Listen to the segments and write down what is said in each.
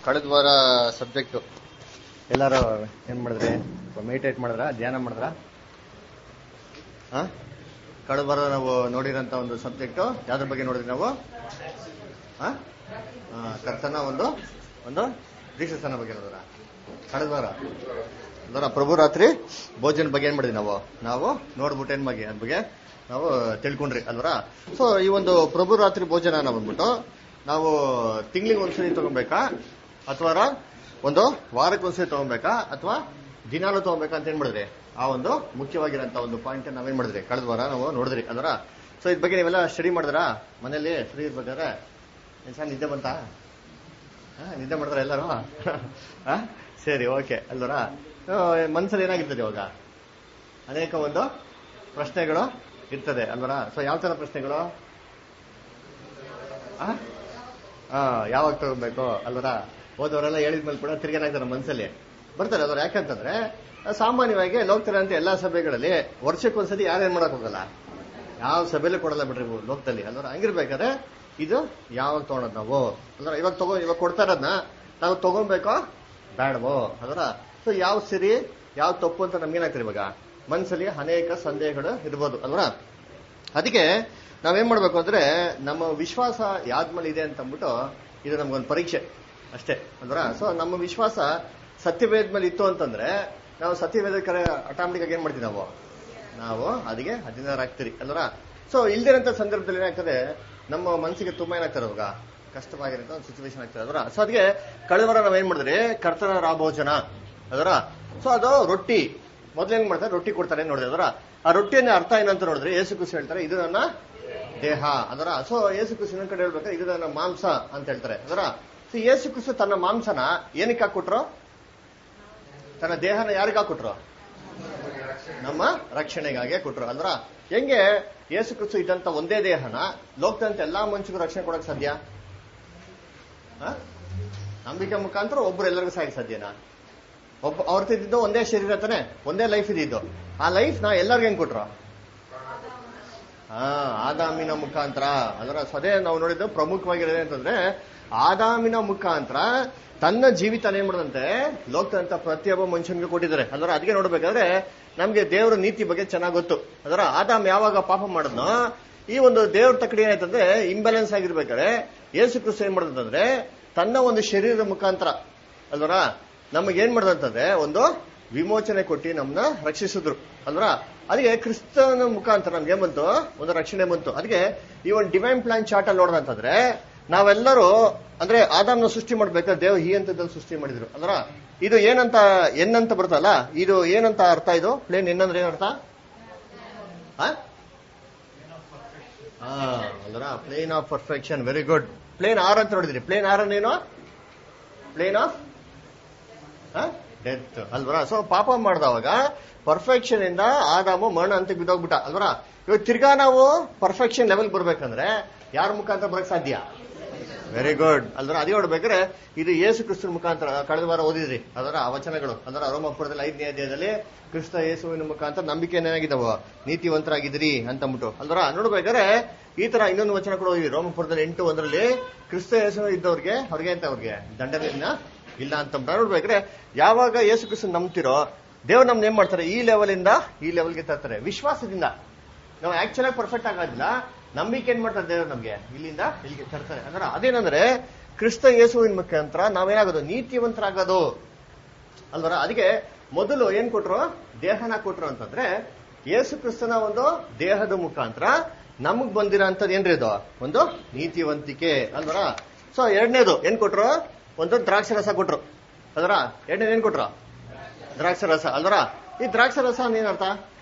ಕಳೆದ ವಾರ ಸಬ್ಜೆಕ್ಟು ಎಲ್ಲರೂ ಏನ್ ಮಾಡಿದ್ರಿ ಮೇಡಿಟೇಟ್ ಮಾಡಿದ್ರ ಧ್ಯಾನ ಮಾಡಿದ್ರ ಹಾ ಕಳೆದ ವಾರ ನಾವು ನೋಡಿರೋಂಥ ಒಂದು ಸಬ್ಜೆಕ್ಟು ಯಾವ್ದ್ರ ಬಗ್ಗೆ ನೋಡಿದ್ರಿ ನಾವು ಹಾ ಆ, ಕರ್ತನ ಒಂದು ಒಂದು ದೀಕ್ಷಾಸ್ಥಾನ ಬಗ್ಗೆ ನೋಡಿದ್ರ ಕಳೆದ ವಾರ ಅದರ ಪ್ರಭು ರಾತ್ರಿ ಭೋಜನ ಬಗ್ಗೆ ಏನ್ ಮಾಡಿದ್ವಿ ನಾವು ನಾವು ನೋಡ್ಬಿಟ್ಟು ಏನ್ ಬಗ್ಗೆ ಅದ್ರ ಬಗ್ಗೆ ನಾವು ತಿಳ್ಕೊಂಡ್ರಿ ಅಲ್ವರ ಸೊ ಈ ಒಂದು ಪ್ರಭು ರಾತ್ರಿ ಭೋಜನ ಬಂದ್ಬಿಟ್ಟು ನಾವು ತಿಂಗಳಿಗೆ ಒಂದ್ಸರಿ ತಗೊಬೇಕಾ ಅಥವಾ ಒಂದು ವಾರಕ್ಕೆ ಒಂದ್ಸರಿ ತಗೊಬೇಕಾ ಅಥವಾ ದಿನಾಲು ತಗೊಬೇಕಾ ಅಂತ ಏನ್ ಮಾಡಿದ್ರಿ ಆ ಒಂದು ಮುಖ್ಯವಾಗಿರೋಂಥ ಒಂದು ಪಾಯಿಂಟ್ ನಾವೇನ್ ಮಾಡಿದ್ರಿ ಕಳೆದ ವಾರ ನಾವು ನೋಡಿದ್ರಿ ಅಲ್ವರ ಸೊ ಇದ್ ಬಗ್ಗೆ ನೀವೆಲ್ಲ ಸ್ಟಡಿ ಮಾಡಿದ್ರಾ ಮನೇಲಿ ಫ್ರೀ ಇರ್ಬೇಕಾದ್ರೆ ಏನ್ ಸರ್ ನಿದ್ದೆ ಬಂತಾ ಹಾ, ನಿದ್ದೆ ಮಾಡ್ತಾರ ಎಲ್ಲರೂ ಹಾ? ಸರಿ ಓಕೆ ಅಲ್ವರ ಮನ್ಸಲ್ಲಿ ಏನಾಗಿರ್ತದೆ ಇವಾಗ ಅನೇಕ ಒಂದು ಪ್ರಶ್ನೆಗಳು ಇರ್ತದೆ ಅಲ್ವರ ಸೊ ಯಾವ ತರ ಪ್ರಶ್ನೆಗಳು ಆ? ಆ, ಯಾವಾಗ ತಗೋಬೇಕು ಅಲ್ವರ ಹೋದವರೆಲ್ಲ ಹೇಳಿದ್ಮೇಲೆ ಕೂಡ ತಿರ್ಗೇನಾಗ್ತಾರೆ ಮನ್ಸಲ್ಲಿ ಬರ್ತಾರೆ ಅದ್ರ ಯಾಕಂತಂದ್ರೆ ಆ, ಸಾಮಾನ್ಯವಾಗಿ ಹೋಗ್ತಾರೆ ಅಂತ ಎಲ್ಲಾ ಸಭೆಗಳಲ್ಲಿ ವರ್ಷಕ್ಕೊಂದ್ಸತಿ ಯಾರೇನ್ ಮಾಡಕ್ ಹೋಗಲ್ಲ ಯಾವ ಸಭೆಲೂ ಕೊಡಲ್ಲ ಬಿಡ್ರಿ ಇವು ಲೋಕದಲ್ಲಿ ಅಲ್ವರ ಹಂಗಿರ್ಬೇಕಾದ್ರೆ ಇದು ಯಾವಾಗ ತಗೊಳೋದು ನಾವು ಅಲ್ವರ ಇವಾಗ ತಗೋ ಇವಾಗ ಕೊಡ್ತಾ ಇರೋದ್ನ ನಾವು ತಗೊಬೇಕೋ ಬೇಡವೋ ಅದರ ಸೊ ಯಾವ ಸರಿ ಯಾವ ತಪ್ಪು ಅಂತ ನಮ್ಗೇನಾಗ್ತದೆ ಇವಾಗ ಮನ್ಸಲ್ಲಿ ಅನೇಕ ಸಂದೇಹಗಳು ಇರ್ಬೋದು ಅಲ್ವರ ಅದಕ್ಕೆ ನಾವೇನ್ ಮಾಡ್ಬೇಕು ಅಂದ್ರೆ ನಮ್ಮ ವಿಶ್ವಾಸ ಯಾವ್ದ್ಮೇಲೆ ಇದೆ ಅಂತ ಅಂದ್ಬಿಟ್ಟು ಇದು ನಮ್ಗೊಂದು ಪರೀಕ್ಷೆ ಅಷ್ಟೇ ಅಲ್ವರ ಸೊ ನಮ್ಮ ವಿಶ್ವಾಸ ಸತ್ಯವೇದ ಮೇಲೆ ಇತ್ತು ಅಂತಂದ್ರೆ ನಾವು ಸತ್ಯವೇದ ಕರೆ ಆಟೋಮೆಟಿಕ್ ಆಗಿ ಏನ್ ಮಾಡ್ತೀವಿ ನಾವು ನಾವು ಅದಕ್ಕೆ ಹದಿನಾರು ಆಗ್ತೀರಿ ಅಲ್ವರ ಸೊ ಇಲ್ದಿರಂತ ಸಂದರ್ಭದಲ್ಲಿ ಏನಾಗ್ತದೆ ನಮ್ಮ ಮನಸ್ಸಿಗೆ ತುಂಬಾ ಏನಾಗ್ತದೆ ಅವಾಗ ಕಷ್ಟವಾಗಿರೋ ಒಂದು ಸಿಚುವೇಶನ್ ಆಗ್ತದೆ ಅದರ ಸೊ ಅದಕ್ಕೆ ಕಳೆದ ವಾರ ನಾವೇನ್ ಮಾಡಿದ್ರಿ ಕರ್ತನ ರಾಭೋಜನ ಅದರ ಸೊ ಅದು ರೊಟ್ಟಿ ಮೊದ್ಲೇನ್ ಮಾಡ್ತಾರೆ ರೊಟ್ಟಿ ಕೊಡ್ತಾರೆ ನೋಡಿದ್ರೆ ಅದರ ಆ ರೊಟ್ಟಿಯನ್ನ ಅರ್ಥ ಏನಂತ ನೋಡಿದ್ರೆ ಏಸು ಖುಷಿ ಹೇಳ್ತಾರೆ ಇದು ನನ್ನ ದೇಹ ಅದರ ಸೊ ಏಸು ಖುಷಿ ಇನ್ನೊಂದ್ ಕಡೆ ಹೇಳ್ಬೇಕಾದ್ರೆ ಇದು ನನ್ನ ಮಾಂಸ ಅಂತ ಹೇಳ್ತಾರೆ ಅದರ ಸೊ ಏಸು ಖುಷಿ ತನ್ನ ಮಾಂಸನ ಏನಕ್ಕೆ ಹಾಕೊಟ್ರು ತನ್ನ ದೇಹನ ಯಾರಿಗೆ ಹಾಕೊಟ್ರು ನಮ್ಮ ರಕ್ಷಣೆಗಾಗಿ ಕೊಟ್ರು ಅಂದ್ರ ಹೆಂಗೆ ಯೇಸು ಕ್ರಿಸ್ತು ಇದ್ದಂತ ಒಂದೇ ದೇಹನ ಲೋಕದಂತ ಎಲ್ಲಾ ಮನುಷ್ಯಗೂ ರಕ್ಷಣೆ ಕೊಡಕ್ ಸಾಧ್ಯ ಆ? ನಂಬಿಕೆ ಮುಖಾಂತರ ಒಬ್ರು ಎಲ್ಲರಿಗೂ ಸಾಯಕ್ ಸಾಧ್ಯನಾ ಒಬ್ಬ ಅವ್ರ ಇದ್ದಿದ್ದು ಒಂದೇ ಶರೀರ ತಾನೆ ಒಂದೇ ಲೈಫ್ ಇದ್ದಿದ್ದು ಆ ಲೈಫ್ ನಾ ಎಲ್ಲರಿಗೂ ಹೆಂಗ್ ಕೊಟ್ರು ಹಾ ಆದಾಮಿನ ಮುಖಾಂತರ ಅದರ ಸದೇ ನಾವು ನೋಡಿದ್ದು ಪ್ರಮುಖವಾಗಿರೋದು ಅಂತಂದ್ರೆ ಆದಾಮಿನ ಮುಖಾಂತರ ತನ್ನ ಜೀವಿತ ಏನ್ ಮಾಡದಂತೆ ಲೋಕದಂತ ಪ್ರತಿಯೊಬ್ಬ ಮನುಷ್ಯನಿಗೆ ಕೊಟ್ಟಿದ್ದಾರೆ ಅದರ ಅದಕ್ಕೆ ನೋಡ್ಬೇಕಾದ್ರೆ ನಮ್ಗೆ ದೇವರ ನೀತಿ ಬಗ್ಗೆ ಚೆನ್ನಾಗ್ ಗೊತ್ತು ಅದರ ಆದಾಮ್ ಯಾವಾಗ ಪಾಪ ಮಾಡಿದ್ನೋ ಈ ಒಂದು ದೇವ್ರ ತಕ್ಕಡಿ ಏನಾಯ್ತಂದ್ರೆ ಇಂಬ್ಯಾಲೆನ್ಸ್ ಆಗಿರ್ಬೇಕಾದ್ರೆ ಯೇಸು ಕ್ರಿಸ್ತು ಏನ್ ಮಾಡೋದಂತಂದ್ರೆ ತನ್ನ ಒಂದು ಶರೀರದ ಮುಖಾಂತರ ಅಲ್ವರ ನಮಗೆ ಏನ್ ಮಾಡ್ದಂತಂದ್ರೆ ಒಂದು ವಿಮೋಚನೆ ಕೊಟ್ಟು ನಮ್ಮನ್ನ ರಕ್ಷಿಸಿದ್ರು ಅಲ್ವರ ಅದಕ್ಕೆ ಕ್ರಿಸ್ತನ ಮುಖಾಂತರ ನಮ್ಗೆ ಏನ್ ಬಂತು ಒಂದು ರಕ್ಷಣೆ ಬಂತು ಅದಕ್ಕೆ ಈ ಒಂದು ಡಿವೈನ್ ಪ್ಲಾನ್ ಚಾರ್ಟ್ ಅಲ್ಲಿ ನೋಡೋದಂತಂದ್ರೆ ನಾವೆಲ್ಲರೂ ಅಂದ್ರೆ ಆದಾಮ್ನ ಸೃಷ್ಟಿ ಮಾಡ್ಬೇಕಾದ್ರೆ ದೇವ್ ಈ ಹಂತದಲ್ಲಿ ಸೃಷ್ಟಿ ಮಾಡಿದ್ರು ಅಲ್ವರ ಇದು ಏನಂತ ಎನ್ನಂತ ಬರುತ್ತಲ್ಲ ಇದು ಏನಂತ ಅರ್ಥ ಇದು ಪ್ಲೇನ್ ಎನ್ನಂದ್ರೆ ಏನರ್ಥ ಆ? ಆ, ಅಲ್ವರ plane of perfection very good plane are ಅಂತ ನೋಡಿದ್ರಿ ಪ್ಲೇನ್ ಆರ್ ಏನು ಪ್ಲೇನ್ ಆಫ್ ಡೆತ್ ಅಲ್ವರ ಸೊ ಪಾಪ ಮಾಡಿದವಾಗ ಪರ್ಫೆಕ್ಷನ್ ಇಂದ ಆದಾಮು ಮರಣ ಅಂತ ಬಿದ್ದೋಗ್ಬಿಟ್ಟ ಅಲ್ವರ ಇವಾಗ ತಿರ್ಗಾ ನಾವು ಪರ್ಫೆಕ್ಷನ್ ಲೆವೆಲ್ ಬರ್ಬೇಕಂದ್ರೆ ಯಾರ ಮುಖಾಂತರ ಬರಕ್ ಸಾಧ್ಯ ವೆರಿ ಗುಡ್ ಅಲ್ವರ ಅದೇ ನೋಡ್ಬೇಕಾದ್ರೆ ಇದು ಯೇಸು ಕ್ರಿಸ್ತನ ಮುಖಾಂತರ ಕಳೆದ ವಾರ ಓದಿದ್ರಿ ಅದರ ಆ ವಚನಗಳು ಅದರ ರೋಮಪುರದಲ್ಲಿ ಐದನೇ ಅಧ್ಯಾಯದಲ್ಲಿ ಕ್ರಿಸ್ತ ಯೇಸುವಿನ ಮುಖಾಂತರ ನಂಬಿಕೆ ಏನಾಗಿದ್ದಾವ ನೀತಿವಂತರಾಗಿದ್ರಿ ಅಂತ ಅಂದ್ಬಿಟ್ಟು ಅಲ್ವರ ನೋಡ್ಬೇಕಾದ್ರೆ ಈ ತರ ಇನ್ನೊಂದು ವಚನ ಕೂಡ ಓದಿದ್ರಿ ರೋಮಪುರದಲ್ಲಿ ಎಂಟು ಒಂದರಲ್ಲಿ ಕ್ರಿಸ್ತ ಯೇಸು ಇದ್ದವ್ರಿಗೆ ಅವ್ರಿಗೆ ಅಂತ ಅವ್ರಿಗೆ ದಂಡನೆಯನ್ನ ಇಲ್ಲ ಅಂತ ನೋಡ್ಬೇಕ್ರೆ ಯಾವಾಗ ಯೇಸು ಕ್ರಿಸ್ತ ನಂಬ್ತಿರೋ ದೇವ್ರು ನಮ್ನ ಏನ್ ಮಾಡ್ತಾರೆ ಈ ಲೆವೆಲ್ ಇಂದ ಈ ಲೆವೆಲ್ಗೆ ತರ್ತಾರೆ ವಿಶ್ವಾಸದಿಂದ ನಾವು ಆಕ್ಚುಲ್ ಆಗಿ ಪರ್ಫೆಕ್ಟ್ ಆಗೋದಿಲ್ಲ ನಂಬಿಕೆ ಏನ್ ಮಾಡ್ತಾರೆ ದೇವ್ರು ನಮ್ಗೆ ಇಲ್ಲಿಂದ ಇಲ್ಲಿಗೆ ತರ್ತಾರೆ ಅಂದ್ರೆ ಅದೇನಂದ್ರೆ ಕ್ರಿಸ್ತ ಯೇಸುವಿನ ಮುಖಾಂತರ ನಾವೇನಾಗೋದು ನೀತಿವಂತರಾಗೋದು ಅಲ್ವರ ಅದಕ್ಕೆ ಮೊದಲು ಏನ್ ಕೊಟ್ರು ದೇಹನ ಕೊಟ್ರು ಅಂತಂದ್ರೆ ಯೇಸು ಕ್ರಿಸ್ತನ ಒಂದು ದೇಹದ ಮುಖಾಂತರ ನಮಗ್ ಬಂದಿರೋಂಥದ್ದು ಏನ್ರಿ ಇದು ಒಂದು ನೀತಿವಂತಿಕೆ ಅಲ್ವರ ಸೊ ಎರಡನೇದು ಏನ್ ಕೊಟ್ರು ಒಂದು ದ್ರಾಕ್ಷಿ ರಸ ಕೊಟ್ರು ಅಲ್ವರ ಎರಡನೇದು ಏನ್ ಕೊಟ್ರು ದ್ರಾಕ್ಷಿ ರಸ ಅಲ್ವರ ಈ ದ್ರಾಕ್ಷಿ ರಸ ಏನರ್ಥ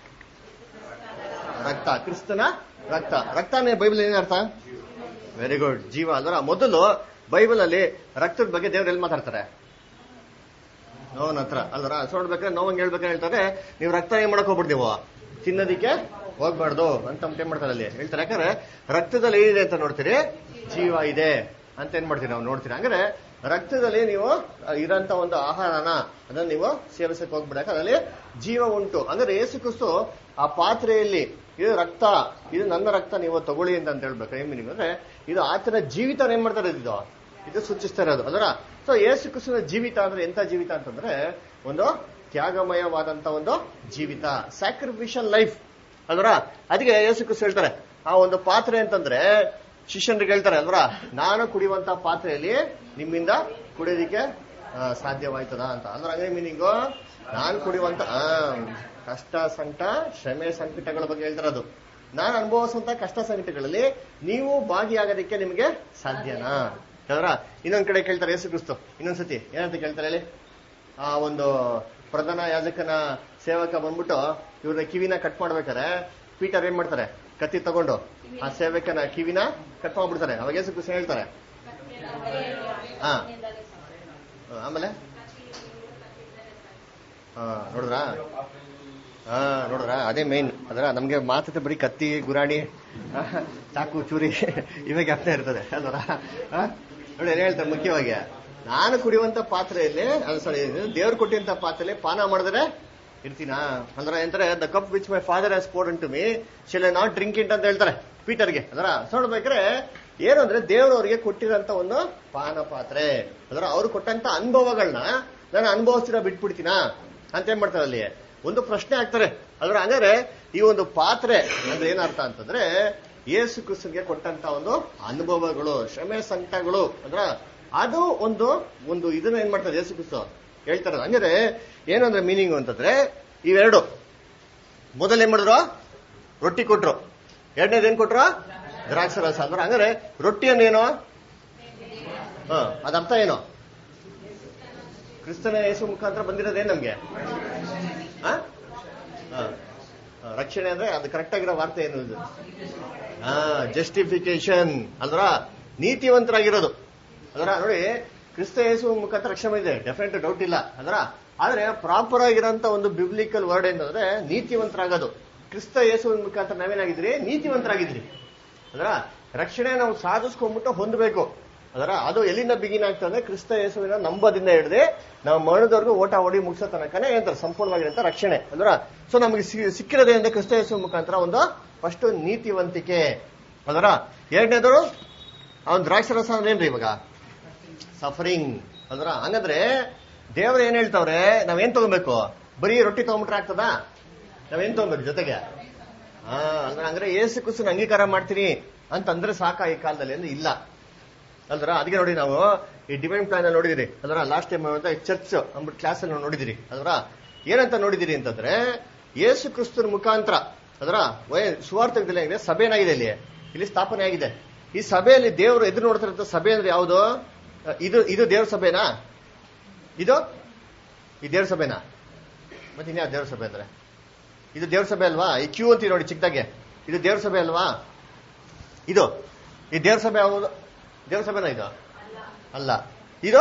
ರಕ್ತ ಕ್ರಿಸ್ತನ ರಕ್ತ ರಕ್ತ ಬೈಬಲ್ ಏನರ್ಥ ವೆರಿ ಗುಡ್ ಜೀವ ಅಲ್ವರ ಮೊದಲು ಬೈಬಲ್ ಅಲ್ಲಿ ರಕ್ತದ ಬಗ್ಗೆ ದೇವ್ರು ಎಲ್ಲಿ ಮಾತಾಡ್ತಾರೆ ನೋವನ್ ಹತ್ರ ಅಲ್ವರ ನೋಡ್ಬೇಕಾದ್ರೆ ನೋವಂಗ್ ಹೇಳ್ಬೇಕಾದ್ರೆ ಹೇಳ್ತಾರೆ ನೀವು ರಕ್ತ ಏನ್ ಮಾಡಕ್ ಹೋಗ್ಬಿಡ್ ನೀವು ತಿನ್ನೋದಿಕ್ಕೆ ಹೋಗ್ಬಾರ್ದು ಅಂತ ಏನ್ ಮಾಡ್ತಾರೆ ಅಲ್ಲಿ ಹೇಳ್ತಾರೆ ಯಾಕಂದ್ರೆ ರಕ್ತದಲ್ಲಿ ಏನಿದೆ ಅಂತ ನೋಡ್ತೀರಿ ಜೀವ ಇದೆ ಅಂತ ಏನ್ ಮಾಡ್ತೀರಿ ನಾವು ನೋಡ್ತೀರಿ ಹಂಗಾರೆ ರಕ್ತದಲ್ಲಿ ನೀವು ಇರೋಂತ ಒಂದು ಆಹಾರನ ಅದನ್ನ ನೀವು ಸೇವಿಸಕ್ಕೆ ಹೋಗ್ಬಿಡ ಅದರಲ್ಲಿ ಜೀವ ಉಂಟು ಅಂದ್ರೆ ಏಸು ಕ್ರಿಸ್ತು ಆ ಪಾತ್ರೆಯಲ್ಲಿ ಇದು ರಕ್ತ ಇದು ನನ್ನ ರಕ್ತ ನೀವು ತಗೊಳ್ಳಿ ಅಂತ ಅಂತ ಹೇಳ್ಬೇಕು ಏನ್ ಮೀನಿಂಗ್ ಅಂದ್ರೆ ಇದು ಆತನ ಜೀವಿತ ಏನ್ ಮಾಡ್ತಾರೆ ಇದು ಇದು ಸೂಚಿಸ್ತಾ ಇರೋದು ಅದರ ಸೊ ಯೇಸು ಕ್ರಿಸ್ತನ ಜೀವಿತ ಅಂದ್ರೆ ಎಂತ ಜೀವಿತ ಅಂತಂದ್ರೆ ಒಂದು ತ್ಯಾಗಮಯವಾದಂತ ಒಂದು ಜೀವಿತ ಸ್ಯಾಕ್ರಿಫಿಷಲ್ ಲೈಫ್ ಅಲ್ವರ ಅದಕ್ಕೆ ಯೇಸು ಕ್ರಿಸ್ತ ಹೇಳ್ತಾರೆ ಆ ಒಂದು ಪಾತ್ರೆ ಅಂತಂದ್ರೆ ಶಿಷ್ಯನ್ರಿಗೆ ಹೇಳ್ತಾರೆ ಅಲ್ವರ ನಾನು ಕುಡಿಯುವಂತ ಪಾತ್ರೆಯಲ್ಲಿ ನಿಮ್ಮಿಂದ ಕುಡಿಯೋದಿಕ್ಕೆ ಆ, ಸಾಧ್ಯವಾಯ್ತದ ಅಂತ ಅಂದ್ರೆ ಹಂಗೆ ಮೀನಿಂಗು ನಾನು ಕುಡಿಯುವಂತ ಆ, ಕಷ್ಟ ಸಂಕಟ ಶ್ರಮೆ ಸಂಕಟಗಳ ಬಗ್ಗೆ ಹೇಳ್ತಿರೋದು ನಾನು ಅನುಭವಿಸುವಂತ ಕಷ್ಟ ಸಂಕಟಗಳಲ್ಲಿ ನೀವು ಭಾಗಿಯಾಗೋದಕ್ಕೆ ನಿಮಗೆ ಸಾಧ್ಯನಾ ಯಾವ್ದ್ರ ಇನ್ನೊಂದ್ ಕಡೆ ಕೇಳ್ತಾರೆ ಯೇಸು ಕ್ರಿಸ್ತು ಇನ್ನೊಂದ್ಸತಿ ಏನಂತ ಕೇಳ್ತಾರೆ ಹೇಳಿ ಆ ಒಂದು ಪ್ರಧಾನ ಯಾಜಕನ ಸೇವಕ ಬಂದ್ಬಿಟ್ಟು ಇವ್ರ ಕಿವಿನ ಕಟ್ ಮಾಡ್ಬೇಕಾರೆ ಪೀಟರ್ ಏನ್ ಮಾಡ್ತಾರೆ ಕತ್ತಿ ತಗೊಂಡು ಆ ಸೇವಕನ ಕಿವಿನ ಕಟ್ ಮಾಡ್ಬಿಡ್ತಾರೆ ಅವಾಗ ಯೇಸು ಕ್ರಿಸ್ತು ಹೇಳ್ತಾರೆ ಹಾ ಆಮೇಲೆ ಹಾ ನೋಡಿದ್ರಾ ಹಾ ನೋಡ್ರ ಅದೇ ಮೇನ್ ಅದ್ರ ನಮ್ಗೆ ಮಾತುತ್ತೆ ಬರೀ ಕತ್ತಿ ಗುರಾಣಿ ಆ, ಚಾಕು ಚೂರಿ ಇವೇ ಜ್ಞಾಪನ ಇರ್ತದೆ ಅಲ್ವರ ಆ? ನೋಡಿ ಏನ್ ಹೇಳ್ತಾರೆ ಮುಖ್ಯವಾಗಿ ನಾನು ಕುಡಿಯುವಂತ ಪಾತ್ರೆಯಲ್ಲಿ ಸಾರಿ ದೇವ್ರು ಕೊಟ್ಟಿಂತ ಪಾತ್ರೆಯಲ್ಲಿ ಪಾನ ಮಾಡಿದ್ರೆ ಇರ್ತೀನಾ ಅಂದ್ರೆ ಎಂತಾರೆ the cup which my father has poured to me shall not drink it ಅಂತ ಹೇಳ್ತಾರೆ ಪೀಟರ್ಗೆ ಅದರ ನೋಡ್ಬೇಕಾದ್ರೆ ಏನು ಅಂದ್ರೆ ದೇವರವರಿಗೆ ಕೊಟ್ಟಿರೋಂತ ಒಂದು ಪಾನ ಪಾತ್ರೆ ಅದರ ಅವ್ರು ಕೊಟ್ಟಂತ ಅನುಭವಗಳನ್ನ ನಾನು ಅನುಭವಿಸ್ತೀರಾ ಬಿಟ್ಬಿಡ್ತೀನಾ ಅಂತ ಏನ್ ಮಾಡ್ತಾರೆ ಅಲ್ಲಿ ಒಂದು ಪ್ರಶ್ನೆ ಆಗ್ತಾರೆ ಅದ್ರ ಹಂಗಾರೆ ಈ ಒಂದು ಪಾತ್ರೆ ಅಂದ್ರೆ ಏನರ್ಥ ಅಂತಂದ್ರೆ ಯೇಸು ಕ್ರಿಸ್ತನ್ಗೆ ಕೊಟ್ಟಂತ ಒಂದು ಅನುಭವಗಳು ಶ್ರಮೆ ಸಂಕಟಗಳು ಅಂದ್ರ ಅದು ಒಂದು ಒಂದು ಇದನ್ನ ಏನ್ ಮಾಡ್ತಾರೆ ಯೇಸು ಕ್ರಿಸ್ತ ಹೇಳ್ತಾರೆ ಹಂಗಾರೆ ಏನು ಅಂದ್ರೆ ಮೀನಿಂಗ್ ಅಂತಂದ್ರೆ ಇವೆರಡು ಮೊದಲು ಏನ್ ಮಾಡಿದ್ರು ರೊಟ್ಟಿ ಕೊಟ್ರು ಎರಡನೇದು ಏನ್ ಕೊಟ್ರು ದ್ರಾಕ್ಷ ರಸ ಅಂದ್ರೆ ಹಂಗಾರೆ ರೊಟ್ಟಿ ಅಂದ್ರೇನು ಹ ಅದರ್ಥ ಏನು ಕ್ರಿಸ್ತನ ಯೇಸು ಮುಖಾಂತರ ಬಂದಿರೋದೇನ್ ನಮ್ಗೆ ಆ? ಆ. ಆ, ರಕ್ಷಣೆ ಅಂದ್ರೆ ಅದು ಕರೆಕ್ಟ್ ಆಗಿರೋ ವಾರ್ತೆ ಏನು ಇದು ಹಾ ಜಸ್ಟಿಫಿಕೇಶನ್ ಅಲ್ರ ನೀತಿವಂತರಾಗಿರೋದು ಅದರ ನೋಡಿ ಕ್ರಿಸ್ತ ಯೇಸು ಮುಖಾಂತರ ರಕ್ಷಣೆ ಇದೆ ಡೆಫಿನೆಟ್ ಡೌಟ್ ಇಲ್ಲ ಅದರ ಆದ್ರೆ ಪ್ರಾಪರ್ ಆಗಿರೋಂತ ಒಂದು ಬಿಬ್ಲಿಕಲ್ ವರ್ಡ್ ಏನಂದ್ರೆ ನೀತಿವಂತರಾಗೋದು ಕ್ರಿಸ್ತ ಯೇಸು ಮುಖಾಂತರ ನಾವೇನಾಗಿದ್ರಿ ನೀತಿವಂತರಾಗಿದ್ರಿ ಅದರ ರಕ್ಷಣೆ ನಾವು ಸಾಧಿಸ್ಕೊಂಡ್ಬಿಟ್ಟು ಹೊಂದಬೇಕು ಅದರ ಅದು ಎಲ್ಲಿಂದ ಬಿಗಿನ್ ಆಗ್ತದೆ ಕ್ರಿಸ್ತ ಯೇಸುವಿನ ನಂಬದಿಂದ ಹಿಡಿದು ನಾವು ಮರಣದವರೆಗೂ ಓಟ ಓಡಿ ಮುಗಿಸೋ ತನಕನೇ ಏನಂತಾರೆ ಸಂಪೂರ್ಣವಾಗಿರಂತ ರಕ್ಷಣೆ ಅದರ ಸೊ ನಮಗೆ ಸಿ- ಸಿಕ್ಕಿರೋದೇ ಅಂದ್ರೆ ಕ್ರಿಸ್ತ ಯೇಸು ಮುಖಾಂತರ ಒಂದು ಫಸ್ಟ್ ನೀತಿವಂತಿಕೆ ಅದರ ಎರಡನೇದು ಅವನ್ ದ್ರಾಕ್ಷರಸ ಅಂದ್ರೆ ಏನ್ರಿ ಇವಾಗ ಸಫರಿಂಗ್ ಅದರ ಹಂಗಂದ್ರೆ ದೇವ್ರು ಏನ್ ಹೇಳ್ತಾವ್ರೆ ನಾವೇನ್ ತಗೊಬೇಕು ಬರೀ ರೊಟ್ಟಿ ತಗೊಂಬಿಟ್ರೆ ಆಗ್ತದಾ ನಾವೇನ್ ತಗೊಬೇಕು ಜೊತೆಗೆ ಹಾ ಅಂದ್ರೆ ಅಂದ್ರೆ ಏಸು ಕುಸನ್ ಅಂಗೀಕಾರ ಮಾಡ್ತೀನಿ ಅಂತಂದ್ರೆ ಸಾಕ ಈ ಕಾಲದಲ್ಲಿ ಅಂದ್ರೆ ಇಲ್ಲ ಅಲ್ದ್ರ ಅದಕ್ಕೆ ನೋಡಿ ನಾವು ಈ ಡಿವೈನ್ ಪ್ಲಾನ್ ಅಲ್ಲಿ ನೋಡಿದಿರಿ ಅದರ ಲಾಸ್ಟ್ ಟೈಮ್ ಚರ್ಚ್ ಅಂದ್ಬಿಟ್ಟು ಕ್ಲಾಸ್ ಅಲ್ಲಿ ನೋಡಿದಿರಿ ಅದರ ಏನಂತ ನೋಡಿದಿರಿ ಅಂತಂದ್ರೆ ಯೇಸು ಕ್ರಿಸ್ತನ ಮುಖಾಂತರ ಅದರ ಸುವಾರ್ಥಕದಲ್ಲಿ ಏನಿದೆ ಸಭೆ ಏನಾಗಿದೆ ಇಲ್ಲಿ ಇಲ್ಲಿ ಸ್ಥಾಪನೆ ಆಗಿದೆ ಈ ಸಭೆಯಲ್ಲಿ ದೇವರು ಎದುರು ನೋಡ್ತಿರಂತ ಸಭೆ ಅಂದ್ರೆ ಯಾವುದು ಇದು ಇದು ದೇವ್ರ ಸಭೆನಾ ಇದು ಈ ದೇವ್ರ ಸಭೆನಾ ಮತ್ತೆ ಇನ್ಯಾವ ದೇವ್ರ ಸಭೆ ಅಂದ್ರೆ ಇದು ದೇವ್ರ ಸಭೆ ಅಲ್ವಾ ಈ ಕ್ಯೂ ಅಂತೀವಿ ನೋಡಿ ಚಿಕ್ಕದಾಗೆ ಇದು ದೇವ್ರ ಸಭೆ ಅಲ್ವಾ ಇದು ಈ ದೇವ್ರ ಸಭೆ ಯಾವುದು ದೇವ್ರ ಸಭೆನಾ ಇದು ಅಲ್ಲ ಇದು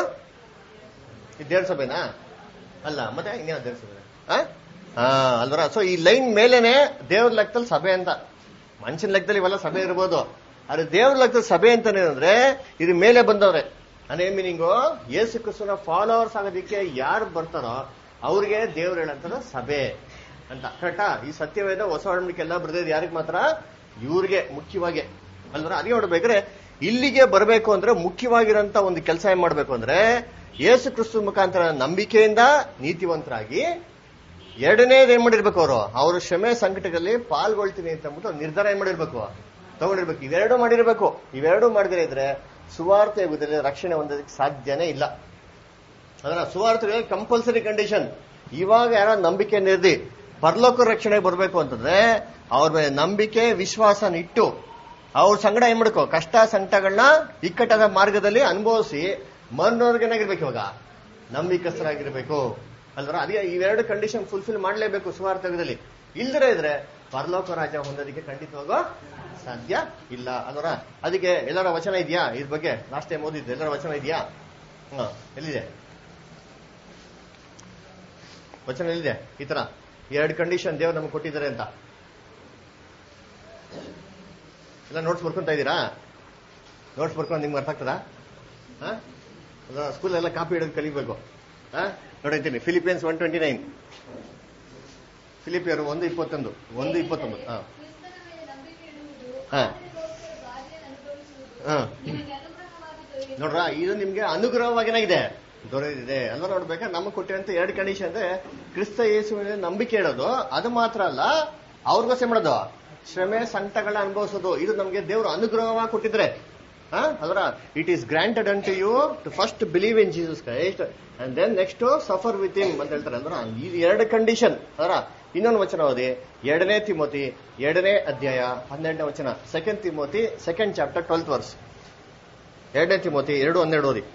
ಈ ದೇವ್ರ ಸಭೆನಾ ಅಲ್ಲ ಮತ್ತೆ ಇನ್ಯಾವ ದೇವ್ರ ಸಭೆ ಹಾ ಅಲ್ವರ ಸೊ ಈ ಲೈನ್ ಮೇಲೇನೆ ದೇವ್ರ ಲೆಕ್ಕದಲ್ಲಿ ಸಭೆ ಅಂತ ಮನುಷ್ಯನ ಲೆಕ್ಕದಲ್ಲಿ ಇವೆಲ್ಲ ಸಭೆ ಇರ್ಬೋದು ಆದ್ರೆ ದೇವ್ರ ಲೆಕ್ಕದಲ್ಲಿ ಸಭೆ ಅಂತಾನೆ ಅಂದ್ರೆ ಇದು ಮೇಲೆ ಬಂದವ್ರೆ ಅದೇ ಮೀನಿಂಗು ಯೇಸು ಕ್ರಿಸ್ತನ ಫಾಲೋವರ್ಸ್ ಆಗೋದಕ್ಕೆ ಯಾರು ಬರ್ತಾರೋ ಅವ್ರಿಗೆ ದೇವ್ರು ಹೇಳಂತದ ಸಭೆ ಅಂತ ಕರೆಕ್ಟಾ ಈ ಸತ್ಯವೇದ ಹೊಸ ಒಡಂಬಡಿಕೆ ಎಲ್ಲ ಬರ್ದಿದ್ದು ಯಾರಿಗೆ ಮಾತ್ರ ಇವ್ರಿಗೆ ಮುಖ್ಯವಾಗಿ ಅಲ್ವರ ಅದೇ ನೋಡ್ಬೇಕಾದ್ರೆ ಇಲ್ಲಿಗೆ ಬರಬೇಕು ಅಂದ್ರೆ ಮುಖ್ಯವಾಗಿರೋಂತ ಒಂದು ಕೆಲಸ ಏನ್ ಮಾಡ್ಬೇಕು ಅಂದ್ರೆ ಯೇಸು ಕ್ರಿಸ್ತು ಮುಖಾಂತರ ನಂಬಿಕೆಯಿಂದ ನೀತಿವಂತರಾಗಿ ಎರಡನೇದು ಏನ್ ಮಾಡಿರ್ಬೇಕು ಅವರು ಅವರು ಶ್ರಮೆ ಸಂಕಟದಲ್ಲಿ ಪಾಲ್ಗೊಳ್ತೀನಿ ಅಂತ ಅಂದ್ಬಿಟ್ಟು ನಿರ್ಧಾರ ಏನ್ ಮಾಡಿರ್ಬೇಕು ತಗೊಂಡಿರ್ಬೇಕು ಇವೆರಡು ಮಾಡಿರ್ಬೇಕು ಇವೆರಡು ಮಾಡಿದ್ರೆ ಇದ್ರೆ ಸುವಾರ್ಥ ಯುಗದಲ್ಲಿ ರಕ್ಷಣೆ ಹೊಂದೋದಕ್ಕೆ ಸಾಧ್ಯನೇ ಇಲ್ಲ ಅದರ ಸುವಾರ್ಥ ಕಂಪಲ್ಸರಿ ಕಂಡೀಷನ್ ಇವಾಗ ಯಾರೋ ನಂಬಿಕೆ ನಿರ್ದಿ ಪರಲೋಕ ರಕ್ಷಣೆ ಬರಬೇಕು ಅಂತಂದ್ರೆ ಅವ್ರ ಮೇಲೆ ನಂಬಿಕೆ ವಿಶ್ವಾಸನ ಇಟ್ಟು ಅವ್ರ ಸಂಗಡ ಏನ್ ಮಾಡ್ಕೋ ಕಷ್ಟ ಸಂಕಟಗಳನ್ನ ಇಕ್ಕಟ್ಟಾದ ಮಾರ್ಗದಲ್ಲಿ ಅನುಭವಿಸಿ ಮನೋರ್ಗನಾಗಿರ್ಬೇಕು ಇವಾಗ ನಂಬಿಕಸ್ಥರಾಗಿರ್ಬೇಕು ಅಲ್ವರ ಅದೇ ಇವೆರಡು ಕಂಡೀಷನ್ ಫುಲ್ಫಿಲ್ ಮಾಡಲೇಬೇಕು ಸುವಾರ್ಥಕದಲ್ಲಿ ಇಲ್ದಿರ ಇದ್ರೆ ಪರಲೋಕ ರಾಜ್ಯ ಹೊಂದೋದಕ್ಕೆ ಖಂಡಿತವಾಗೋ ಸಾಧ್ಯ ಇಲ್ಲ ಅಲ್ವರ ಅದಕ್ಕೆ ಎಲ್ಲರ ವಚನ ಇದೆಯಾ ಇದ್ರ ಬಗ್ಗೆ ಲಾಸ್ಟ್ ಟೈಮ್ ಓದಿದ್ದು ಎಲ್ಲರ ವಚನ ಇದೆಯಾ ಹ ಎಲ್ಲಿದೆ ವಚನ ಎಲ್ಲಿದೆ ಈ ತರ ಎರಡು ಕಂಡೀಷನ್ ದೇವ್ರು ನಮ್ಗೆ ಕೊಟ್ಟಿದ್ದಾರೆ ಅಂತ ಎಲ್ಲ ನೋಟ್ಸ್ ಬರ್ಕೊಂತ ಇದ್ದೀರಾ ನೋಟ್ಸ್ ಬರ್ಕೊಂಡು ನಿಮ್ಗೆ ಅರ್ಥ ಆಗ್ತದಾ ಸ್ಕೂಲ್ ಎಲ್ಲ ಕಾಪಿ ಹಿಡಿದು ಕಲಿಬೇಕು ನೋಡಿರ್ತೀನಿ ಫಿಲಿಪಿಯನ್ಸ್ ಒನ್ ಟ್ವೆಂಟಿ ನೈನ್ ಫಿಲಿಪಿಯರು ಒಂದು ಇಪ್ಪತ್ತೊಂದು ಒಂದು ಇಪ್ಪತ್ತೊಂಬತ್ತು ಹಾ ಕ್ರಿಸ್ತನ ಮೇಲೆ ನಂಬಿಕೆ ಇಡುವುದು ಹಾ. ಆತನಿಗೋಸ್ಕರ ಬಾಧೆಯನ್ನು ಅನುಭವಿಸುವುದು ಹಾ. ನಿಮಗೆ ಅನುಗ್ರಹವಾದದ್ದನ್ನು ನೋಡ್ರ ಇದು ನಿಮ್ಗೆ ಅನುಗ್ರಹವಾಗಿನಾಗಿದೆ ದೊರೆದಿದೆ ಅಲ್ವಾ ನೋಡ್ಬೇಕಾ ನಮಗೆ ಕೊಟ್ಟಿರಂತ ಎರಡು ಕಂಡೀಷನ್ ಅಂದ್ರೆ ಕ್ರಿಸ್ತ ಯೇಸುವಿನ ನಂಬಿಕೆ ಇಡೋದು ಅದು ಮಾತ್ರ ಅಲ್ಲ ಅವ್ರಿಗೋಸ್ಕರ ಮಾಡೋದು ಶ್ರಮೆ ಸಂಕಟಗಳನ್ನ ಅನುಭವಿಸೋದು ಇದು ನಮ್ಗೆ ದೇವರು ಅನುಗ್ರಹವಾಗಿ ಕೊಟ್ಟಿದ್ರೆ ಅದರ it is granted unto you to first believe in Jesus Christ and then next suffer with him ಅಂತ ಹೇಳ್ತಾರೆ ಅಂದ್ರೆ ಈ ಎರಡು ಕಂಡೀಷನ್ ಅದರ ಇನ್ನೊಂದು ವಚನ ಓದಿ ಎರಡನೇ ತಿಮೋತಿ ಎರಡನೇ ಅಧ್ಯಾಯ ಹನ್ನೆರಡನೇ ವಚನ second Timothy second chapter twelfth verse ಎರಡನೇ ತಿಮೋತಿ ಎರಡು ಹನ್ನೆರಡು ಓದಿ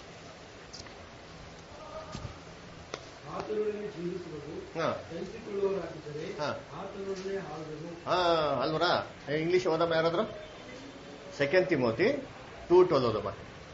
ಆತನೊಡನೆ ಜೀವಿಸುವುದು ಹಾ ಸಹಿಸಿಕೊಳ್ಳುವವರಾಗಿದ್ದರೆ ಹಾ. ಆತನೊಡನೆ ಆಳುವುದು ಹಾ ಅಲ್ವರ ಇಂಗ್ಲಿಷ್ ಓದಮ್ಮ ಯಾರಾದ್ರು ಸೆಕೆಂಡ್ ತಿಮೋತಿ ಟೂ ಟ್ವೆಲ್ ಓದಮ್ಮ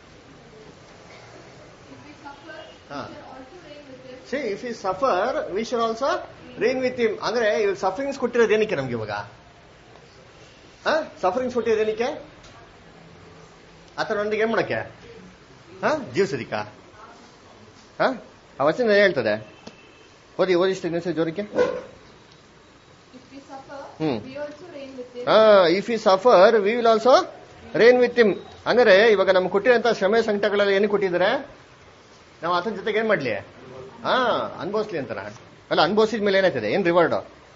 If we suffer, Ah. we shall also reign with him. See if we suffer we should also reign with him ಅಂದ್ರೆ ಇವ್ ಸಫರಿಂಗ್ಸ್ ಕೊಟ್ಟಿರೋದು ಏನಕ್ಕೆ ನಮ್ಗೆ ಇವಾಗ ಸಫರಿಂಗ್ಸ್ ಕೊಟ್ಟಿರೋದು ಏನಕ್ಕೆ ಆತನೊಂದಿಗೆ ಏನ್ ಮಾಡಕ್ಕೆ ಹಾ ಜೀವಿಸೋದಿಕ್ಕ ಹಾ ಆ ವಚನ ಏನ್ ಹೇಳ್ತದೆ ಓದಿ ಓದಿಷ್ಟು ಇನ್ನೊಂದ್ಸರಿ ಜೋರಕ್ಕೆ If we suffer, Hmm. we also reign with him. If we suffer we will also reign with him ಅಂದ್ರೆ ಇವಾಗ ನಮ್ಗೆ ಕೊಟ್ಟಿರೋಂಥ ಶ್ರಮೆ ಸಂಕಟಗಳೆಲ್ಲ ಏನು ಕೊಟ್ಟಿದ್ದಾರೆ ನಾವು ಆತನ ಜೊತೆಗೆ ಏನ್ ಮಾಡ್ಲಿ ಹಾ ಅನ್ಭವಿಸ್ಲಿ ಅಂತಾರ ಅಲ್ಲ ಅನ್ಭವಿಸಿದ ಮೇಲೆ ಏನಾಯ್ತದೆ ಏನ್ ರಿವಾರ್ಡ್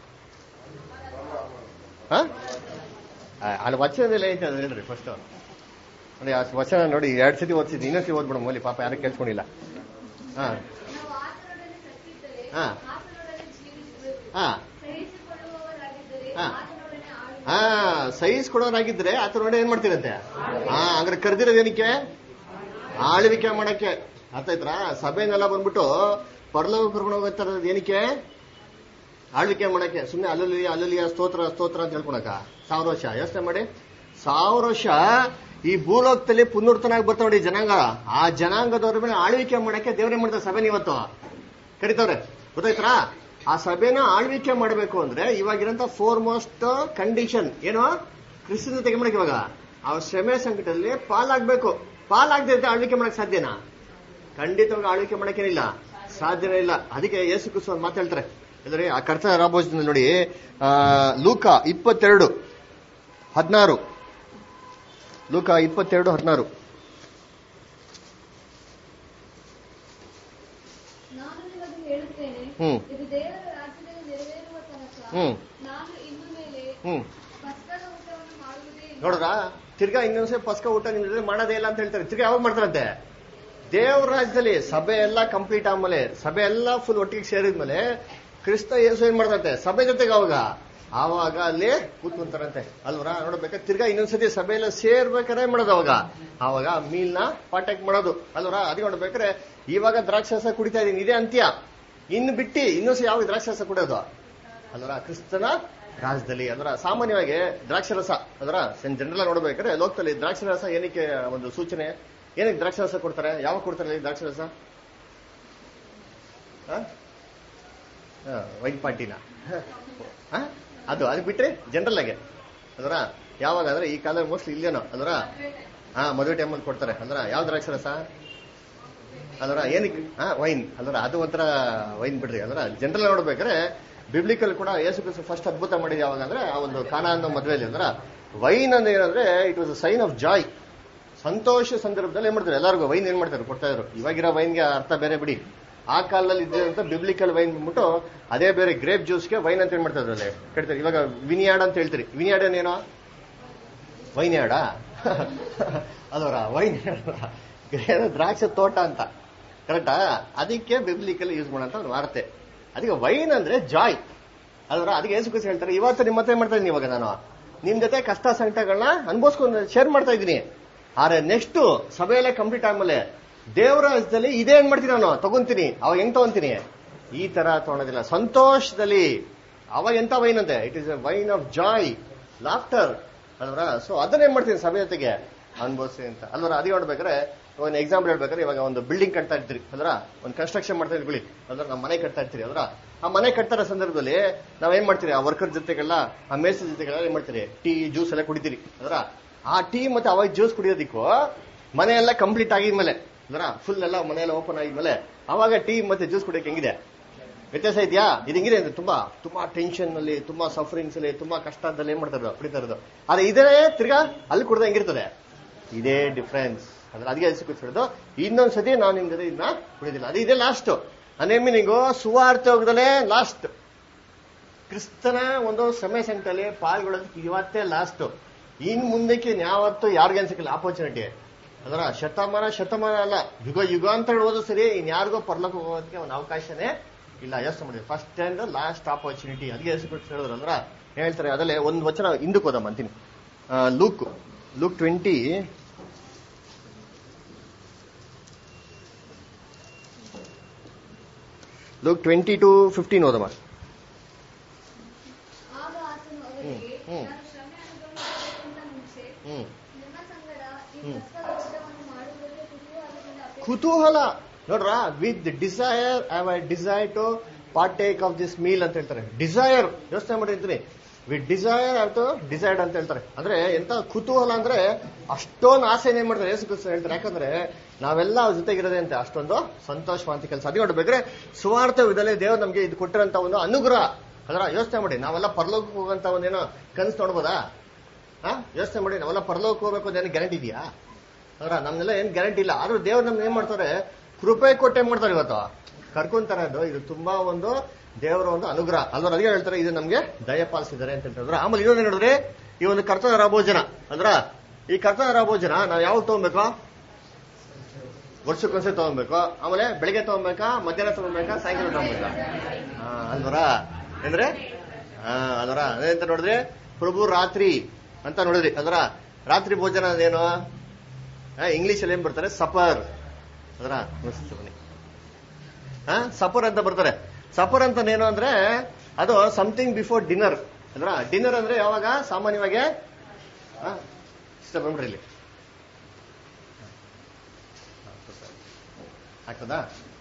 ಹಾ ಆ, ಅಲ್ಲಿ ವಚನದಲ್ಲಿ ಐತೆ ಅದು ಹೇಳ್ರಿ ಫಸ್ಟ್ ನೋಡಿ ಆ ವಚನ ನೋಡಿ ಎರಡ್ ಸತಿ ಓದಿಸಿದ್ವಿ ಇನ್ನೊಂದ್ಸತಿ ಓದ್ಬಿಡ ಮೋಲಿ ಪಾಪ ಯಾರು ಕೇಳ್ಕೊಂಡಿಲ್ಲ ಹಾ ನಾವು ಆತನೊಡನೆ ಸತ್ತಿದ್ದರೆ ಹಾ. ಆತನೊಡನೆ ಜೀವಿಸಬೇಕು ಹಾ ಸಹಿಸಿಕೊಳ್ಳುವವರಾಗಿದ್ದರೆ ಹಾ. ಆತನೊಡನೆ ಆಳುವುದು. ಹಾ ಸೈಜ್ ಕೊಡೋನಾಗಿದ್ರೆ ಆತ ನೋಡಿ ಏನ್ ಮಾಡ್ತಿರಂತೆ ಹಾ ಹಂಗಾರೆ ಕರೆದಿರೋದು ಏನಕ್ಕೆ ಆಳ್ವಿಕೆ ಮಾಡಕ್ಕೆ ಅರ್ಥ ಆಯ್ತಾ ಸಭೆನೆಲ್ಲ ಬಂದ್ಬಿಟ್ಟು ಪರಲೋಕ ಕರ್ಕೊಂಡು ಹೋಗ್ತಾ ಇರೋದು ಏನಕ್ಕೆ ಆಳ್ವಿಕೆ ಮಾಡಕ್ಕೆ ಸುಮ್ಮನೆ ಅಲ್ಲಲ್ಲಿ ಅಲ್ಲಲ್ಲಿಯ ಸ್ತೋತ್ರ ಸ್ತೋತ್ರ ಅಂತ ಹೇಳ್ಕೊಳಕ ಸಾವಿರ ವರ್ಷ ಯೋಚನೆ ಮಾಡಿ ಸಾವಿರ ವರ್ಷ ಈ ಭೂಲೋಕದಲ್ಲಿ ಪುನರ್ತನಾಗಿ ಬರ್ತಾವ ನೋಡಿ ಜನಾಂಗ ಆ ಜನಾಂಗದವ್ರ ಮೇಲೆ ಆಳ್ವಿಕೆ ಮಾಡಕ್ಕೆ ದೇವ್ರೇನ್ ಮಾಡ್ತಾರೆ ಸಭೆನ ಇವತ್ತು ಕರಿತವ್ರೆ ಗೊತ್ತಾಯ್ತಾ ಆ ಸಭೆನ ಆಳ್ವಿಕೆ ಮಾಡಬೇಕು ಅಂದ್ರೆ ಇವಾಗಿರಂತ ಫೋರ್ ಮೋಸ್ಟ್ ಕಂಡೀಷನ್ ಏನು ಕ್ರಿಸ್ತನ ಜೊತೆಗೆ ಮಾಡಕ್ಕೆ ಇವಾಗ ಆ ಶ್ರಮೆ ಸಂಕಟದಲ್ಲಿ ಪಾಲಾಗ್ಬೇಕು ಪಾಲಾಗದೆ ಇದ್ರೆ ಆಳ್ವಿಕೆ ಮಾಡಕ್ ಸಾಧ್ಯನಾ ಖಂಡಿತವಾಗಿ ಆಳ್ವಿಕೆ ಮಾಡಕ್ಕೇನಿಲ್ಲ ಸಾಧ್ಯನೇ ಇಲ್ಲ ಅದಕ್ಕೆ ಯೇಸು ಕ್ರಿಸ್ತು ಒಂದು ಮಾತು ಹೇಳ್ತಾರೆ ಇಲ್ಲರಿ ಆ ಕರ್ತನ ರಾಬೋಜದಲ್ಲಿ ನೋಡಿ ಆ, ಲೂಕ ಇಪ್ಪತ್ತೆರಡು ಹದಿನಾರು ಲೂಕ ಇಪ್ಪತ್ತೆರಡು ಹದಿನಾರು ನಾನು ನಿಮಗೆ ಹೇಳುತ್ತೇನೆ ಹ್ಮ್. ಇದು ದೇವರ ರಾಜ್ಯದಲ್ಲಿ ನೆರವೇರುವ ತನಕ ಹ್ಮ್. ನಾನು ಇನ್ನು ಮೇಲೆ ಹ್ಮ್ ಪಸ್ಕದ ಊಟವನ್ನು ಮಾಡುವುದೇ ಇಲ್ಲ. ನೋಡ್ರ ತಿರ್ಗಾ ಇನ್ನೊಂದ್ಸರಿ ಪಸ್ಕ ಊಟ ನಿಮ್ ಜೊತೆ ಮಾಡೋದೇ ಇಲ್ಲ ಅಂತ ಹೇಳ್ತಾರೆ ತಿರ್ಗಾ ಯಾವಾಗ ಮಾಡ್ತಾರಂತೆ ದೇವ್ರ ರಾಜ್ಯದಲ್ಲಿ ಸಭೆ ಎಲ್ಲ ಕಂಪ್ಲೀಟ್ ಆದ್ಮೇಲೆ ಸಭೆ ಎಲ್ಲ ಫುಲ್ ಒಟ್ಟಿಗೆ ಸೇರಿದ್ಮೇಲೆ ಕ್ರಿಸ್ತ ಯೇಸು ಏನ್ ಮಾಡ್ತಂತೆ ಸಭೆ ಜೊತೆಗೆ ಅವಾಗ ಆವಾಗ ಅಲ್ಲಿ ಕೂತ್ಕೊಂತಾರಂತೆ ಅಲ್ವರ ನೋಡ್ಬೇಕಾ ತಿರ್ಗಾ ಇನ್ನೊಂದ್ಸತಿ ಸಭೆ ಎಲ್ಲ ಸೇರ್ಬೇಕಾದ್ರೆ ಏನ್ ಮಾಡೋದು ಅವಾಗ ಆವಾಗ ಮೀಲ್ನ ಪಾಠಕ್ ಮಾಡೋದು ಅಲ್ವರ ಅದಕ್ಕೆ ನೋಡ್ಬೇಕಾದ್ರೆ ಇವಾಗ ದ್ರಾಕ್ಷಾರಸ ಕುಡಿತಾ ಇದೀನಿ ಇದೇ ಅಂತ್ಯ ಇನ್ನು ಬಿಟ್ಟು ಇನ್ನೊಂದ್ಸತಿ ಯಾವಾಗ ದ್ರಾಕ್ಷಾರಸ ಕುಡಿಯೋದು ಅಲ್ವರ ಕ್ರಿಸ್ತನ ರಾಜ್ಯದಲ್ಲಿ ಅದರ ಸಾಮಾನ್ಯವಾಗಿ ದ್ರಾಕ್ಷರಸ ಅದರ ಜನರಲ್ ನೋಡ್ಬೇಕಾದ್ರೆ ಲೋಕದಲ್ಲಿ ದ್ರಾಕ್ಷರಸ ಏನಕ್ಕೆ ಒಂದು ಸೂಚನೆ ಏನಕ್ಕೆ ದ್ರಾಕ್ಷರಸ ಕೊಡ್ತಾರೆ ಯಾವಾಗ ಕೊಡ್ತಾರೆ ಇಲ್ಲಿ ದ್ರಾಕ್ಷರಸ ವೈಟ್ ಪಾರ್ಟಿನ ಹ? ಅದು ಅದು ಬಿಟ್ರೆ ಜನರಲ್ ಆಗಿ ಅದರ ಯಾವಾಗ ಅಂದ್ರೆ ಈ ಕಾಲದಲ್ಲಿ ಮೋಸ್ಟ್ಲಿ ಇಲ್ಲೇನೋ ಅದರ ಹಾ ಮದುವೆ ಟೈಮಲ್ಲಿ ಕೊಡ್ತಾರೆ ಅಂದ್ರ ಯಾವ ದ್ರಾಕ್ಷರಸ ಅದರ ಏನಕ್ಕೆ ಹಾ ವೈನ್ ಅದರ ಅದು ಒಂಥರ ವೈನ್ ಬಿಡ್ರಿ ಅದರ ಜನರಲ್ ನೋಡ್ಬೇಕಾದ್ರೆ ಬಿಬ್ಲಿಕಲ್ ಕೂಡ ಯೇಸು ಕ್ರಿಸ್ತು ಫಸ್ಟ್ ಅದ್ಭುತ ಮಾಡಿದ ಯಾವಾಗ ಅಂದ್ರೆ ಆ ಒಂದು ಕಾನ ಅನ್ನೋ ಮದುವೆಯಲ್ಲಿ ಅಂದ್ರ ವೈನ್ ಅಂದ್ರೆ ಏನಂದ್ರೆ it was a sign of joy ಸಂತೋಷ ಸಂದರ್ಭದಲ್ಲಿ ಏನ್ ಮಾಡ್ತಾರೆ ಎಲ್ಲರಿಗೂ ವೈನ್ ಏನ್ ಮಾಡ್ತಾರೆ ಕೊಡ್ತಾ ಇದ್ರು ಇವಾಗಿರೋ ವೈನ್ಗೆ ಅರ್ಥ ಬೇರೆ ಬಿಡಿ ಆ ಕಾಲದಲ್ಲಿ ಇದ್ದಂತ ಬಿಬ್ಲಿಕಲ್ ವೈನ್ ಬಂದ್ಬಿಟ್ಟು ಅದೇ ಬೇರೆ ಗ್ರೇಪ್ ಜ್ಯೂಸ್ಗೆ ವೈನ್ ಅಂತ ಏನ್ ಮಾಡ್ತಾ ಇದ್ರು ಅಲ್ಲಿ ಕಟ್ತಾರೆ ಇವಾಗ ವಿನಿಯಾಡ್ ಅಂತ ಹೇಳ್ತೀರಿ ವಿನಿಯಾಡ್ ಏನೇನೋ ವೈನ್ ಯಾಡ ಅದವರ ವೈನ್ ಏನೋ ದ್ರಾಕ್ಷ ತೋಟ ಅಂತ ಕರೆಕ್ಟಾ ಅದಕ್ಕೆ ಬಿಬ್ಲಿಕಲ್ ಯೂಸ್ ಮಾಡೋಂತ ಒಂದು ವಾರ್ತೆ ಅದಕ್ಕೆ ವೈನ್ ಅಂದ್ರೆ ಜಾಯ್ ಅದರ ಅದಕ್ಕೆ ಏಸು ಖುಷಿ ಹೇಳ್ತಾರೆ ಇವತ್ತು ನಿಮ್ಮ ಹತ್ರ ಏನ್ ಮಾಡ್ತಾ ಇದ್ದೀನಿ ಇವಾಗ ನಾನು ನಿಮ್ ಜೊತೆ ಕಷ್ಟ ಸಂಕಟಗಳನ್ನ ಅನ್ಭವಿಸ್ಕೊಂಡು ಶೇರ್ ಮಾಡ್ತಾ ಇದ್ದೀನಿ ಆದ್ರೆ ನೆಕ್ಸ್ಟ್ ಸಭೆಯಲ್ಲೇ ಕಂಪ್ಲೀಟ್ ಆದ್ಮೇಲೆ ದೇವರ ರಾಜ್ಯದಲ್ಲಿ ಇದೇ ಏನ್ ಮಾಡ್ತೀನಿ ನಾನು ತಗೊಂತೀನಿ ಅವಾಗ ಹೆಂಗ್ ತಗೊಂತೀನಿ ಈ ತರ ತಗೊಳೋದಿಲ್ಲ ಸಂತೋಷದಲ್ಲಿ ಅವಾಗ ಎಂತ ವೈನ್ ಅಂತೆ it is a wine of joy laughter ಅಲ್ವರ ಸೊ ಅದನ್ನೇನ್ ಮಾಡ್ತೀನಿ ಸಭೆ ಜೊತೆಗೆ ಅನ್ಭವಿಸಿ ಅಂತ ಅಲ್ವರ ಅದೇ ನೋಡ್ಬೇಕಾದ್ರೆ ಒಂದು ಎಕ್ಸಾಂಪಲ್ ಹೇಳ್ಬೇಕಾದ್ರೆ ಇವಾಗ ಒಂದು ಬಿಲ್ಡಿಂಗ್ ಕಟ್ತಾ ಇರ್ತೀರಿ ಅಲ್ವರ ಒಂದು ಕನ್ಸ್ಟ್ರಕ್ಷನ್ ಮಾಡ್ತಾ ಇದ್ರಿ ಅಲ್ದ್ರ ನಮ್ಮ ಮನೆ ಕಟ್ತಾ ಇರ್ತೀರಿ ಅಲ್ವರ ಆ ಮನೆ ಕಟ್ತಾರ ಸಂದರ್ಭದಲ್ಲಿ ನಾವೇನ್ ಮಾಡ್ತೀರಿ ಆ ವರ್ಕರ್ ಜೊತೆಗೆಲ್ಲ ಆ ಮೇಸ್ತ್ರಿ ಜೊತೆಗೆಲ್ಲ ಏನ್ ಮಾಡ್ತೀರಿ ಟೀ ಜ್ಯೂಸ್ ಎಲ್ಲ ಕುಡಿತೀರಿ ಅಲ್ವರ ಆ ಟೀ ಮತ್ತೆ ಅವಾಗ ಜ್ಯೂಸ್ ಕುಡಿಯೋದಿಕ್ಕೂ ಮನೆ ಎಲ್ಲ ಕಂಪ್ಲೀಟ್ ಆಗಿದ್ಮೇಲೆ ಅಲ್ವರ ಫುಲ್ ಎಲ್ಲ ಮನೆ ಎಲ್ಲ ಓಪನ್ ಆಗಿದ್ಮೇಲೆ ಅವಾಗ ಟೀ ಮತ್ತೆ ಜ್ಯೂಸ್ ಕುಡಿಯೋಕೆ ಹೆಂಗಿದೆ ವ್ಯತ್ಯಾಸ ಇದೆಯಾ ಇದು ಹೆಂಗಿದೆ ಅಂದ್ರೆ ತುಂಬಾ ತುಂಬಾ ಟೆನ್ಷನ್ ಅಲ್ಲಿ ತುಂಬಾ ಸಫರಿಂಗ್ಸ್ ಅಲ್ಲಿ ತುಂಬಾ ಕಷ್ಟದಲ್ಲಿ ಏನ್ ಮಾಡ್ತಾರೆ ಕುಡಿತಾ ಇರೋದು ಆದ್ರೆ ಇದೇ ತಿರ್ಗಾ ಅಲ್ಲಿ ಕುಡ್ದ ಹೆಂಗಿರ್ತದೆ ಇದೇ ಡಿಫ್ರೆನ್ಸ್ ಅದ್ರ ಅದಕ್ಕೆ ಯೇಸು ಕ್ರಿಸ್ತ ಹೇಳಿದ್ದು ಇನ್ನೊಂದ್ಸತಿ ನಾನು ನಿಮ್ ಜೊತೆ ಇದನ್ನ ಕುಡಿದಿಲ್ಲ ಅದು ಇದೆ ಲಾಸ್ಟ್ ಅದೇ ಮೀನಿಂಗು ಸುವಾರ್ತೆ ಹೋಗದಲ್ಲೇ ಲಾಸ್ಟ್ ಕ್ರಿಸ್ತನ ಒಂದು ಸಮಯ ಸಂಕಟದಲ್ಲಿ ಪಾಲ್ಗೊಳ್ಳೋದಕ್ಕೆ ಇವತ್ತೇ ಲಾಸ್ಟ್ ಇನ್ ಮುಂದಕ್ಕೆ ಯಾವತ್ತೂ ಯಾರಿಗೂ ಅನ್ಸಕ್ಕಿಲ್ಲ ಆಪರ್ಚುನಿಟಿ ಅದರ ಶತಮಾನ ಶತಮಾನ ಅಲ್ಲ ಯುಗ ಯುಗಾಂತರ ಓದು ಸರಿ ಇನ್ಯಾರಿಗೋ ಪರ್ಲಕ ಹೋಗೋದಕ್ಕೆ ಒಂದು ಅವಕಾಶನೇ ಇಲ್ಲ ಯೋಚನೆ ಮಾಡಿ ಫಸ್ಟ್ ಅಂಡ್ ಲಾಸ್ಟ್ ಆಪರ್ಚುನಿಟಿ ಅದಕ್ಕೆ ಹೆಸರು ಕೊಟ್ಟು ಹೇಳಿದ್ರು ಅಂದ್ರ ಹೇಳ್ತಾರೆ ಅದಲ್ಲೇ ಒಂದು ವಚನ ಹಿಂದಕ್ಕೆ ಹೋದಮ್ಮ ಅಂತೀನಿ ಆ, Luke Luke twenty Luke twenty two fifteen ಹೋದಮ್ಮ ಆಗ ಆತನು ಅವರಿಗೆ ಹ್ಮ್. ನಾನು ಶ್ರಮೆ ಅನುಭವಿಸುವುದಕ್ಕಿಂತ ಮುಂಚೆ ಹ್ಮ್ ನಿಮ್ಮ ಸಂಗಡ ಈ ಹ್ಮ್. ಪಸ್ಕದ ಊಟವನ್ನು ಮಾಡುವುದಕ್ಕೆ ಕುತೂಹಲದಿಂದ ಅಪೇಕ್ಷೆ ಕುತೂಹಲ ನೋಡ್ರ with desire have I desire to partake of this meal ಅಂತ ಹೇಳ್ತಾರೆ ಡಿಸೈರ್ ಯೋಚನೆ ಮಾಡಿರ್ತೀನಿ with desire have to decide ಅಂತ ಹೇಳ್ತಾರೆ ಅಂದ್ರೆ ಎಂತ ಕುತೂಹಲ ಅಂದ್ರೆ ಅಷ್ಟೊಂದು ಆಸೆ ಏನ್ ಮಾಡ್ತಾರೆ ಯೇಸು ಕ್ರಿಸ್ತ ಹೇಳ್ತಾರೆ ಯಾಕಂದ್ರೆ ನಾವೆಲ್ಲ ಅವ್ರ ಜೊತೆಗಿರೋದೆ ಅಂತ ಅಷ್ಟೊಂದು ಸಂತೋಷವಾಂತಿ ಕೆಲಸ ಅದು ನೋಡ್ಬೇಕ್ರೆ ಸುವಾರ್ಥ ವಿಧಲೆ ದೇವ್ರು ನಮ್ಗೆ ಇದು ಕೊಟ್ಟಿರೋಂತ ಒಂದು ಅನುಗ್ರಹ ಅದರ ಯೋಚನೆ ಮಾಡಿ ನಾವೆಲ್ಲ ಪರಲೋಕಕ್ಕೆ ಹೋಗಂತ ಒಂದೇನೋ ಕನಸು ನೋಡ್ಬೋದಾ ಹಾ ಯೋಚನೆ ಮಾಡಿ ನಾವೆಲ್ಲ ಪರಲೋಕ ಹೋಗ್ಬೇಕು ಅಂತ ಏನು ಗ್ಯಾರಂಟಿ ಇದೆಯಾ ಅದರ ನಮ್ನೆಲ್ಲ ಏನ್ ಗ್ಯಾರಂಟಿ ಇಲ್ಲ ಆದ್ರೂ ದೇವ್ರು ನಮ್ಗೆ ಏನ್ ಮಾಡ್ತಾರೆ ಕೃಪೆ ಕೊಟ್ಟೆ ಮಾಡ್ತಾರೆ ಇವತ್ತು ಕರ್ಕೊಂತಾರೆ ಅದು ಇದು ತುಂಬಾ ಒಂದು ದೇವರ ಒಂದು ಅನುಗ್ರಹ ಅಲ್ವ ಅದಕ್ಕೆ ಹೇಳ್ತಾರೆ ಇದು ನಮ್ಗೆ ದಯಪಾಲಿಸಿದ್ದಾರೆ ಅಂತ ಹೇಳ್ತಾರೆ ಆಮೇಲೆ ಇನ್ನೊಂದು ನೋಡಿದ್ರೆ ಈ ಒಂದು ಕರ್ತನ ರಾಭೋಜನ ಅಂದ್ರ ಈ ಕರ್ತನ ರಾಭೋಜನ ನಾವ್ ಯಾವಾಗ ತಗೊಬೇಕು ವರ್ಷಕ್ಕೊಂದ್ಸರಿ ತಗೊಬೇಕು ಆಮೇಲೆ ಬೆಳಿಗ್ಗೆ ತಗೊಬೇಕಾ ಮಧ್ಯಾಹ್ನ ತಗೊಬೇಕಾ ಸಾಯಂಕಾಲ ತಗೊಬೇಕಾ ಹಾ ಅಲ್ವರ ಅಂದ್ರೆ ಹಾ ಅದರ ಅದೇಂತ ನೋಡಿದ್ರೆ ಪ್ರಭು ರಾತ್ರಿ ಅಂತ ನೋಡಿದ್ರಿ ಅದರ ರಾತ್ರಿ ಭೋಜನ ಅದೇನು ಇಂಗ್ಲಿಷ್ ಅಲ್ಲಿ ಏನ್ ಬರ್ತಾರೆ ಸಪರ್ ಅದರ ಬನ್ನಿ ಹಾ ಸಪರ್ ಅಂತ ಬರ್ತಾರೆ ಸಪರ್ ಅಂತ ಏನು ಅಂದ್ರೆ ಅದು ಸಮಥಿಂಗ್ ಬಿಫೋರ್ ಡಿನ್ನರ್ ಅಂದ್ರ ಡಿನ್ನರ್ ಅಂದ್ರೆ ಯಾವಾಗ ಸಾಮಾನ್ಯವಾಗಿ ಹಾ, ಇಷ್ಟ ಬಂದ್ಬಿಡ್ರಿ ಇಲ್ಲಿ ಆಗ್ತದಾ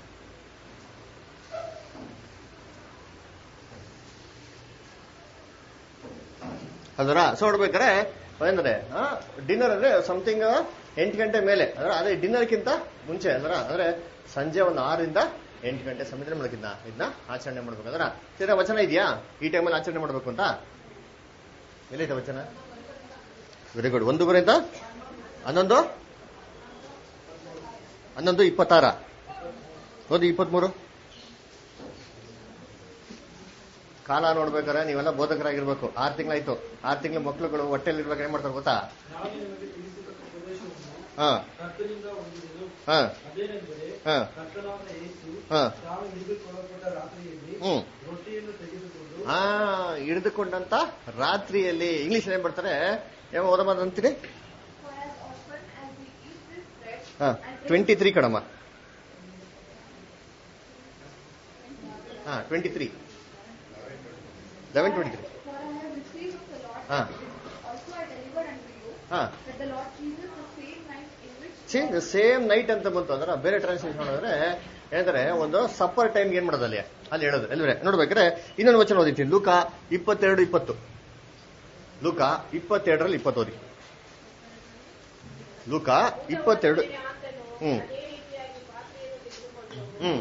ಅದರ ಸೊ ನೋಡ್ಬೇಕಾರೆ ಅಂದ್ರೆ ಡಿನ್ನರ್ ಅಂದ್ರೆ ಸಮಥಿಂಗ್ ಎಂಟು ಗಂಟೆ ಮೇಲೆ ಅಂದ್ರೆ ಅದೇ ಡಿನ್ನರ್ಗಿಂತ ಮುಂಚೆ ಅಂದ್ರ ಅಂದ್ರೆ ಸಂಜೆ ಒಂದು ಆರರಿಂದ ಎಂಟು ಗಂಟೆ ಸಮಯದಲ್ಲಿ ಮಾಡಕ್ಕಿಂತ ಇದನ್ನ ಆಚರಣೆ ಮಾಡ್ಬೇಕು ಅದರ ತೀರಾ ವಚನ ಇದೆಯಾ ಈ ಟೈಮಲ್ಲಿ ಆಚರಣೆ ಮಾಡ್ಬೇಕು ಅಂತ ಎಲ್ಲಿದೆ ವಚನ ವೆರಿ ಗುಡ್ ಒಂದೂವರೆಯಿಂದ ಹನ್ನೊಂದು ಹನ್ನೊಂದು ಇಪ್ಪತ್ತಾರ ಓದಿ ಇಪ್ಪತ್ಮೂರು ಕಾಲ ನೋಡ್ಬೇಕಾದ್ರೆ ನೀವೆಲ್ಲ ಬೋಧಕರಾಗಿರ್ಬೇಕು ಆರು ತಿಂಗಳಾಯ್ತು ಆರು ತಿಂಗಳ ಮಕ್ಳುಗಳು ಹೊಟ್ಟೆಲಿ ಇರ್ಬೇಕು ಏನ್ ಮಾಡ್ತಾರೆ ಗೊತ್ತಾ ನಾವು ನಿಮಗೆ ತಿಳಿಸಿದ ಉಪದೇಶವನ್ನು ಹಾ ಕರ್ತನಿಂದ ಹೊಂದಿದೆನು ಹಾ ಅದೇನೆಂದರೆ ಹಾ ಕರ್ತನಾದ ಯೇಸು ಹಾ ತಾವು ಹಿಡಿದುಕೊಳ್ಳಲ್ಪಟ್ಟ ರಾತ್ರಿಯಲ್ಲಿ ಹ್ಮ್ ರೊಟ್ಟಿಯನ್ನು ತೆಗೆದುಕೊಂಡು ಆ ಹಿಡಿದುಕೊಂಡಂತ ರಾತ್ರಿಯಲ್ಲಿ ಇಂಗ್ಲಿಷ್ ಏನ್ ಬರ್ತಾರೆ ಯಾವ ಓದಬಾರ್ದು ಅಂತೀನಿ For as often as we eat this bread ಹಾ and drink ಟ್ವೆಂಟಿ ತ್ರೀ ಕಡಮ್ಮ ಹಾ twenty three eleven twenty three For I have received of the Lord ಹಾ also I delivered unto you ಹಾ that the Lord Jesus the same night in which see same night ಅಂತ ಬಂತು ಅಂದ್ರೆ ಬೇರೆ translation ಮಾಡಿದ್ರೆ ಏನಂದ್ರೆ ಒಂದು ಸಪ್ಪರ್ ಟೈಮ್ ಏನ್ ಮಾಡೋದು ಅಲ್ಲಿ ಅಲ್ಲಿ ಹೇಳೋದು ಅಲ್ವೇ ನೋಡ್ಬೇಕಾದ್ರೆ ಇನ್ನೊಂದು ವಚನ ಓದಿತೀನಿ ಲೂಕ ಇಪ್ಪತ್ತೆರಡು ಇಪ್ಪತ್ತು ಲೂಕ ಇಪ್ಪತ್ತೆರಡರಲ್ಲಿ ಇಪ್ಪತ್ತು ಓದಿ ಲೂಕ ಇಪ್ಪತ್ತೆರಡು ಹ್ಮ್ ಹ್ಮ್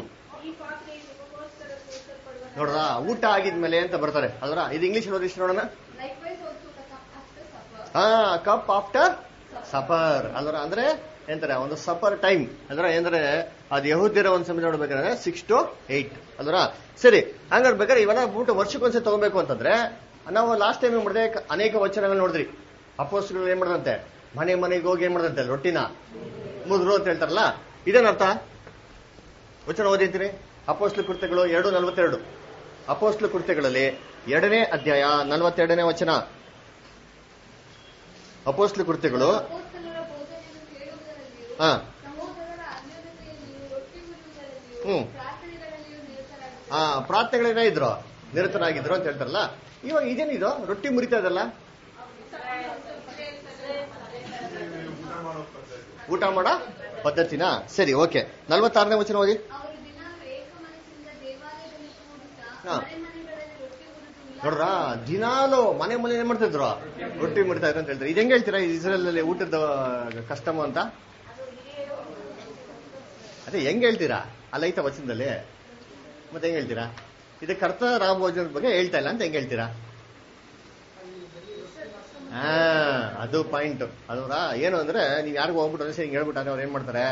ನೋಡ್ರ ಊಟ ಆಗಿದ್ಮೇಲೆ ಅಂತ ಬರ್ತಾರೆ ಅಲ್ರ ಇದು ಇಂಗ್ಲಿಷ್ ಓದಿ ಇಷ್ಟು ನೋಡೋಣ likewise also the cup after supper ಹಾ ಕಪ್ ಆಫ್ಟರ್ ಸಫರ್ ಅಲ್ರ ಅಂದ್ರೆ ಎಂತಾರೆ ಒಂದು ಸಫರ್ ಟೈಮ್ ಅಂದ್ರೆ ಏನಂದ್ರೆ ಅದು ಯಹೂದ್ಯರ ಒಂದು ಸಮಯ ನೋಡ್ಬೇಕಾದ್ರೆ ಸಿಕ್ಸ್ ಟು ಏಟ್ ಅಲ್ರ ಸರಿ ಹಂಗಾರೆ ಬೇಕಾದ್ರೆ ಇವೆಲ್ಲ ಊಟ ವರ್ಷಕ್ಕೊಂದ್ಸರಿ ತಗೋಬೇಕು ಅಂತಂದ್ರೆ ನಾವು ಲಾಸ್ಟ್ ಟೈಮ್ ಏನ್ ಮಾಡಿದೆ ಅನೇಕ ವಚನಗಳು ನೋಡಿದ್ರಿ ಅಪೋಸ್ಟ್ಗಳು ಏನ್ ಮಾಡ್ದಂತೆ ಮನೆ ಮನೆಗೆ ಹೋಗಿ ಏನ್ ಮಾಡ್ದಂತೆ ರೊಟ್ಟಿನ ಮುದ್ರು ಅಂತ ಹೇಳ್ತಾರಲ್ಲ ಇದೇನರ್ಥ ವಚನ ಓದಿರ್ತೀರಿ ಅಪೋಸ್ಟ್ಲ ಕೃತ್ಯಗಳು ಎರಡು ನಲವತ್ತೆರಡು ಅಪೋಸ್ಟ್ಲ ಕೃತ್ಯಗಳಲ್ಲಿ ಎರಡನೇ ಅಧ್ಯಾಯ ನಲವತ್ತೆರಡನೇ ವಚನ ಅಪೋಸ್ಟ್ಲ ಕೃತ್ಯಗಳು ಅಪೊಸ್ತಲರ ಬೋಧನೆಯನ್ನು ಕೇಳುವುದರಲ್ಲಿಯೂ ಹಾ ಸಹೋದರರ ಅನ್ಯೋನ್ಯತೆಯಲ್ಲಿಯೂ ರೊಟ್ಟಿ ಮುರಿಯುವುದರಲ್ಲಿಯೂ ಹ್ಮ್. ಪ್ರಾರ್ಥನೆಗಳಲ್ಲಿಯೂ ನಿರತರಾಗಿದ್ದರು ಆ ಪ್ರಾರ್ಥನೆಗಳೇನೇ ಇದ್ರು ನಿರತರಾಗಿದ್ರು ಅಂತ ಹೇಳ್ತಾರಲ್ಲ ಇವಾಗ ಇದೇನಿದು ರೊಟ್ಟಿ ಮುರಿತಾ ಇದಲ್ಲ ಊಟ ಮಾಡೋ ಪದ್ಧತಿನಾ ಸರಿ ಓಕೆ ನಲ್ವತ್ತಾರನೇ ವಚನ ಓದಿ ಅವರು ದಿನಾಲು ಏಕ ಮನಸ್ಸಿನಿಂದ ದೇವಾಲಯದಲ್ಲಿ ಕೂಡುತ್ತಾ ಹಾ. ಮನೆ ಮನೆಗಳಲ್ಲಿ ರೊಟ್ಟಿ ಮುರಿದು ನೋಡ್ರ ದಿನಾಲು ಮನೆ ಮನೆ ಏನ್ ಮಾಡ್ತಿದ್ರು ರೊಟ್ಟಿ ಮುರಿತಾ ಇದ್ರು ಅಂತ ಹೇಳ್ತಾರೆ ಇದು ಹೆಂಗ್ ಹೇಳ್ತೀರಾ ಇಸ್ರೇಲ್ ಅಲ್ಲಿ ಊಟದ ಕಷ್ಟಮ ಅಂತ ಅದೇ ಹೆಂಗ್ ಹೇಳ್ತೀರಾ ಅಲ್ಲ ಐತ ವಚನದಲ್ಲಿ ಮತ್ತೆ ಹೆಂಗ್ ಹೇಳ್ತೀರಾ ಇದು ಕರ್ತ ರಾಮಭೋಜನದ ಬಗ್ಗೆ ಹೇಳ್ತಾ ಇಲ್ಲ ಅಂತ ಹೆಂಗ್ ಹೇಳ್ತೀರಾ ಹಾ ಅದು ಪಾಯಿಂಟ್ ಅದರ ಏನು ಅಂದ್ರೆ ನೀವ್ ಯಾರಿಗೂ ಹೋಗ್ಬಿಟ್ಟು ಅನಿಸಿ ಹಿಂಗ್ ಹೇಳ್ಬಿಟ್ಟಾರೆ ಅವ್ರು ಏನ್ ಮಾಡ್ತಾರೆ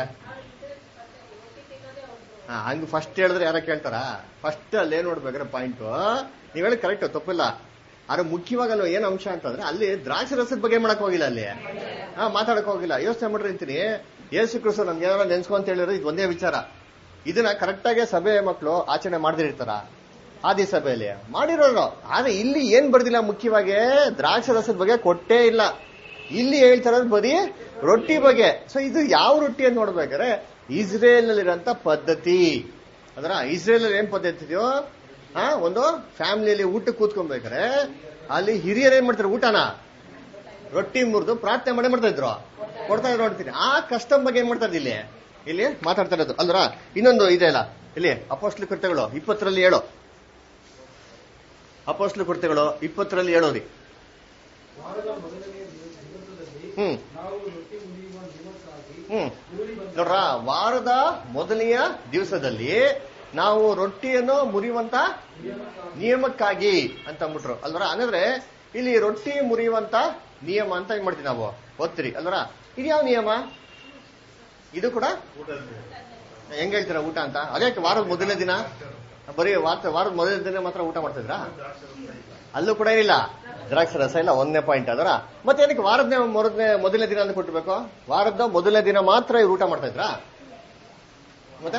ಹಾ ಹಂಗ ಫಸ್ಟ್ ಹೇಳಿದ್ರೆ ಯಾರ ಕೇಳ್ತಾರ ಫಸ್ಟ್ ಅಲ್ಲಿ ಏನ್ ನೋಡ್ಬೇಕಾದ್ರೆ ಪಾಯಿಂಟ್ ನೀವ್ ಹೇಳಿ ಕರೆಕ್ಟ್ ತಪ್ಪಿಲ್ಲ ಆದ್ರೆ ಮುಖ್ಯವಾಗಲ್ಲ ಏನ್ ಅಂಶ ಅಂತಂದ್ರೆ ಅಲ್ಲಿ ದ್ರಾಕ್ಷಿ ರಸದ ಬಗ್ಗೆ ಮಾಡಕ್ ಹೋಗಿಲ್ಲ ಅಲ್ಲಿ ಹಾ ಮಾತಾಡಕ್ ಹೋಗಿಲ್ಲ ಯೋಚನೆ ಮಾಡ್ರಿ ಅಂತೀನಿ ಏಸು ಕ್ರಿಸ್ತು ನಮ್ಗೆ ಏನಾರ ನೆನ್ಸ್ಕೊ ಅಂತ ಹೇಳಿದ್ರೆ ಇದು ಒಂದೇ ವಿಚಾರ ಇದನ್ನ ಕರೆಕ್ಟ್ ಆಗಿ ಸಭೆ ಮಕ್ಕಳು ಆಚರಣೆ ಮಾಡ್ದಿರ್ತಾರ ಆದಿ ಸಭೆಯಲ್ಲಿ ಮಾಡಿರೋರು ಆದ್ರೆ ಇಲ್ಲಿ ಏನ್ ಬರ್ದಿಲ್ಲ ಮುಖ್ಯವಾಗಿ ದ್ರಾಕ್ಷಿ ರಸದ ಬಗ್ಗೆ ಕೊಟ್ಟೇ ಇಲ್ಲ ಇಲ್ಲಿ ಹೇಳ್ತಾರದ್ ಬರೀ ರೊಟ್ಟಿ ಬಗ್ಗೆ ಸೊ ಇದು ಯಾವ ರೊಟ್ಟಿ ಅಂತ ನೋಡ್ಬೇಕಾದ್ರೆ ಇಸ್ರೇಲ್ ನಲ್ಲಿರೋಂತ ಪದ್ಧತಿ ಅದರ ಇಸ್ರೇಲ್ ಅಲ್ಲಿ ಏನ್ ಪದ್ಧತಿ ಇದೆಯೋ ಆ ಒಂದು ಫ್ಯಾಮಿಲಿಯಲ್ಲಿ ಊಟ ಕೂತ್ಕೊಬೇಕಾರೆ ಅಲ್ಲಿ ಹಿರಿಯರು ಏನ್ ಮಾಡ್ತಾರೆ ಊಟನ ರೊಟ್ಟಿ ಮುರಿದು ಪ್ರಾರ್ಥನೆ ಮಾಡಿ ಮಾಡ್ತಾ ಇದ್ರು ಕೊಡ್ತಾ ಇದ್ರು ನೋಡ್ತೀನಿ ಆ ಕಷ್ಟಮ್ ಬಗ್ಗೆ ಏನ್ ಮಾಡ್ತಾ ಇದ್ರು ಇಲ್ಲಿ ಇಲ್ಲಿ ಮಾತಾಡ್ತಾ ಇರೋದು ಅಲ್ರ ಇನ್ನೊಂದು ಇದೆ ಅಲ್ಲ ಇಲ್ಲಿ ಅಪೋಸ್ಟ್ಲು ಕೃತ್ಯಗಳು ಇಪ್ಪತ್ತರಲ್ಲಿ ಹೇಳು ಅಪೋಸ್ಟ್ಲು ಕೃತ್ಯಗಳು ಇಪ್ಪತ್ತರಲ್ಲಿ ಹೇಳೋರಿ ವಾರದ ಮೊದಲನೆಯ ದಿವಸದಲ್ಲಿ ಹ್ಮ್ ನಾವು ರೊಟ್ಟಿ ಮುರಿಯುವ ನಿಯಮಕ್ಕಾಗಿ ಹ್ಮ್ ಕೂಡಿ ಬಂದ ನೋಡ್ರ ವಾರದ ಮೊದಲನೆಯ ದಿವಸದಲ್ಲಿ ನಾವು ರೊಟ್ಟಿಯನ್ನು ಮುರಿಯುವಂತ ನಿಯಮಕ್ಕಾಗಿ ಅಂತ ಅಂದ್ಬಿಟ್ರು ಅಲ್ವರ ಹಂಗಂದ್ರೆ ಇಲ್ಲಿ ರೊಟ್ಟಿ ಮುರಿಯುವಂತ ನಿಯಮ ಅಂತ ಏನ್ ಮಾಡ್ತೀವಿ ನಾವು ಓದ್ತೀರಿ ಅಲ್ವರ ಇದು ಯಾವ ನಿಯಮ ಇದು ಕೂಡ ಹೆಂಗ್ ಹೇಳ್ತೀರಾ ಊಟ ಅಂತ ಅದೇ ವಾರದ ಮೊದಲನೇ ದಿನ ಬರೀ ವಾರ ವಾರದ ಮೊದಲನೇ ದಿನ ಮಾತ್ರ ಊಟ ಮಾಡ್ತಿದ್ರಾ ಅಲ್ಲೂ ಕೂಡ ಏನಿಲ್ಲ ದ್ರಾಕ್ಷಿ ರಸ ಇಲ್ಲ ಒಂದನೇ ಪಾಯಿಂಟ್ ಅದರ ಮತ್ತೆ ಏನಕ್ಕೆ ವಾರದನೇ ಮೊದಲನೇ ಮೊದಲನೇ ದಿನ ಅಂತ ಕೊಟ್ಟಿರ್ಬೇಕು ವಾರದ ಮೊದಲನೇ ದಿನ ಮಾತ್ರ ಇವ್ರು ಊಟ ಮಾಡ್ತಾ ಇದ್ರಾ ಮತ್ತೆ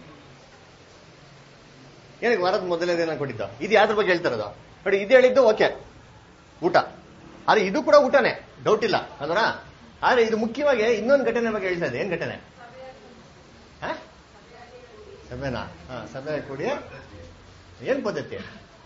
ಏನಕ್ಕೆ ವಾರದ ಮೊದಲನೇ ದಿನ ಕೊಟ್ಟಿದ್ದು ಇದು ಯಾವ್ದ್ರ ಬಗ್ಗೆ ಹೇಳ್ತಾರದು ನೋಡಿ ಇದು ಹೇಳಿದ್ದು ಓಕೆ ಊಟ ಆದ್ರೆ ಇದು ಕೂಡ ಊಟನೇ ಡೌಟ್ ಇಲ್ಲ ಅಲ್ವರ ಆದ್ರೆ ಇದು ಮುಖ್ಯವಾಗಿ ಇನ್ನೊಂದು ಘಟನೆ ಬಗ್ಗೆ ಹೇಳ್ತಾ ಇದೆ ಏನ್ ಘಟನೆ ಹ? ಸಭೆನಾ ಹಾ ಸಭೆ ಕೂಡಿ ಏನ್ ಪದ್ಧತಿ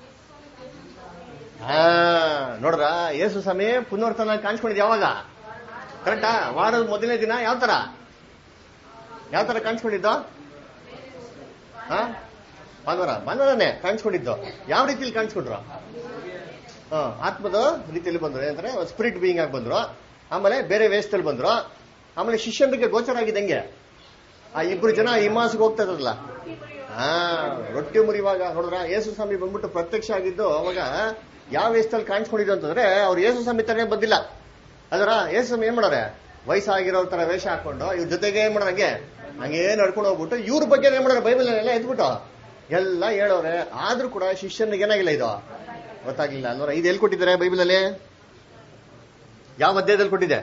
ಹಾ ನೋಡ್ರ ಯೇಸು ಸಮಯ ಪುನರ್ತನ ಕಾಣಿಸ್ಕೊಂಡಿದ್ ಯಾವಾಗ ಕರೆಕ್ಟಾ ವಾರದ ಮೊದಲನೇ ದಿನ ಯಾವ ತರ ಯಾವ ತರ ಕಾಣಿಸ್ಕೊಂಡಿದ್ದು ಹಾ ಭಾನುವಾರ ಭಾನುವಾರನೇ ಕಾಣಿಸ್ಕೊಂಡಿದ್ದು ಯಾವ ರೀತಿಯಲ್ಲಿ ಕಾಣಿಸ್ಕೊಂಡ್ರು ಹಾ ಆತ್ಮದ ರೀತಿಯಲ್ಲಿ ಬಂದ್ರು ಏನಂದ್ರೆ ಸ್ಪಿರಿಟ್ ಬೀಯಿಂಗ್ ಆಗಿ ಬಂದ್ರು ಆಮೇಲೆ ಬೇರೆ ವೇಷದಲ್ಲಿ ಬಂದ್ರು ಆಮೇಲೆ ಶಿಷ್ಯನಿಗೆ ಗೋಚರ ಆಗಿದೆ ಹೆಂಗೆ ಆ ಇಬ್ರು ಜನ ಇಮಾಸ್ಗೆ ಹೋಗ್ತಾ ಇದ್ರಲ್ಲ ಹಾ ರೊಟ್ಟಿ ಮುರಿವಾಗ ನೋಡಿದ್ರ ಯೇಸು ಸ್ವಾಮಿ ಬಂದ್ಬಿಟ್ಟು ಪ್ರತ್ಯಕ್ಷ ಆಗಿದ್ದು ಅವಾಗ ಯಾವ ವೇಷದಲ್ಲಿ ಕಾಣಿಸ್ಕೊಂಡಿದ್ದು ಅಂತಂದ್ರೆ ಅವ್ರು ಯೇಸು ಸ್ವಾಮಿ ತರನೇ ಬಂದಿಲ್ಲ ಅದರ ಯೇಸು ಸ್ವಾಮಿ ಏನ್ ಮಾಡೋರೆ ವಯಸ್ಸಾಗಿರೋ ತರ ವೇಷ ಹಾಕೊಂಡು ಇವ್ರ ಜೊತೆಗೆ ಏನ್ ಮಾಡೋರು ಹಂಗೆ ಹಂಗೇ ನಡ್ಕೊಂಡು ಹೋಗ್ಬಿಟ್ಟು ಇವ್ರ ಬಗ್ಗೆ ಏನ್ ಮಾಡೋರು ಬೈಬಲ್ ಎಲ್ಲ ಎದ್ಬಿಟ್ಟು ಎಲ್ಲ ಹೇಳೋರೆ ಆದ್ರೂ ಕೂಡ ಶಿಷ್ಯನಿಗೆ ಏನಾಗಿಲ್ಲ ಇದು ಗೊತ್ತಾಗ್ಲಿಲ್ಲ ಅಲ್ವರ ಇದು ಎಲ್ಲಿ ಕೊಟ್ಟಿದ್ದಾರೆ ಬೈಬಲ್ ಅಲ್ಲಿ ಯಾವ ಅಧ್ಯಾಯದಲ್ಲಿ ಕೊಟ್ಟಿದೆ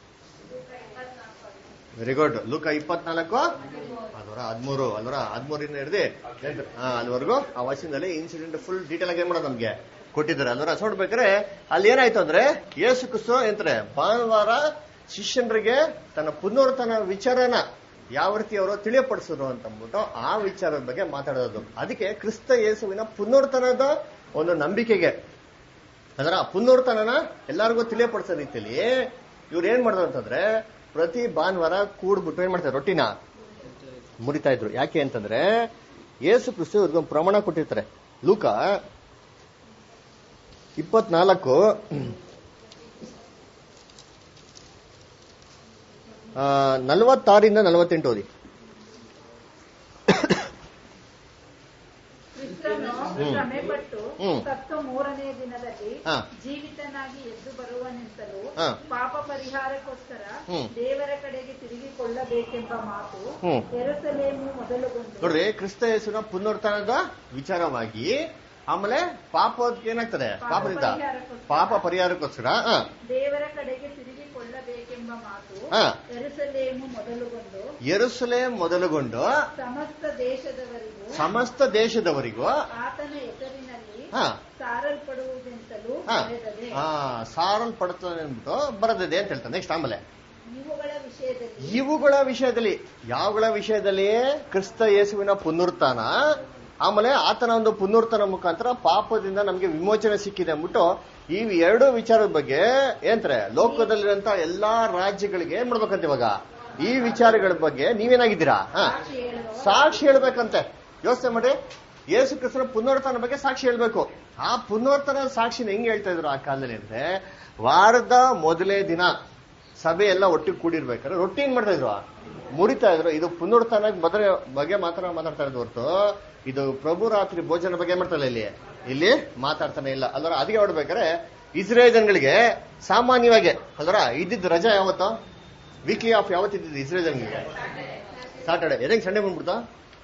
ವೆರಿ ಗುಡ್ ಲೂಕ ಇಪ್ಪತ್ನಾಲ್ಕು ಅದರ ಹದ್ಮೂರು ಅಲ್ವರ ಹದ್ಮೂರಿಂದ ಹಿಡಿದು ಅಲ್ಲಿವರೆಗೂ ಆ ವಚನದಲ್ಲಿ ಇನ್ಸಿಡೆಂಟ್ ಫುಲ್ ಡೀಟೇಲ್ ಆಗಿ ಏನ್ ಮಾಡೋದು ನಮ್ಗೆ ಕೊಟ್ಟಿದ್ದಾರೆ ಅಲ್ವರ ನೋಡ್ಬೇಕಾದ್ರೆ ಅಲ್ಲಿ ಏನಾಯ್ತು ಅಂದ್ರೆ ಯೇಸು ಕ್ರಿಸ್ತು ಎಂತಾರೆ ಭಾನುವಾರ ಶಿಷ್ಯನರಿಗೆ ತನ್ನ ಪುನರ್ತನ ವಿಚಾರನ ಯಾವ ರೀತಿ ಅವರು ತಿಳಿಯಪಡಿಸಿದ್ರು ಅಂತ ಅಂದ್ಬಿಟ್ಟು ಆ ವಿಚಾರದ ಬಗ್ಗೆ ಮಾತಾಡೋದು ಅದಕ್ಕೆ ಕ್ರಿಸ್ತ ಯೇಸುವಿನ ಪುನರ್ತನದ ಒಂದು ನಂಬಿಕೆಗೆ ಅದರ ಪುನರ್ತನನ ಎಲ್ಲರಿಗೂ ತಿಳಿಯಪಡಿಸೋ ರೀತಿಯಲ್ಲಿ ಇವ್ರು ಏನ್ ಮಾಡಿದ್ರು ಅಂತಂದ್ರೆ ಪ್ರತಿ ಭಾನುವಾರ ಕೂಡ್ಬಿಟ್ಟು ಏನ್ ಮಾಡ್ತಾರೆ ರೊಟ್ಟಿನ ಮುರಿತಾ ಇದ್ರು ಯಾಕೆ ಅಂತಂದ್ರೆ ಯೇಸು ಕ್ರಿಸ್ತು ಇವ್ರಿಗೊಂದು ಪ್ರಮಾಣ ಕೊಟ್ಟಿರ್ತಾರೆ ಲೂಕ ಇಪ್ಪತ್ನಾಲ್ಕು ಆ, ನಲವತ್ತಾರಿಂದ ನಲವತ್ತೆಂಟು ಓದಿ ಕ್ರಿಸ್ತನು ಹ್ಮ್. ಶ್ರಮೆಪಟ್ಟು ಹ್ಮ್. ಸತ್ತ ಮೂರನೇ ದಿನದಲ್ಲಿ ಹಾ. ಜೀವಿತನಾಗಿ ಎದ್ದು ಬರುವನೆಂತಲೂ ಹಾ. ಪಾಪ ಪರಿಹಾರಕ್ಕೋಸ್ಕರ ಹ್ಮ್. ದೇವರ ಕಡೆಗೆ ತಿರುಗಿಕೊಳ್ಳಬೇಕೆಂಬ ಮಾತು ಹ್ಮ್. ಎರುಸಲೇಮು ಮೊದಲುಗೊಂಡು ನೋಡ್ರಿ ಕ್ರಿಸ್ತ ಯೇಸುನ ಪುನರುತ್ಥಾನದ ವಿಚಾರವಾಗಿ ಆಮೇಲೆ ಪಾಪಕ್ಕೆ ಏನಾಗ್ತದೆ ಪಾಪದಿಂದ ಪಾಪ ಪರಿಹಾರಕ್ಕೋಸ್ಕರ ಆ, ದೇವರ ಕಡೆಗೆ ತಿರುಗಿಕೊಳ್ಳಬೇಕೆಂಬ ಮಾತು ಹಾ. ಎರುಸಲೇಮು ಮೊದಲುಗೊಂಡು ಯೆರೂಸಲೇಮ್ ಮೊದಲುಗೊಂಡು ಸಮಸ್ತ ದೇಶದವರಿಗೂ ಸಮಸ್ತ ದೇಶದವರಿಗೂ ಆತನ ಹೆಸರಿನಲ್ಲಿ ಹಾ. ಸಾರಲ್ಪಡುವುದೆಂತಲೂ ಹಾ ಬರೆದದೆ ಹಾ ಸಾರಲ್ಪಡುತ್ತದೆ ಅಂದ್ಬಿಟ್ಟು ಬರದಿದೆ ಅಂತ ಹೇಳ್ತಾರೆ ನೆಕ್ಸ್ಟ್ ಆಮೇಲೆ ಇವುಗಳ ವಿಷಯದಲ್ಲಿ ಇವುಗಳ ವಿಷಯದಲ್ಲಿ ಯಾವಗಳ ವಿಷಯದಲ್ಲಿ ಕ್ರಿಸ್ತ ಯೇಸುವಿನ ಪುನರುತ್ಥಾನ ಆಮೇಲೆ ಆತನ ಒಂದು ಪುನರುತ್ಥಾನ ಮುಖಾಂತರ ಪಾಪದಿಂದ ನಮಗೆ ವಿಮೋಚನೆ ಸಿಕ್ಕಿದೆ ಅಂದ್ಬಿಟ್ಟು ಈ ಎರಡು ವಿಚಾರದ ಬಗ್ಗೆ ಏನಂತಾರೆ ಲೋಕದಲ್ಲಿರುವಂತ ಎಲ್ಲಾ ರಾಜ್ಯಗಳಿಗೆ ಏನ್ ಮಾಡ್ಬೇಕಂತ ಇವಾಗ ಈ ವಿಚಾರಗಳ ಬಗ್ಗೆ ನೀವೇನಾಗಿದ್ದೀರಾ ಹಾ ಸಾಕ್ಷಿ ಹೇಳುವ ಸಾಕ್ಷಿ ಹೇಳ್ಬೇಕಂತೆ ಯೋಚನೆ ಮಾಡಿ ಯೇಸು ಕ್ರಿಸ್ತನ ಪುನರುತ್ಥಾನ ಬಗ್ಗೆ ಸಾಕ್ಷಿ ಹೇಳ್ಬೇಕು ಆ ಪುನರುತ್ಥಾನ ಸಾಕ್ಷಿನ ಹೆಂಗ್ ಹೇಳ್ತಾ ಇದ್ರು ಆ ಕಾಲದಲ್ಲಿ ಅಂದ್ರೆ ವಾರದ ಮೊದಲೇ ದಿನ ಸಭೆ ಎಲ್ಲ ಒಟ್ಟಿಗೆ ಕೂಡಿರ್ಬೇಕಾದ್ರೆ ರೊಟ್ಟಿ ಏನ್ ಮಾಡ್ತಾ ಇದ್ರು ಮುರಿತಾ ಇದ್ರು ಇದು ಪುನರುತ್ಥಾನ ಮೊದಲ ಬಗ್ಗೆ ಮಾತ್ರ ಮಾತಾಡ್ತಾ ಇರೋದು ಹೊರತು ಇದು ಪ್ರಭು ರಾತ್ರಿ ಭೋಜನ ಬಗ್ಗೆ ಏನ್ ಮಾಡ್ತಾ ಇಲ್ಲ ಇಲ್ಲಿ ಇಲ್ಲಿ ಮಾತಾಡ್ತಾನೆ ಇಲ್ಲ ಅಲ್ವರ ಅದಕ್ಕೆ ಹೊಡ್ಬೇಕಾದ್ರೆ ಇಸ್ರೇಲ್ ಜನಗಳಿಗೆ ಸಾಮಾನ್ಯವಾಗಿ ಅಲ್ವರ ಇದ್ದಿದ್ದು ರಜಾ ಯಾವತ್ತು ವೀಕ್ಲಿ ಆಫ್ ಯಾವತ್ತು ಇದ್ದಿದ್ದು ಇಸ್ರೇಲ್ ಜನಗಳಿಗೆ ಸಾಟರ್ಡೆ ಎದಂಗೆ ಸಂಡೇ ಬಂದ್ಬಿಡ್ತಾ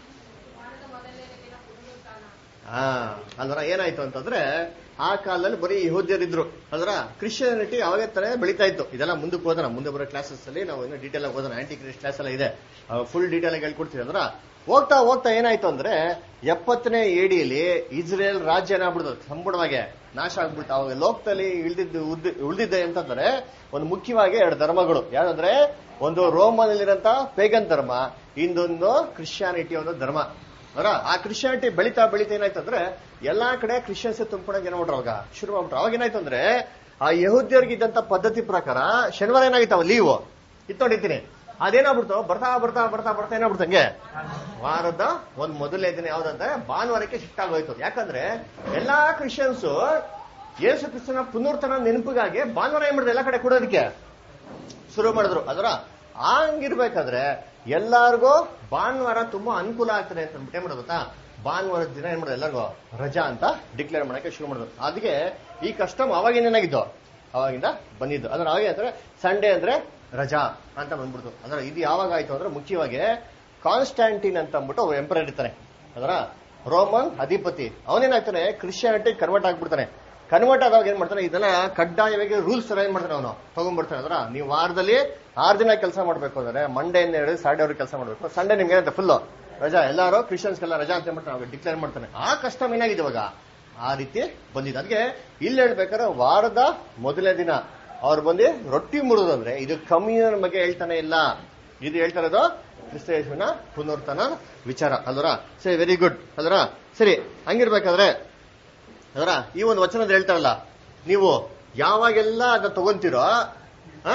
ಹಾ ಅಲ್ವರ ಏನಾಯ್ತು ಅಂತಂದ್ರೆ ಆ ಕಾಲದಲ್ಲಿ ಬರೀ ಯಹೂದ್ಯರಿದ್ರು ಅಲ್ವರ ಕ್ರಿಶ್ಚಿಯಾನಿಟಿ ಅವಾಗ ತರ ಬೆಳೀತಾ ಇತ್ತು ಇದೆಲ್ಲ ಮುಂದಕ್ಕೆ ಹೋದನ ಮುಂದೆ ಬರೋ ಕ್ಲಾಸಸ್ ಅಲ್ಲಿ ನಾವು ಇನ್ನೂ ಡೀಟೇಲ್ ಆಗಿ ಓದೋಣ ಆಂಟಿ ಕ್ರಿಸ್ಟ್ ಕ್ಲಾಸ್ ಎಲ್ಲ ಇದೆ ಫುಲ್ ಡೀಟೇಲ್ ಆಗಿ ಹೇಳ್ಕೊಡ್ತೀವಿ ಅಂದ್ರ ಹೋಗ್ತಾ ಹೋಗ್ತಾ ಏನಾಯ್ತು ಅಂದ್ರೆ ಎಪ್ಪತ್ತನೇ ಏಡಿಯಲ್ಲಿ ಇಸ್ರೇಲ್ ರಾಜ್ಯ ಏನಾಗ್ಬಿಡ್ತು ಸಂಪೂರ್ಣವಾಗಿ ನಾಶ ಆಗ್ಬಿಡ್ತು ಅವಾಗ ಲೋಕದಲ್ಲಿ ಇಳ್ದಿದ್ದು ಉದ್ದ- ಉಳ್ದಿದ್ದೆ ಅಂತಂದ್ರೆ ಒಂದು ಮುಖ್ಯವಾಗಿ ಎರಡು ಧರ್ಮಗಳು ಯಾವ್ದಂದ್ರೆ ಒಂದು ರೋಮನಲ್ಲಿರಂತ ಪೇಗನ್ ಧರ್ಮ ಇನ್ನೊಂದು ಕ್ರಿಶ್ಚಿಯಾನಿಟಿ ಒಂದು ಧರ್ಮ ಅವರ ಆ ಕ್ರಿಶ್ಚಿಯಾನಿಟಿ ಬೆಳಿತಾ ಬೆಳಿತಾ ಏನಾಯ್ತು ಅಂದ್ರೆ ಎಲ್ಲಾ ಕಡೆ ಕ್ರಿಶ್ಚಿಯನ್ಸ್ ತುಂಬಿಕೊಳಕ್ ಏನ್ ಮಾಡ್ರು ಅವಾಗ ಶುರು ಮಾಡ್ಬಿಟ್ರು ಅವಾಗ ಏನಾಯ್ತು ಅಂದ್ರೆ ಆ ಯಹೂದ್ಯರಿಗೆ ಇದ್ದಂತ ಪದ್ಧತಿ ಪ್ರಕಾರ ಶನಿವಾರ ಏನಾಗಿತ್ತು ಅವ ಲೀವ್ ಇತ್ತೊಂಡಿದ್ದೀನಿ ಅದೇನಾಗ್ಬಿಡ್ತು ಬರ್ತಾ ಬರ್ತಾ ಬರ್ತಾ ಬರ್ತಾ ಏನಾಗ್ಬಿಡ್ತು ಹಂಗೆ ವಾರದ ಒಂದ್ ಮೊದಲನೇ ದಿನ ಯಾವ್ದಂದ್ರೆ ಭಾನುವಾರಕ್ಕೆ ಶಿಫ್ಟ್ ಆಗೋಯ್ತು ಯಾಕಂದ್ರೆ ಎಲ್ಲಾ ಕ್ರಿಶ್ಚಿಯನ್ಸ್ ಯೇಸು ಕ್ರಿಸ್ತನ ಪುನರ್ತನ ನೆನಪಿಗಾಗಿ ಭಾನುವಾರ ಏನ್ ಮಾಡಿದ್ರು ಎಲ್ಲಾ ಕಡೆ ಕೊಡೋದಕ್ಕೆ ಶುರು ಮಾಡಿದ್ರು ಅದರ ಹಂಗಿರ್ಬೇಕಾದ್ರೆ ಎಲ್ಲಾರ್ಗೂ ಭಾನುವಾರ ತುಂಬಾ ಅನುಕೂಲ ಆಗ್ತದೆ ಅಂತ ಅಂದ್ಬಿಟ್ಟು ಏನ್ ಮಾಡೋದು ಗೊತ್ತಾ ಭಾನುವಾರದ ದಿನ ಏನ್ ಮಾಡೋದು ಎಲ್ಲರಿಗೂ ರಜಾ ಅಂತ ಡಿಕ್ಲೇರ್ ಮಾಡಕ್ಕೆ ಶುರು ಮಾಡಿದ್ರು ಅದಕ್ಕೆ ಈ ಕಸ್ಟಮ್ ಅವಾಗಿಂದ ಏನಾಗಿದ್ದು ಅವಾಗಿಂದ ಬಂದಿದ್ದು ಅದ್ರ ಅವಾಗ ಅಂದ್ರೆ ಸಂಡೇ ಅಂದ್ರೆ ರಜಾ ಅಂತ ಬಂದ್ಬಿಡ್ತು ಅದರ ಇದು ಯಾವಾಗ ಆಯ್ತು ಅಂದ್ರೆ ಮುಖ್ಯವಾಗಿ ಕಾನ್ಸ್ಟ್ಯಾಂಟಿನ್ ಅಂತ ಅಂದ್ಬಿಟ್ಟು ಎಂಪರರ್ ಇರ್ತಾನೆ ಅದರ ರೋಮನ್ ಅಧಿಪತಿ ಅವನೇನಾಗ್ತಾನೆ ಕ್ರಿಶ್ಚಿಯಾನಿಟಿ ಕನ್ವರ್ಟ್ ಆಗ್ಬಿಡ್ತಾನೆ ಕನ್ವರ್ಟ್ ಆದಾಗ ಏನ್ ಮಾಡ್ತಾನೆ ಇದೆಲ್ಲ ಕಡ್ಡಾಯವಾಗಿ ರೂಲ್ಸ್ ಏನ್ ಮಾಡ್ತಾನೆ ಅವನು ತಗೊಂಡ್ಬಿಡ್ತಾನೆ ಅದ್ರ ನೀವು ವಾರದಲ್ಲಿ ಆರು ದಿನ ಕೆಲಸ ಮಾಡ್ಬೇಕು ಅಂದ್ರೆ ಮಂಡೆಯಿಂದ ಹಿಡಿದು ಸಾಟರ್ಡೆ ಅವ್ರಿಗೆ ಕೆಲಸ ಮಾಡ್ಬೇಕು ಸಂಡೇ ನಿಮ್ಗೆ ಏನಂತ ಫುಲ್ ರಜಾ ಎಲ್ಲಾರು ಕ್ರಿಶ್ಚಿಯನ್ಸ್ಗೆಲ್ಲ ರಜಾ ಅಂತ ಹೇಳ್ಬಿಟ್ಟು ಅವಾಗ ಡಿಕ್ಲೇರ್ ಮಾಡ್ತಾನೆ ಆ ಕಷ್ಟ ಏನಾಗಿದೆ ಇವಾಗ ಆ ರೀತಿ ಬಂದಿದೆ ಅದಕ್ಕೆ ಇಲ್ಲಿ ಹೇಳ್ಬೇಕಾದ್ರೆ ವಾರದ ಮೊದಲನೇ ದಿನ ಅವ್ರು ಬಂದು ರೊಟ್ಟಿ ಮುರಿದಂದ್ರೆ ಇದು ಕಮ್ಯುನಿಯನ್ ಬಗ್ಗೆ ಹೇಳ್ತಾನೆ ಇಲ್ಲ ಇದು ಹೇಳ್ತಾ ಇರೋದು ಕ್ರಿಸ್ತ ಯೇಸುವಿನ ಪುನರ್ತನ ವಿಚಾರ ಅಲ್ವರ ಸರಿ ವೆರಿ ಗುಡ್ ಅಲ್ವರ ಸರಿ ಹಂಗಿರ್ಬೇಕಾದ್ರೆ ಅದರ ಈ ಒಂದು ವಚನದ ಹೇಳ್ತಾರಲ್ಲ ನೀವು ಯಾವಾಗೆಲ್ಲ ಅದನ್ನ ತಗೊಂತೀರೋ ಆ?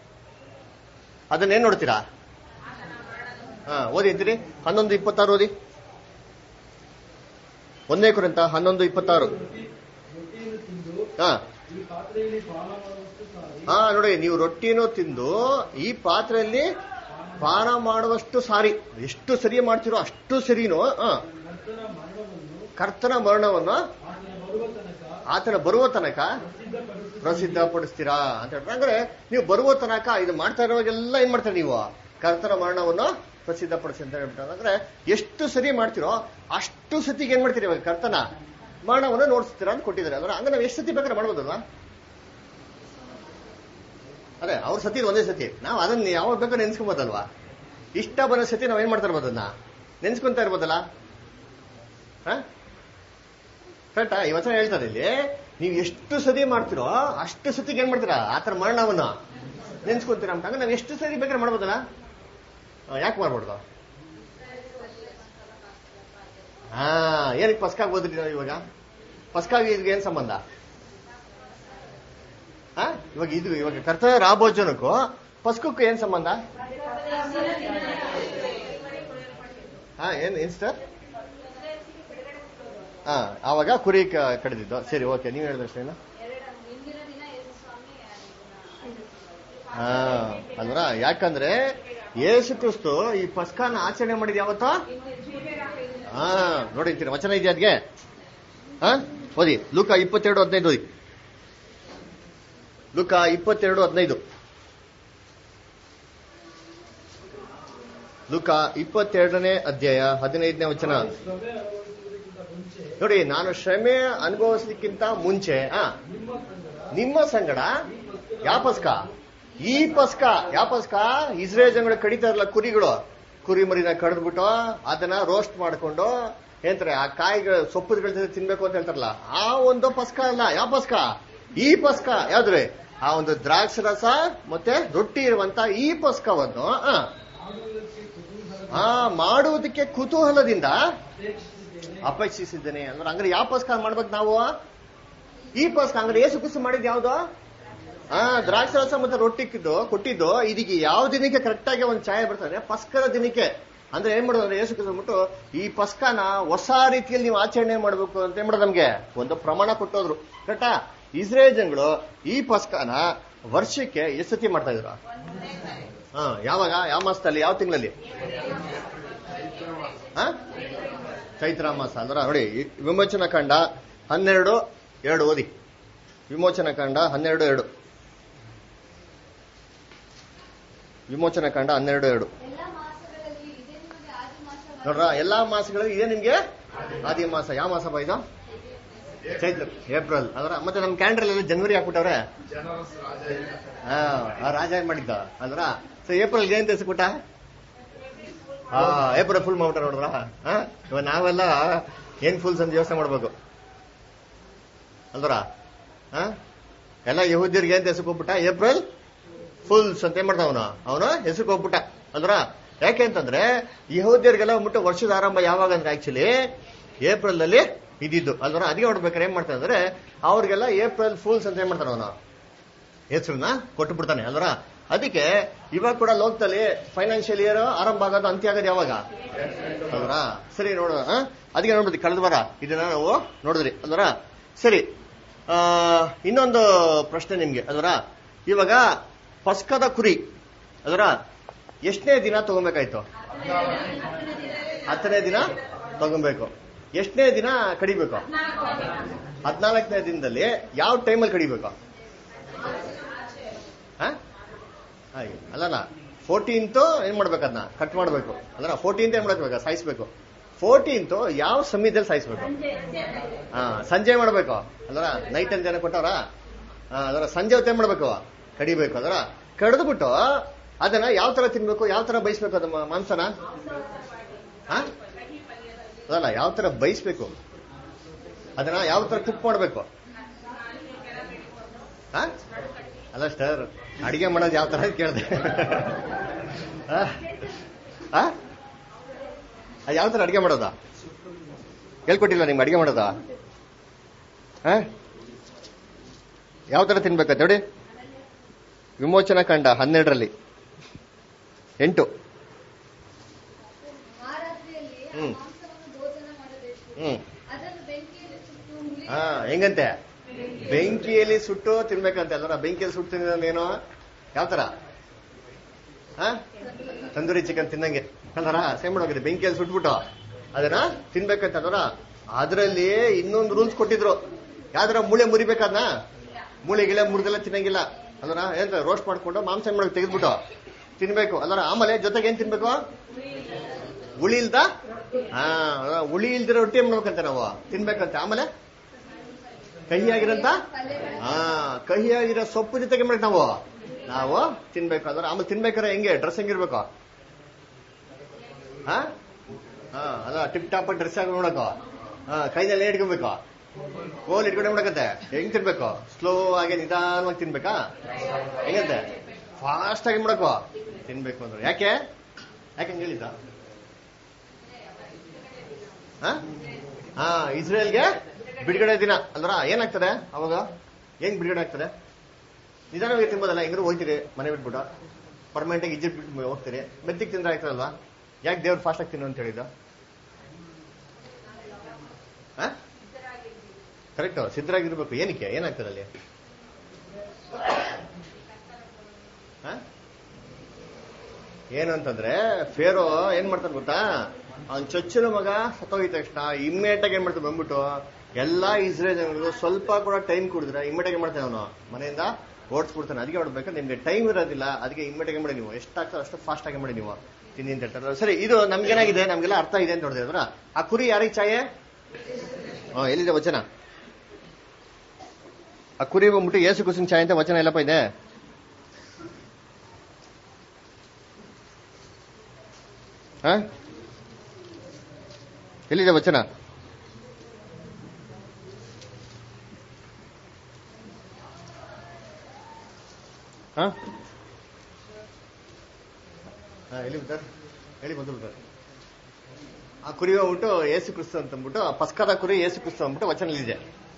ಅದನ್ನೇನ್ ನೋಡ್ತೀರಾ ಹಾ ಓದಿ ಅಂತೀರಿ ಹನ್ನೊಂದು ಇಪ್ಪತ್ತಾರು ಓದಿ ಒಂದೇ ಕುರಿತ ಹನ್ನೊಂದು ಇಪ್ಪತ್ತಾರು ರೊಟ್ಟಿಯನ್ನು ತಿಂದು ಹಾ ಈ ಪಾತ್ರೆಯಲ್ಲಿ ಪಾನ ಮಾಡುವಷ್ಟು ಸಾರಿ ಹಾ ನೋಡಿ ನೀವು ರೊಟ್ಟಿನೂ ತಿಂದು ಈ ಪಾತ್ರೆಯಲ್ಲಿ ಪಾನ ಮಾಡುವಷ್ಟು ಸಾರಿ ಎಷ್ಟು ಸರಿ ಮಾಡ್ತಿರೋ ಅಷ್ಟು ಸರಿನೋ ಹಾ ಕರ್ತನ ಮರಣವನ್ನು ಕರ್ತನ ಮರಣವನ್ನು ಆತನ ಬರುವ ತನಕ ಆತನ ಬರುವ ತನಕ ಸಿದ್ಧಪಡಿಸಿ ಪ್ರಸಿದ್ಧಪಡಿಸ್ತೀರಾ ಅಂತ ಹೇಳ್ತಾರೆ ಅಂದ್ರೆ ನೀವು ಬರುವ ತನಕ ಇದು ಮಾಡ್ತಾ ಇರುವಾಗೆಲ್ಲ ಏನ್ ಮಾಡ್ತಾರೆ ನೀವು ಕರ್ತನ ಮರಣವನ್ನು ಪ್ರಸಿದ್ಧಪಡಿಸಿ ಅಂತ ಹೇಳ್ಬಿಟ್ಟು ಅಂದ್ರೆ ಎಷ್ಟು ಸರಿ ಮಾಡ್ತಿರೋ ಅಷ್ಟು ಸತಿಗೆ ಏನ್ ಮಾಡ್ತೀರಿ ಇವಾಗ ಕರ್ತನ ಮರಣವನ್ನು ನೋಡ್ಸ್ತೀರಾ ಅಂತ ಕೊಟ್ಟಿದ್ದಾರೆ ಅಂದ್ರೆ ಹಂಗ ನಾವು ಎಷ್ಟು ಸತಿ ಬೇಕಾದ್ರೆ ಮಾಡ್ಬೋದಲ್ವಾ ಅದೇ ಅವ್ರ ಸತಿ ಒಂದೇ ಸತಿ ನಾವು ಅದನ್ನ ಯಾವಾಗ ಬೇಕಾದ್ರೆ ನೆನ್ಸ್ಕೊಬೋದಲ್ವಾ ಇಷ್ಟ ಬರೋ ಸತಿ ನಾವ್ ಏನ್ ಮಾಡ್ತಾ ಇರ್ಬೋದನ್ನ ನೆನ್ಸ್ಕೊಂತಾ ಇರ್ಬೋದಲ್ಲ ಹಾ ಕರೆಕ್ಟಾ ಈ ವಚನ ಹೇಳ್ತಾರೆ ಇಲ್ಲಿ ನೀವು ಎಷ್ಟು ಸತಿ ಮಾಡ್ತಿರೋ ಅಷ್ಟು ಸತಿಗೆ ಏನ್ ಮಾಡ್ತೀರಾ ಆತರ ಮರಣವನ್ನ ನೆನ್ಸ್ಕೊಂತೀರಾ ಅಂತ ಹಂಗ ನಾವು ಎಷ್ಟು ಸರಿ ಬೇಕಾದ್ರೆ ಮಾಡ್ಬೋದಲ್ಲ ಯಾಕೆ ಮಾಡ್ಬಾರ್ದು ಹಾ ಏನಕ್ಕೆ ಪಸ್ಕಾಗ್ ಓದಿದ್ರಿ ನಾವು ಇವಾಗ ಪಸ್ಕಾಗಿ ಇದ್ಗೆ ಏನ್ ಸಂಬಂಧ ಹಾ ಇವಾಗ ಇದು ಇವಾಗ ಕರ್ತವ್ಯ ರಾಭೋಜನಕ್ಕೂ ಪಸ್ಕಕ್ಕೂ ಏನ್ ಸಂಬಂಧ ಹಾ ಏನ್ ಏನ್ ಸರ್ ಹಾ ಆವಾಗ ಕುರಿ ಕ- ಕಡಿದಿದ್ದು ಸರಿ ಓಕೆ ನೀವ್ ಹೇಳಿದಷ್ಟು ಏನು ಹಿಂದಿನ ದಿನ ಯೇಸು ಸ್ವಾಮಿ ಅದನ್ನ ಹಾ ಅಲ್ವರ ಯಾಕಂದ್ರೆ ಯೇಸು ಕ್ರಿಸ್ತು ಈ ಪಸ್ಕಾನ ಆಚರಣೆ ಮಾಡಿದ ಯಾವತ್ತ ಹಾ ನೋಡಿ ಅಂತೀರ ವಚನ ಇದೆಯಾ ಅದ್ಗೆ ಹಾ ಓದಿ ಲೂಕ ಇಪ್ಪತ್ತೆರಡು ಹದಿನೈದು ಓದಿ ಲೂಕ ಇಪ್ಪತ್ತೆರಡು ಹದಿನೈದು ಲೂಕ ಇಪ್ಪತ್ತೆರಡನೇ ಅಧ್ಯಾಯ ಹದಿನೈದನೇ ವಚನ ಶ್ರಮೆ ಅನುಭವಿಸುವುದಕ್ಕಿಂತ ಮುಂಚೆ ನೋಡಿ ನಾನು ಶ್ರಮೆ ಅನುಭವಿಸ್ಲಿಕ್ಕಿಂತ ಮುಂಚೆ ಆ ನಿಮ್ಮ ಸಂಗಡ ನಿಮ್ಮ ಸಂಗಡ ಯಾವ ಪಸ್ಕ ಈ ಪಸ್ಕ ಯಾವ ಪಸ್ಕ ಇಸ್ರೇಲ್ ಜನಗಳು ಕಡಿತಾರಲ್ಲ ಕುರಿಗಳು ಕುರಿ ಮರಿನ ಕಡಿದ್ಬಿಟ್ಟು ಅದನ್ನ ರೋಸ್ಟ್ ಮಾಡ್ಕೊಂಡು ಏನಂತಾರೆ ಆ ಕಾಯಿಗಳು ಸೊಪ್ಪುಗಳ ಜೊತೆ ತಿನ್ಬೇಕು ಅಂತ ಹೇಳ್ತಾರಲ್ಲ ಆ ಒಂದು ಪಸ್ಕ ಅಲ್ಲ ಯಾವ ಪಸ್ಕ ಈ ಪಸ್ಕ ಯಾವ್ದ್ರಿ ಆ ಒಂದು ದ್ರಾಕ್ಷ ರಸ ಮತ್ತೆ ರೊಟ್ಟಿ ಇರುವಂತ ಈ ಪಸ್ಕವನ್ನು ಆ, ಆಡುವುದಕ್ಕೆ ಕುತೂಹಲ ಆ ಮಾಡುವುದಕ್ಕೆ ಕುತೂಹಲದಿಂದ ಅಪೇಕ್ಷಿಸಿದ್ದೇನೆ ಅಪೇಕ್ಷಿಸಿದ್ದೇನೆ ಅಂದ್ರೆ ಹಂಗಾರೆ ಯಾವ ಪಸ್ಕ ಮಾಡ್ಬೇಕು ನಾವು ಈ ಪಸ್ಕ ಹಂಗಾರೆ ಏಸು ಕುಸು ಮಾಡಿದ್ ಯಾವ್ದು ಆ ದ್ರಾಕ್ಷರಸ ಮತ್ತೆ ರೊಟ್ಟಿಕ್ಕಿದ್ದು ಕೊಟ್ಟಿದ್ದು ಇದಕ್ಕೆ ಯಾವ ದಿನಕ್ಕೆ ಕರೆಕ್ಟ್ ಆಗಿ ಒಂದು ಛಾಯೆ ಬರ್ತದೆ ಪಸ್ಕದ ದಿನಕ್ಕೆ ಅಂದ್ರೆ ಏನ್ ಮಾಡೋದು ಅಂದ್ರೆ ಏಸು ಕ್ರಿಸ್ತ ಅಂದ್ಬಿಟ್ಟು ಈ ಪಸ್ಕನ ಹೊಸ ರೀತಿಯಲ್ಲಿ ನೀವು ಆಚರಣೆ ಮಾಡ್ಬೇಕು ಅಂತ ಏನ್ ಮಾಡೋದು ನಮ್ಗೆ ಒಂದು ಪ್ರಮಾಣ ಕೊಟ್ಟೋದ್ರು ಕರೆಕ್ಟಾ ಇಸ್ರೇಲ್ ಜನಗಳು ಈ ಪಸ್ಕನ ವರ್ಷಕ್ಕೆ ಎಷ್ಟು ಸತಿ ಮಾಡ್ತಾ ಇದ್ರು ಹಾ ಯಾವಾಗ ಯಾವ ಮಾಸದಲ್ಲಿ ಯಾವ ತಿಂಗಳಲ್ಲಿ ಹಾ ಚೈತ್ರ ಮಾಸ ಅಂದ್ರ ನೋಡಿ ಈ ವಿಮೋಚನ ಕಂಡ ಹನ್ನೆರಡು ಎರಡು ಓದಿ ವಿಮೋಚನ ಕಾಂಡ ಹನ್ನೆರಡು ಎರಡು ವಿಮೋಚನ ಕಾಂಡ ಹನ್ನೆರಡು ಎರಡು ಎಲ್ಲ ಮಾಸಗಳಲ್ಲಿ ಇದೇ ನಿಮಗೆ ಆದಿ ಮಾಸ ನೋಡ್ರ ಎಲ್ಲಾ ಮಾಸಗಳಲ್ಲಿ ಇದೆ ನಿಮ್ಗೆ ಆದಿ ಮಾಸ ಯಾವ ಮಾಸ ಬಾ ಇದು ಚೈತ್ರ ಏಪ್ರಿಲ್ ಅದರ ಮತ್ತೆ ನಮ್ ಕ್ಯಾಲೆಂಡರ್ ಎಲ್ಲ ಜನವರಿ ಹಾಕ್ಬಿಟ್ಟವ್ರೆ ಹಾ ಆ ರಾಜ ಏನ್ ಮಾಡಿದ್ದ ಅಂದ್ರ ಸೊ ಏಪ್ರಿಲ್ ಏನ್ ತೆಸ್ಕೊಟ್ಟ ಹಾ ಏಪ್ರಿಲ್ ಫುಲ್ ಮಾಡ್ಬಿಟ್ಟ ನೋಡ್ರ ಹಾ ಇವಾಗ ನಾವೆಲ್ಲ ಏನ್ ಫುಲ್ಸ್ ಅಂತ ಯೋಚನೆ ಮಾಡ್ಬೇಕು ಅಲ್ದ್ರ ಹಾ ಎಲ್ಲ ಯಹೂದ್ಯರಿಗೆ ಏನ್ ಹೆಸರು ಹೋಗ್ಬಿಟ್ಟ ಏಪ್ರಿಲ್ ಫುಲ್ಸ್ ಅಂತ ಏನ್ ಮಾಡ್ದ ಅವನು ಅವನು ಹೆಸರು ಹೋಗ್ಬಿಟ್ಟ ಅಲ್ದ್ರ ಯಾಕೆ ಅಂತಂದ್ರೆ ಯಹೂದ್ಯರಿಗೆಲ್ಲ ಹೋಗ್ಬಿಟ್ಟು ವರ್ಷದ ಆರಂಭ ಯಾವಾಗ ಅಂದ್ರೆ ಆಕ್ಚುಲಿ ಏಪ್ರಿಲ್ ಅಲ್ಲಿ ಇದ್ದಿದ್ದು ಅಲ್ದ್ರ ಅದಕ್ಕೆ ನೋಡ್ಬೇಕಾದ್ರೆ ಏನ್ ಮಾಡ್ತಾನೆ ಅಂದ್ರೆ ಅವ್ರಿಗೆಲ್ಲ ಏಪ್ರಿಲ್ ಫೂಲ್ಸ್ ಅಂತ ಏನ್ ಮಾಡ್ತಾನೆ ಅವನು ಹೆಸರನ್ನ ಕೊಟ್ಟು ಬಿಡ್ತಾನೆ ಅಲ್ರ ಅದಕ್ಕೆ ಇವಾಗ ಕೂಡ ಲೋಕದಲ್ಲಿ ಫೈನಾನ್ಷಿಯಲ್ ಇಯರ್ ಆರಂಭ ಆಗೋದು ಅಂತ್ಯ ಆಗೋದು ಯಾವಾಗ ಅಲ್ರ ಸರಿ ನೋಡ ಅದಕ್ಕೆ ನೋಡ್ಬಿಡಿ ಕಳೆದ ವಾರ ಇದನ್ನ ನಾವು ನೋಡಿದ್ರಿ ಅಲ್ವರ ಸರಿ ಆ, ಇನ್ನೊಂದು ಪ್ರಶ್ನೆ ನಿಮ್ಗೆ ಅಲ್ವರ ಇವಾಗ ಪಸ್ಕದ ಕುರಿ ಅದರ ಎಷ್ಟನೇ ದಿನ ತಗೊಬೇಕಾಯ್ತು ಹತ್ತನೇ ದಿನ ತಗೊಬೇಕು ಎಷ್ಟನೇ ದಿನ ಕಡಿಬೇಕು ಹದಿನಾಲ್ಕನೇ ದಿನದಲ್ಲಿ ಯಾವ ಟೈಮಲ್ಲಿ ಕಡಿಬೇಕು ಹ? ಹಾಗೆ ಅಲ್ಲಲ್ಲ ಫೋರ್ಟೀನ್ತ್ ಏನ್ ಮಾಡ್ಬೇಕು ಅದನ್ನ ಕಟ್ ಮಾಡ್ಬೇಕು ಅಲ್ಲ ಫೋರ್ಟೀನ್ತ್ ಏನ್ ಮಾಡ್ಬೇಕು ಸಾಯಿಸ್ಬೇಕು ಫೋರ್ಟೀನ್ತ್ ಯಾವ ಸಮಯದಲ್ಲಿ ಸಾಯಿಸ್ಬೇಕು ಹಾ ಸಂಜೆ ಮಾಡ್ಬೇಕು ಅಲ್ರ ನೈಟ್ ಅಂತ ಏನೋ ಕೊಟ್ಟವ್ರ ಅದರ ಸಂಜೆ ಹೊತ್ತು ಏನ್ ಮಾಡ್ಬೇಕು ಕಡಿಬೇಕು ಅದರ ಕಡ್ದ್ಬಿಟ್ಟು ಅದನ್ನ ಯಾವ ತರ ತಿನ್ಬೇಕು ಯಾವ ತರ ಬಯಸ್ಬೇಕು ಅದ ಮ- ಮಾಂಸನ ಹಾ ಅದಲ್ಲ ಯಾವ ತರ ಬಯಸ್ಬೇಕು ಅದನ್ನ ಯಾವ ತರ ಕುಕ್ ಮಾಡ್ಬೇಕು ಹಾ ಅಲ್ಲ ಸರ್ ಅಡಿಗೆ ಮಾಡೋದು ಯಾವ ತರ ಕೇಳಿದೆ ಯಾವ ತರ ಅಡಿಗೆ ಮಾಡೋದಾ ಹೇಳ್ಕೊಟ್ಟಿಲ್ಲ ನಿಮ್ಗೆ ಅಡಿಗೆ ಮಾಡೋದಾ ಆ? ಯಾವ ತರ ತಿನ್ಬೇಕಂತ ನೋಡಿ ವಿಮೋಚನಾ ಕಂಡ ಹನ್ನೆರಡರಲ್ಲಿ ಎಂಟು ಆ ರಾತ್ರಿಯಲ್ಲಿ ಆ ಹ್ಮ್. ಮಾಂಸವನ್ನು ಭೋಜನ ಮಾಡಬೇಕು ಹ್ಮ್ ಅದನ್ನು ಬೆಂಕಿಯಲ್ಲಿ ಸುಟ್ಟು ಹುಳಿ ಹಾ ಹೆಂಗಂತೆ ಬೆಂಕಿಯಲ್ಲಿ ಸುಟ್ಟು ತಿನ್ಬೇಕಂತೆ ಅಲ್ವರ ಬೆಂಕಿಯಲ್ಲಿ ಸುಟ್ಟು ತಿನ್ನೋದೇನೋ ಯಾವ ತರ ಹಾ ತಂದೂರಿ ಚಿಕನ್ ತಿನ್ನಂಗೆ ಅಲ್ವರ ಸೇಮ್ ಮಾಡೋಗಿದೆ ಬೆಂಕಿಯಲ್ಲಿ ಸುಟ್ಬಿಟ್ಟು ಅದನ್ನ ತಿನ್ಬೇಕಂತ ಅಲ್ವರ ಅದ್ರಲ್ಲಿ ಇನ್ನೊಂದು ರೂಲ್ಸ್ ಕೊಟ್ಟಿದ್ರು ಯಾವ್ದಾರ ಮೂಳೆ ಮುರಿಬೇಕಾದ್ನ ಮೂಳೆ ಗಿಳೆ ಮುರಿದೆಲ್ಲ ತಿನ್ನಂಗಿಲ್ಲ ಅಲ್ವರ ಏನ್ ರೋಸ್ಟ್ ಮಾಡ್ಕೊಂಡು ಮಾಂಸ ಏನ್ ಮಾಡೋದು ತೆಗೆದ್ಬಿಟ್ಟು ತಿನ್ಬೇಕು ಅಲ್ವರ ಆಮೇಲೆ ಜೊತೆಗೆ ಏನ್ ತಿನ್ಬೇಕು ಹುಳಿ ಇಲ್ದ ಹಾ ಹುಳಿ ಇಲ್ದಿರೋ ರೊಟ್ಟಿ ಏನ್ ಮಾಡ್ಬೇಕಂತೆ ನಾವು ತಿನ್ಬೇಕಂತೆ ಆಮೇಲೆ ಕಹಿಯಾಗಿರಂತ ಹಾ ಕಹಿಯಾಗಿರೋ ಸೊಪ್ಪು ಜೊತೆಗೆ ಮಾಡಿ ನಾವು ನಾವು ತಿನ್ಬೇಕು ಅಂದ್ರೆ ಆಮೇಲೆ ತಿನ್ಬೇಕಾದ್ರೆ ಹೆಂಗೆ ಡ್ರೆಸ್ ಹೆಂಗಿರ್ಬೇಕು ಹಾ ಹಾ ಅಲ್ಲ ಟಿಪ್ ಟಾಪ್ ಡ್ರೆಸ್ ಆಗಿ ನೋಡಕ ಹಾ ಕೈನಲ್ಲಿ ಇಟ್ಕೊಬೇಕು ಕೋಲ್ ಇಟ್ಕೊಂಡೆ ಮಾಡಕತ್ತೆ ಹೆಂಗ್ ತಿನ್ಬೇಕು ಸ್ಲೋ ಆಗಿ ನಿಧಾನವಾಗಿ ತಿನ್ಬೇಕಾ ಹೆಂಗಂತೆ ಫಾಸ್ಟ್ ಆಗಿ ಮಾಡಕೋ ತಿನ್ಬೇಕು ಅಂದ್ರೆ ಯಾಕೆ ಯಾಕೆ ಹಂಗ್ ಹೇಳಿದ್ದ ಹಾ ಹಾ ಇಸ್ರೇಲ್ಗೆ ಬಿಡುಗಡೆ ದಿನ ಅಲ್ದ್ರ ಏನಾಗ್ತದೆ ಅವಾಗ ಹೆಂಗ್ ಬಿಡುಗಡೆ ಆಗ್ತದೆ ನಿಧಾನವಾಗಿ ತಿನ್ಬೋದಲ್ಲ ಹೆಂಗ್ರು ಹೋಗ್ತೀರಿ ಮನೆ ಬಿಟ್ಬಿಟ್ಟು ಪರ್ಮನೆಂಟ್ ಆಗಿ ಇಜಿಪ್ಟ್ ಬಿಟ್ಟು ಹೋಗ್ತೀರಿ ಮೆತ್ತಿಗೆ ತಿಂದ್ರೆ ಆಗ್ತದಲ್ವಾ ಯಾಕೆ ದೇವ್ರು ಫಾಸ್ಟ್ ಆಗಿ ತಿನ್ನು ಅಂತ ಹೇಳಿದ ಕರೆಕ್ಟ್ ಸಿದ್ಧರಾಗಿರ್ಬೇಕು ಏನಕ್ಕೆ ಏನಾಗ್ತದೆ ಅಲ್ಲಿ ಹ? ಏನು ಅಂತಂದ್ರೆ ಫೇರೋ ಏನ್ ಮಾಡ್ತಾನೆ ಗೊತ್ತಾ ಅವ್ನ್ ಚೊಚ್ಚಲ ಮಗ ಸತ್ತೋಗಿದ ತಕ್ಷಣ ಇಮ್ಮಿಡಿಯೇಟ್ ಆಗಿ ಏನ್ ಮಾಡ್ತಾನೆ ಬಂದ್ಬಿಟ್ಟು ಎಲ್ಲಾ ಇಸ್ರೇಲ್ ಜನಗಳು ಸ್ವಲ್ಪ ಕೂಡ ಟೈಮ್ ಕುಡಿದ್ರೆ ಇಮ್ಮಿಡಿಯೇಟ್ ಆಗಿ ಮಾಡ್ತಾನೆ ಅವನು ಮನೆಯಿಂದ ಓಡಿಸ್ಬಿಡ್ತಾನೆ ಅದಕ್ಕೆ ಮಾಡ್ಬೇಕು ನಿಮ್ಗೆ ಟೈಮ್ ಇರೋದಿಲ್ಲ ಅದಕ್ಕೆ ಇಮ್ಮಿಡಿಯೇಟ್ ಆಗಿ ಮಾಡಿ ನೀವು ಎಷ್ಟಾಗ್ತದೆ ಅಷ್ಟು ಫಾಸ್ಟ್ ಆಗಿ ಮಾಡಿ ನೀವು ತಿನ್ನಿ ಅಂತ ಹೇಳ್ತಾರೆ ಸರಿ ಇದು ನಮ್ಗೇನಾಗಿದೆ ನಮ್ಗೆಲ್ಲ ಅರ್ಥ ಇದೆ ಅಂತ ನೋಡಿದ್ರೆ ಆ ಕುರಿ ಯಾರಿಗೆ ಛಾಯೆ ಹಾ ಎಲ್ಲಿದೆ ವಚನ ಆ ಕುರಿ ಬಂದ್ಬಿಟ್ಟು ಏಸು ಕುಸಿನ ಛಾಯೆ ಅಂತ ವಚನ ಎಲ್ಲಪ್ಪ ಇದೆ ಹಾ ಎಲ್ಲಿದೆ ವಚನ ಹಾ ಹಾ, ಎಲ್ಲಿ ಬಿಡ್ತಾರೆ ಹೇಳಿ ಬಂದು ಬಿಡ್ತಾರೆ ಆ ಕುರಿ ಹೋಗ್ಬಿಟ್ಟು ಏಸು ಕ್ರಿಸ್ತು ಅಂತ ಅಂದ್ಬಿಟ್ಟು ಆ ಪಸ್ಕದ ಕುರಿ ಏಸು ಕ್ರಿಸ್ತು ಅಂದ್ಬಿಟ್ಟು ವಚನಲ್ಲಿದೆ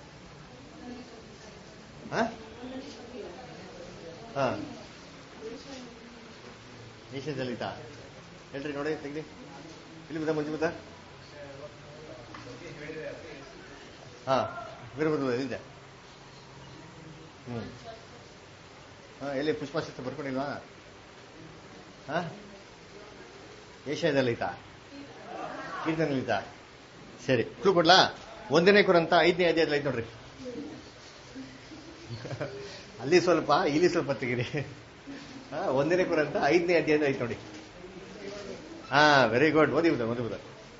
ಹಾ ಹಾ ನಿಷೇಧಲಿತ ಹೇಳ್ರಿ ನೋಡಿ ತೆಗ್ದಿ ಇಲ್ಲಿ ಬಿದ್ದ ಮುಂಚೆ ಬಿದ್ದ ಹಾ ವೀರಭದ್ರ ಎಲ್ಲಿದೆ ಹ್ಮ್ ಹಾ ಎಲ್ಲಿ ಪುಷ್ಪಶಸ್ತ್ರ ಬರ್ಕೊಂಡಿಲ್ವಾ ಹಾ ಏಷ್ಯಾದಲ್ಲಿತ ಕೀರ್ತನಲ್ಲಿತ ಸರಿ ಕ್ಲೂ ಕೊಡ್ಲಾ ಒಂದನೇ ಕುರಂತ ಐದನೇ ಅಧ್ಯಾಯದಲ್ಲಿ ಐತೆ ನೋಡ್ರಿ ಅಲ್ಲಿ ಸ್ವಲ್ಪ ಇಲ್ಲಿ ಸ್ವಲ್ಪ ತೆಗಿರಿ ಹಾ, ಒಂದನೇ ಕುರ ಅಂತ ಐದನೇ ಅಧ್ಯಾಯ ಐತೆ ನೋಡಿ ಹಾ ವೆರಿ ಗುಡ್ ಓದಿ ಬಿಡ ಓದಿ ಬಿಡ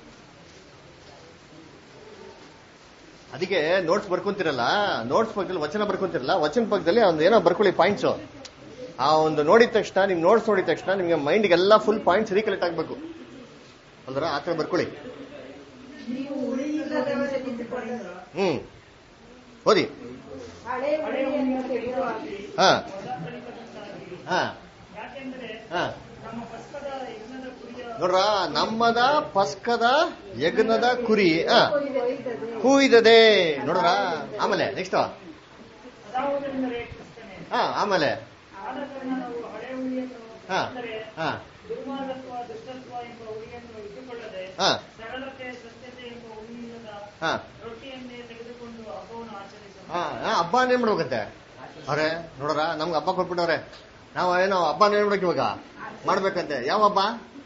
ಅದಕ್ಕೆ ನೋಟ್ಸ್ ಬರ್ಕೊಂತಿರಲ್ಲ ನೋಟ್ಸ್ ಪಕ್ಕದಲ್ಲಿ ವಚನ ಬರ್ಕೊಂತಿರಲ್ಲ ವಚನ ಪಕ್ಕದಲ್ಲಿ ಒಂದು ಏನೋ ಬರ್ಕೊಳ್ಳಿ ಪಾಯಿಂಟ್ಸ್ ಆ ಒಂದು ನೋಡಿದ ತಕ್ಷಣ ನಿಮ್ ನೋಟ್ಸ್ ನೋಡಿದ ತಕ್ಷಣ ನಿಮ್ಗೆ ಮೈಂಡ್ಗೆಲ್ಲ ಫುಲ್ ಪಾಯಿಂಟ್ಸ್ ರೀಕಲೆಕ್ಟ್ ಆಗ್ಬೇಕು ಅಲ್ದ್ರ ಆ ತರ ಬರ್ಕೊಳ್ಳಿ ನೀವು ಉಳಿಯಿಲ್ಲದವರೆನಿಸಿಕೊಳ್ಳಲು ಹ್ಮ್ ಓದಿ ಹಳೆ ಉಳಿಯನ್ನು ತೆಗೆದುಹಾಕಿ ಹಾ ಹೊಸ ಕಲಿತಕ್ಕಾಗಿ ಹಾ ಯಾಕೆಂದ್ರೆ ಹಾ ನಮ್ಮ ಪಸ್ಕದ ಯಜ್ಞದ ಕುರಿಯ ನೋಡ್ರ ನಮ್ಮದ ಪಸ್ಕದ ಯಜ್ಞದ ಕುರಿ ಆ, ಕೊಯ್ದದೆ ಕೂಯ್ದದೆ ನೋಡ್ರ ಆಮೇಲೆ ನೆಕ್ಸ್ಟ್ ಅದಾವುದೆಂದರೆ ಕ್ರಿಸ್ತನೇ ಹಾ ಆಮೇಲೆ ಆದ ಕಾರಣ ನಾವು ಹಳೆ ಉಳಿಯನ್ನು ಹಾ ಅಂದರೆ ಹಾ ದುರ್ಮಾರ್ಗತ್ವ ದುಷ್ಟತ್ವ ಎಂಬ ಉಳಿಯನ್ನು ಇಟ್ಟುಕೊಳ್ಳದೆ ಹಾ ಸರಳತೆ ಸತ್ಯತೆ ಎಂಬ ಉಳಿಯಿಲ್ಲದ ಹಾ ರೊಟ್ಟಿಯನ್ನೇ ತೆಗೆದುಕೊಂಡು ಹಬ್ಬವನ್ನು ಆಚರಿಸೋಣ ಹಾ ಹಾ, ಹಬ್ಬ ಏನ್ ಮಾಡ್ಬೇಕಂತೆ ಅರೆ ನೋಡ್ರ ನಮ್ಗೆ ಹಬ್ಬ ಕೊಟ್ಬಿಟ್ಟವ್ರೆ ನಾವು ಏನೋ ಹಬ್ಬ ಏನ್ ಮಾಡ್ಬೇಕು ಇವಾಗ ಮಾಡ್ಬೇಕಂತೆ ಯಾವ ಹಬ್ಬ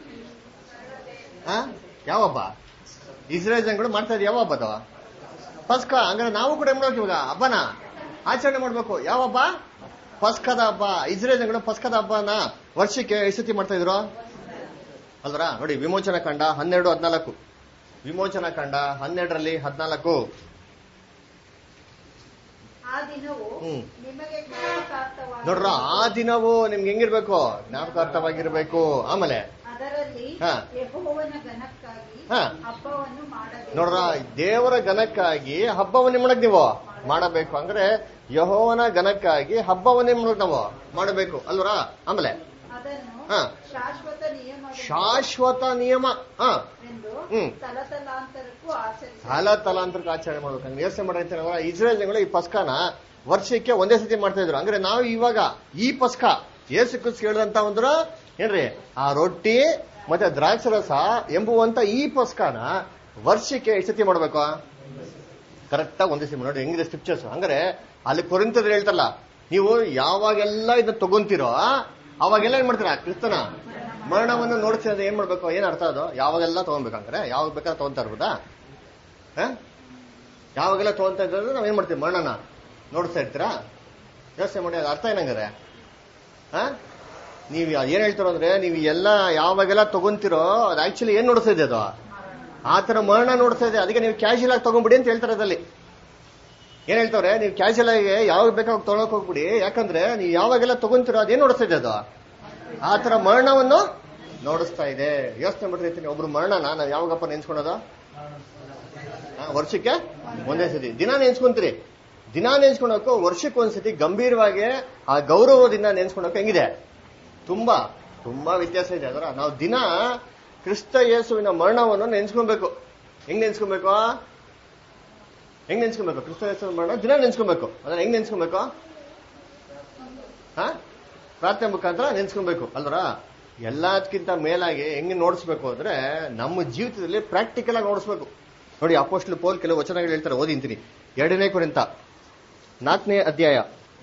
ಹಾ ಯಾವ ಹಬ್ಬ ಇಸ್ರೇಲ್ ಜನಗಳು ಮಾಡ್ತಾ ಇದ್ ಯಾವ ಹಬ್ಬ ಅದು ಪಸ್ಕ ಹಂಗಾರೆ ನಾವು ಕೂಡ ಏನ್ ಮಾಡ್ಬೇಕು ಇವಾಗ ಹಬ್ಬನ ಆಚರಣೆ ಮಾಡ್ಬೇಕು ಯಾವ ಹಬ್ಬ ಪಸ್ಕದ ಹಬ್ಬ ಇಸ್ರೇಲ್ ಜನಗಳು ಪಸ್ಕದ ಹಬ್ಬನ ವರ್ಷಕ್ಕೆ ಎಷ್ಟು ಸತಿ ಮಾಡ್ತಾ ಇದ್ರು ಅಲ್ರ ನೋಡಿ ವಿಮೋಚನಾ ಕಂಡ ಹನ್ನೆರಡು ಹದಿನಾಲ್ಕು ವಿಮೋಚನಾ ಕಂಡ ಹನ್ನೆರಡರಲ್ಲಿ ಹದಿನಾಲ್ಕು ಆ ದಿನವು ಹ್ಮ್. ನಿಮಗೆ ಜ್ಞಾಪಕಾರ್ಥವಾಗಿ ನೋಡ್ರ ಆ ದಿನವೂ ನಿಮ್ಗೆ ಹೆಂಗಿರ್ಬೇಕು ಜ್ಞಾಪಕಾರ್ಥವಾಗಿರ್ಬೇಕು ಆಮೇಲೆ ಅದರಲ್ಲಿ ಹಾ. ಯೆಹೋವನ ಘನಕ್ಕಾಗಿ ಹಾ. ಹಬ್ಬವನ್ನು ಮಾಡಬೇಕು ನೋಡ್ರ ದೇವರ ಘನಕ್ಕಾಗಿ ಹಬ್ಬವನ್ನೇ ಮಾಡಕ್ ನೀವು ಮಾಡಬೇಕು ಅಂದ್ರೆ ಯಹೋವನ ಘನಕ್ಕಾಗಿ ಹಬ್ಬವನ್ನೇ ಮಾಡಕ್ ನಾವು ಮಾಡಬೇಕು ಅಲ್ವರ ಆಮೇಲೆ ಅದನ್ನು ಹಾ. ಶಾಶ್ವತ ನಿಯಮ ಶಾಶ್ವತ ನಿಯಮ ಹ ಎಂದು ಹ್ಮ್. ತಲತಲಾಂತರಕ್ಕೂ ಆಚರಿಸ ಕಾಲ ತಲಾಂತರಕ್ಕೆ ಆಚರಣೆ ಮಾಡ್ಬೇಕು ಯೋಚನೆ ಮಾಡೈತೆ ಇಸ್ರೇಲ್ ಜನಗಳು ಈ ಪಸ್ಕನ ವರ್ಷಕ್ಕೆ ಒಂದೇ ಸತಿ ಮಾಡ್ತಾ ಇದ್ರು ಅಂದ್ರೆ ನಾವು ಇವಾಗ ಈ ಪಸ್ಕ ಏಸು ಕ್ರಿಸ್ತ ಹೇಳಿದಂತ ಒಂದು ಏನ್ರಿ ಆ ರೊಟ್ಟಿ ಮತ್ತೆ ದ್ರಾಕ್ಷರಸ ಎಂಬುವಂತ ಈ ಪಸ್ಕನ ವರ್ಷಕ್ಕೆ ಎಷ್ಟು ಸತಿ ಮಾಡ್ಬೇಕು ಕರೆಕ್ಟ್ ಆಗಿ ಒಂದೇ ಸತಿ ನೋಡಿ ಹೆಂಗಿದೆ ಸ್ಕ್ರಿಪ್ಚರ್ಸ್ ಹಂಗಾರೆ ಅಲ್ಲಿ ಕೊರಿಂತದ್ರು ಹೇಳ್ತಾರಲ್ಲ ನೀವು ಯಾವಾಗೆಲ್ಲ ಇದನ್ನ ತಗೊಂತೀರೋ ಅವಾಗೆಲ್ಲ ಏನ್ ಮಾಡ್ತೀರಾ ಕ್ರಿಸ್ತನ ಮರಣವನ್ನು ನೋಡ್ತೀರ ಅಂದ್ರೆ ಏನ್ ಮಾಡ್ಬೇಕು ಏನ್ ಅರ್ಥ ಅದು ಯಾವಾಗೆಲ್ಲ ತಗೊಂಡ್ಬೇಕಂದ್ರೆ ಯಾವಾಗ ಬೇಕಾದ್ರೆ ತಗೊಂತಾ ಇರ್ಬೋದಾ ಹ? ಯಾವಾಗೆಲ್ಲ ತಗೊಂತಾ ಇದ್ರೆ ನಾವ್ ಏನ್ ಮಾಡ್ತೀವಿ ಮರಣನ ನೋಡ್ತಾ ಇರ್ತೀರಾ ಯೋಚನೆ ಮಾಡಿ ಅದು ಅರ್ಥ ಏನಂಗಾರೆ ಹ ನೀವು ಏನ್ ಹೇಳ್ತಾರೋ ಅಂದ್ರೆ ನೀವು ಎಲ್ಲ ಯಾವಾಗೆಲ್ಲ ತಗೊಂತಿರೋ ಅದು ಆಕ್ಚುಲಿ ಏನ್ ನೋಡ್ತಾ ಇದೆ ಅದು ಆ ತರ ಮರಣ ನೋಡ್ತಾ ಇದೆ ಅದಕ್ಕೆ ನೀವು ಕ್ಯಾಶುಯಲ್ ಆಗಿ ತಗೊಂಡ್ಬಿಡಿ ಅಂತ ಹೇಳ್ತಾರೆ ಅದಲ್ಲಿ ಏನ್ ಹೇಳ್ತಾವ್ರೆ ನೀವು ಕ್ಯಾಶುಯಲ್ ಆಗಿ ಯಾವಾಗ ಬೇಕಾಗ ತೊಗೊಳಕ್ ಹೋಗ್ಬಿಡಿ ಯಾಕಂದ್ರೆ ನೀವು ಯಾವಾಗೆಲ್ಲ ತಗೊಂತಿರೋ ಅದೇನ್ ನೋಡಿಸ್ತಾ ಇದೆ ಅದು ಆ ತರ ಮರಣವನ್ನು ನೋಡಿಸ್ತಾ ಇದೆ ಯೋಚನೆ ಮಾಡಿರ್ತೀನಿ ಒಬ್ರು ಮರಣನ ನಾವು ಯಾವಾಗಪ್ಪ ನೆನ್ಸ್ಕೊಳೋದು ಆ, ವರ್ಷಕ್ಕೆ ಒಂದೇ ಸತಿ ದಿನ ನೆನ್ಸ್ಕೊಂತೀರಿ ದಿನ ನೆನ್ಸ್ಕೊಳಕ್ಕೂ ವರ್ಷಕ್ಕೆ ಒಂದ್ಸತಿ ಗಂಭೀರವಾಗಿ ಆ ಗೌರವದಿಂದ ನೆನ್ಸ್ಕೊಳಕ್ಕೆ ಹೆಂಗಿದೆ ತುಂಬಾ ತುಂಬಾ ವ್ಯತ್ಯಾಸ ಇದೆ ಅದರ ನಾವು ದಿನ ಕ್ರಿಸ್ತ ಯೇಸುವಿನ ಮರಣವನ್ನು ನೆನ್ಸ್ಕೊಬೇಕು ಹೆಂಗ್ ನೆನ್ಸ್ಕೊಬೇಕು ಹೆಂಗ್ ನೆನ್ಸ್ಕೊಬೇಕು ಕ್ರಿಸ್ತ ಯೇಸುವಿನ ಮರಣ ದಿನ ನೆನ್ಸ್ಕೊಬೇಕು ಅದನ್ನ ಹೆಂಗ್ ನೆನ್ಸ್ಕೊಬೇಕು ಹಾ ಪ್ರಾರ್ಥನೆ ಮುಖಾಂತರ ನೆನ್ಸ್ಕೊಬೇಕು ಅಲ್ವರ ಎಲ್ಲದಕ್ಕಿಂತ ಮೇಲಾಗಿ ಹೆಂಗ್ ನೋಡಿಸ್ಬೇಕು ಅಂದ್ರೆ ನಮ್ಮ ಜೀವಿತದಲ್ಲಿ ಪ್ರಾಕ್ಟಿಕಲ್ ಆಗಿ ನೋಡಿಸ್ಬೇಕು ನೋಡಿ ಅಪೋಸ್ಟ್ಲು ಪೋಲ್ ಕೆಲವು ವಚನಗಳು ಹೇಳ್ತಾರೆ ಓದಿಂತೀನಿ ಎರಡನೇ ಕುರಿತ ನಾಲ್ಕನೇ ಅಧ್ಯಾಯ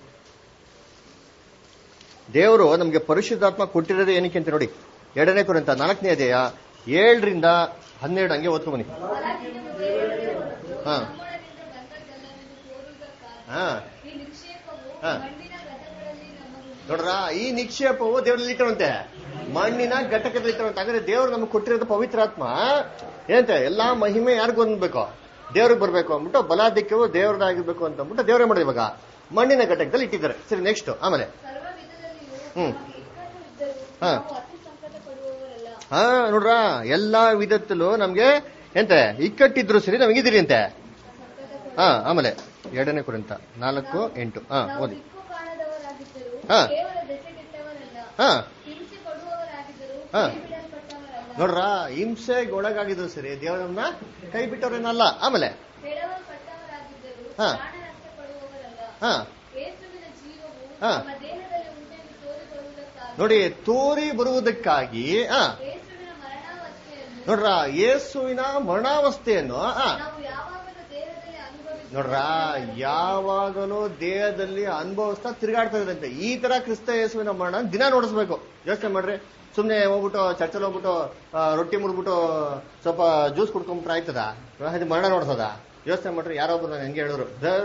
ದೇವರು ನಮಗೆ ಪರಿಶುದ್ಧಾತ್ಮ ಕೊಟ್ಟಿರೋದು ಏನಕ್ಕೆ ಅಂತ ನೋಡಿ ಎರಡನೇ ಕುರಿತ ನಾಲ್ಕನೇ ಅಧ್ಯಾಯ ಏಳರಿಂದ ಹನ್ನೆರಡು ಹಂಗೆ ಓದ್ಕೊಂಬನಿ ಹೊರಗಿನ ದೇವರೇ ಹೊರತು ಹಾ. ನಮ್ಮೊಳಗಿಂದ ಗಂಧರ್ಗಲ್ಲವೆಂದು ತೋರುವುದಕ್ಕಾಗಿ ಹಾ ಈ ನಿಕ್ಷೇಪವು ಹಾ. ಮಣ್ಣಿನ ಘಟಗಳಲ್ಲಿ ನಮ್ಮನ್ನು ನೋಡ್ರ ಈ ನಿಕ್ಷೇಪವು ದೇವರಲ್ಲಿ ಇಟ್ಟವಂತೆ ಮಣ್ಣಿನ ಘಟಕದಲ್ಲಿ ಇಟ್ಟವಂತೆ ಹಾಗಾದ್ರೆ ದೇವರು ನಮಗೆ ಕೊಟ್ಟಿರೋದು ಪವಿತ್ರಾತ್ಮ ಏನಂತೆ ಎಲ್ಲಾ ಮಹಿಮೆ ಯಾರಿಗೂ ಹೊಂದ್ಬೇಕು ದೇವ್ರಿಗೆ ಬರ್ಬೇಕು ಅಂದ್ಬಿಟ್ಟು ಬಲಾಧಿಕ್ಯವು ದೇವ್ರದಾಗಿರ್ಬೇಕು ಅಂತ ಅಂದ್ಬಿಟ್ಟು ದೇವ್ರೇ ಮಾಡಿದ್ರು ಇವಾಗ ಮಣ್ಣಿನ ಘಟಕದಲ್ಲಿ ಇಟ್ಟಿದ್ದಾರೆ ಸರಿ ನೆಕ್ಸ್ಟ್ ಆಮೇಲೆ ಸರ್ವ ವಿಧದಲ್ಲಿಯೂ ಹ್ಮ್. ನಮಗೆ ಇಕ್ಕಟ್ಟು ಇದ್ದರೂ ಹಾ. ನಾವು ಅತಿ ಸಂಕಟ ಪಡುವವರಲ್ಲ ಹಾ ನೋಡ್ರ ಎಲ್ಲಾ ವಿಧದಲ್ಲೂ ನಮ್ಗೆ ಎಂತೆ ಇಕ್ಕಟ್ಟಿದ್ರು ಸರಿ ನಮಗಿದ್ದೀರಿ ಅಂತೆ ಹಾ ಆಮೇಲೆ ಎರಡನೇ ಕುರಿತ ನಾಲ್ಕು ಎಂಟು ಹಾ ನಾವು ಓದಿ ದಿಕ್ಕು ಕಾಣದವರಾಗಿದ್ದರೂ ಹಾ. ಕೇವಲ ದೆಸೆಗೆಟ್ಟವರಲ್ಲ ಹಾ ಹಿಂಸೆ ಕೊಡುವವರಾಗಿದ್ದರೂ ಹಾ. ಕೈಬಿಡಲ್ಪಟ್ಟವರಲ್ಲ ನೋಡ್ರ ಹಿಂಸೆಗೆ ಒಳಗಾಗಿದ್ರು ಸರಿ ದೇವರನ್ನ ಕೈ ಬಿಟ್ಟವ್ರೇನಲ್ಲ ಆಮೇಲೆ ಕೆಡವಲ್ಪಟ್ಟವರಾಗಿದ್ದರೂ ಹಾ. ಪ್ರಾಣ ನಷ್ಟಪಡುವವರಲ್ಲ ಹಾ ಯೇಸುವಿನ ಜೀವವು ಹಾ. ನಮ್ಮ ದೇಹದಲ್ಲಿ ಉಂಟೆಂದು ತೋರಿಬರುವುದಕ್ಕಾಗಿ ನೋಡಿ ತೋರಿ ಬರುವುದಕ್ಕಾಗಿ ಆ ಯೇಸುವಿನ ಮರಣಾವಸ್ಥೆಯನ್ನು ನೋಡ್ರ ಯೇಸುವಿನ ಮರಣಾವಸ್ಥೆಯನ್ನು ಆ ನಾವು ಯಾವಾಗಲೂ ದೇಹದಲ್ಲಿ ಅನುಭವಿಸಿ ನೋಡ್ರ ಯಾವಾಗಲೂ ದೇಹದಲ್ಲಿ ಅನುಭವಿಸ್ತಾ ತಿರುಗಾಡ್ತಾ ಇದ್ರಂತೆ ಈ ತರ ಕ್ರಿಸ್ತ ಯೇಸುವಿನ ಮರಣ ದಿನ ನೋಡಿಸ್ಬೇಕು ಯೋಚನೆ ಮಾಡ್ರಿ ಸುಮ್ನೆ ಹೋಗ್ಬಿಟ್ಟು ಚರ್ಚಲ್ಲಿ ಹೋಗ್ಬಿಟ್ಟು ಆ, ರೊಟ್ಟಿ ಮುಡ್ಬಿಟ್ಟು ಸ್ವಲ್ಪ ಜ್ಯೂಸ್ ಕುಡ್ಕೊಂಡ್ಬಿಟ್ರೆ ಆಯ್ತದ ಅದು ಮರಣ ನೋಡ್ಸದ ಯೋಚನೆ ಮಾಡ್ರಿ ಯಾರೊಬ್ರು ನಾನು ಹೆಂಗೆ ಹೇಳಿದ್ರು ಸರ್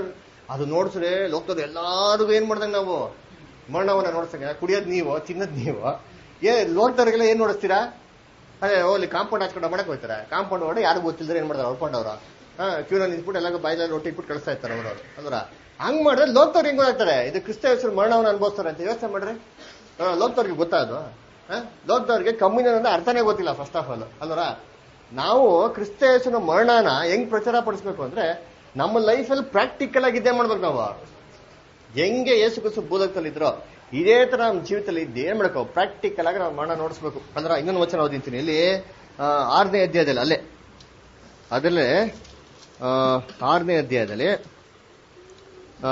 ಅದು ನೋಡ್ಸ್ರೆ ಲೋಕದಲ್ಲಿ ಎಲ್ಲಾರಿಗೂ ಏನ್ ಮಾಡ್ದಂಗ ನಾವು ಮರಣವನ್ನ ನೋಡ್ಸಂಗ ಕುಡಿಯೋದ್ ನೀವು ತಿನ್ನೋದ್ ನೀವು ಏ ಲೋಕದವ್ರಿಗೆಲ್ಲ ಏನ್ ನೋಡಿಸ್ತೀರಾ ಅದೇ ಹೋಗ್ಲಿ ಕಾಂಪೌಂಡ್ ಹಾಚ್ಕೊಂಡು ಮಾಡಕ್ ಹೋಗ್ತಾರೆ ಕಾಂಪೌಂಡ್ ಹೊಡೆ ಯಾರು ಗೊತ್ತಿಲ್ಲದ್ರೆ ಏನ್ ಮಾಡ್ತಾರೆ ಹೊಡ್ಕೊಂಡವ್ರು ಹಾ ಕ್ಯೂನ ನಿಂತ್ಬಿಟ್ಟು ಎಲ್ಲ ಬಾಯಿನಲ್ಲಿ ರೊಟ್ಟಿ ಇಟ್ಬಿಟ್ಟು ಕಳಿಸ್ತಾ ಇರ್ತಾರೆ ಅವರು ಅಂದ್ರ ಹಂಗ್ ಮಾಡಿದ್ರೆ ಲೋಕದವ್ರು ಹೆಂಗ್ ಗೊತ್ತಾಗ್ತಾರೆ ಇದು ಕ್ರಿಸ್ತ ಹೆಸರು ಮರಣವನ್ನ ಅನುಭವಿಸ್ತಾರೆ ಅಂತ ಯೋಚನೆ ಮಾಡ್ರಿ ಆ, ಲೋಕದವ್ರಿಗೆ ಗೊತ್ತಾದು ಲೋಕದವ್ರಿಗೆ ಕಮ್ಯುನಿಯನ್ ಅಂದ್ರೆ ಅರ್ಥನೇ ಗೊತ್ತಿಲ್ಲ ಫಸ್ಟ್ ಆಫ್ ಆಲ್ ಅಲ್ವರ ನಾವು ಕ್ರಿಸ್ತ ಯೇಸುವಿನ ಮರಣನ ಹೆಂಗ್ ಪ್ರಚಾರ ಪಡಿಸ್ಬೇಕು ಅಂದ್ರೆ ನಮ್ಮ ಲೈಫಲ್ಲಿ ಪ್ರಾಕ್ಟಿಕಲ್ ಆಗಿ ಇದೇ ಮಾಡ್ಬೇಕು ನಾವು ಹೆಂಗೆ ಯೇಸು ಕ್ರಿಸ್ತು ಭೂಲೋಕದಲ್ಲಿ ಇದ್ರೋ ಇದೇ ತರ ನಮ್ಮ ಜೀವಿತದಲ್ಲಿ ಇದ್ದು ಏನ್ ಮಾಡ್ಕೋ ಪ್ರಾಕ್ಟಿಕಲ್ ಆಗಿ ನಾವು ಮರಣ ನೋಡಿಸ್ಬೇಕು ಅಂದ್ರೆ ಇನ್ನೊಂದು ವಚನ ಓದಿಂತೀನಿ ಇಲ್ಲಿ ಆ, ಆರನೇ ಅಧ್ಯಾಯದಲ್ಲಿ ಅಲ್ಲೇ ಅದರಲ್ಲೇ ಆ, ಆರನೇ ಅಧ್ಯಾಯದಲ್ಲಿ ಆ,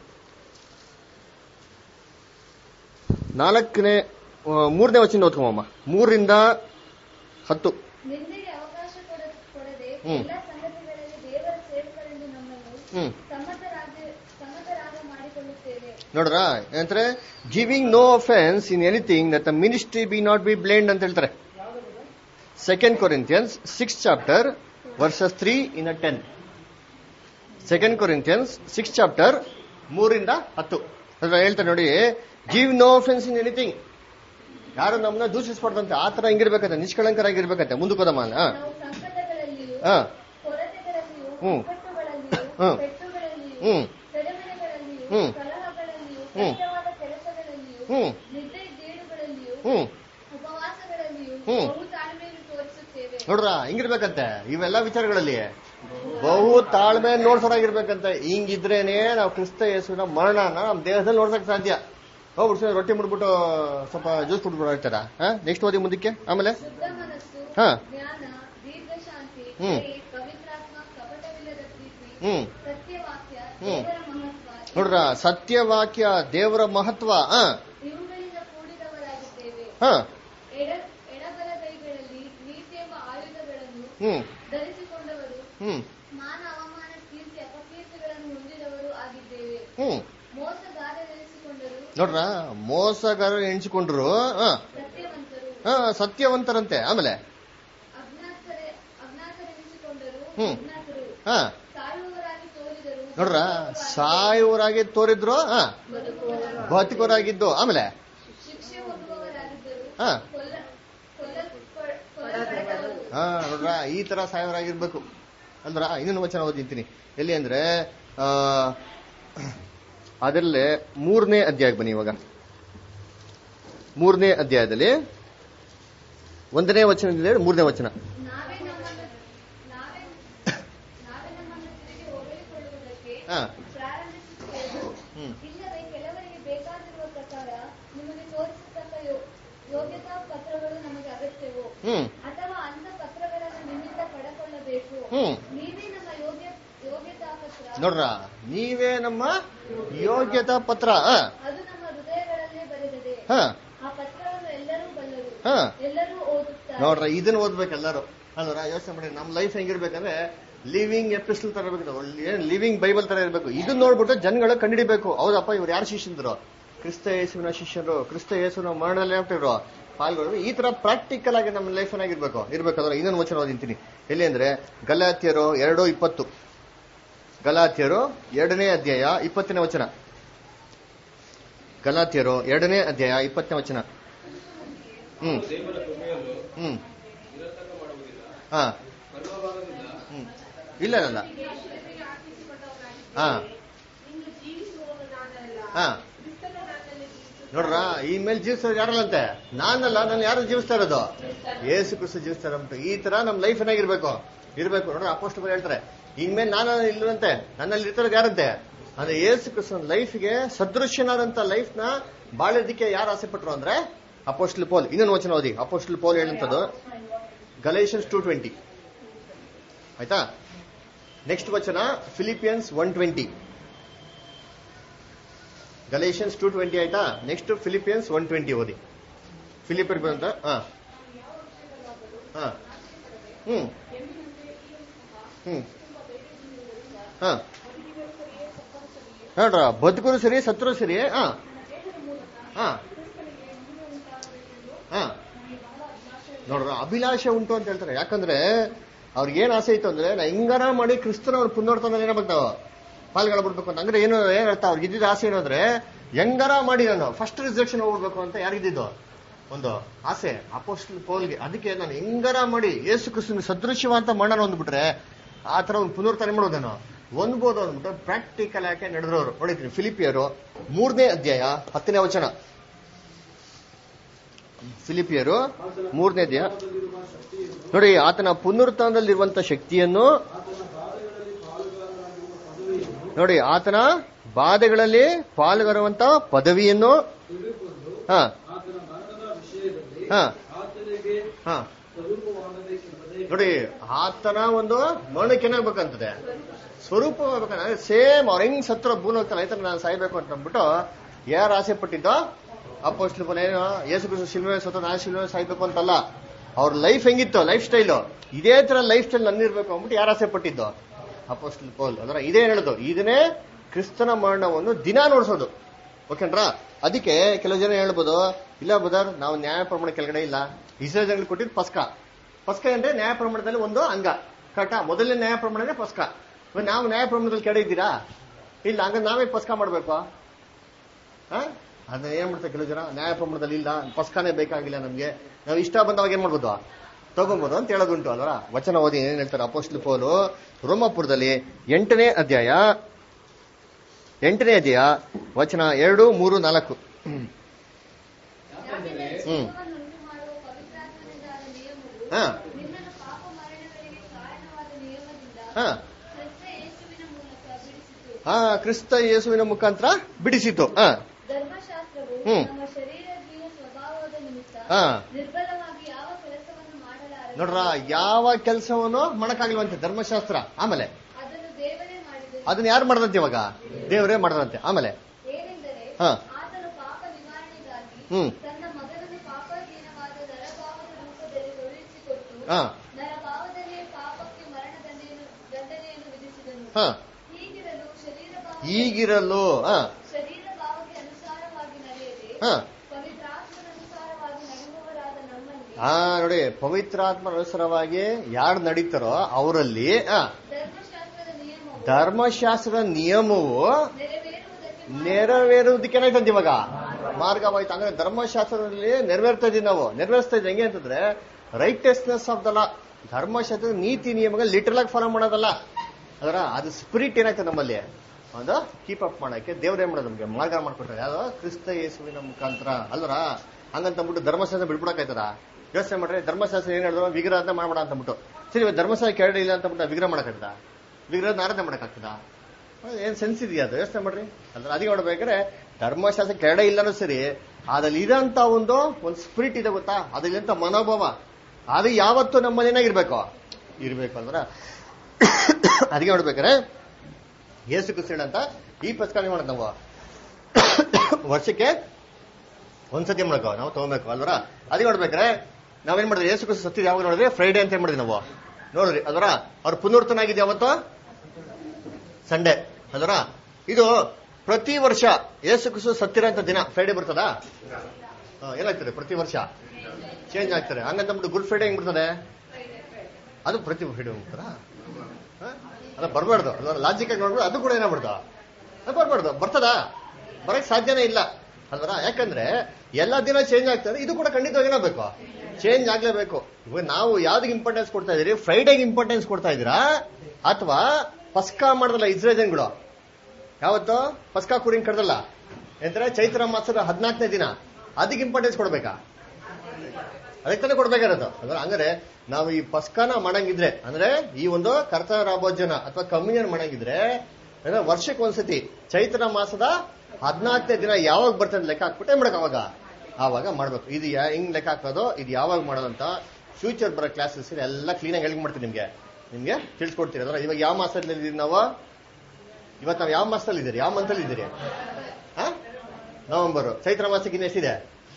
ನಾಲ್ಕನೇ ಆ, ಮೂರನೇ ವಚನ ಓದ್ಕೊಂಬಮ್ಮ ಮೂರರಿಂದ ಹತ್ತು ನಿಂದೆಗೆ ಅವಕಾಶ ಕೊಡ- ಕೊಡದೆ ಹ್ಮ್. ಎಲ್ಲ ಸಂಗತಿಗಳಲ್ಲಿ ದೇವರ ಸೇವಕರೆಂದು ನಮ್ಮನ್ನು ಹ್ಮ್ ಸಮರ್ಥರಾಗ ಸಮರ್ಥರಾಗ ಮಾಡಿಕೊಳ್ಳುತ್ತೇವೆ ನೋಡ್ರ ಏನಂತಾರೆ giving no offence in anything that the ministry be not be blamed ಅಂತ ಹೇಳ್ತಾರೆ second Corinthians six chapter verses three in a ten second Corinthians six chapter ಮೂರಿಂದ ಹತ್ತು ಅದ್ರ ಹೇಳ್ತಾರೆ ನೋಡಿ give no offence in anything ಯಾರು ನಮ್ಮನ್ನ ದೂಷಿಸ್ಬಾರ್ದಂತೆ ಆ ತರ ಹಿಂಗಿರ್ಬೇಕಂತೆ ನಿಷ್ಕಳಂಕರಾಗಿರ್ಬೇಕಂತೆ ಮುಂದಕ್ಕೆ ಹೋದಮ್ಮ ಹಾ ನಾವು ಸಂಕಟಗಳಲ್ಲಿಯೂ ಹಾ ಕೊರತೆಗಳಲ್ಲಿಯೂ ಹ್ಮ್. ವಿಪತ್ತುಗಳಲ್ಲಿಯೂ ಹ್ಮ್. ಪೆಟ್ಟುಗಳಲ್ಲಿಯೂ ಹ್ಮ್. ಸೆಡೆಮನೆಗಳಲ್ಲಿಯೂ ಹ್ಮ್. ಕಲಹಗಳಲ್ಲಿಯೂ ಹ್ಮ್. ಕಷ್ಟವಾದ ಕೆಲಸಗಳಲ್ಲಿಯೂ ಹ್ಮ್ ನಿದ್ದೆ ಗೇಡುಗಳಲ್ಲಿಯೂ ಹ್ಮ್ ಉಪವಾಸಗಳಲ್ಲಿಯೂ ಹ್ಮ್. ಬಹು ತಾಳ್ಮೆಯನ್ನು ತೋರಿಸುತ್ತೇವೆ ನೋಡ್ರ ಹಿಂಗಿರ್ಬೇಕಂತೆ ಇವೆಲ್ಲ ವಿಚಾರಗಳಲ್ಲಿ ಬಹು ತಾಳ್ಮೆ ನೋಡ್ಸೋರಾಗಿರ್ಬೇಕಂತೆ ಹಿಂಗಿದ್ರೇನೆ ನಾವು ಕ್ರಿಸ್ತ ಯೇಸುವಿನ ಮರಣನ ನಮ್ಮ ದೇಹದಲ್ಲಿ ನೋಡ್ಸಕ್ ಸಾಧ್ಯ ಹೋಗ್ಬಿಟ್ಟು ರೊಟ್ಟಿ ಮುಡ್ಬಿಟ್ಟು ಸ್ವಲ್ಪ ಜ್ಯೂಸ್ ಕುಡ್ಬಿಟ್ಟು ಹೇಳ್ತಾರ ನೆಕ್ಸ್ಟ್ ಓದಿ ಮುಂದಕ್ಕೆ ಆಮೇಲೆ ಶುದ್ಧ ಮನಸ್ಸು ಹಾ. ಜ್ಞಾನ ದೀರ್ಘಶಾಂತಿ ಹ್ಮ್. ದಯೆ, ಪವಿತ್ರಾತ್ಮ ಕಪಟವಿಲ್ಲದ ಪ್ರೀತಿ ಹ್ಮ್ ಸತ್ಯವಾಕ್ಯ ಹ್ಮ್. ದೇವರ ಮಹತ್ವ ನೋಡ್ರ ಸತ್ಯವಾಕ್ಯ ದೇವರ ಮಹತ್ವ ಹ ಇವುಗಳಿಂದ ಕೂಡಿದವರಾಗಿದ್ದೇವೆ ಹ ಎಡ ಎಡಬಲ ಕೈಗಳಲ್ಲಿ ನೀತಿಯೆಂಬ ಆಯುಧಗಳನ್ನು ಹ್ಮ್ ಧರಿಸಿಕೊಂಡವರು ಹ್ಮ್ ಮಾನ ಅವಮಾನ ಕೀರ್ತಿ ಅಪಕೀರ್ತಿಗಳನ್ನು ಹೊಂದಿದವರು ಆಗಿದ್ದೇವೆ ಹ್ಮ್ ಮೋಸಗಾರರೆನಿಸಿಕೊಂಡರು ನೋಡ್ರ ಮೋಸಗಾರರು ಎಣಿಸಿಕೊಂಡ್ರು ಹ ಸತ್ಯವಂತರು ಹ ಸತ್ಯವಂತರಂತೆ ಆಮೇಲೆ ಅಜ್ಞಾತರೆ ಅಜ್ಞಾತರೆನಿಸಿಕೊಂಡರು ಹ್ಮ್. ಅಜ್ಞಾತರು ಹ ಸಾಯುವವರಾಗಿ ತೋರಿದರು ನೋಡ್ರ ಸಾಯುವರಾಗಿ ತೋರಿದ್ರು ಹ ಬದುಕುವವರಾಗಿ ಬದುಕೋರಾಗಿದ್ದು ಆಮೇಲೆ ಶಿಕ್ಷೆ ಹೊಂದುವವರಾಗಿದ್ದರು ಹಾ. ಕೊಲ್ಲ ಕೊಲ್ಲ ಕೊಲ್ಲಲ್ಪಟ್ಟವರು ಹಾ ನೋಡ್ರ ಈ ತರ ಸಾಯವರಾಗಿರ್ಬೇಕು ಅಲ್ದ್ರ ಇನ್ನೊಂದು ವಚನ ಓದಿಂತೀನಿ ಎಲ್ಲಿ ಅಂದ್ರೆ ಆ ಅದರಲ್ಲೇ ಮೂರನೇ ಅಧ್ಯಾಯಕ್ಕೆ ಬನ್ನಿ ಇವಾಗ ಮೂರನೇ ಅಧ್ಯಾಯದಲ್ಲಿ ಒಂದನೇ ವಚನದಿಂದ ಹೇಳಿ ಮೂರನೇ ವಚನ ನಾವೇ ನಮ್ಮನ್ನು ನಾವೇ ನಾವೇ ನಮ್ಮನ್ನು ತಿರುಗಿ ಹೊಗಳಿಕೊಳ್ಳುವುದಕ್ಕೆ ಹಾ ಪ್ರಾರಂಭಿಸುತ್ತೇವೆ ಹ್ಮ್ ಇಲ್ಲವೇ ಕೆಲವರಿಗೆ ಬೇಕಾಗಿರುವ ಪ್ರಕಾರ ನಿಮಗೆ ತೋರಿಸತಕ್ಕ ಯೋ- ಯೋಗ್ಯತಾ ಪತ್ರಗಳು ನಮಗೆ ಅಗತ್ಯವೋ ಹ್ಮ್ ಅಥವಾ ಅಂಥ ಪತ್ರಗಳನ್ನು ನಿಮ್ಮಿಂದ ಪಡೆಕೊಳ್ಳಬೇಕು ಹ್ಮ್ ನೀವೇ ನಮ್ಮ ಯೋಗ್ಯ ಯೋಗ್ಯತಾ ಪತ್ರ ನೋಡ್ರ ನೀವೇ ನಮ್ಮ ಯೋಗ್ಯತಾ ಪತ್ರ ಹ ಅದು ನಮ್ಮ ಹೃದಯಗಳಲ್ಲೇ ಬರೆದಿದೆ ಹ ಆ ಪತ್ರವನ್ನು ಎಲ್ಲರೂ ಬಲ್ಲರು ಹ ಎಲ್ಲರೂ ಓದುತ್ತಾರೆ ನೋಡ್ರ ಇದನ್ನ ಓದ್ಬೇಕು ಎಲ್ಲರೂ ಅಲ್ವರ ಯೋಚನೆ ಮಾಡಿ ನಮ್ಮ ಲೈಫ್ ಹೆಂಗಿರ್ಬೇಕಂದ್ರೆ ಲಿವಿಂಗ್ ಎಪಿಸ್ಟಲ್ ತರ ಇರ್ಬೇಕು ಏನ್ ಲಿವಿಂಗ್ ಬೈಬಲ್ ತರ ಇರ್ಬೇಕು ಇದನ್ನ ನೋಡ್ಬಿಟ್ಟು ಜನಗಳು ಕಂಡಿಡಿಬೇಕು ಹೌದಪ್ಪ ಇವ್ರು ಯಾರು ಶಿಷ್ಯಂದ್ರು ಕ್ರಿಸ್ತ ಯೇಸುವಿನ ಶಿಷ್ಯರು ಕ್ರಿಸ್ತ ಯೇಸುವಿನ ಮರಣದಲ್ಲಿ ಆಗ್ತಿರೋ ಪಾಲ್ಗೊಳ್ಳು ಈ ತರ ಪ್ರಾಕ್ಟಿಕಲ್ ಆಗಿ ನಮ್ಮ ಲೈಫ್ ಆಗಿರ್ಬೇಕು ಇರ್ಬೇಕಾದ್ರೆ ಇನ್ನೊಂದು ವಚನ ಓದಿಂತೀನಿ ಎಲ್ಲಿ ಅಂದ್ರೆ ಗಲಾತಿಯರು ಎರಡು ಇಪ್ಪತ್ತು ಗಲಾತಿಯರು ಎರಡನೇ ಅಧ್ಯಾಯ ಇಪ್ಪತ್ತನೇ ವಚನ ಗಲಾತಿಯರು ಎರಡನೇ ಅಧ್ಯಾಯ ಇಪ್ಪತ್ತನೇ ವಚನ ಹ್ಮ್ ದೇವರ ಕೃಪೆಯನ್ನು ಹ್ಮ್ ನಿರರ್ಥಕ ಮಾಡುವುದಿಲ್ಲ ಹಾ ಪರಲೋಕದಿಂದ ಹ್ಮ್ ಇಲ್ಲ ಇಲ್ಲ ಹಾ ಇನ್ನು ಜೀವಿಸುವವನಾದಲ್ಲ ಹಾ ಕ್ರಿಸ್ತನು ನನ್ನಲ್ಲಿ ಜೀವಿಸುತ್ತಾನೆ. ನೋಡ್ರ ಈ ಮೇಲೆ ಜೀವಿಸೋರು ಯಾರಲ್ಲಂತೆ ನಾನಲ್ಲ ನಾನು ಯಾರು ಜೀವಿಸ್ತಾ ಇರೋದು ಏಸು ಕ್ರಿಸ್ತು ಜೀವಿಸ್ತಾ ಇರೋಂತ ಈ ತರ ನಮ್ ಲೈಫ್ ಏನಾಗಿರ್ಬೇಕು ಇರ್ಬೇಕು ನೋಡ್ರ ಅಪೋಸ್ಟ್ ಹೇಳ್ತಾರೆ ಇನ್ಮೇಲೆ ನಾನು ಇಲ್ಲವಂತೆ ನನ್ನಲ್ಲಿ ಇರ್ತಾರ ಯಾರಂತೆ ಅಂದ್ರೆ ಏಸು ಕ್ರಿಸ್ತು ಲೈಫ್ಗೆ ಸದೃಶ್ಯನಾದಂತ ಲೈಫ್ ನ ಬಾಳೋದಕ್ಕೆ ಯಾರು ಆಸೆ ಪಟ್ರು ಅಂದ್ರೆ ಅಪೋಸ್ಟಲ್ ಪೋಲ್ ಇನ್ನೊಂದು ವಚನ ಓದಿ ಅಪೋಸ್ಟಲ್ ಪೋಲ್ ಹೇಳಂತದ್ದು ಗಲೇಷನ್ಸ್ ಟೂ ಟ್ವೆಂಟಿ ಆಯ್ತಾ ನೆಕ್ಸ್ಟ್ ವಚನ Philippians one twenty Galatians two twenty ಆಯ್ತಾ ನೆಕ್ಸ್ಟ್ ಫಿಲಿಪಿಯನ್ಸ್ ಒನ್ ಟ್ವೆಂಟಿ ಓದಿ ಫಿಲಿಪಿಯರ್ ಬಂತ ಹಾ ಹಾ ಹ್ಮ್ ಹ್ಮ್ ಹಾ ನೋಡ್ರ ಬದುಕರು ಸರಿ ಸತ್ರು ಸರಿ ಹಾ ಹಾ ಹಾ ನೋಡ್ರ ಅಭಿಲಾಷೆ ಉಂಟು ಅಂತ ಹೇಳ್ತಾರೆ ಯಾಕಂದ್ರೆ ಅವ್ರಿಗೆ ಏನ್ ಆಸೆ ಇತ್ತು ಅಂದ್ರೆ ನಾ ಹಿಂಗಾರ ಮಾಡಿ ಕ್ರಿಸ್ತನ ಅವ್ರು ಪುನರ್ತನ ಏನಾಗ್ತಾವ ಪಾಲ್ಗೊಳ್ಬಿಡ್ಬೇಕು ಅಂತ ಅಂದ್ರೆ ಏನು ಏನ್ ಹೇಳ್ತಾ ಅವ್ರಿಗೆ ಇದ್ದಿದ್ದ ಆಸೆ ಏನು ಅಂದ್ರೆ ಹೆಂಗಾರ ಮಾಡಿ ನಾನು ಫಸ್ಟ್ ರಿಸೆಕ್ಷನ್ ಹೋಗ್ಬೇಕು ಅಂತ ಯಾರಿಗಿದ್ದು ಒಂದು ಆಸೆ ಅಪೋಸ್ಟಲ್ ಪೌಲ್ಗೆ ಅದಕ್ಕೆ ನಾನು ಹೆಂಗಾರ ಮಾಡಿ ಯೇಸು ಕ್ರಿಸ್ತನ ಸದೃಶ್ಯವಂತ ಮಣ್ಣನ ಹೊಂದ್ಬಿಟ್ರೆ ಆ ತರ ಒಂದು ಪುನರ್ತನೆ ಮಾಡೋದೇನೋ ಹೊಂದ್ಬೋದು ಅಂದ್ಬಿಟ್ಟು ಪ್ರಾಕ್ಟಿಕಲ್ ಯಾಕೆ ನಡೆದ್ರವ್ರು ನೋಡಿದ್ರಿ ಫಿಲಿಪಿಯರು ಮೂರನೇ ಅಧ್ಯಾಯ ಹತ್ತನೇ ವಚನ ಫಿಲಿಪಿಯರು ಮೂರನೇ ಅಧ್ಯಾಯ ನೋಡಿ ಆತನ ಪುನರುತ್ಥಾನದಲ್ಲಿರುವಂತ ಶಕ್ತಿಯನ್ನು ನೋಡಿ ಆತನ ಬಾಧೆಗಳಲ್ಲಿ ಪಾಲ್ಗೊಳ್ಳುವಂತ ಪದವಿಯನ್ನು ಹಾ ಆತನ ಮರಣದ ವಿಷಯದಲ್ಲಿ ಹಾ ಆತನಿಗೆ ಹಾ ಸ್ವರೂಪವಾಗಬೇಕೆಂಬುದೇ ನೋಡಿ ಆತನ ಒಂದು ಮರಣಕ್ಕೆ ಏನಾಗ್ಬೇಕಂತದೆ ಸ್ವರೂಪ ಆಗ್ಬೇಕಂದ್ರೆ ಸೇಮ್ ಅವ್ರ ಹೆಂಗ್ ಸತ್ರ ಭೂಲೋಕದಲ್ಲಿ ಆಯ್ತು ನಾನು ಸಾಯ್ಬೇಕು ಅಂತ ಅಂದ್ಬಿಟ್ಟು ಯಾರು ಆಸೆ ಪಟ್ಟಿದ್ದೋ ಅಪ್ಪೋಸ್ಟ್ಲು ಏನು ಯೇಸು ಕ್ರಿಸ್ತ ಶಿಲ್ವೆ ಸ್ವತಃ ನಾನು ಶಿಲ್ವೆ ಸಾಯ್ಬೇಕು ಅಂತಲ್ಲ ಅವ್ರ ಲೈಫ್ ಹೆಂಗಿತ್ತು ಲೈಫ್ ಸ್ಟೈಲು ಇದೇ ತರ ಲೈಫ್ ಸ್ಟೈಲ್ ನನ್ನಿರ್ಬೇಕು ಅಂದ್ಬಿಟ್ಟು ಯಾರು ಆಸೆ ಪಟ್ಟಿದ್ದು ಅಪೋಸ್ಟಲ್ ಪೌಲ್ ಅದರ ಇದೇ ಹೇಳೋದು ಇದನ್ನೇ ಕ್ರಿಸ್ತನ ಮರಣವನ್ನು ದಿನ ನೋಡ್ಸೋದು ಓಕೆನ್ರಾ ಅದಕ್ಕೆ ಕೆಲವು ಜನ ಹೇಳ್ಬೋದು ಇಲ್ಲ ಬದರ್ ನಾವು ನ್ಯಾಯ ಪ್ರಮಾಣ ಕೆಳಗಡೆ ಇಲ್ಲ ಇಸ್ರೇಲ್ ಜನಗಳು ಕೊಟ್ಟಿದ್ದು ಪಸ್ಕ ಪಸ್ಕ ಅಂದ್ರೆ ನ್ಯಾಯ ಪ್ರಮಾಣದಲ್ಲಿ ಒಂದು ಅಂಗ ಕರೆಕ್ಟಾ ಮೊದಲನೇ ನ್ಯಾಯ ಪ್ರಮಾಣನೇ ಪಸ್ಕ ಇವಾಗ ನಾವು ನ್ಯಾಯ ಪ್ರಮಾಣದಲ್ಲಿ ಕೆಳಗೆ ಇದ್ದೀರಾ ಇಲ್ಲ ಹಂಗ ನಾವೇ ಪಸ್ಕ ಮಾಡ್ಬೇಕು ಆ? ಅದನ್ನ ಏನ್ ಮಾಡ್ತಾರೆ ಕೆಲವು ಜನ ನ್ಯಾಯ ಪ್ರಮಾಣದಲ್ಲಿ ಇಲ್ಲ ಪಸ್ಕನೇ ಬೇಕಾಗಿಲ್ಲ ನಮ್ಗೆ ನಾವು ಇಷ್ಟ ಬಂದವಾಗ ಏನ್ ಮಾಡ್ಬೋದು ತಗೊಬೋದು ಅಂತ ಹೇಳೋದುಂಟು ಅಲ್ವರ ವಚನ ಓದಿ ಏನ್ ಹೇಳ್ತಾರೆ ಅಪೋಸ್ಟ್ಲ್ ಪೌಲು ರೋಮಪುರದಲ್ಲಿ ಎಂಟನೇ ಅಧ್ಯಾಯ ಎಂಟನೇ ಅಧ್ಯಾಯ ವಚನ ಎರಡು ಮೂರು ನಾಲ್ಕು ಯಾಕೆಂದರೆ ಹ್ಮ್. ಜೀವವನ್ನುಂಟು ಮಾಡುವ ಪವಿತ್ರಾತ್ಮನಿಂದಾದ ನಿಯಮವು ಹಾ. ನಿನ್ನನ್ನು ಪಾಪ ಮರಣಗಳಿಗೆ ಕಾರಣವಾದ ನಿಯಮದಿಂದ ಹಾ ಕ್ರಿಸ್ತ ಯೇಸುವಿನ ಮೂಲಕ ಬಿಡಿಸಿತು ಹಾ ಕ್ರಿಸ್ತ ಯೇಸುವಿನ ಮುಖಾಂತರ ಬಿಡಿಸಿತು ಹಾ ಧರ್ಮಶಾಸ್ತ್ರವು ಹ್ಮ್. ನಮ್ಮ ಶರೀರದೀಯ ಸ್ವಭಾವದ ನಿಮಿತ್ತ ಹಾ. ನಿರ್ಬಲವಾಗಿ ಯಾವ ಕೆಲಸವನ್ನು ಮಾಡಲಾರದು ನೋಡ್ರ ಯಾವ ಕೆಲಸವನ್ನು ಮಾಡಕ್ಕಾಗಿಲ್ವಂತೆ ಧರ್ಮಶಾಸ್ತ್ರ ಆಮೇಲೆ ಅದನ್ನು ದೇವರೇ ಮಾಡಿದನು ಅದನ್ನ ಯಾರು ಮಾಡದಂತೆ ಇವಾಗ ದೇವರೇ ಮಾಡದಂತೆ ಆಮೇಲೆ ಏನೆಂದರೆ ಹಾ. ಆತನು ಪಾಪ ನಿವಾರಣೆಗಾಗಿ ಹ್ಮ್. ತನ್ನ ಮಗನನ್ನು ಪಾಪಹೀನವಾದ ನರಭಾವದ ರೂಪದಲ್ಲಿ ಕಳುಹಿಸಿಕೊಟ್ಟು ಹಾ ನರಭಾವದಲ್ಲೇ ಪಾಪಕ್ಕೆ ಮರಣದಂಡೆಯನ್ನು ದಂಡನೆಯನ್ನು ವಿಧಿಸಿದನು ಹಾ ಹೀಗಿರಲು ಶರೀರ ಭಾವ ಈಗಿರಲು ಹಾ ಶರೀರ ಭಾವಕ್ಕೆ ಅನುಸಾರವಾಗಿ ನಡೆಯದೆ ಹಾ ಪವಿತ್ರಾತ್ಮನನುಸಾರವಾಗಿ ನಡೆಯುವವರಾದ ನಮ್ಮಲ್ಲಿ ಹಾ ನೋಡಿ ಪವಿತ್ರಾತ್ಮ ಅನುಸಾರವಾಗಿ ಯಾರು ನಡೀತಾರೋ ಅವರಲ್ಲಿ ಹಾ ಧರ್ಮಶಾಸ್ತ್ರದ ನಿಯಮವು ಧರ್ಮಶಾಸ್ತ್ರದ ನಿಯಮವು ನೆರವೇರುವುದಕ್ಕೆ ನೆರವೇರುವುದಕ್ಕೆ ಏನಾಯ್ತಂತೆ ಇವಾಗ ಮಾರ್ಗವಾಯ್ತು ಅಂದ್ರೆ ಧರ್ಮಶಾಸ್ತ್ರದಲ್ಲಿ ನೆರವೇರ್ತಾ ಇದೀವಿ ನಾವು ನೆರವೇರಿಸ್ತಾ ಇದ್ದೀವಿ ಹೆಂಗೆ ಅಂತಂದ್ರೆ ರೈಟಸ್ನೆಸ್ ಆಫ್ ದಲ್ಲ ಧರ್ಮಶಾಸ್ತ್ರದ ನೀತಿ ನಿಯಮಗಳು ಲಿಟರಲ್ ಆಗಿ ಫಾಲೋ ಮಾಡೋದಲ್ಲ ಅದರ ಅದು ಸ್ಪಿರಿಟ್ ಏನಾಯ್ತು ನಮ್ಮಲ್ಲಿ ಒಂದು ಕೀಪ್ ಅಪ್ ಮಾಡಕ್ಕೆ ದೇವ್ರ ಏನ್ ಮಾಡೋದು ನಮ್ಗೆ ಮಾರ್ಗ ಮಾಡ್ಕೊಟ್ರೆ ಯಾವ್ದು ಕ್ರಿಸ್ತ ಯೇಸುವಿನ ಮುಖಾಂತರ ಅಲ್ವರ ಹಂಗಂತ ಅಂದ್ಬಿಟ್ಟು ಧರ್ಮಶಾಸ್ತ್ರ ಬಿಡ್ಬಿಡಕಾಯ್ತದ ಯೋಚನೆ ಮಾಡ್ರೆ ಧರ್ಮಶಾಸ್ತ್ರ ಏನ್ ಹೇಳಿದ್ರು ವಿಗ್ರಹನ ಮಾಡಬೇಡ ಅಂತ ಅಂದ್ಬಿಟ್ಟು ಸರಿ ಇವಾಗ ಧರ್ಮಶಾಸ್ತ್ರ ಕೆರಡೆ ಇಲ್ಲ ಅಂತ ಅಂದ್ಬಿಟ್ಟು ವಿಗ್ರಹ ಮಾಡಕ್ಕಾಗ್ತದ ವಿಗ್ರಹದ ಆರಾಧನೆ ಮಾಡಕ್ಕಾಗ್ತದ ಏನ್ ಸೆನ್ಸ್ ಇದೆಯಾ ಅದು ಯೋಚನೆ ಮಾಡ್ರಿ ಅಂದ್ರೆ ಅದಕ್ಕೆ ನೋಡ್ಬೇಕಾದ್ರೆ ಧರ್ಮಶಾಸ್ತ್ರ ಕೆರಡೆ ಇಲ್ಲನೂ ಸರಿ ಅದ್ರಲ್ಲಿ ಇದಂತ ಒಂದು ಒಂದು ಸ್ಪಿರಿಟ್ ಇದೆ ಗೊತ್ತಾ ಅದ್ರಲ್ಲಿಂತ ಮನೋಭಾವ ಅದು ಯಾವತ್ತು ನಮ್ಮ ಮನೇನಾಗಿರ್ಬೇಕು ಇರ್ಬೇಕು ಅಂದ್ರ ಅದಕ್ಕೆ ನೋಡ್ಬೇಕಾರೆ ಯೇಸು ಕ್ರಿಸ್ತನ್ ಅಂತ ಈ ಪುಸ್ತಕ ಮಾಡೋದು ನಾವು ವರ್ಷಕ್ಕೆ ಒಂದ್ಸತಿ ಏನ್ ಮಾಡ್ಕೋ ನಾವು ತಗೋಬೇಕು ಅಲ್ವರ ಅದಕ್ಕೆ ನೋಡ್ಬೇಕಾರೆ ನಾವೇನ್ ಮಾಡಿದ್ವಿ ಯೇಸು ಕ್ರಿಸ್ತ ಸತ್ಯ ಯಾವಾಗ ನೋಡಿದ್ವಿ ಫ್ರೈಡೆ ಅಂತ ಏನ್ ಮಾಡಿದ್ವಿ ನಾವು ನೋಡ್ರಿ ಅದರ ಅವ್ರ ಪುನರ್ತನ ಆಗಿದೆ ಯಾವತ್ತು ಸಂಡೇ ಅದರ ಇದು ಪ್ರತಿ ವರ್ಷ ಯೇಸು ಕ್ರಿಸ್ತು ಸತ್ತಿರೋಂಥ ದಿನ ಫ್ರೈಡೆ ಬರ್ತದಾ ಹಾ, ಏನಾಗ್ತದೆ ಪ್ರತಿ ವರ್ಷ ಚೇಂಜ್ ಆಗ್ತಾರೆ ಹಂಗಂತಂದ್ಬಿಟ್ಟು ಗುಡ್ ಫ್ರೈಡೆ ಹೆಂಗ್ ಬರ್ತದೆ ಅದು ಪ್ರತಿ ಫ್ರೈಡೆ ಹೋಗ್ತಾರ ಅಲ್ಲ ಬರಬಾರ್ದು ಅಲ್ಲ ಲಾಜಿಕ್ ಆಗಿ ನೋಡ್ಬಿಟ್ಟು ಅದು ಕೂಡ ಏನಾಗ್ಬಿಡ್ತು ಅದು ಬರಬಾರ್ದು ಬರ್ತದಾ ಬರಕ್ ಸಾಧ್ಯನೇ ಇಲ್ಲ ಅಲ್ವರ ಯಾಕಂದ್ರೆ ಎಲ್ಲ ದಿನ ಚೇಂಜ್ ಆಗ್ತದೆ ಇದು ಕೂಡ ಖಂಡಿತವಾಗಿ ಏನಾಗಬೇಕು ಚೇಂಜ್ ಆಗ್ಲೇಬೇಕು ಇವಾಗ ನಾವು ಯಾವ್ದಕ್ಕೆ ಇಂಪಾರ್ಟೆನ್ಸ್ ಕೊಡ್ತಾ ಇದೀರಿ ಫ್ರೈಡೆಗೆ ಇಂಪಾರ್ಟೆನ್ಸ್ ಕೊಡ್ತಾ ಇದೀರಾ ಅಥವಾ ಪಸ್ಕಾ ಮಾಡ್ದಲ್ಲ ಇಸ್ರೇಲ್ ಜನಗಳು ಯಾವತ್ತು ಪಸ್ಕಾ ಕುರಿನ್ ಕಡ್ದಲ್ಲ ಎಂದ್ರೆ ಚೈತ್ರ ಮಾಸದ ಹದಿನಾಲ್ಕನೇ ದಿನ ಅದಕ್ಕೆ ಇಂಪಾರ್ಟೆನ್ಸ್ ಕೊಡ್ಬೇಕಾ ಅದಕ್ಕೆ ತಾನೇ ಕೊಡ್ಬೇಕಾಗಿರೋದು ಅಂದ್ರೆ ಹಂಗಾರೆ ನಾವು ಈ ಪಸ್ಕಾನ ಮಾಡಂಗಿದ್ರೆ ಅಂದ್ರೆ ಈ ಒಂದು ಕರ್ತವ್ಯ ಭೋಜನ ಅಥವಾ ಕಮ್ಯುನಿಯನ್ ಮಾಡಂಗಿದ್ರೆ ಅಂದ್ರೆ ವರ್ಷಕ್ಕೆ ಒಂದ್ಸತಿ ಚೈತ್ರ ಮಾಸದ ಹದಿನಾಲ್ಕನೇ ದಿನ ಯಾವಾಗ ಬರ್ತದೆ ಲೆಕ್ಕ ಹಾಕ್ಬಿಟ್ಟು ಏನ್ ಮಾಡಕ್ ಅವಾಗ ಆವಾಗ ಮಾಡ್ಬೇಕು ಇದು ಯಾ- ಹಿಂಗ್ ಲೆಕ್ಕ ಹಾಕೋದು ಇದು ಯಾವಾಗ ಮಾಡೋದಂತ ಫ್ಯೂಚರ್ ಬರೋ ಕ್ಲಾಸಸ್ ಎಲ್ಲ ಕ್ಲೀನಾಗಿ ಹೇಳಿ ಮಾಡ್ತೀನಿ ನಿಮ್ಗೆ ನಿಮ್ಗೆ ತಿಳಿಸ್ಕೊಡ್ತೀರಿ ಅಂದ್ರೆ ಇವಾಗ ಯಾವ ಮಾಸದಲ್ಲಿ ಇದೀವಿ ನಾವು ಇವತ್ತು ನಾವು ಯಾವ ಮಾಸದಲ್ಲಿ ಇದ್ದೀರಿ ಯಾವ ಮಂತಲ್ಲಿ ಇದ್ದೀರಿ ಹಾ ನವೆಂಬರ್ ಚೈತ್ರ ಮಾಸಕ್ಕೆ ಇನ್ನು ಎಷ್ಟಿದೆ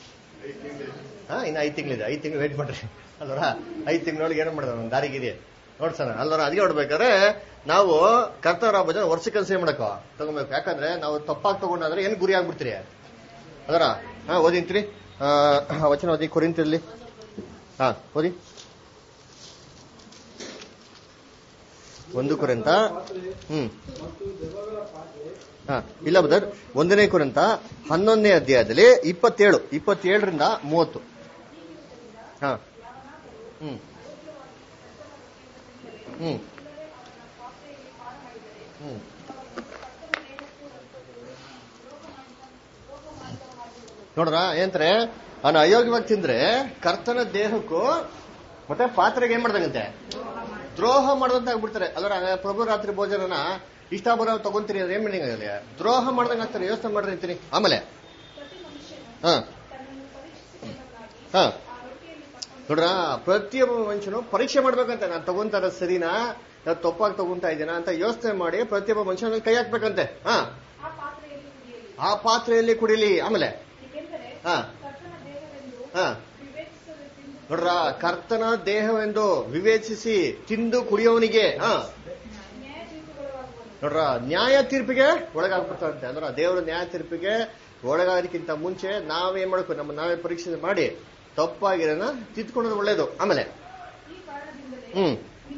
ಹಾ ಇನ್ನು ಐದು ತಿಂಗಳಿದೆ ಐದು ತಿಂಗಳು ವೇಟ್ ಮಾಡ್ರಿ ಅಲ್ವರ ಐದು ತಿಂಗಳೊಳಗೆ ಏನು ಮಾಡಿದ ಒಂದು ದಾರಿಗಿದೆ ನೋಡ್ಸೋಣ ಅಲ್ವರ ಅದಕ್ಕೆ ನೋಡ್ಬೇಕಾದ್ರೆ ನಾವು ಕರ್ತವ್ಯ ಭಜನೆ ವರ್ಷಕ್ಕೆ ಸೇವ್ ಮಾಡಕೋ ತಗೊಬೇಕು ಯಾಕಂದ್ರೆ ನಾವು ತಪ್ಪಾಗಿ ತಗೊಂಡಾದ್ರೆ ಏನು ಗುರಿ ಆಗ್ಬಿಡ್ತೀರಿ ಅದರ ಹಾ ಓದಿಂತ್ರಿ ಆ, ವಚನ ಓದಿ ಕೊರಿಂತಿರ್ಲಿ ಹಾ ಓದಿ ಒಂದು ಕುರಿತ ಪಾತ್ರೆ ಹ್ಮ್ ಮತ್ತು ದೆವ್ವಗಳ ಪಾತ್ರೆ ಹಾ ಇಲ್ಲ ಬದರ್ ಒಂದನೇ ಕುರಿತ ಹನ್ನೊಂದನೇ ಅಧ್ಯಾಯದಲ್ಲಿ ಇಪ್ಪತ್ತೇಳು ಇಪ್ಪತ್ತೇಳರಿಂದ ಮೂವತ್ತು ಹಾ ಹ್ಮ್ ಹ್ಮ್ ಹ್ಮ್ ನೋಡ್ರ ಏನಂತಾರೆ ಅವನು ಅಯೋಗ್ಯವಾಗಿ ತಿಂದ್ರೆ ಕರ್ತನ ದೇಹಕ್ಕೂ ಮತ್ತೆ ಪಾತ್ರೆಗೆ ಏನ್ ಮಾಡ್ದಂಗಂತೆ ದ್ರೋಹ ಮಾಡ್ದಂತ ಆಗ್ಬಿಡ್ತಾರೆ ಅದ್ರ ಪ್ರಭು ರಾತ್ರಿ ಭೋಜನನ ಇಷ್ಟ ಬರೋ ತಗೊಂತೀರಿ ಅಂದ್ರೆ ಏನ್ ಮೀನಿಂಗ್ ಆಗಲಿ ದ್ರೋಹ ಮಾಡ್ದಂಗ ಆಗ್ತಾರೆ ಯೋಚನೆ ಮಾಡ್ರಿ ಅಂತೀನಿ ಆಮೇಲೆ ಹಾ ಹಾ ನೋಡ್ರ ಪ್ರತಿಯೊಬ್ಬ ಮನುಷ್ಯನು ಪರೀಕ್ಷೆ ಮಾಡ್ಬೇಕಂತೆ ನಾನು ತಗೊಂತಾರ ಸರಿನಾ ನಾನು ತಪ್ಪಾಗಿ ತಗೊಂತಾ ಇದ್ದೀನಾ ಅಂತ ಯೋಚನೆ ಮಾಡಿ ಪ್ರತಿಯೊಬ್ಬ ಮನುಷ್ಯನ ಕೈ ಹಾಕ್ಬೇಕಂತೆ ಹಾ ಆ ಪಾತ್ರೆಯಲ್ಲಿ ಕುಡಿಲಿ ಆಮೇಲೆ ಹಾ ಹಾ ನೋಡ್ರ ಕರ್ತನ ದೇಹವೆಂದು ವಿವೇಚಿಸಿ ತಿಂದು ಕುಡಿಯೋವನಿಗೆ ಹಾ ನೋಡ್ರ ನ್ಯಾಯ ತೀರ್ಪಿಗೆ ಒಳಗಾಗ್ಬಿಡ್ತಾರಂತೆ ಅಂದ್ರ ದೇವರ ನ್ಯಾಯ ತೀರ್ಪಿಗೆ ಒಳಗಾಗೋದಕ್ಕಿಂತ ಮುಂಚೆ ನಾವೇನ್ ಮಾಡ್ಬೇಕು ನಮ್ಮ ನಾವೇ ಪರೀಕ್ಷೆ ಮಾಡಿ ತಪ್ಪಾಗಿರೋನ ತಿದ್ಕೊಳ್ಳೋದು ಒಳ್ಳೇದು ಆಮೇಲೆ ಹ್ಮ್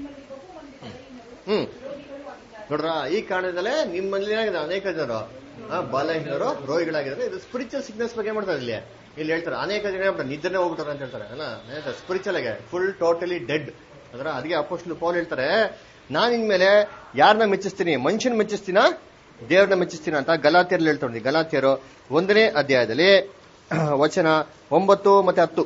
ಹ್ಮ್ ನೋಡ್ರ ಈ ಕಾರಣದಲ್ಲೇ ನಿಮ್ಮಲ್ಲಿ ಏನಾಗಿದೆ ಅನೇಕ ಜನರು ಆ, ಬಲಹೀನರು ರೋಗಿಗಳಾಗಿದ್ದಾರೆ ಇದು ಸ್ಪಿರಿಚುವಲ್ ಸಿಕ್ನೆಸ್ ಬಗ್ಗೆ ಮಾಡ್ತಾರೆ ಇಲ್ಲಿ ಇಲ್ಲಿ ಹೇಳ್ತಾರೆ ಅನೇಕ ಜನ ಹೇಳ್ತಾರೆ ನಿದ್ರೆನೇ ಹೋಗ್ಬಿಟ್ಟಾರೆ ಅಂತ ಹೇಳ್ತಾರೆ ಅಲ್ಲ ಸ್ಪಿರಿಚುವಲ್ ಆಗಿ ಫುಲ್ ಟೋಟಲಿ ಡೆಡ್ ಅದರ ಅದಕ್ಕೆ ಅಪೋಸ್ಟಲ್ ಪೌಲ್ ಹೇಳ್ತಾರೆ ನಾನು ಇನ್ಮೇಲೆ ಯಾರನ್ನ ಮೆಚ್ಚಿಸ್ತೀನಿ ಮನುಷ್ಯನ ಮೆಚ್ಚಿಸ್ತೀನ ದೇವ್ರನ್ನ ಮೆಚ್ಚಿಸ್ತೀನ ಅಂತ ಗಲಾತಿಯರಲ್ಲಿ ಹೇಳ್ತಾರೆ ಗಲಾತಿಯರು ಒಂದನೇ ಅಧ್ಯಾಯದಲ್ಲಿ ವಚನ ಒಂಬತ್ತು ಮತ್ತೆ ಹತ್ತು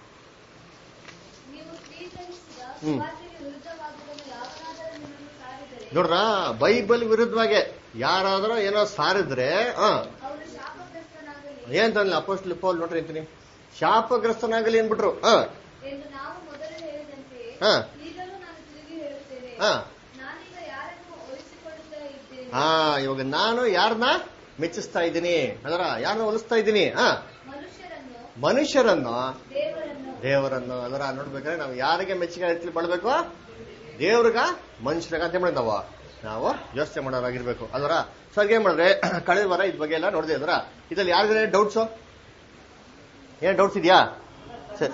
ನೀವು ಸ್ವೀಕರಿಸಿದ ಹ್ಮ್. ಸುವಾರ್ತೆಗೆ ವಿರುದ್ಧವಾದುದನ್ನು ಯಾವನಾದರೂ ನಿಮ್ಮನ್ನು ಸಾರಿದರೆ ನೋಡ್ರ ಬೈಬಲ್ ವಿರುದ್ಧವಾಗಿ ಯಾರಾದ್ರೂ ಏನೋ ಸಾರಿದ್ರೆ ಹ ಅವರು ಶಾಪಗ್ರಸ್ತನಾಗಲಿ ಏನ್ ಅಪೋಸ್ಟಲ್ ಪೌಲ್ ನೋಡ್ರಿ ಅಂತೀನಿ ಶಾಪಗ್ರಸ್ತನಾಗಲಿ ಅನ್ಬಿಟ್ರು ಹ ಎಂದು ನಾವು ಮೊದಲು ಹೇಳಿದಂತೆಯೇ ಹಾ. ಈಗಲೂ ನಾನು ತಿರುಗಿ ಹೇಳುತ್ತೇನೆ ಹಾ. ನಾನೀಗ ಯಾರನ್ನು ಒಲಿಸಿಕೊಳ್ಳುತ್ತಾ ಇದ್ದೇನೆ ಹಾ ಇವಾಗ ನಾನು ಯಾರನ್ನ ಮೆಚ್ಚಿಸ್ತಾ ಇದ್ದೀನಿ ಅದರ ಯಾರನ್ನ ಹೋಲಿಸ್ತಾ ಇದ್ದೀನಿ ಹಾ ಮನುಷ್ಯರನ್ನು ಮನುಷ್ಯರನ್ನು ದೇವರನ್ನು ದೇವರನ್ನು ಅದರ ನೋಡ್ಬೇಕಾದ್ರೆ ನಾವು ಯಾರಿಗೆ ಮೆಚ್ಚುಗೆ ರೀತಿಲಿ ಪಡ್ಬೇಕು ದೇವ್ರಿಗ ಮನುಷ್ಯರಾಗ ಅಂತ ಮಾಡಿ ನಾವು ನಾವು ಯೋಚನೆ ಮಾಡೋರಾಗಿರ್ಬೇಕು ಅದರ ಸೊ ಏನ್ ಮಾಡಿದ್ರೆ ಕಳೆದ ವಾರ ಇದ್ ಬಗ್ಗೆ ಎಲ್ಲ ನೋಡಿದೆ ಅದರ ಇದ್ರಲ್ಲಿ ಯಾರಿಗಾರೆ ಡೌಟ್ಸು ಏನ್ ಡೌಟ್ಸ್ ಇದೆಯಾ ಸರಿ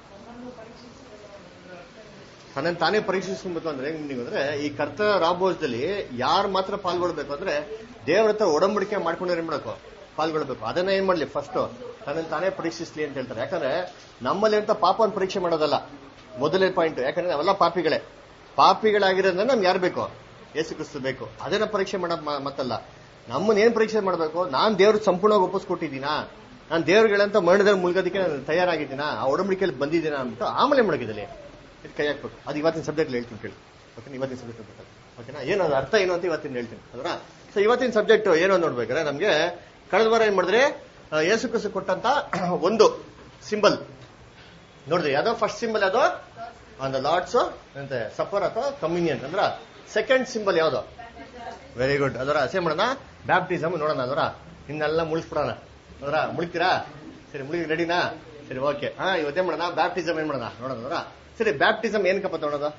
ತನ್ನನ್ನು ತಾನೇ ಪರೀಕ್ಷಿಸ್ಕೊಬೇಕು ಅಂದ್ರೆ ಹೆಂಗ್ ನೀವು ಅಂದ್ರೆ ಈ ಕರ್ತ ರಾಬೋಜದಲ್ಲಿ ಯಾರು ಮಾತ್ರ ಪಾಲ್ಗೊಳ್ಬೇಕು ಅಂದ್ರೆ ದೇವರ ಹತ್ರ ಒಡಂಬಡಿಕೆ ಮಾಡ್ಕೊಂಡು ಏನ್ ಮಾಡಬೇಕು ಪಾಲ್ಗೊಳ್ಬೇಕು ಅದನ್ನ ಏನ್ ಮಾಡ್ಲಿ ಫಸ್ಟ್ ತನ್ನನ್ನು ತಾನೇ ಪರೀಕ್ಷಿಸ್ಲಿ ಅಂತ ಹೇಳ್ತಾರೆ ಯಾಕಂದ್ರೆ ನಮ್ಮಲ್ಲಿ ಅಂತ ಪಾಪವನ್ನು ಪರೀಕ್ಷೆ ಮಾಡೋದಲ್ಲ ಮೊದಲನೇ ಪಾಯಿಂಟ್ ಯಾಕಂದ್ರೆ ನಾವೆಲ್ಲ ಪಾಪಿಗಳೇ ಪಾಪಿಗಳಾಗಿರೋದ್ರಿಂದ ನಮ್ಗೆ ಯಾರು ಬೇಕು ಯೇಸು ಕ್ರಿಸ್ತು ಬೇಕು ಅದನ್ನ ಪರೀಕ್ಷೆ ಮಾಡೋದ್ ಮ- ಮತ್ತಲ್ಲ ನಮ್ಮನ್ನ ಏನ್ ಪರೀಕ್ಷೆ ಮಾಡಬೇಕು ನಾನ್ ದೇವ್ರಿಗೆ ಸಂಪೂರ್ಣವಾಗಿ ಒಪ್ಪಿಸ್ಕೊಟ್ಟಿದ್ದೀನಾ ನಾನು ದೇವ್ರುಗಳಂತ ಮರಣದಲ್ಲಿ ಮುಳುಗೋದಕ್ಕೆ ನಾನು ತಯಾರಾಗಿದ್ದೀನಾ ಆ ಒಡಂಬಡಿಕೆಯಲ್ಲಿ ಬಂದಿದ್ದೀನಾ ಅಂತ ಆಮೇಲೆ ಮಡಗಿದಲ್ಲಿ ಇದು ಕೈ ಹಾಕ್ಬೇಕು ಅದು ಇವತ್ತಿನ ಸಬ್ಜೆಕ್ಟ್ ಹೇಳ್ತೀನಿ ಕೇಳಿ ಓಕೆ ಇವತ್ತಿನ ಸಬ್ಜೆಕ್ಟ್ ಬೇಕಾದ್ರೆ ಓಕೆನಾ ಏನು ಅದು ಅರ್ಥ ಏನು ಅಂತ ಇವತ್ತಿನ ಹೇಳ್ತೀನಿ ಅದರ ಸೊ ಇವತ್ತಿನ ಸಬ್ಜೆಕ್ಟ್ ಏನು ಅಂತ ನೋಡ್ಬೇಕಾದ್ರೆ ನಮ್ಗೆ ಕಳೆದ ವಾರ ಏನ್ ಮಾಡಿದ್ರೆ ಆ, ಯೇಸು ಕ್ರಿಸ್ತು ಕೊಟ್ಟಂತ ಒಂದು ಸಿಂಬಲ್ ನೋಡಿದ್ರಿ ಯಾವ್ದೋ ಫಸ್ಟ್ ಸಿಂಬಲ್ ಯಾವ್ದೋ ಆನ್ ದ ಲಾರ್ಡ್ಸ್ ಅಂತ ಸಫರ್ ಅಥವಾ ಕಮ್ಯುನಿಯನ್ ಅಂದ್ರ ಸೆಕೆಂಡ್ ಸಿಂಬಲ್ ಯಾವ್ದು ವೆರಿ ಗುಡ್ ಅದರ ಅಸೇ ಮಾಡೋಣ ಬ್ಯಾಪ್ಟಿಸಮ್ ನೋಡೋಣ ಅದರ ಇನ್ನೆಲ್ಲ ಮುಳಿಸ್ಬಿಡೋಣ ಅದರ ಮುಳಿತೀರಾ ಸರಿ ಮುಳಿ ರೆಡಿನಾ ಸರಿ ಓಕೆ ಹಾ ಇವತ್ತೇನ್ ಮಾಡೋಣ ಬ್ಯಾಪ್ಟಿಸಮ್ ಏನ್ ಮಾಡೋಣ ನೋಡೋಣ ಅದರ ಸರಿ ಬ್ಯಾಪ್ಟಿಸಮ್ ಏನಕ್ಕಪ್ಪ ತೊಗೊಳೋದು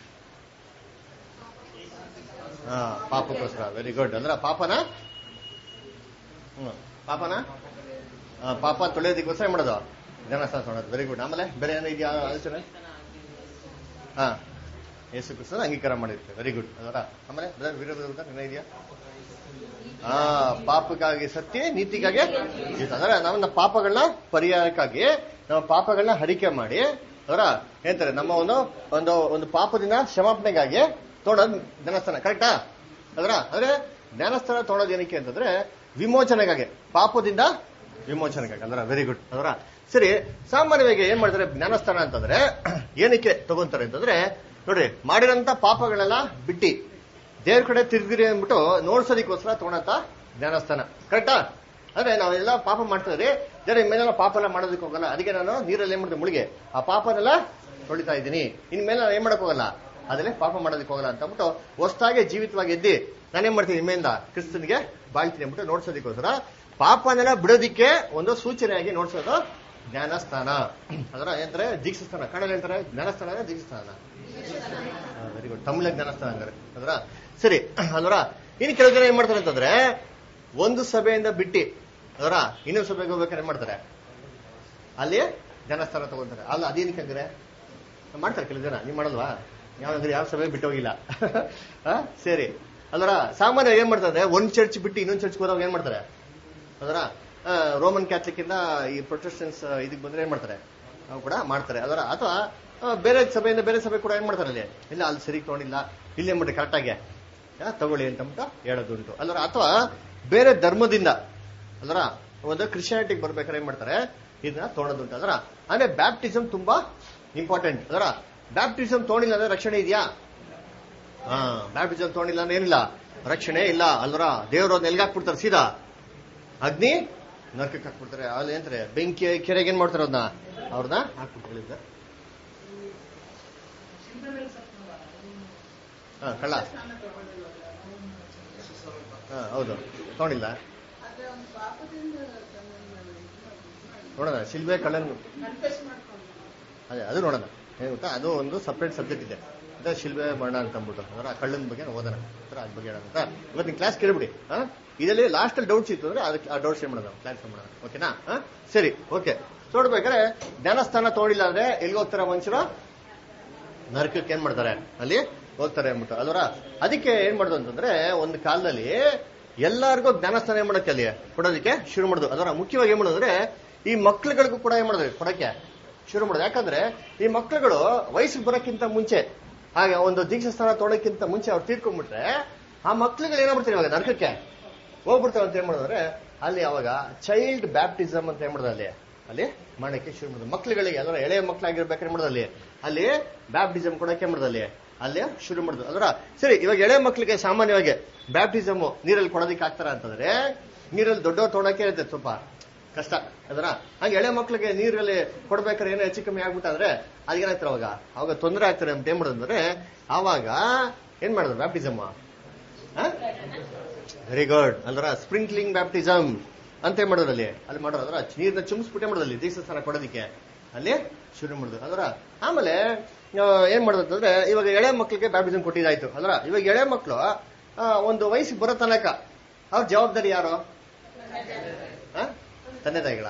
ಹಾ ಪಾಪಕ್ಕೋಸ್ಕರ ವೆರಿ ಗುಡ್ ಅಂದ್ರ ಪಾಪನ ಹ್ಮ್ ಪಾಪನ ಹಾ, ಪಾಪ ತೊಳೆಯೋದಕ್ಕೋಸ್ಕರ ಏನ್ ಮಾಡೋದು ಜನಸ್ಥಾನ ತೊಗೊಳೋದು ವೆರಿ ಗುಡ್ ಆಮೇಲೆ ಬೇರೆ ಏನೋ ಇದೆಯಾ ಆಲೋಚನೆ ಹಾ ಯೇಸು ಕ್ರಿಸ್ತನ ಅಂಗೀಕಾರ ಮಾಡಿರ್ತೀವಿ ವೆರಿ ಗುಡ್ ಅದರ ಆಮೇಲೆ ಬ್ರದರ್ ವಿರೋಧ ವಿರುದ್ಧ ನಿರ್ಣಯ ಇದೆಯಾ ಹಾ ಪಾಪಕ್ಕಾಗಿ ಸತ್ಯ ನೀತಿಗಾಗಿ ಜೀವಿತ ಅಂದ್ರೆ ನಮ್ಮ ಪಾಪಗಳನ್ನ ಪರಿಹಾರಕ್ಕಾಗಿ ನಮ್ಮ ಪಾಪಗಳನ್ನ ಹರಿಕೆ ಮಾಡಿ ಅವರ ಹೇಳ್ತಾರೆ ನಮ್ಮ ಒಂದು ಒಂದು ಒಂದು ಪಾಪದಿಂದ ಕ್ಷಮಾಪಣೆಗಾಗಿ ತೊಗೊಳೋದು ಜ್ಞಾನಸ್ಥಾನ ಕರೆಕ್ಟಾ ಅದರ ಅಂದ್ರೆ ಜ್ಞಾನಸ್ಥಾನ ತೊಗೊಳೋದು ಏನಕ್ಕೆ ಅಂತಂದ್ರೆ ವಿಮೋಚನೆಗಾಗಿ ಪಾಪದಿಂದ ವಿಮೋಚನೆಗಾಗಿ ಅದರ ವೆರಿ ಗುಡ್ ಅದರ ಸರಿ ಸಾಮಾನ್ಯವಾಗಿ ಏನ್ ಮಾಡ್ತಾರೆ ಜ್ಞಾನಸ್ಥಾನ ಅಂತಂದ್ರೆ ಏನಕ್ಕೆ ತಗೊಂತಾರೆ ಅಂತಂದ್ರೆ ನೋಡ್ರಿ ಮಾಡಿರೋಂತ ಪಾಪಗಳೆಲ್ಲ ಬಿಟ್ಟಿ ದೇವ್ರ ಕಡೆ ತಿರ್ಗಿರಿ ಅಂದ್ಬಿಟ್ಟು ನೋಡ್ಸೋದಕ್ಕೋಸ್ಕರ ತಗೊಳತ್ತ ಜ್ಞಾನಸ್ಥಾನ ಕರೆಕ್ಟಾ ಅಂದ್ರೆ ನಾವೆಲ್ಲ ಪಾಪ ಮಾಡ್ತಿದ್ರಿ ದೇವ್ರ ಇನ್ಮೇಲೆಲ್ಲ ಪಾಪ ಎಲ್ಲ ಮಾಡೋದಕ್ಕೆ ಹೋಗಲ್ಲ ಅದಕ್ಕೆ ನಾನು ನೀರಲ್ಲಿ ಏನ್ ಮಾಡ್ತೀನಿ ಮುಳುಗೆ ಆ ಪಾಪನೆಲ್ಲ ತೊಳಿತಾ ಇದ್ದೀನಿ ಇನ್ಮೇಲೆ ನಾನು ಏನ್ ಮಾಡಕ್ ಹೋಗಲ್ಲ ಅದಲ್ಲೇ ಪಾಪ ಮಾಡೋದಕ್ಕೆ ಹೋಗಲ್ಲ ಅಂತ ಅಂದ್ಬಿಟ್ಟು ಹೊಸದಾಗಿ ಜೀವಿತವಾಗಿ ಎದ್ದಿ ನಾನೇನ್ ಮಾಡ್ತೀನಿ ಇನ್ಮೇಲಿಂದ ಕ್ರಿಸ್ತನಿಗೆ ಬಾಳ್ತೀನಿ ಅಂದ್ಬಿಟ್ಟು ನೋಡ್ಸೋದಕ್ಕೋಸ್ಕರ ಪಾಪನೆಲ್ಲ ಬಿಡೋದಿಕ್ಕೆ ಒಂದು ಸೂಚನೆಯಾಗಿ ನೋಡ್ಸೋದು ಜ್ಞಾನಸ್ಥಾನ ಅದರ ಏನಂತಾರೆ ದೀಕ್ಷಾಸ್ಥಾನ ಕನ್ನಡ ಹೇಳ್ತಾರೆ ಜ್ಞಾನಸ್ಥಾನ ದೀಕ್ಷಾಸ್ಥಾನ ವೆರಿ ಗುಡ್ ತಮಿಳ ಜ್ಞಾನಸ್ಥಾನ ಹಂಗಾರೆ ಅದರ ಸರಿ ಅಲ್ವರ ಇನ್ನು ಕೆಲವು ಜನ ಏನ್ ಮಾಡ್ತಾರೆ ಅಂತಂದ್ರೆ ಒಂದು ಸಭೆಯಿಂದ ಬಿಟ್ಟಿ ಅದರ ಇನ್ನೊಂದು ಸಭೆಗೆ ಹೋಗ್ಬೇಕಾದ್ರೆ ಏನ್ ಮಾಡ್ತಾರೆ ಅಲ್ಲಿ ಜ್ಞಾನಸ್ಥಾನ ತಗೊಂತಾರೆ ಅಲ್ಲ ಅದೇನಕ್ಕೆ ಹಂಗಾರೆ ಮಾಡ್ತಾರೆ ಕೆಲವು ಜನ ನೀವು ಮಾಡಲ್ವಾ ಯಾವಂದ್ರೆ ಯಾವ ಸಭೆ ಬಿಟ್ಟು ಹೋಗಿಲ್ಲ ಆ? ಸರಿ ಅಲ್ರ ಸಾಮಾನ್ಯ ಏನ್ ಮಾಡ್ತಾರೆ ಒಂದ್ ಚರ್ಚ್ ಬಿಟ್ಟು ಇನ್ನೊಂದ್ ಚರ್ಚ್ ಹೋದಾಗ ಏನ್ ಮಾಡ್ತಾರೆ ಅದರ ರೋಮನ್ ಕ್ಯಾಥಲಿಕ್ ಇಂದ ಈ ಪ್ರೊಟೆಸ್ಟೆನ್ಸ್ ಇದಕ್ಕೆ ಬಂದ್ರೆ ಏನ್ ಮಾಡ್ತಾರೆ ಅವು ಕೂಡ ಮಾಡ್ತಾರೆ ಅದರ ಅಥವಾ ಆ, ಬೇರೆ ಸಭೆಯಿಂದ ಬೇರೆ ಸಭೆ ಕೂಡ ಏನ್ ಮಾಡ್ತಾರೆ ಅಲ್ಲಿ ಇಲ್ಲ ಅಲ್ಲಿ ಸರಿ ತಗೊಂಡಿಲ್ಲ ಇಲ್ಲಿ ಏನ್ ಮಾಡಿ ಕರೆಕ್ಟಾಗಿ ತಗೊಳ್ಳಿ ಅಂತ ಅಂದ್ಬಿಟ್ಟು ಹೇಳೋದುಂಟು ಅಲ್ಲರ ಅಥವಾ ಬೇರೆ ಧರ್ಮದಿಂದ ಅಲ್ಲರ ಒಂದು ಕ್ರಿಶ್ಚಿಯಾನಿಟಿಗೆ ಬರ್ಬೇಕಾದ್ರೆ ಏನ್ ಮಾಡ್ತಾರೆ ಇದನ್ನ ತೊಗೊಳೋದುಂಟು ಅದರ ಅಂದ್ರೆ ಬ್ಯಾಪ್ಟಿಸಮ್ ತುಂಬಾ ಇಂಪಾರ್ಟೆಂಟ್ ಅದರ ಬ್ಯಾಪ್ಟಿಸಮ್ ತೊಗೊಂಡಿಲ್ಲ ಅಂದ್ರೆ ರಕ್ಷಣೆ ಇದೆಯಾ ಹಾ ಬ್ಯಾಪ್ಟಿಸಮ್ ತೊಗೊಂಡಿಲ್ಲ ಅಂದ್ರೆ ಏನಿಲ್ಲ ರಕ್ಷಣೆ ಇಲ್ಲ ಅಲ್ವರ ದೇವರು ಅದನ್ನ ಎಲ್ಗಾಕ್ಬಿಡ್ತಾರೆ ಸೀದಾ ಅಗ್ನಿ ನರಕಕ್ಕೆ ಹಾಕ್ಬಿಡ್ತಾರೆ ಅಲ್ಲಿ ಏನಂತಾರೆ ಬೆಂಕಿ ಕೆರೆಗೆ ಏನ್ ಮಾಡ್ತಾರೆ ಅದನ್ನ ಅವ್ರನ್ನ ಹಾಕ್ಬಿಟ್ಟು ಹಾ ಕಳ್ಳ ಹಾ ಹೌದು ತಗೊಂಡಿಲ್ಲ ಆದ್ರೆ ಅವ್ನು ಪಾಪದಿಂದ ನೋಡೋಣ ಶಿಲ್ಬೆ ಕಳ್ಳನ್ ಕನ್ಫೆಸ್ ಮಾಡ್ಕೊಂಡು ಅದೇ ಅದು ನೋಡೋಣ ಏನ್ ಗೊತ್ತಾ ಅದು ಒಂದು ಸಪ್ರೇಟ್ ಸಬ್ಜೆಕ್ಟ್ ಇದೆ ಅದೇ ಶಿಲ್ಬೆ ಮರಣ ಅಂತ ಅಂದ್ಬಿಟ್ಟು ಅದರ ಆ ಕಳ್ಳನ ಬಗ್ಗೆ ನಾವು ಓದೋಣ ಅದರ ಅದ್ರ ಬಗ್ಗೆ ಹೇಳೋಣ ಅಂತ ಇವತ್ತು ನೀವು ಕ್ಲಾಸ್ ಕೇಳ್ಬಿಡಿ ಹಾ ಇದರಲ್ಲಿ ಲಾಸ್ಟ್ ಅಲ್ಲಿ ಡೌಟ್ಸ್ ಇತ್ತು ಅಂದ್ರೆ ಅದಕ್ಕೆ ಆ ಡೌಟ್ಸ್ ಏನ್ ಮಾಡೋಣ ಕ್ಲಾಸ್ ಮಾಡೋಣ ಓಕೆನಾ ಹಾ ಸರಿ ಓಕೆ ನೋಡ್ಬೇಕಾದ್ರೆ ಜ್ಞಾನಸ್ಥಾನ ತಗೊಂಡಿಲ್ಲ ಅಂದ್ರೆ ಎಲ್ಲಿ ಹೋಗ್ತಾರೆ ಮನುಷ್ಯರು ನರಕಕ್ಕೆ ಏನ್ ಮಾಡ್ತಾರೆ ಅಲ್ಲಿ ಹೋಗ್ತಾರೆ ಅಂದ್ಬಿಟ್ಟು ಅಲ್ವರ ಅದಕ್ಕೆ ಏನ್ ಮಾಡೋದು ಅಂತಂದ್ರೆ ಒಂದು ಕಾಲದಲ್ಲಿ ಎಲ್ಲಾರ್ಗೂ ಜ್ಞಾನಸ್ಥಾನ ಏನ್ ಮಾಡಕ್ಕೆ ಅಲ್ಲಿ ಕೊಡೋದಕ್ಕೆ ಶುರು ಮಾಡೋದು ಅದರ ಮುಖ್ಯವಾಗಿ ಏನ್ ಮಾಡೋದಂದ್ರೆ ಈ ಮಕ್ಳುಗಳಿಗೂ ಕೂಡ ಏನ್ ಮಾಡೋದು ಕೊಡಕ್ಕೆ ಶುರು ಮಾಡೋದು ಯಾಕಂದ್ರೆ ಈ ಮಕ್ಳುಗಳು ವಯಸ್ಸಿಗೆ ಬರೋಕ್ಕಿಂತ ಮುಂಚೆ ಹಾಗೆ ಒಂದು ದೀಕ್ಷಾ ಸ್ಥಾನ ತೊಗೊಳಕ್ಕಿಂತ ಮುಂಚೆ ಅವ್ರು ತೀರ್ಕೊಂಡ್ಬಿಟ್ರೆ ಆ ಮಕ್ಳುಗಳು ಏನಾಗ್ಬಿಡ್ತಾರೆ ಇವಾಗ ನರಕಕ್ಕೆ ಹೋಗ್ಬಿಡ್ತಾವೆ ಅಂತ ಏನ್ ಮಾಡೋದ್ರೆ ಅಲ್ಲಿ ಅವಾಗ ಚೈಲ್ಡ್ ಬ್ಯಾಪ್ಟಿಸಮ್ ಅಂತ ಏನ್ ಮಾಡೋದು ಅಲ್ಲಿ ಅಲ್ಲಿ ಮಾಡಕ್ಕೆ ಶುರು ಮಾಡೋದು ಮಕ್ಳುಗಳಿಗೆ ಎಲ್ಲರ ಎಳೆಯ ಮಕ್ಳಾಗಿರ್ಬೇಕಾದ್ರೆ ಏನ್ ಮಾಡೋದು ಅಲ್ಲಿ ಅಲ್ಲಿ ಬ್ಯಾಪ್ಟಿಸಮ್ ಕೊಡಕ್ಕೆ ಏನ್ ಮಾಡೋದು ಅಲ್ಲಿ ಅಲ್ಲಿ ಶುರು ಮಾಡುದು ಅದರ ಸರಿ ಇವಾಗ ಎಳೆ ಮಕ್ಳಿಗೆ ಸಾಮಾನ್ಯವಾಗಿ ಬ್ಯಾಪ್ಟಿಸಮ್ ನೀರಲ್ಲಿ ಕೊಡೋದಕ್ಕೆ ಆಗ್ತಾರ ಅಂತಂದ್ರೆ ನೀರಲ್ಲಿ ದೊಡ್ಡವ್ರು ತೊಗೊಳಕ್ಕೆ ಇರುತ್ತೆ ಸ್ವಲ್ಪ ಕಷ್ಟ ಅದರ ಹಾಗೆ ಎಳೆ ಮಕ್ಳಿಗೆ ನೀರಲ್ಲಿ ಕೊಡ್ಬೇಕಾದ್ರೆ ಏನೋ ಹೆಚ್ಚು ಕಮ್ಮಿ ಆಗ್ಬಿಟ್ಟಾದ್ರೆ ಅದೇನಾಗ್ತಾರೆ ಅವಾಗ ಅವಾಗ ತೊಂದರೆ ಆಗ್ತಾರೆ ಅಂತ ಏನ್ ಮಾಡೋದು ಅಂದ್ರೆ ಆವಾಗ ಏನ್ ಮಾಡೋದು ಬ್ಯಾಪ್ಟಿಸಮ್ ವೆರಿ ಗುಡ್ ಅಲ್ರ ಸ್ಪ್ರಿಂಕ್ಲಿಂಗ್ ಬ್ಯಾಪ್ಟಿಸಮ್ ಅಂತ ಏನ್ ಮಾಡೋದು ಅಲ್ಲಿ ಅಲ್ಲಿ ಮಾಡೋದು ಅದರ ನೀರ್ನ ಚುಮ್ಸ್ಬಿಟ್ಟೆ ಮಾಡೋದು ಅಲ್ಲಿ ದೀಕ್ಷಾ ಸ್ಥಾನ ಕೊಡೋದಕ್ಕೆ ಅಲ್ಲಿ ಶುರು ಮಾಡುದು ಅದರ ಆಮೇಲೆ ಆ, ಏನ್ ಮಾಡೋದು ಅಂತಂದ್ರೆ ಇವಾಗ ಎಳೆ ಮಕ್ಳಿಗೆ ಬ್ಯಾಪ್ಟಿಸಮ್ ಕೊಟ್ಟಿದ್ದಾಯ್ತು ಅಲ್ರ ಇವಾಗ ಎಳೆ ಮಕ್ಳು ಆ, ಒಂದು ವಯಸ್ಸಿಗೆ ಬರೋ ತನಕ ಅವ್ರ ಜವಾಬ್ದಾರಿ ಯಾರು ಆ? ತಂದೆ ತಾಯಿಗಳ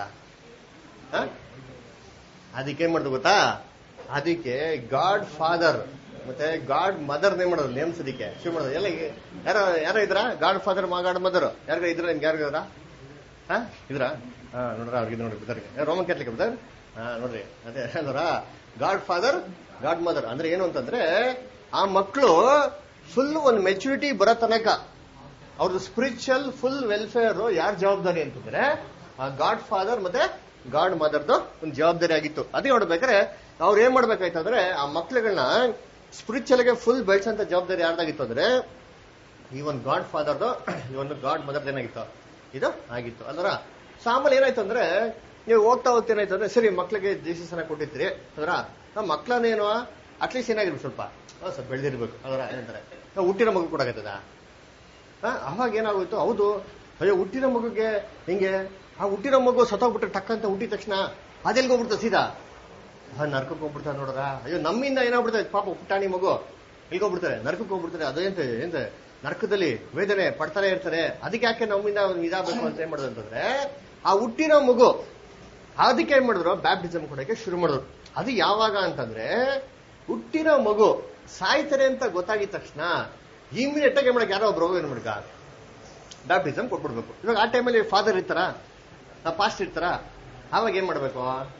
ಅದಕ್ಕೆ ಏನ್ ಮಾಡೋದು ಗೊತ್ತಾ ಅದಕ್ಕೆ ಗಾಡ್ ಫಾದರ್ ಮತ್ತೆ ಗಾಡ್ ಮದರ್ ನೇಮ್ ಮಾಡೋದು ನೇಮ್ಸೋದಿಕ್ಕೆ ಶುರು ಮಾಡೋದು ಎಲ್ಲ ಈಗ ಯಾರ ಯಾರ ಇದ್ರ ಗಾಡ್ ಫಾದರ್ ಮಾ ಗಾಡ್ ಮದರ್ ಯಾರಿಗ ಇದ್ರ ನಿಮ್ಗೆ ಯಾರಿಗ ಇದ್ರ ಹಾ ಇದ್ರ ಹಾ ನೋಡ್ರ ಅವ್ರಿಗೆ ನೋಡ್ರಿ ಬದರ್ಗೆ ರೋಮನ್ ಕ್ಯಾಥಲಿಕ್ ಬದರ್ ಹಾ ನೋಡ್ರಿ ಅದೇ ನೋಡ್ರ ಗಾಡ್ ಫಾದರ್ ಗಾಡ್ ಮದರ್ ಅಂದ್ರೆ ಏನು ಅಂತಂದ್ರೆ ಆ ಮಕ್ಕಳು ಫುಲ್ ಒಂದು ಮೆಚುರಿಟಿ ಬರೋ ತನಕ ಅವ್ರದ್ದು ಸ್ಪಿರಿಚುವಲ್ ಫುಲ್ ವೆಲ್ಫೇರ್ ಯಾರ ಜವಾಬ್ದಾರಿ ಅಂತಂದ್ರೆ ಆ ಗಾಡ್ ಫಾದರ್ ಮತ್ತೆ ಗಾಡ್ ಮದರ್ದು ಒಂದು ಜವಾಬ್ದಾರಿ ಆಗಿತ್ತು ಅದೇ ನೋಡ್ಬೇಕಾದ್ರೆ ಅವ್ರು ಏನ್ ಮಾಡ್ಬೇಕಾಯ್ತು ಅಂದ್ರೆ ಆ ಮಕ್ಳುಗಳನ್ನ ಸ್ಪಿರಿಚುವಲ್ ಗೆ ಫುಲ್ ಬೆಳೆಸಂತ ಜವಾಬ್ದಾರಿ ಯಾರ್ದಾಗಿತ್ತು ಅಂದ್ರೆ ಈ ಒಂದು ಗಾಡ್ ಫಾದರ್ದು ಈ ಒಂದು ಗಾಡ್ ಮದರ್ದು ಏನಾಗಿತ್ತು ಇದು ಆಗಿತ್ತು ಅಲ್ವರ ಸಾಮಾನ್ಯ ಏನಾಯ್ತು ಅಂದ್ರೆ ನೀವು ಹೋಗ್ತಾ ಹೋಗ್ತಾ ಏನಾಯ್ತು ಅಂದ್ರೆ ಸರಿ ಮಕ್ಳಿಗೆ ಜೀಸಸ್ನ ಕೊಟ್ಟಿದ್ರಿ ಅದರ ನಮ್ಮ ಮಕ್ಳನ್ನೇನು ಅಟ್ಲೀಸ್ಟ್ ಏನಾಗಿರ್ಬೇಕು ಸ್ವಲ್ಪ ಆ, ಸ್ವಲ್ಪ ಬೆಳೆದಿರ್ಬೇಕು ಅದರ ಏನಂತಾರೆ ನಾವು ಹುಟ್ಟಿರೋ ಮಗು ಕೊಡಾಗತ್ತದ ಅವಾಗ ಏನಾಗೋಯ್ತು ಹೌದು ಅಯ್ಯೋ ಹುಟ್ಟಿರೋ ಮಗುಗೆ ಹಿಂಗೆ ಆ ಹುಟ್ಟಿರೋ ಮಗು ಸತ್ತೋಗ್ಬಿಟ್ರೆ ಟಕ್ ಅಂತ ಹುಟ್ಟಿದ ತಕ್ಷಣ ಅದೆಲ್ಗೆ ಹೋಗ್ಬಿಡ್ತದೆ ಸೀದಾ ಆ ನರ್ಕಕ್ಕೆ ಹೋಗ್ಬಿಡ್ತಾರೆ ನೋಡ್ರ ಅಯ್ಯೋ ನಮ್ಮಿಂದ ಏನಾಗ್ಬಿಡ್ತದೆ ಪಾಪ ಪುಟ್ಟಾಣಿ ಮಗು ಹೋಗ್ಬಿಡ್ತಾರೆ ನರ್ಕಕ್ಕೆ ಹೋಗ್ಬಿಡ್ತಾರೆ ಅದೇಂತ ಎಂತ ನರ್ಕದಲ್ಲಿ ವೇದನೆ ಪಡ್ತಾನೆ ಇರ್ತಾರೆ ಅದಕ್ಕೆ ಯಾಕೆ ನಮ್ಮಿಂದ ಅವ್ನು ಇದಾಗಬೇಕು ಅಂತ ಏನ್ ಮಾಡೋದು ಅಂತಂದ್ರೆ ಆ ಹುಟ್ಟಿರೋ ಮಗು ಅದಕ್ಕೆ ಏನ್ ಮಾಡಿದ್ರು ಬ್ಯಾಪ್ಟಿಸಮ್ ಕೊಡಕ್ಕೆ ಶುರು ಮಾಡಿದ್ರು ಅದು ಯಾವಾಗ ಅಂತಂದ್ರೆ ಹುಟ್ಟಿರೋ ಮಗು ಸಾಯ್ತಾರೆ ಅಂತ ಗೊತ್ತಾಗಿದ ತಕ್ಷಣ ಇಮಿಡಿಯೇಟ್ ಆಗಿ ಏನ್ ಮಾಡಕ್ ಯಾರೋ ಒಬ್ರು ಏನ್ ಮಾಡ್ಕ ಬ್ಯಾಪ್ಟಿಸಮ್ ಕೊಟ್ಬಿಡ್ಬೇಕು ಇವಾಗ ಆ ಟೈಮಲ್ಲಿ ಫಾದರ್ ಇರ್ತಾರ ಪಾಸ್ಟ್ ಇರ್ತಾರ ಆವಾಗ ಏನ್ ಮಾಡ್ಬೇಕು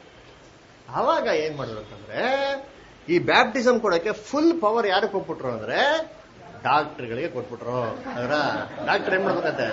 ಆವಾಗ ಏನ್ ಮಾಡಿದ್ರು ಅಂತಂದ್ರೆ ಈ ಬ್ಯಾಪ್ಟಿಸಮ್ ಕೊಡಕ್ಕೆ ಫುಲ್ ಪವರ್ ಯಾರು ಕೊಟ್ಬಿಟ್ರು ಅಂದ್ರೆ ಡಾಕ್ಟರ್ಗಳಿಗೆ ಕೊಟ್ಬಿಟ್ರು ಅದರ ಡಾಕ್ಟರ್ ಏನ್ ಮಾಡ್ಬೇಕಂತೆ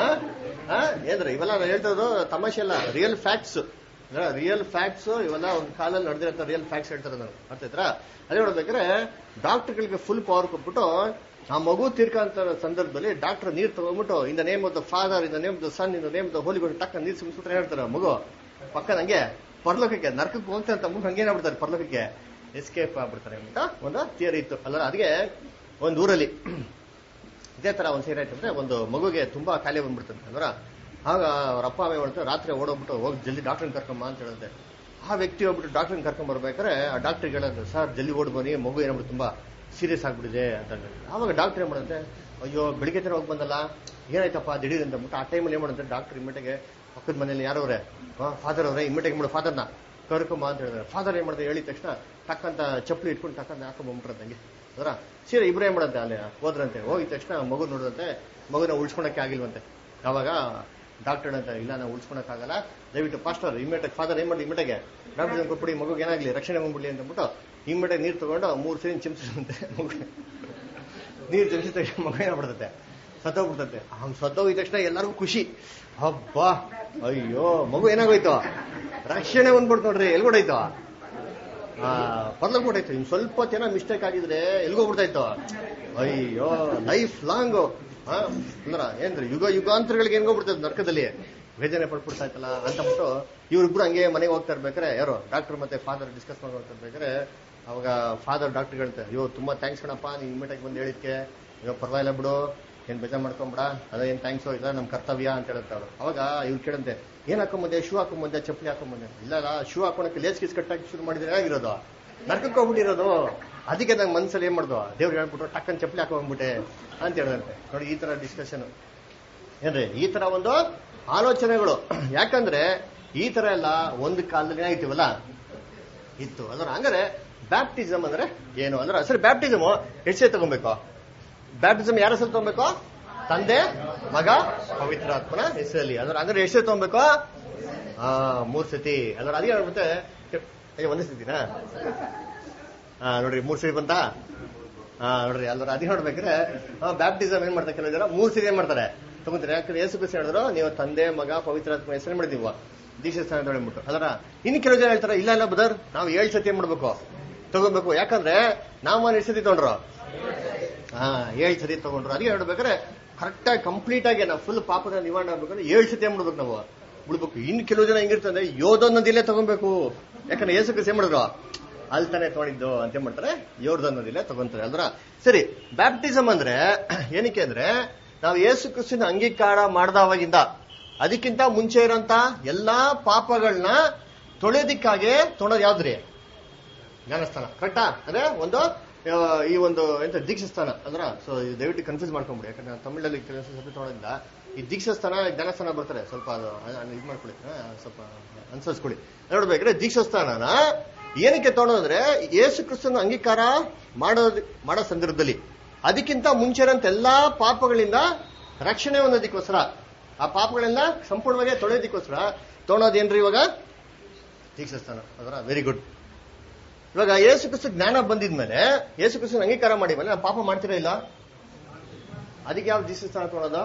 ಏನ್ರಿ ಇವೆಲ್ಲ ನಾನು ಹೇಳ್ತಿರೋದು ತಮಾಷೆ ಅಲ್ಲ ರಿಯಲ್ ಫ್ಯಾಕ್ಟ್ಸ್ ರಿಯಲ್ ಫ್ಯಾಕ್ಟ್ಸ್ ಇವೆಲ್ಲ ಒಂದು ಕಾಲಲ್ಲಿ ನಡೆದಿರೋ ರಿಯಲ್ ಫ್ಯಾಕ್ಟ್ಸ್ ಹೇಳ್ತಾರೆ ನಾನು ಅರ್ಥಾಯ್ತಾ ಅದೇ ನೋಡ್ಬೇಕಾದ್ರೆ ಡಾಕ್ಟರ್ಗಳಿಗೆ ಫುಲ್ ಪವರ್ ಕೊಟ್ಬಿಟ್ಟು ಆ ಮಗು ತೀರ್ಕಂತ ಸಂದರ್ಭದಲ್ಲಿ ಡಾಕ್ಟರ್ ನೀರ್ ತಗೊಂಡ್ಬಿಟ್ಟು in the name of the father in the name the son in the name the holy ghost ಟಕ್ಕ ನೀರ್ ಸಿಮ್ಸ್ಬಿಟ್ರೆ ಹೇಳ್ತಾರೆ ಮಗು ಪಕ್ಕ ನಂಗೆ ಪರ್ಲೋಕಕ್ಕೆ ನರಕಕ್ಕೆ ಹೋಗ್ತಾರೆ ಅಂತ ಮುಂದೆ ಹಂಗೇನಾಗ್ಬಿಡ್ತಾರೆ ಪರ್ಲೋಕಕ್ಕೆ ಎಸ್ಕೇಪ್ ಆಗ್ಬಿಡ್ತಾರೆ ಅಂತ ಒಂದು ಥಿಯರಿ ಇತ್ತು ಅಲ್ಲ ಅದಕ್ಕೆ ಒಂದು ಊರಲ್ಲಿ ಇದೇ ತರ ಒಂದ್ ಸೇರಿ ಆಯ್ತು ಅಂದ್ರೆ ಒಂದು ಮಗುಗೆ ತುಂಬಾ ಕಾಯಿಲೆ ಬಂದ್ಬಿಡ್ತಂತೆ ಅಂದ್ರೆ ಆಗ ಅವ್ರ ಅಪ್ಪ ಅಮ್ಮ ಮಾಡ್ತಾರೆ ರಾತ್ರಿ ಓಡೋಗ್ಬಿಟ್ಟು ಹೋಗಿ ಜಲ್ದಿ ಡಾಕ್ಟರ್ನ ಕರ್ಕೊಂಬ ಅಂತ ಹೇಳಿದೆ ಆ ವ್ಯಕ್ತಿ ಹೋಗ್ಬಿಟ್ಟು ಡಾಕ್ಟರ್ನ ಕರ್ಕೊಂಡ್ ಬರ್ಬೇಕಾದ್ರೆ ಆ ಡಾಕ್ಟರ್ ಹೇಳಿದ್ರು ಸರ್ ಜಲ್ದಿ ಓಡ್ ಬನ್ನಿ ಮಗು ಏನಾಗ್ಬಿಟ್ಟು ತುಂಬಾ ಸೀರಿಯಸ್ ಆಗ್ಬಿಟ್ಟಿದೆ ಅಂತ ಅಂದ್ರು. ಆವಾಗ ಡಾಕ್ಟರ್ ಏನ್ ಮಾಡುತ್ತೆ ಅಯ್ಯೋ ಬೆಳಿಗ್ಗೆ ತರ ಹೋಗಿ ಬಂದಲ್ಲ ಏನಾಯ್ತಪ್ಪ ದಿಢೀರ್ ಅಂತ ಅಂದ್ಬಿಟ್ಟು ಆ ಟೈಮಲ್ಲಿ ಏನ್ ಮಾಡುತ್ತೆ ಡಾಕ್ಟರ್ ಇಮ್ಮಿಟೆಗೆ ಪಕ್ಕದ ಮನೇಲಿ ಯಾರವ್ರೆ ಫಾದರ್ ಅವ್ರೆ ಇಮ್ಮಿಟೆಗೆ ಮಾಡು ಫಾದರ್ನ ಕರ್ಕೊಂಬ ಅಂತ ಹೇಳಿದ್ರೆ ಫಾದರ್ ಏನ್ ಮಾಡಿದೆ ಹೇಳಿದ ತಕ್ಷಣ ಟಕ್ಕಂತ ಚಪ್ಪಲಿ ಇಟ್ಕೊಂಡು ಟಕ್ಕಂತ ಹಾಕೊಂಡ್ ಬಂದ್ಬಿಟ್ರೆ ನಂಗೆ ಅದರ ಸೀರೆ ಇಬ್ರು ಏನ್ ಮಾಡಂತೆ ಅಲ್ಲಿ ಹೋದ್ರಂತೆ ಹೋಗಿದ ತಕ್ಷಣ ಮಗು ನೋಡಿದಂತೆ ಮಗುನ ಉಳ್ಸ್ಕೊಳಕ್ಕೆ ಆಗಿಲ್ವಂತೆ ಅವಾಗ ಡಾಕ್ಟರ್ ಅಂತ ಇಲ್ಲ ನಾವು ಉಳ್ಸ್ಕೊಳಕ್ಕಾಗಲ್ಲ ದಯವಿಟ್ಟು ಪಾಸ್ಟರ್ ಇಮ್ಮಿಡಿಯೇಟ್ ಫಾದರ್ ಏನ್ ಮಾಡಿ ಇಮ್ಮಿಡಿಯೇಗೆ ಡಾಕ್ಟರ್ ಕೊಟ್ಬಿಡಿ ಮಗು ಏನಾಗ್ಲಿ ರಕ್ಷಣೆ ಬಂದ್ಬಿಡ್ಲಿ ಅಂತ ಅಂದ್ಬಿಟ್ಟು ಇಮ್ಮಿಡಿಯೇಟ್ ನೀರು ತಗೊಂಡು ಮೂರು ಸರಿ ಚಿಮ್ಸಂತೆ ಮಗು ನೀರು ಚಿಮ್ಸಿದ ತಕ್ಷಣ ಮಗು ಏನಾಗ್ಬಿಡ್ತತೆ ಸತ್ತೋಗ್ಬಿಡ್ತತೆ ಅವ್ನು ಸತ್ತೋಗಿದ ತಕ್ಷಣ ಎಲ್ಲರಿಗೂ ಖುಷಿ ಹಬ್ಬಾ ಅಯ್ಯೋ ಮಗು ಏನಾಗೋಯ್ತು ರಕ್ಷಣೆ ಬಂದ್ಬಿಡ್ತು ನೋಡ್ರಿ ಎಲ್ಗೊಡಾಯ್ತು ಆ ಪರ್ಲೋಗ್ಬಿಟ್ಟೈತು ಇನ್ ಸ್ವಲ್ಪ ಹೊತ್ತು ಏನೋ ಮಿಸ್ಟೇಕ್ ಆಗಿದ್ರೆ ಎಲ್ಗೋಗ್ಬಿಡ್ತಾ ಇತ್ತು ಅಯ್ಯೋ ಲೈಫ್ ಲಾಂಗ್ ಅಂದ್ರ ಏನ್ರಿ ಯುಗ ಯುಗಾಂತರಗಳಿಗೆ ಹೆಂಗೋಗ್ಬಿಡ್ತದೆ ನರ್ಕದಲ್ಲಿ ವೇದನೆ ಪಡ್ಬಿಡ್ತಾ ಇತ್ತಲ್ಲ ಅಂತ ಬಿಟ್ಟು ಇವ್ರಿಬ್ರು ಹಂಗೆ ಮನೆಗೆ ಹೋಗ್ತಾ ಇರ್ಬೇಕಾರೆ ಯಾರು ಡಾಕ್ಟರ್ ಮತ್ತೆ ಫಾದರ್ ಡಿಸ್ಕಸ್ ಮಾಡಿ ಹೋಗ್ತಾ ಇರ್ಬೇಕಾರೆ ಅವಾಗ ಫಾದರ್ ಡಾಕ್ಟರ್ ಹೇಳ್ತಾರೆ ಅಯ್ಯೋ ತುಂಬಾ ಥ್ಯಾಂಕ್ಸ್ ಕಣಪ್ಪ ನೀನ್ ಇಮ್ಮಿಡಿಯೇಟ್ ಬಂದು ಹೇಳಿದ್ಕೆ ಅಯ್ಯೋ ಪರವಾಗಿಲ್ಲ ಬಿಡು ಏನ್ ಬೇಜಾರ್ ಮಾಡ್ಕೊಂಬಿಡ ಅದೇ ಏನ್ ಥ್ಯಾಂಕ್ಸ್ ಇಲ್ಲ ನಮ್ ಕರ್ತವ್ಯ ಅಂತ ಹೇಳುತ್ತೆ ಅವ್ರು ಅವಾಗ ಇವ್ರು ಕೇಳಂತೆ ಏನ್ ಹಾಕೊಂಬಂದೆ ಶೂ ಹಾಕೊಂಬಂದೆ ಚಪ್ಪಲಿ ಹಾಕೊಂಬಂದೆ ಇಲ್ಲ ಶೂ ಹಾಕೊಳಕ್ಕೆ ಲೇಸ್ ಕಿಸ್ ಕಟ್ಟಾಕಿ ಶುರು ಮಾಡಿದ್ರೆ ಆಗಿರೋದು ನರ್ಕಕ್ಕೆ ಹೋಗ್ಬಿಟ್ಟಿರೋದು ಅದಕ್ಕೆ ನಂಗೆ ಮನ್ಸಲ್ಲಿ ಏನ್ ಮಾಡ್ದು ದೇವ್ರು ಹೇಳ್ಬಿಟ್ರು ಟಕ್ಕನ್ ಚಪ್ಪಲಿ ಹಾಕೊಂಡ್ಬಿಟ್ಟೆ ಅಂತ ಹೇಳಿದಂತೆ ನೋಡಿ ಈ ತರ ಡಿಸ್ಕಷನ್ ಏನ್ರಿ ಈ ತರ ಒಂದು ಆಲೋಚನೆಗಳು ಯಾಕಂದ್ರೆ ಈ ತರ ಎಲ್ಲ ಒಂದು ಕಾಲದಲ್ಲಿ ಏನಾಯ್ತೀವಲ್ಲ ಇತ್ತು ಅದರ ಹಂಗಾರೆ ಬ್ಯಾಪ್ಟಿಸಮ್ ಅಂದ್ರೆ ಏನು ಅಂದ್ರೆ ಸರಿ ಬ್ಯಾಪ್ಟಿಸಮ್ ಎಷ್ಟೇ ತಗೊಬೇಕು ಬ್ಯಾಪ್ಟಿಸಮ್ ಯಾರ ಹೆಸರು ತಗೊಬೇಕು ತಂದೆ ಮಗ ಪವಿತ್ರಾತ್ಮನ ಹೆಸರಲ್ಲಿ ಅಂದ್ರೆ ಅಂದ್ರೆ ಎಷ್ಟೇ ತಗೊಬೇಕು ಆ ಮೂರ್ ಸತಿ ಅಂದ್ರೆ ಅದೇ ಹೇಳ್ಬಿಟ್ಟೆ ಅಯ್ಯೋ ಒಂದೇ ಸತಿನಾ ಹಾ ನೋಡ್ರಿ ಮೂರ್ ಸತಿ ಬಂತಾ ಹಾ ನೋಡ್ರಿ ಅಲ್ದ್ರ ಅದೇ ನೋಡ್ಬೇಕ್ರೆ ಬ್ಯಾಪ್ಟಿಸಮ್ ಏನ್ ಮಾಡ್ತಾರೆ ಕೆಲವು ಜನ ಮೂರ್ ಸತಿ ಏನ್ ಮಾಡ್ತಾರೆ ತಗೊಂತಾರೆ ಯಾಕಂದ್ರೆ ಯೇಸು ಕ್ರಿಸ್ತ ಹೇಳಿದ್ರು ನೀವು ತಂದೆ ಮಗ ಪವಿತ್ರಾತ್ಮ ಹೆಸರು ಮಾಡಿದೀವ ದೀಕ್ಷೆ ಸ್ಥಾನ ಹೇಳ್ಬಿಟ್ಟು ಅದರ ಇನ್ನು ಕೆಲವು ಜನ ಹೇಳ್ತಾರೆ ಇಲ್ಲ ಇಲ್ಲ ಬದರ್ ನಾವು ಏಳ್ ಸತಿ ಏನ್ ಮಾಡ್ಬೇಕು ತಗೋಬೇಕು ಯಾಕಂದ್ರೆ ನಾವು ಎಷ್ಟು ಸತಿ ತಗೊಂಡ್ರು ಹಾ ಏಳ್ ಸತಿ ತಗೊಂಡ್ರು ಅದಕ್ಕೆ ಹೇಳ್ಬೇಕಾದ್ರೆ ಕರೆಕ್ಟ್ ಆಗಿ ಕಂಪ್ಲೀಟ್ ಆಗಿ ನಾವು ಫುಲ್ ಪಾಪದ ನಿವಾರಣೆ ಆಗ್ಬೇಕಂದ್ರೆ ಏಳ್ ಸತಿ ಏನ್ ಮಾಡ್ಬೇಕು ನಾವು ಬಿಡ್ಬೇಕು ಇನ್ನು ಕೆಲವು ಜನ ಹೆಂಗಿರ್ತಂದ್ರೆ ಯೋಧನ್ನದಿಲ್ಲೇ ತಗೊಬೇಕು ಯಾಕಂದ್ರೆ ಯೇಸು ಕ್ರಿಸ್ತ ಏನ್ ಮಾಡಿದ್ರು ಅಲ್ಲಿ ತಾನೇ ತಗೊಂಡಿದ್ದು ಅಂತ ಏನ್ ಮಾಡ್ತಾರೆ ಯೋರ್ಧನ್ನದಿಲ್ಲೇ ತಗೊಂತಾರೆ ಅಲ್ರ ಸರಿ ಬ್ಯಾಪ್ಟಿಸಮ್ ಅಂದ್ರೆ ಏನಕ್ಕೆ ಅಂದ್ರೆ ನಾವು ಯೇಸು ಕ್ರಿಸ್ತನ ಅಂಗೀಕಾರ ಮಾಡ್ದವಾಗಿಂದ ಅದಕ್ಕಿಂತ ಮುಂಚೆ ಇರೋಂತ ಎಲ್ಲಾ ಪಾಪಗಳನ್ನ ತೊಳೆಯೋದಿಕ್ಕಾಗಿ ತೊಳೋದು ಯಾವ್ದ್ರಿ ಜ್ಞಾನಸ್ಥಾನ ಕರೆಕ್ಟಾ ಅಂದ್ರೆ ಒಂದು ಆ, ಈ ಒಂದು ಎಂತ ದೀಕ್ಷಾಸ್ಥಾನ ಅಂದ್ರ ಸೊ ದಯವಿಟ್ಟು ಕನ್ಫ್ಯೂಸ್ ಮಾಡ್ಕೊಂಬಿಡಿ ಯಾಕಂದ್ರೆ ನಾನು ತಮಿಳಲ್ಲಿ ಕೆಲಸ ಸ್ವಲ್ಪ ತೊಗೊಳೋದ್ರಿಂದ ಈ ದೀಕ್ಷಾಸ್ಥಾನ ಜ್ಞಾನಸ್ಥಾನ ಬರ್ತಾರೆ ಸ್ವಲ್ಪ ಅದು ಇದು ಮಾಡ್ಕೊಳ್ಳಿ ಆ, ಸ್ವಲ್ಪ ಅನ್ಸರ್ಸ್ಕೊಳ್ಳಿ ನೋಡ್ಬೇಕ್ರೆ ದೀಕ್ಷಾಸ್ಥಾನನ ಏನಕ್ಕೆ ತೊಗೊಳೋದ್ರೆ ಯೇಸು ಕ್ರಿಸ್ತನ ಅಂಗೀಕಾರ ಮಾಡೋದ್ ಮಾಡೋ ಸಂದರ್ಭದಲ್ಲಿ ಅದಕ್ಕಿಂತ ಮುಂಚೆ ಇರೋಂತ ಎಲ್ಲಾ ಪಾಪಗಳಿಂದ ರಕ್ಷಣೆ ಹೊಂದೋದಕ್ಕೋಸ್ಕರ ಆ ಪಾಪಗಳೆಲ್ಲ ಸಂಪೂರ್ಣವಾಗಿ ತೊಳೆಯೋದಕ್ಕೋಸ್ಕರ ತೊಗೊಳೋದೇನ್ರಿ ಇವಾಗ ದೀಕ್ಷಾಸ್ಥಾನ ಅದರ ವೆರಿ ಗುಡ್ ಇವಾಗ ಯೇಸು ಕ್ರಿಸ್ತ ಜ್ಞಾನ ಬಂದಿದ್ಮೇಲೆ ಯೇಸು ಕ್ರಿಸ್ತನ ಅಂಗೀಕಾರ ಮಾಡಿದ್ಮೇಲೆ ನಾವು ಪಾಪ ಮಾಡ್ತೀರಾ ಇಲ್ಲ ಅದಕ್ಕೆ ಯಾವ ದೀಕ್ಷಾಸ್ಥಾನ ತೊಗೊಳೋದು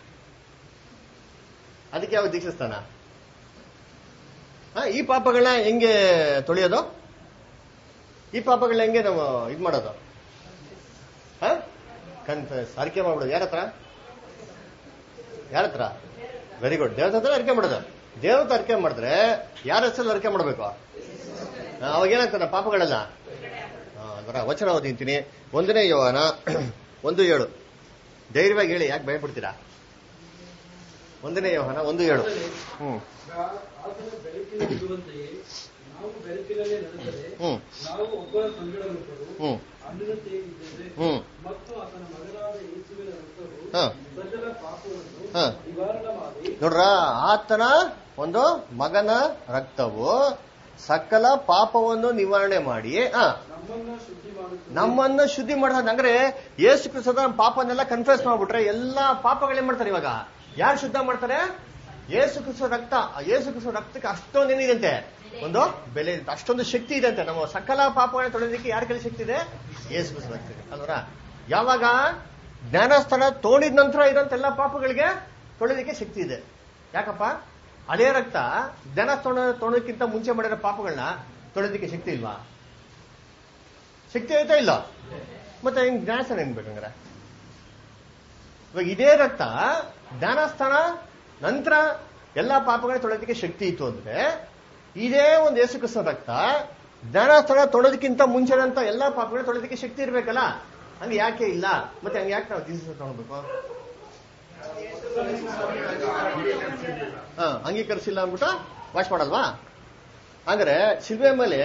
ಅದಕ್ಕೆ ಯಾವ ದೀಕ್ಷಾಸ್ಥಾನ ಹಾ, ಈ ಪಾಪಗಳನ್ನ ಹೆಂಗೆ ತೊಳೆಯೋದು ಈ ಪಾಪಗಳನ್ನ ಹೆಂಗೆ ನಾವು ಇದ್ ಮಾಡೋದು ಹಾ ಕನ್ಫ್ಯೂಸ್ ಅರಿಕೆ ಮಾಡ್ಬಿಡೋದು ಯಾರ ಹತ್ರ ಯಾರ ಹತ್ರ ವೆರಿ ಗುಡ್ ದೇವರ ಹತ್ರ ಅರಿಕೆ ಮಾಡೋದು ದೇವ್ರ ಹತ್ರ ಅರಿಕೆ ಮಾಡಿದ್ರೆ ಯಾರ ಹೆಸರಲ್ಲಿ ಅರಿಕೆ ಮಾಡಬೇಕು ಅವಾಗ ಏನಾಗ್ತದೆ ಪಾಪಗಳೆಲ್ಲ ಆ, ಅದರ ವಚನ ಓದಿಂತೀನಿ ಒಂದನೇ ಯೋವನ ಒಂದು ಏಳು ಧೈರ್ಯವಾಗಿ ಹೇಳಿ ಯಾಕೆ ಭಯಪಡ್ತೀರಾ ಒಂದನೇ ಯೋಹನ ಒಂದು ಏಳು ಹ್ಮ್ ಆತನ ಬೆಳಕಿನ ಇರುವಂತೆಯೇ ನಾವು ಬೆಳಕಿನಲ್ಲೇ ನಡೆದರೆ ಹ್ಮ್ ನಾವು ಒಬ್ಬರ ಸಂಗಡವಿಬ್ಬರು ಹ್ಮ್ ಅಣ್ಣನಂತೆಯೇ ಇದ್ದೇವೆ ಹ್ಮ್ ಮತ್ತು ಆತನ ಮಗನಾದ ಯೇಸುವಿನ ರಕ್ತವು ಹಾ ಸಕಲ ಪಾಪವನ್ನು ಹಾ ನಿವಾರಣೆ ಮಾಡಿ ನೋಡ್ರ ಆತನ ಒಂದು ಮಗನ ರಕ್ತವು ಸಕಲ ಪಾಪವನ್ನು ನಿವಾರಣೆ ಮಾಡಿ ಆ ನಮ್ಮನ್ನ ಶುದ್ಧಿ ಮಾಡುತ್ತದೆ ನಮ್ಮನ್ನ ಶುದ್ಧಿ ಮಾಡೋದು ಅಂದ್ರೆ ಯೇಸು ಕ್ರಿಸ್ತದ ಪಾಪನೆಲ್ಲ ಕನ್ಫ್ಯೂಸ್ ಮಾಡ್ಬಿಟ್ರೆ ಎಲ್ಲಾ ಪಾಪಗಳೇನ್ ಮಾಡ್ತಾರೆ ಇವಾಗ ಯಾರು ಶುದ್ಧ ಮಾಡ್ತಾರೆ ಯೇಸು ಕ್ರಿಸ್ತ ರಕ್ತ ಆ ಯೇಸು ಕ್ರಿಸ್ತ ರಕ್ತಕ್ಕೆ ಅಷ್ಟೊಂದು ಏನಿದೆ ಒಂದು ಬೆಲೆ ಇದೆ ಅಷ್ಟೊಂದು ಶಕ್ತಿ ಇದೆ ಅಂತೆ ನಮ್ಮ ಸಕಲ ಪಾಪಗಳನ್ನ ತೊಳೆಯೋದಕ್ಕೆ ಯಾರ ಕೈಲಿ ಶಕ್ತಿ ಇದೆ ಯೇಸು ಕ್ರಿಸ್ತ ರಕ್ತ ಇದೆ ಅಲ್ವರ ಯಾವಾಗ ಜ್ಞಾನಸ್ಥಾನ ತೋಣಿದ ನಂತರ ಇರೋಂತ ಎಲ್ಲ ಪಾಪಗಳಿಗೆ ತೊಳೆಯೋದಕ್ಕೆ ಶಕ್ತಿ ಇದೆ ಯಾಕಪ್ಪ ಅದೇ ರಕ್ತ ಜ್ಞಾನಸ್ಥಾನ ತೊಳೋದಕ್ಕಿಂತ ಮುಂಚೆ ಮಾಡಿರೋ ಪಾಪಗಳನ್ನ ತೊಳೆಯೋದಕ್ಕೆ ಶಕ್ತಿ ಇಲ್ವಾ ಶಕ್ತಿ ಐತಾ ಇಲ್ಲ ಮತ್ತೆ ಹಿಂಗ್ ಜ್ಞಾನಸ್ಥಾನ ಹೆಂಗ್ ಬೇಕಂದ್ರೆ ಇವಾಗ ಇದೇ ರಕ್ತ ಜ್ಞಾನಸ್ಥಾನ ನಂತರ ಎಲ್ಲಾ ಪಾಪಗಳನ್ನ ತೊಳೆಯೋದಕ್ಕೆ ಶಕ್ತಿ ಇತ್ತು ಅಂದ್ರೆ ಇದೇ ಒಂದು ಯೇಸು ಕ್ರಿಸ್ತನ ರಕ್ತ ಜ್ಞಾನಸ್ಥಾನ ತೊಳೆದಕ್ಕಿಂತ ಮುಂಚೆನಂತ ಎಲ್ಲಾ ಪಾಪಗಳನ್ನ ತೊಳೆಯೋದಕ್ಕೆ ಶಕ್ತಿ ಇರ್ಬೇಕಲ್ಲ ಹಂಗೆ ಯಾಕೆ ಇಲ್ಲ ಮತ್ತೆ ಹಂಗೆ ಯಾಕೆ ನಾವು ದಿವಸ ತಗೊಳ್ಬೇಕು ಹಾ ಅಂಗೀಕರಿಸಿಲ್ಲ ಅಂದ್ಬಿಟ್ಟು ವಾಶ್ ಮಾಡಲ್ವಾ ಹಂಗಾರೆ ಶಿಲ್ವೆ ಮೇಲೆ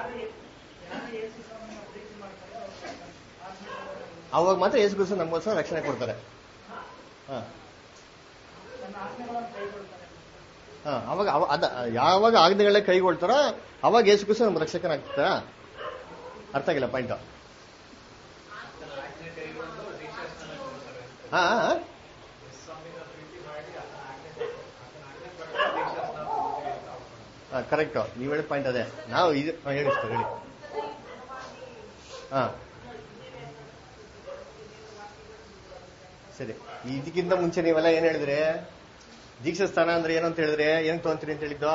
ಅವಾಗ ಮಾತ್ರ ಯೇಸು ಕ್ರಿಸ್ತ ನಮಗೋಸ್ಕರ ರಕ್ಷಣೆ ಕೊಡ್ತಾರೆ ಹಾ ಹಾ ಅವಾಗ ಅವ- ಅದ ಯಾವಾಗ ಆಜ್ಞೆಗಳೇ ಕೈಗೊಳ್ತಾರ ಅವಾಗ ಯೇಸು ಕ್ರಿಸ್ತ ನಮ್ಮ ರಕ್ಷಕನಾಗ್ತಾರ ಅರ್ಥ ಆಗಿಲ್ಲ ಪಾಯಿಂಟ್ ಹಾ ಕರೆಕ್ಟ್ ನೀವು ಹೇಳಿ ಪಾಯಿಂಟ್ ಅದೇ ನಾವು ಇದು ಹಾ, ಹೇಳಿ ಸರ್ ಹೇಳಿ ಹಾ ಸರಿ ಇದಕ್ಕಿಂತ ಮುಂಚೆ ನೀವೆಲ್ಲ ಏನ್ ಹೇಳಿದ್ರಿ ದೀಕ್ಷಾ ಸ್ಥಾನ ಅಂದ್ರೆ ಏನು ಅಂತ ಹೇಳಿದ್ರೆ ಏನ್ ತಗೊಂತೀರಿ ಅಂತ ಹೇಳಿದ್ದು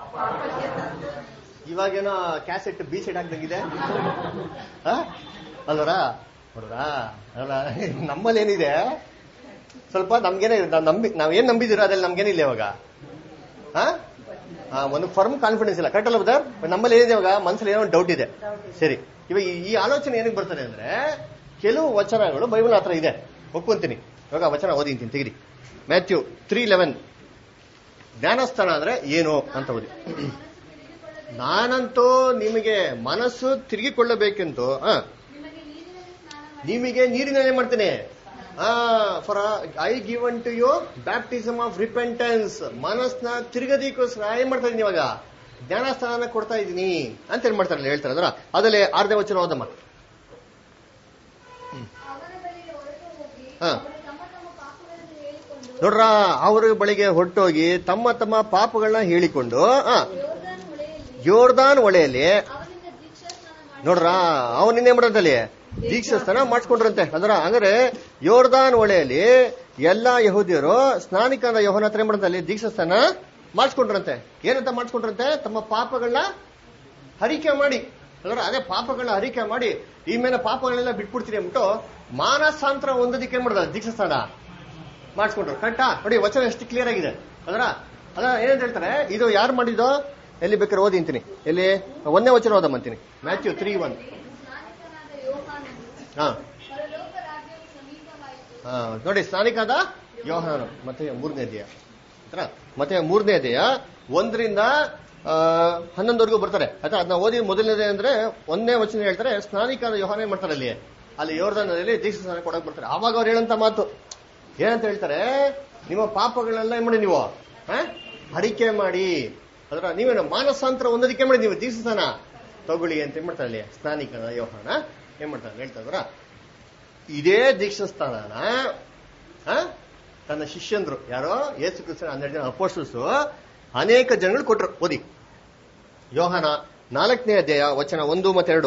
ಇವಾಗೇನೋ ಕ್ಯಾಸೆಟ್ ಬಿ ಸೈಡ್ ಹಾಕ್ದಂಗಿದೆ ಆ? ಅಲ್ವರಾ ನೋಡ್ರಾ ಅಲ್ಲ ನಮ್ಮಲ್ಲಿ ಏನಿದೆ ಸ್ವಲ್ಪ ನಮ್ಗೇನೆ ನಾವ್ ನಂಬಿ ನಾವೇನ್ ನಂಬಿದಿರೋ ಅದ್ರಲ್ಲಿ ನಮ್ಗೇನಿಲ್ಲ ಇವಾಗ ಆ? ಆ, ಒಂದು ಫರ್ಮ್ ಕಾನ್ಫಿಡೆನ್ಸ್ ಇಲ್ಲ ಕರೆಕ್ಟ್ ಅಲ್ಲ ಬದರ್ ನಮ್ಮಲ್ಲಿ ಏನಿದೆ ಇವಾಗ ಮನಸ್ಸಲ್ಲಿ ಏನೋ ಡೌಟ್ ಇದೆ ಸರಿ ಇವಾಗ ಈ- ಈ ಆಲೋಚನೆ ಏನಕ್ಕೆ ಬರ್ತದೆ ಅಂದ್ರೆ ಕೆಲವು ವಚನಗಳು ಬೈಬಲ್ ಹತ್ರ ಇದೆ ಒಪ್ಕೊಂತೀನಿ ಇವಾಗ ವಚನ ಓದಿಂತೀನಿ ತೆಗಿರಿ ಮ್ಯಾಥ್ಯೂ ತ್ರೀ ಲೆವೆನ್ ಜ್ಞಾನಸ್ಥಾನ ಅಂದ್ರೆ ಏನು ಅಂತ ಓದಿ ನಾನಂತೂ ನಿಮಗೆ ಮನಸ್ಸು ತಿರುಗಿಕೊಳ್ಳಬೇಕೆಂದು ಆ, ನಿಮಗೆ ನೀರಿನಲ್ಲಿ ಸ್ನಾನ ಮಾಡಿ ನಿಮಗೆ ನೀರಿನಲ್ಲಿ ಮಾಡ್ತೇನೆ for I given to you baptism of repentance ಮನಸ್ನ ತಿರುಗದಿಕ್ಕೋಸ್ಕರ ಏನ್ ಮಾಡ್ತಾ ಇದೀನಿ ಇವಾಗ ಜ್ಞಾನಸ್ಥಾನ ಕೊಡ್ತಾ ಇದ್ದೀನಿ ಅಂತ ಏನ್ ಮಾಡ್ತಾರಲ್ಲ ಹೇಳ್ತಾರೆ ಅದರ ಅದಲ್ಲೇ ಆರನೇ ವಚನ ಓದಮ್ಮ ಅವನ ಬಳಿಗೆ ಹೊರಟು ಹೋಗಿ ಹಾ. ಅವರು ತಮ್ಮ ತಮ್ಮ ಪಾಪಗಳನ್ನು ಹೇಳಿಕೊಂಡು ನೋಡ್ರ ಅವ್ರ ಬಳಿಗೆ ಹೊರಟೋಗಿ ತಮ್ಮ ತಮ್ಮ ಪಾಪಗಳನ್ನ ಹೇಳಿಕೊಂಡು ಆ, ಯೋರ್ದಾನ್ ಹೊಳೆಯಲ್ಲಿ ಯೋರ್ದಾನ್ ಹೊಳೆಯಲ್ಲಿ ಅವನಿಂದ ದೀಕ್ಷಾ ಸ್ನಾನ ಮಾಡಿ ನೋಡ್ರ ಅವನಿಂದ ಏನ್ ಮಾಡಂತಲ್ಲಿ ದೀಕ್ಷಾಸ್ಥಾನ ಮಾಡಿಸ್ಕೊಂಡ್ರಂತೆ ಅಂದ್ರ ಹಂಗಾರೆ ಯೋರ್ದಾನ್ ಹೊಳೆಯಲ್ಲಿ ಎಲ್ಲಾ ಯಹೂದಿಯರು ಸ್ನಾನಿಕನ ಯೋಹನ ಹತ್ರ ಏನ್ ಮಾಡಂತಲ್ಲಿ ದೀಕ್ಷಾಸ್ಥಾನ ಮಾಡಿಸ್ಕೊಂಡ್ರಂತೆ ಏನಂತ ಮಾಡಿಸ್ಕೊಂಡ್ರಂತೆ ತಮ್ಮ ಪಾಪಗಳನ್ನ ಹರಿಕೆ ಮಾಡಿ ಅಂದ್ರೆ ಅದೇ ಪಾಪಗಳನ್ನ ಹರಿಕೆ ಮಾಡಿ ಈ ಮೇಲೆ ಪಾಪಗಳೆಲ್ಲ ಬಿಟ್ಬಿಡ್ತೀನಿ ಅಂದ್ಬಿಟ್ಟು ಮಾನಸಾಂತರ ಹೊಂದೋದಕ್ಕೆ ಏನ್ ಮಾಡಿದ ದೀಕ್ಷಾಸ್ಥಾನ ಮಾಡಿಸ್ಕೊಂಡ್ರು ಕರೆಕ್ಟಾ ನೋಡಿ ವಚನ ಎಷ್ಟು ಕ್ಲಿಯರ್ ಆಗಿದೆ ಅದರ ಅದ ಏನಂತ ಹೇಳ್ತಾರೆ ಇದು ಯಾರು ಮಾಡಿದ್ದು ಎಲ್ಲಿ ಬೇಕಾದ್ರೆ ಓದಿ ಅಂತೀನಿ ಎಲ್ಲಿ ಒಂದೇ ವಚನ ಓದಮ್ಮಂತೀನಿ ಮ್ಯಾಥ್ಯೂ ತ್ರೀ ಒನ್ ಸ್ನಾನಿಕನಾದ ಯೋಹಾನನು ಹಾ ಪರಲೋಕ ರಾಜ್ಯವು ಸಮೀಪವಾಯಿತು ಹಾ, ನೋಡಿ ಸ್ನಾನಿಕಾದ ಯೋಹಾನು ಮತ್ತೆ ಮೂರನೇ ಅಧ್ಯಾಯ ಆಯ್ತಾ? ಮತ್ತೆ ಮೂರನೇ ಅಧ್ಯಾಯ ಒಂದರಿಂದ ಆ, ಹನ್ನೊಂದವರೆಗೂ ಬರ್ತಾರೆ ಆಯ್ತಾ ಅದನ್ನ ಓದಿ ಮೊದಲನೇದೇ ಅಂದ್ರೆ ಒಂದನೇ ವಚನ ಹೇಳ್ತಾರೆ ಸ್ನಾನಿಕಾದ ಯೋಹಾನ ಏನ್ ಮಾಡ್ತಾರೆ ಅಲ್ಲಿ ಅಲ್ಲಿ ಯೋರ್ದಾನದಲ್ಲಿ ದೀಕ್ಷಾ ಸ್ನಾನ ಕೊಡಕ್ ಬರ್ತಾರೆ ಆವಾಗ ಅವ್ರು ಹೇಳಂತ ಮಾತು ಏನಂತ ಹೇಳ್ತಾರೆ ನಿಮ್ಮ ಪಾಪಗಳನ್ನೆಲ್ಲ ಏನ್ ಮಾಡಿ ನೀವು ಆ? ಹರಿಕೆ ಮಾಡಿ ಅದರ ನೀವೇನು ಮಾನಸಾಂತರ ಒಂದೋದಕ್ಕೆ ಮಾಡಿ ನೀವು ದೀಕ್ಷಾ ಸ್ನಾನ ತಗೊಳ್ಳಿ ಅಂತ ಏನ್ ಮಾಡ್ತಾರೆ ಅಲ್ಲಿ ಸ್ನಾನಿಕನ ಯೋಹಾನ ಏನ್ ಮಾಡ್ತಾರೆ ಹೇಳ್ತಾ ಇದ್ರ ಇದೇ ದೀಕ್ಷಾಸ್ಥಾನನ ಆ, ತನ್ನ ಶಿಷ್ಯಂದ್ರು ಯಾರೋ ಯೇಸು ಕ್ರಿಸ್ತನ ಹನ್ನೆರಡು ಜನ ಅಪೋಸ್ಟಲ್ಸ್ ಅನೇಕ ಜನಗಳು ಕೊಟ್ರು ಓದಿ ಯೋಹನ ನಾಲ್ಕನೇ ಅಧ್ಯಾಯ ವಚನ ಒಂದು ಮತ್ತೆರಡು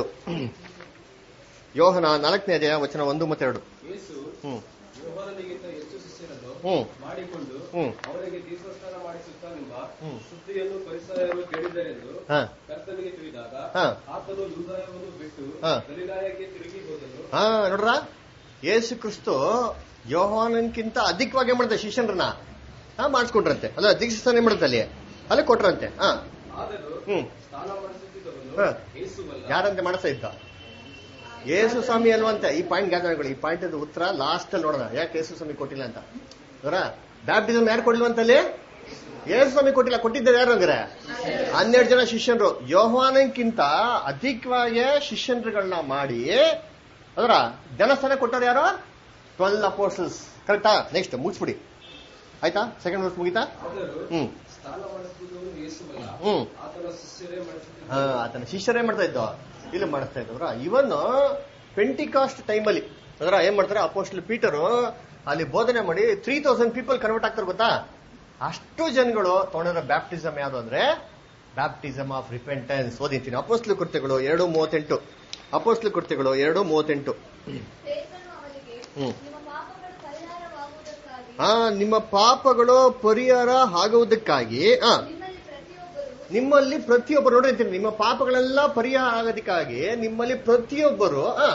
ಯೋಹನ ನಾಲ್ಕನೇ ಅಧ್ಯಾಯ ವಚನ ಒಂದು ಮತ್ತೆರಡು ಯೇಸು ಹ್ಮ್ ಯೋಹಾನನಿಗಿಂತ ಹೆಚ್ಚು ಶಿಷ್ಯರನ್ನು ಹ್ಮ್ ಮಾಡಿಕೊಂಡು ಹ್ಮ್. ಅವರಿಗೆ ದೀರ್ಘಸ್ನಾನ ಮಾಡಿಸುತ್ತಾನೆಂಬ ಹ್ಮ್. ಸುದ್ದಿಯನ್ನು ಪರಿಸರರು ಕೇಳಿದರೆಂದು ಹಾ ಕರ್ತನಿಗೆ ತಿಳಿದಾಗ ಹಾ. ಆತನು ಯೂದಾಯವನ್ನು ಬಿಟ್ಟು ಹಾ. ಗಲಿಲಾಯಕ್ಕೆ ತಿರುಗಿ ಹೋದನು ಹಾ ನೋಡ್ರ ಯೇಸು ಕ್ರಿಸ್ತು ಯೋಹಾನನ್ಕಿಂತ ಅಧಿಕವಾಗಿ ಏನ್ ಮಾಡ್ತಾರೆ ಶಿಷ್ಯನ್ರನ್ನ ಹಾ ಮಾಡಿಸ್ಕೊಂಡ್ರಂತೆ ಅಲ್ಲ ದೀಕ್ಷಾಸ್ಥಾನ ಏನ್ ಮಾಡುತ್ತೆ ಅಲ್ಲಿ ಅಲ್ಲಿ ಕೊಟ್ರಂತೆ ಹಾ ಆದರೂ ಹ್ಮ್ ಸ್ನಾನ ಮಾಡಿಸುತ್ತಿದ್ದವನು ಹಾ. ಯೇಸುವಲ್ಲ ಯಾರಂತೆ ಮಾಡಿಸ್ತಾ ಇದ್ದ ಯೇಸು ಸ್ವಾಮಿ ಅಲ್ವಂತೆ ಈ ಪಾಯಿಂಟ್ ಜ್ಞಾಪಕಗಳು ಈ ಪಾಯಿಂಟ್ ಉತ್ತರ ಲಾಸ್ಟ್ ಅಲ್ಲಿ ನೋಡೋಣ ಯಾಕೆ ಯೇಸು ಸ್ವಾಮಿ ಕೊಟ್ಟಿಲ್ಲ ಅಂತ ಅವರ ಬ್ಯಾಪ್ಟಿಸಮ್ ಯಾರು ಕೊಡ್ಲಿಲ್ವಂತಲ್ಲಿ ಯೇಸು ಸ್ವಾಮಿ ಕೊಟ್ಟಿಲ್ಲ ಕೊಟ್ಟಿದ್ದಾರೆ ಯಾರು ಅಂದ್ರೆ ಹನ್ನೆರಡು ಜನ ಶಿಷ್ಯರು ಯೋಹಾನಕ್ಕಿಂತ ಅಧಿಕವಾಗಿ ಶಿಷ್ಯನ್ರುಗಳನ್ನ ಮಾಡಿ ಅದರ ಜನಸ್ಥಾನ ಕೊಟ್ಟವ್ರು ಯಾರು ಟ್ವೆಲ್ ಅಪೋಸ್ಟಲ್ಸ್ ಕರೆಕ್ಟಾ ನೆಕ್ಸ್ಟ್ ಮುಗಿಸ್ಬಿಡಿ ಆಯ್ತಾ ಸೆಕೆಂಡ್ ವರ್ಸ್ ಮುಗಿತಾ ಆದರೂ ಹ್ಮ್ ಸ್ನಾನ ಮಾಡಿಸುತ್ತಿದ್ದವನು ಯೇಸುವಲ್ಲ ಹ್ಮ್ ಆತನ ಶಿಷ್ಯರೇ ಹಾ, ಮಾಡಿಸುತ್ತಿದ್ದರು ಆತನ ಶಿಷ್ಯರೇ ಮಾಡ್ತಾ ಇದ್ದ ಇಲ್ಲಿ ಮಾಡಿಸ್ತಾ ಇದ್ದವ್ರ ಇವನ್ ಪೆಂಟಿಕಾಸ್ಟ್ ಟೈಮಲ್ಲಿ ಅದರ ಏನ್ ಮಾಡ್ತಾರೆ ಅಪೋಸ್ಟಲ್ ಪೀಟರು ಅಲ್ಲಿ ಬೋಧನೆ ಮಾಡಿ ತ್ರೀ ತೌಸಂಡ್ ಪೀಪಲ್ ಕನ್ವರ್ಟ್ ಆಗ್ತಾರೆ ಗೊತ್ತಾ ಅಷ್ಟು ಜನಗಳು ತೊಗೊಂಡಿರೋ ಬ್ಯಾಪ್ಟಿಸಮ್ ಯಾವುದು ಅಂದ್ರೆ ಬ್ಯಾಪ್ಟಿಸಮ್ ಆಫ್ ರಿಪೆಂಟೆನ್ಸ್ ಓದಿರ್ತೀನಿ ಅಪೋಸ್ಲು ಕೃತ್ಯಗಳು ಎರಡು ಮೂವತ್ತೆಂಟು ಅಪೋಸ್ಲು ಕೃತ್ಯಗಳು ಎರಡು ಮೂವತ್ತೆಂಟು ಪೇತ್ರನು ಅವರಿಗೆ ಹ್ಮ್. ನಿಮ್ಮ ಪಾಪಗಳು ಪರಿಹಾರವಾಗುವುದಕ್ಕಾಗಿ ಆ ನಿಮ್ಮ ಪಾಪಗಳು ಪರಿಹಾರ ಆಗುವುದಕ್ಕಾಗಿ ಆ ನಿಮ್ಮಲ್ಲಿ ಪ್ರತಿಯೊಬ್ಬರು ನಿಮ್ಮಲ್ಲಿ ಪ್ರತಿಯೊಬ್ಬರು ನೋಡಿ ಅಂತೀನಿ, ನಿಮ್ಮ ಪಾಪಗಳೆಲ್ಲ ಪರಿಹಾರ ಆಗೋದಕ್ಕಾಗಿ ನಿಮ್ಮಲ್ಲಿ ಪ್ರತಿಯೊಬ್ಬರು ಆ,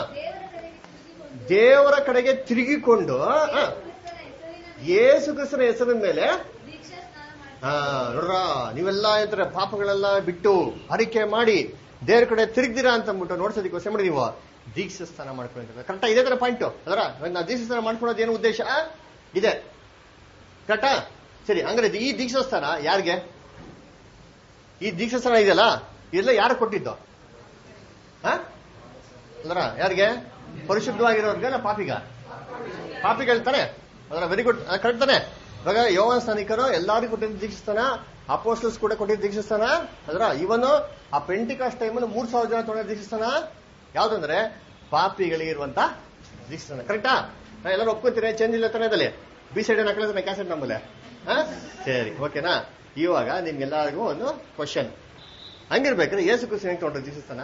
ದೇವರ ಕಡೆಗೆ ತಿರುಗಿಕೊಂಡು ದೇವರ ಕಡೆಗೆ ತಿರುಗಿಕೊಂಡು ಆ, ಕ್ರಿಸ್ತನ ಹೆಸರಿನ ಯೇಸು ಕ್ರಿಸ್ತನ ಹೆಸರಿನ ಮೇಲೆ ದೀಕ್ಷಾ ಸ್ನಾನ ಮಾಡಿ ಆ, ನೋಡ್ರ ನೀವೆಲ್ಲ ಇದ್ರೆ ಪಾಪಗಳೆಲ್ಲ ಬಿಟ್ಟು ಹರಿಕೆ ಮಾಡಿ ದೇವ್ರ ಕಡೆ ತಿರುಗ್ದಿರಾ ಅಂತ ಅಂದ್ಬಿಟ್ಟು ನೋಡ್ಸೋದಕ್ಕೋಸ್ಕರ ಮಾಡಿ ನೀವು ದೀಕ್ಷಾ ಸ್ನಾನ ಮಾಡ್ಕೊಂತ ಕರೆಕ್ಟಾ ಇದೇ ತರ ಪಾಯಿಂಟ್ ಅದರ ನಾವು ದೀಕ್ಷಾ ಸ್ನಾನ ಮಾಡ್ಕೊಳ್ಳೋದು ಏನು ಉದ್ದೇಶ ಇದೆ ಕರೆಕ್ಟಾ ಸರಿ ಹಂಗಾರೆ ಈ ದೀಕ್ಷಾ ಸ್ಥಾನ ಯಾರಿಗೆ ಈ ದೀಕ್ಷಾ ಸ್ಥಾನ ಇದೆಯಲ್ಲ ಇದೆಲ್ಲ ಯಾರು ಕೊಟ್ಟಿದ್ದು ಹಾ ಅಂದ್ರ ಯಾರಿಗೆ ಪರಿಶುದ್ಧವಾಗಿರೋರ್ಗೆ ಅಲ್ಲ ಪಾಪಿಗ ಪಾಪಿಗೆ ಹೇಳ್ತಾನೆ ಅದರ ವೆರಿ ಗುಡ್ ಕರೆಕ್ಟ್ ತಾನೆ ಇವಾಗ ಯೋವನ್ ಸ್ಥಾನಿಕರು ಎಲ್ಲರಿಗೂ ಕೊಟ್ಟಿದ್ದ ದೀಕ್ಷಿಸ್ತಾನ ಅಪೋಸ್ಟಲ್ಸ್ ಕೂಡ ಕೊಟ್ಟಿದ್ದ ದೀಕ್ಷಿಸ್ತಾನ ಅದರ ಇವನು ಆ ಪೆಂಟಿಕಾಸ್ಟ್ ಟೈಮಲ್ಲಿ ಮೂರ್ ಸಾವಿರ ಜನ ತೊಗೊಂಡ ದೀಕ್ಷಿಸ್ತಾನ ಯಾವ್ದಂದ್ರೆ ಪಾಪಿಗಳಿಗೆ ಇರುವಂತ ದೀಕ್ಷಿಸ್ತಾನ ಕರೆಕ್ಟಾ ಹಾ, ಎಲ್ಲರೂ ಒಪ್ಕೋತೀರಾ ಚೇಂಜ್ ಇಲ್ಲ ತಾನೇ ಅದಲ್ಲಿ ಬಿ ಸೈಡ್ ಹಾಕಲಿದ್ರೆ ಕ್ಯಾಸೆಟ್ ನಮ್ಮಲ್ಲಿ ಹಾ ಸರಿ ಓಕೆನಾ ಇವಾಗ ನಿಮ್ಗೆಲ್ಲರಿಗೂ ಒಂದು ಕ್ವಶನ್ ಹಂಗಿರ್ಬೇಕಾದ್ರೆ ಏಸು ಕುಸಿ ಹೆಂಗ್ ತೊಗೊಂಡ್ರು ದೀಕ್ಷಿಸ್ತಾನ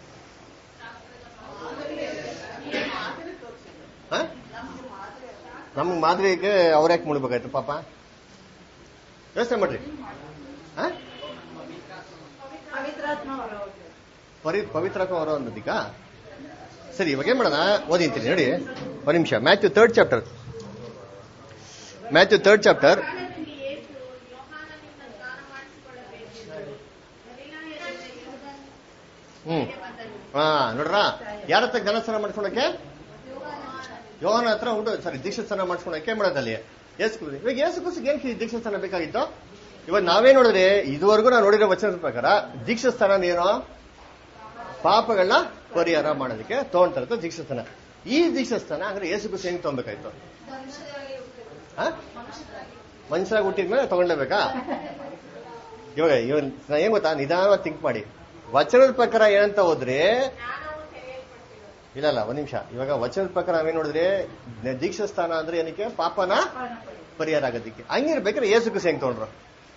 ಹಾ ನಮ್ಗೆ ಮಾದರಿಗೆ ಅವ್ರ ಯಾಕೆ ಮುಡ್ಬೇಕಾಯ್ತು ಪಾಪ ಯೋಚನೆ ಮಾಡ್ರಿ ಹಾ ಪವಿತ್ರಾತ್ಮ ಹೊರ ಪರಿ ಪವಿತ್ರಕ ಹೊರ ಅನ್ನೋದೀಗ ಸರಿ ಇವಾಗ ಏನ್ ಮಾಡೋಣ ಓದಿಂತೀನಿ ನೋಡಿ ಒಂದು ನಿಮಿಷ Matthew third chapter Matthew third chapter ಕಾಲದಲ್ಲಿ ಯೇಸು ಯೋಹಾನನಿಂದ ಸ್ನಾನ ಮಾಡಿಸಿಕೊಳ್ಳಬೇಕೆಂದು ಗಲಿಲಾಯದಲ್ಲಿ ಯೋರ್ದನ್ ಹ್ಮ್ ಮೇಲೆ ಬಂದನು. ಹಾ ನೋಡ್ರ ಯಾರ ಹತ್ರ ಘನಸ್ನಾನ ಮಾಡ್ಕೊಳಕ್ಕೆ ಯೋಹನ ಹತ್ರ ಉಂಟು ಸಾರಿ ದೀಕ್ಷಾ ಸ್ನಾನ ಮಾಡ್ಕೊಳಕ್ಕೆ ಮಾಡೋದಲ್ಲಿ ಯೇಸು ಕ್ರಿಸ್ತ. ಇವಾಗ ಯೇಸು ಕುಸಿಗೆ ಏನ್ ದೀಕ್ಷಾ ಸ್ನಾನ ಬೇಕಾಗಿತ್ತು ಇವಾಗ ನಾವೇ ನೋಡಿದ್ರೆ ಇದುವರೆಗೂ ನಾವು ನೋಡಿರೋ ವಚನದ ಪ್ರಕಾರ ದೀಕ್ಷಾ ಸ್ನಾನ ಏನೋ ಪಾಪಗಳನ್ನ ಪರಿಹಾರ ಮಾಡೋದಕ್ಕೆ ತಗೊಂತಾ ಇರೋದು ದೀಕ್ಷಾ ಸ್ನಾನ ಈ ದೀಕ್ಷಾ ಸ್ನಾನ ಅಂದ್ರೆ ಯೇಸು ಕುಸಿ ಹೆಂಗ್ ತಗೊಬೇಕಾಯ್ತು ಹಾ ಮನುಷ್ಯರಾಗಿ ಹುಟ್ಟಿದ್ಮೇಲೆ ತಗೊಂಡ್ಲೇಬೇಕಾ ಇವಾಗ ಇವಾಗ ನಾ ಏನ್ ಗೊತ್ತಾ ನಿಧಾನವಾಗಿ ಥಿಂಕ್ ಮಾಡಿ ವಚನದ ಪ್ರಕಾರ ಏನಂತ ಹೋದ್ರೆ ಜ್ಞಾನವು ತೆರೆಯಲ್ಪಟ್ಟಿದೆ ಇಲ್ಲ ಇಲ್ಲ ಒಂದ್ ನಿಮಿಷ ಇವಾಗ ವಚನದ ಪ್ರಕಾರ ನಾವೇನ್ ನೋಡಿದ್ರೆ ನ- ದೀಕ್ಷಾ ಸ್ಥಾನ ಅಂದ್ರೆ ಏನಕ್ಕೆ ಪಾಪನ ಪರಿಹಾರ ಆಗೋದಕ್ಕೆ ಹಂಗಿರ್ಬೇಕಾದ್ರೆ ಏಸು ಕುಸಿ ಹೆಂಗ್ ತಗೊಂಡ್ರು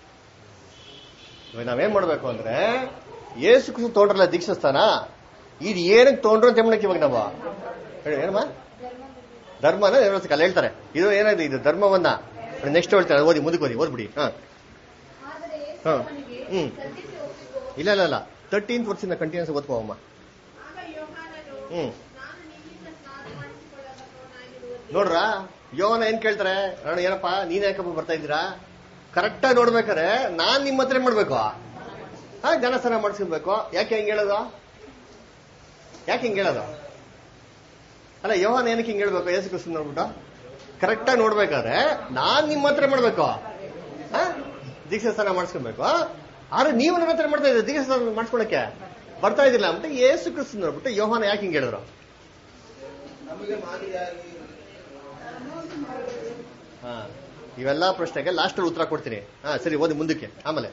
ಇವಾಗ ನಾವೇನ್ ಮಾಡ್ಬೇಕು ಅಂದ್ರೆ ಏಸು ಕುಸಿ ತಗೊಂಡ್ರಲ್ಲ ದೀಕ್ಷಾ ಸ್ಥಾನ ಇದು ಏನಕ್ಕೆ ತಗೊಂಡ್ರು ಅಂತ ಹೇಳಕ್ಕೆ ಇವಾಗ ನಾವು ಹೇಳಿ ಏನಮ್ಮ ಧರ್ಮನ ನೆರವೇರಿಸಕ್ಕೆ ಅಲ್ಲಿ ಹೇಳ್ತಾರೆ ಇದು ಏನಾಗಿದೆ ಇದು ಧರ್ಮವನ್ನ ನೆಕ್ಸ್ಟ್ ಹೇಳ್ತಾರೆ ಓದಿ ಮುಂದಕ್ಕೆ ಓದಿ ಓದ್ಬಿಡಿ ಹಾ ಆದರೆ ಯೇಸು ಹಾ. ಅವನಿಗೆ ಹ್ಮ್. ಸದ್ಯಕ್ಕೆ ಒಪ್ಪಿಕೋ ಇಲ್ಲ ಇಲ್ಲ ಇಲ್ಲ ತರ್ಟೀನ್ತ್ ವರ್ಷದಿಂದ ಕಂಟಿನ್ಯೂಸ್ ಓದ್ಕೋವಮ್ಮ ಆಗ ಯೋಹಾನನು ಹ್ಮ್ ನಾನು ನಿನ್ನಿಂದ ಸ್ನಾನ ಮಾಡಿಸಿಕೊಳ್ಳಬಲ್ಲವನಾಗಿರುವುದು ನೋಡ್ರ ಯೋವನ ಏನ್ ಕೇಳ್ತಾರೆ ಅಣ್ಣ ಏನಪ್ಪ ನೀನ್ ಯಾಕಪ್ಪ ಬರ್ತಾ ಇದ್ದೀರಾ ಕರೆಕ್ಟ್ ಆಗಿ ನೋಡ್ಬೇಕಾರೆ ನಾನ್ ನಿಮ್ಮ ಹತ್ರ ಏನ್ ಮಾಡ್ಬೇಕು ಹಾ ಜನಸ್ನಾನ ಮಾಡಿಸ್ಕೊಬೇಕು ಯಾಕೆ ಹಿಂಗ್ ಹೇಳೋದು ಯಾಕೆ ಹಿಂಗ್ ಹೇಳೋದು ಅಲ್ಲ ಯೋವನ್ ಏನಕ್ಕೆ ಹಿಂಗ್ ಹೇಳ್ಬೇಕು ಯೇಸು ಕ್ರಿಸ್ತ ನೋಡ್ಬಿಟ್ಟು ಕರೆಕ್ಟ್ ಆಗಿ ನೋಡ್ಬೇಕಾದ್ರೆ ನಾನ್ ನಿಮ್ಮ ಹತ್ರ ಮಾಡ್ಬೇಕು ಹಾ ದೀಕ್ಷಾ ಸ್ನಾನ ಮಾಡಿಸ್ಕೊಬೇಕು ಆದ್ರೆ ನೀವು ನನ್ನ ಹತ್ರ ಮಾಡ್ತಾ ಇದ್ದೀರಿ ದೀಕ್ಷಾ ಸ್ನಾನ ಮಾಡಿಸ್ಕೊಳಕ್ಕೆ ಬರ್ತಾ ಇದ್ದಿಲ್ಲ ಅಂತ ಯೇಸು ಕ್ರಿಸ್ತ ನೋಡ್ಬಿಟ್ಟು ಯೋಹಾನ ಯಾಕೆ ಹಿಂಗ್ ಹೇಳಿದ್ರು ನಮಗೆ ಮಾದರಿಯಾಗಿ ಹಾ ಇವೆಲ್ಲಾ ಪ್ರಶ್ನೆಗೆ ಲಾಸ್ಟ್ ಉತ್ತರ ಕೊಡ್ತೀನಿ ಹಾ ಸರಿ ಓದಿ ಮುಂದಕ್ಕೆ ಆಮೇಲೆ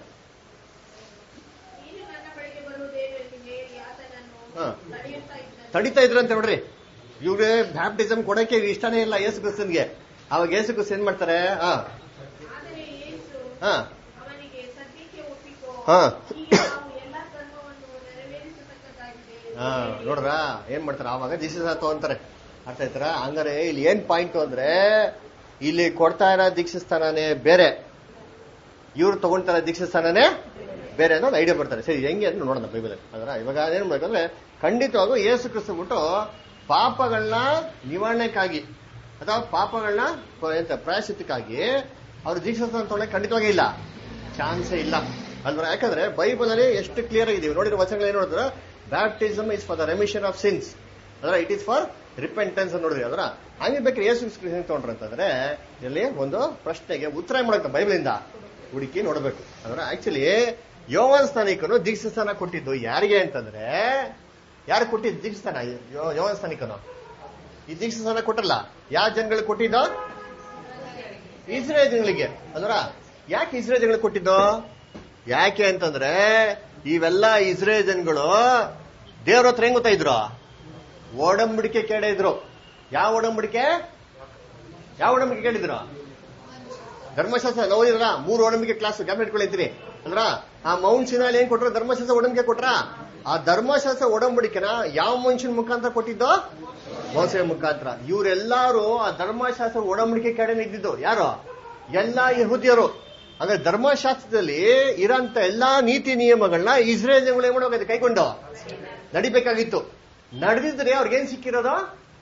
ನೀನು ನನ್ನ ಬಳಿಗೆ ಬರುವುದೇನೆಂದು ಹೇಳಿ ಆತನನ್ನು ಹಾ. ತಡೆಯುತ್ತಾ ಇದ್ದನು ತಡಿತಾ ಇದ್ರು ಅಂತ ನೋಡ್ರಿ ಇವ್ರಿಗೆ ಬ್ಯಾಪ್ಟಿಸಮ್ ಕೊಡಕ್ಕೆ ಇಷ್ಟನೇ ಇಲ್ಲ ಯೇಸು ಕ್ರಿಸ್ತನ್ಗೆ ಅವಾಗ ಯೇಸು ಕ್ರಿಸ್ತ ಏನ್ ಮಾಡ್ತಾರೆ ಹಾ ಆದರೆ ಯೇಸು ಹಾ ಅವನಿಗೆ ಸದ್ಯಕ್ಕೆ ಒಪ್ಪಿಕೋ ಹಾ. ಈಗ ನಾವು ಎಲ್ಲಾ ಧರ್ಮವನ್ನು ನೆರವೇರಿಸತಕ್ಕದ್ದಾಗಿದೆ ಹಾ ನೋಡ್ರ ಏನ್ ಮಾಡ್ತಾರೆ ಆವಾಗ ದಿಶಾ ತಗೊಂತಾರೆ ಅರ್ಥ ಆಯ್ತಾರ ಹಂಗಾರೆ ಇಲ್ಲಿ ಏನ್ ಪಾಯಿಂಟ್ ಅಂದ್ರೆ ಇಲ್ಲಿ ಕೊಡ್ತಾ ಇರೋ ದೀಕ್ಷಾಸ್ಥಾನನೇ ಬೇರೆ ಇವ್ರು ತಗೊಂತಾರ ದೀಕ್ಷಾಸ್ಥಾನನೇ ಬೇರೆ ಅನ್ನೋದು ಐಡಿಯಾ ಬರ್ತಾರೆ ಸರಿ ಹೆಂಗೆ ಅಂತ ನೋಡೋಣ ಬೈಬಲ್ ಅದರ ಇವಾಗ ಏನ್ ಮಾಡ್ಬೇಕಂದ್ರೆ ಖಂಡಿತವಾಗೂ ಏಸು ಕ್ರಿಸ್ತ ಬಿಟ್ಟು ಪಾಪಗಳನ್ನ ನಿವಾರಣೆಕ್ಕಾಗಿ ಅಥವಾ ಪಾಪಗಳನ್ನ ಪ- ಎಂತ ಪ್ರಾಯಶ್ಚಿತ್ತಕ್ಕಾಗಿ ಅವ್ರು ದೀಕ್ಷಾಸ್ಥಾನ ತೊಗೊಳಕ್ ಖಂಡಿತವಾಗಿ ಇಲ್ಲ ಚಾನ್ಸೇ ಇಲ್ಲ ಅಲ್ವಾ ಯಾಕಂದ್ರೆ ಬೈಬಲ್ ಅಲ್ಲಿ ಎಷ್ಟು ಕ್ಲಿಯರ್ ಆಗಿದೀವಿ ನೋಡಿರೋ ವಚನಗಳು ಏನ್ ನೋಡಿದ್ರೆ baptism is for the remission of sins ಅದರ ಇಟ್ ಇಸ್ ಫಾರ್ ರಿಪೆಂಟೆನ್ಸ್ ನೋಡಿದ್ರಿ ಅದರ ಹಂಗೆ ಬೇಕಾದ್ರೆ ಯೇಸು ಕ್ರಿಸ್ತ ತೊಗೊಂಡ್ರೆ ಅಂತಂದ್ರೆ ಇಲ್ಲಿ ಒಂದು ಪ್ರಶ್ನೆಗೆ ಉತ್ತರ ಮಾಡಕ್ಕೆ ಬೈಬಲ್ ಇಂದ ಹುಡುಕಿ ನೋಡಬೇಕು ಅಂದ್ರೆ ಆಕ್ಚುಲಿ ಯೋವನ್ ಸ್ಥಾನಿಕನು ದೀಕ್ಷಾಸ್ಥಾನ ಕೊಟ್ಟಿದ್ದು ಯಾರಿಗೆ ಅಂತಂದ್ರೆ ಯಾರು ಕೊಟ್ಟಿದ್ದು ದೀಕ್ಷಾಸ್ಥಾನ ಯೋ- ಯೋವನ್ ಸ್ಥಾನಿಕನು ಈ ದೀಕ್ಷಾಸ್ಥಾನ ಕೊಟ್ಟಲ್ಲ ಯಾವ ಜನಗಳಿಗೆ ಕೊಟ್ಟಿದ್ದು ಇಸ್ರೇಲ್ ಜನಗಳಿಗೆ ಅಂದ್ರ ಯಾಕೆ ಇಸ್ರೇಲ್ ಜನಗಳಿಗೆ ಕೊಟ್ಟಿದ್ದು ಯಾಕೆ ಅಂತಂದ್ರೆ ಇವೆಲ್ಲ ಇಸ್ರೇಲ್ ಜನಗಳು ದೇವ್ರ ಹತ್ರ ಹೆಂಗ್ ಗೊತ್ತಾ ಇದ್ರು ಒಡಂಬಡಿಕೆ ಕೇಳ ಇದ್ರು ಯಾವ ಒಡಂಬಡಿಕೆ ಯಾವ ಒಡಂಬಡಿಕೆ ಕೇಳಿದ್ರು ಧರ್ಮಶಾಸ್ತ್ರ ನಾವು ಓದಿದ್ರ ಮೂರು ಒಡಂಬಿಕೆ ಕ್ಲಾಸ್ ಗ್ಯಾಪ್ ಇಟ್ಕೊಂಡಿರ್ತೀನಿ ಅಂದ್ರ ಆ ಮೌಂಟ್ ಸಿನಾಲಿ ಏನ್ ಕೊಟ್ರ ಧರ್ಮಶಾಸ್ತ್ರ ಒಡಂಬಿಕೆ ಕೊಟ್ರ ಆ ಧರ್ಮಶಾಸ್ತ್ರ ಒಡಂಬಡಿಕೆನ ಯಾವ ಮನುಷ್ಯನ ಮುಖಾಂತರ ಕೊಟ್ಟಿದ್ದು ಮೋಸೆ ಮುಖಾಂತರ ಇವರೆಲ್ಲಾರು ಆ ಧರ್ಮಶಾಸ್ತ್ರ ಒಡಂಬಡಿಕೆ ಕಡೆ ಇದ್ದಿದ್ದು ಯಾರು ಎಲ್ಲಾ ಯಹೂದಿಯರು ಅಂದ್ರೆ ಧರ್ಮಶಾಸ್ತ್ರದಲ್ಲಿ ಇರೋಂತ ಎಲ್ಲಾ ನೀತಿ ನಿಯಮಗಳನ್ನ ಇಸ್ರೇಲ್ ಜನಗಳು ಏನ್ ಮಾಡ್ಬೇಕಾಗಿದೆ ಕೈಕೊಂಡು ನಡಿಬೇಕಾಗಿತ್ತು ನಡೆದಿದ್ರೆ ಅವ್ರಿಗೇನ್ ಸಿಕ್ಕಿರೋದು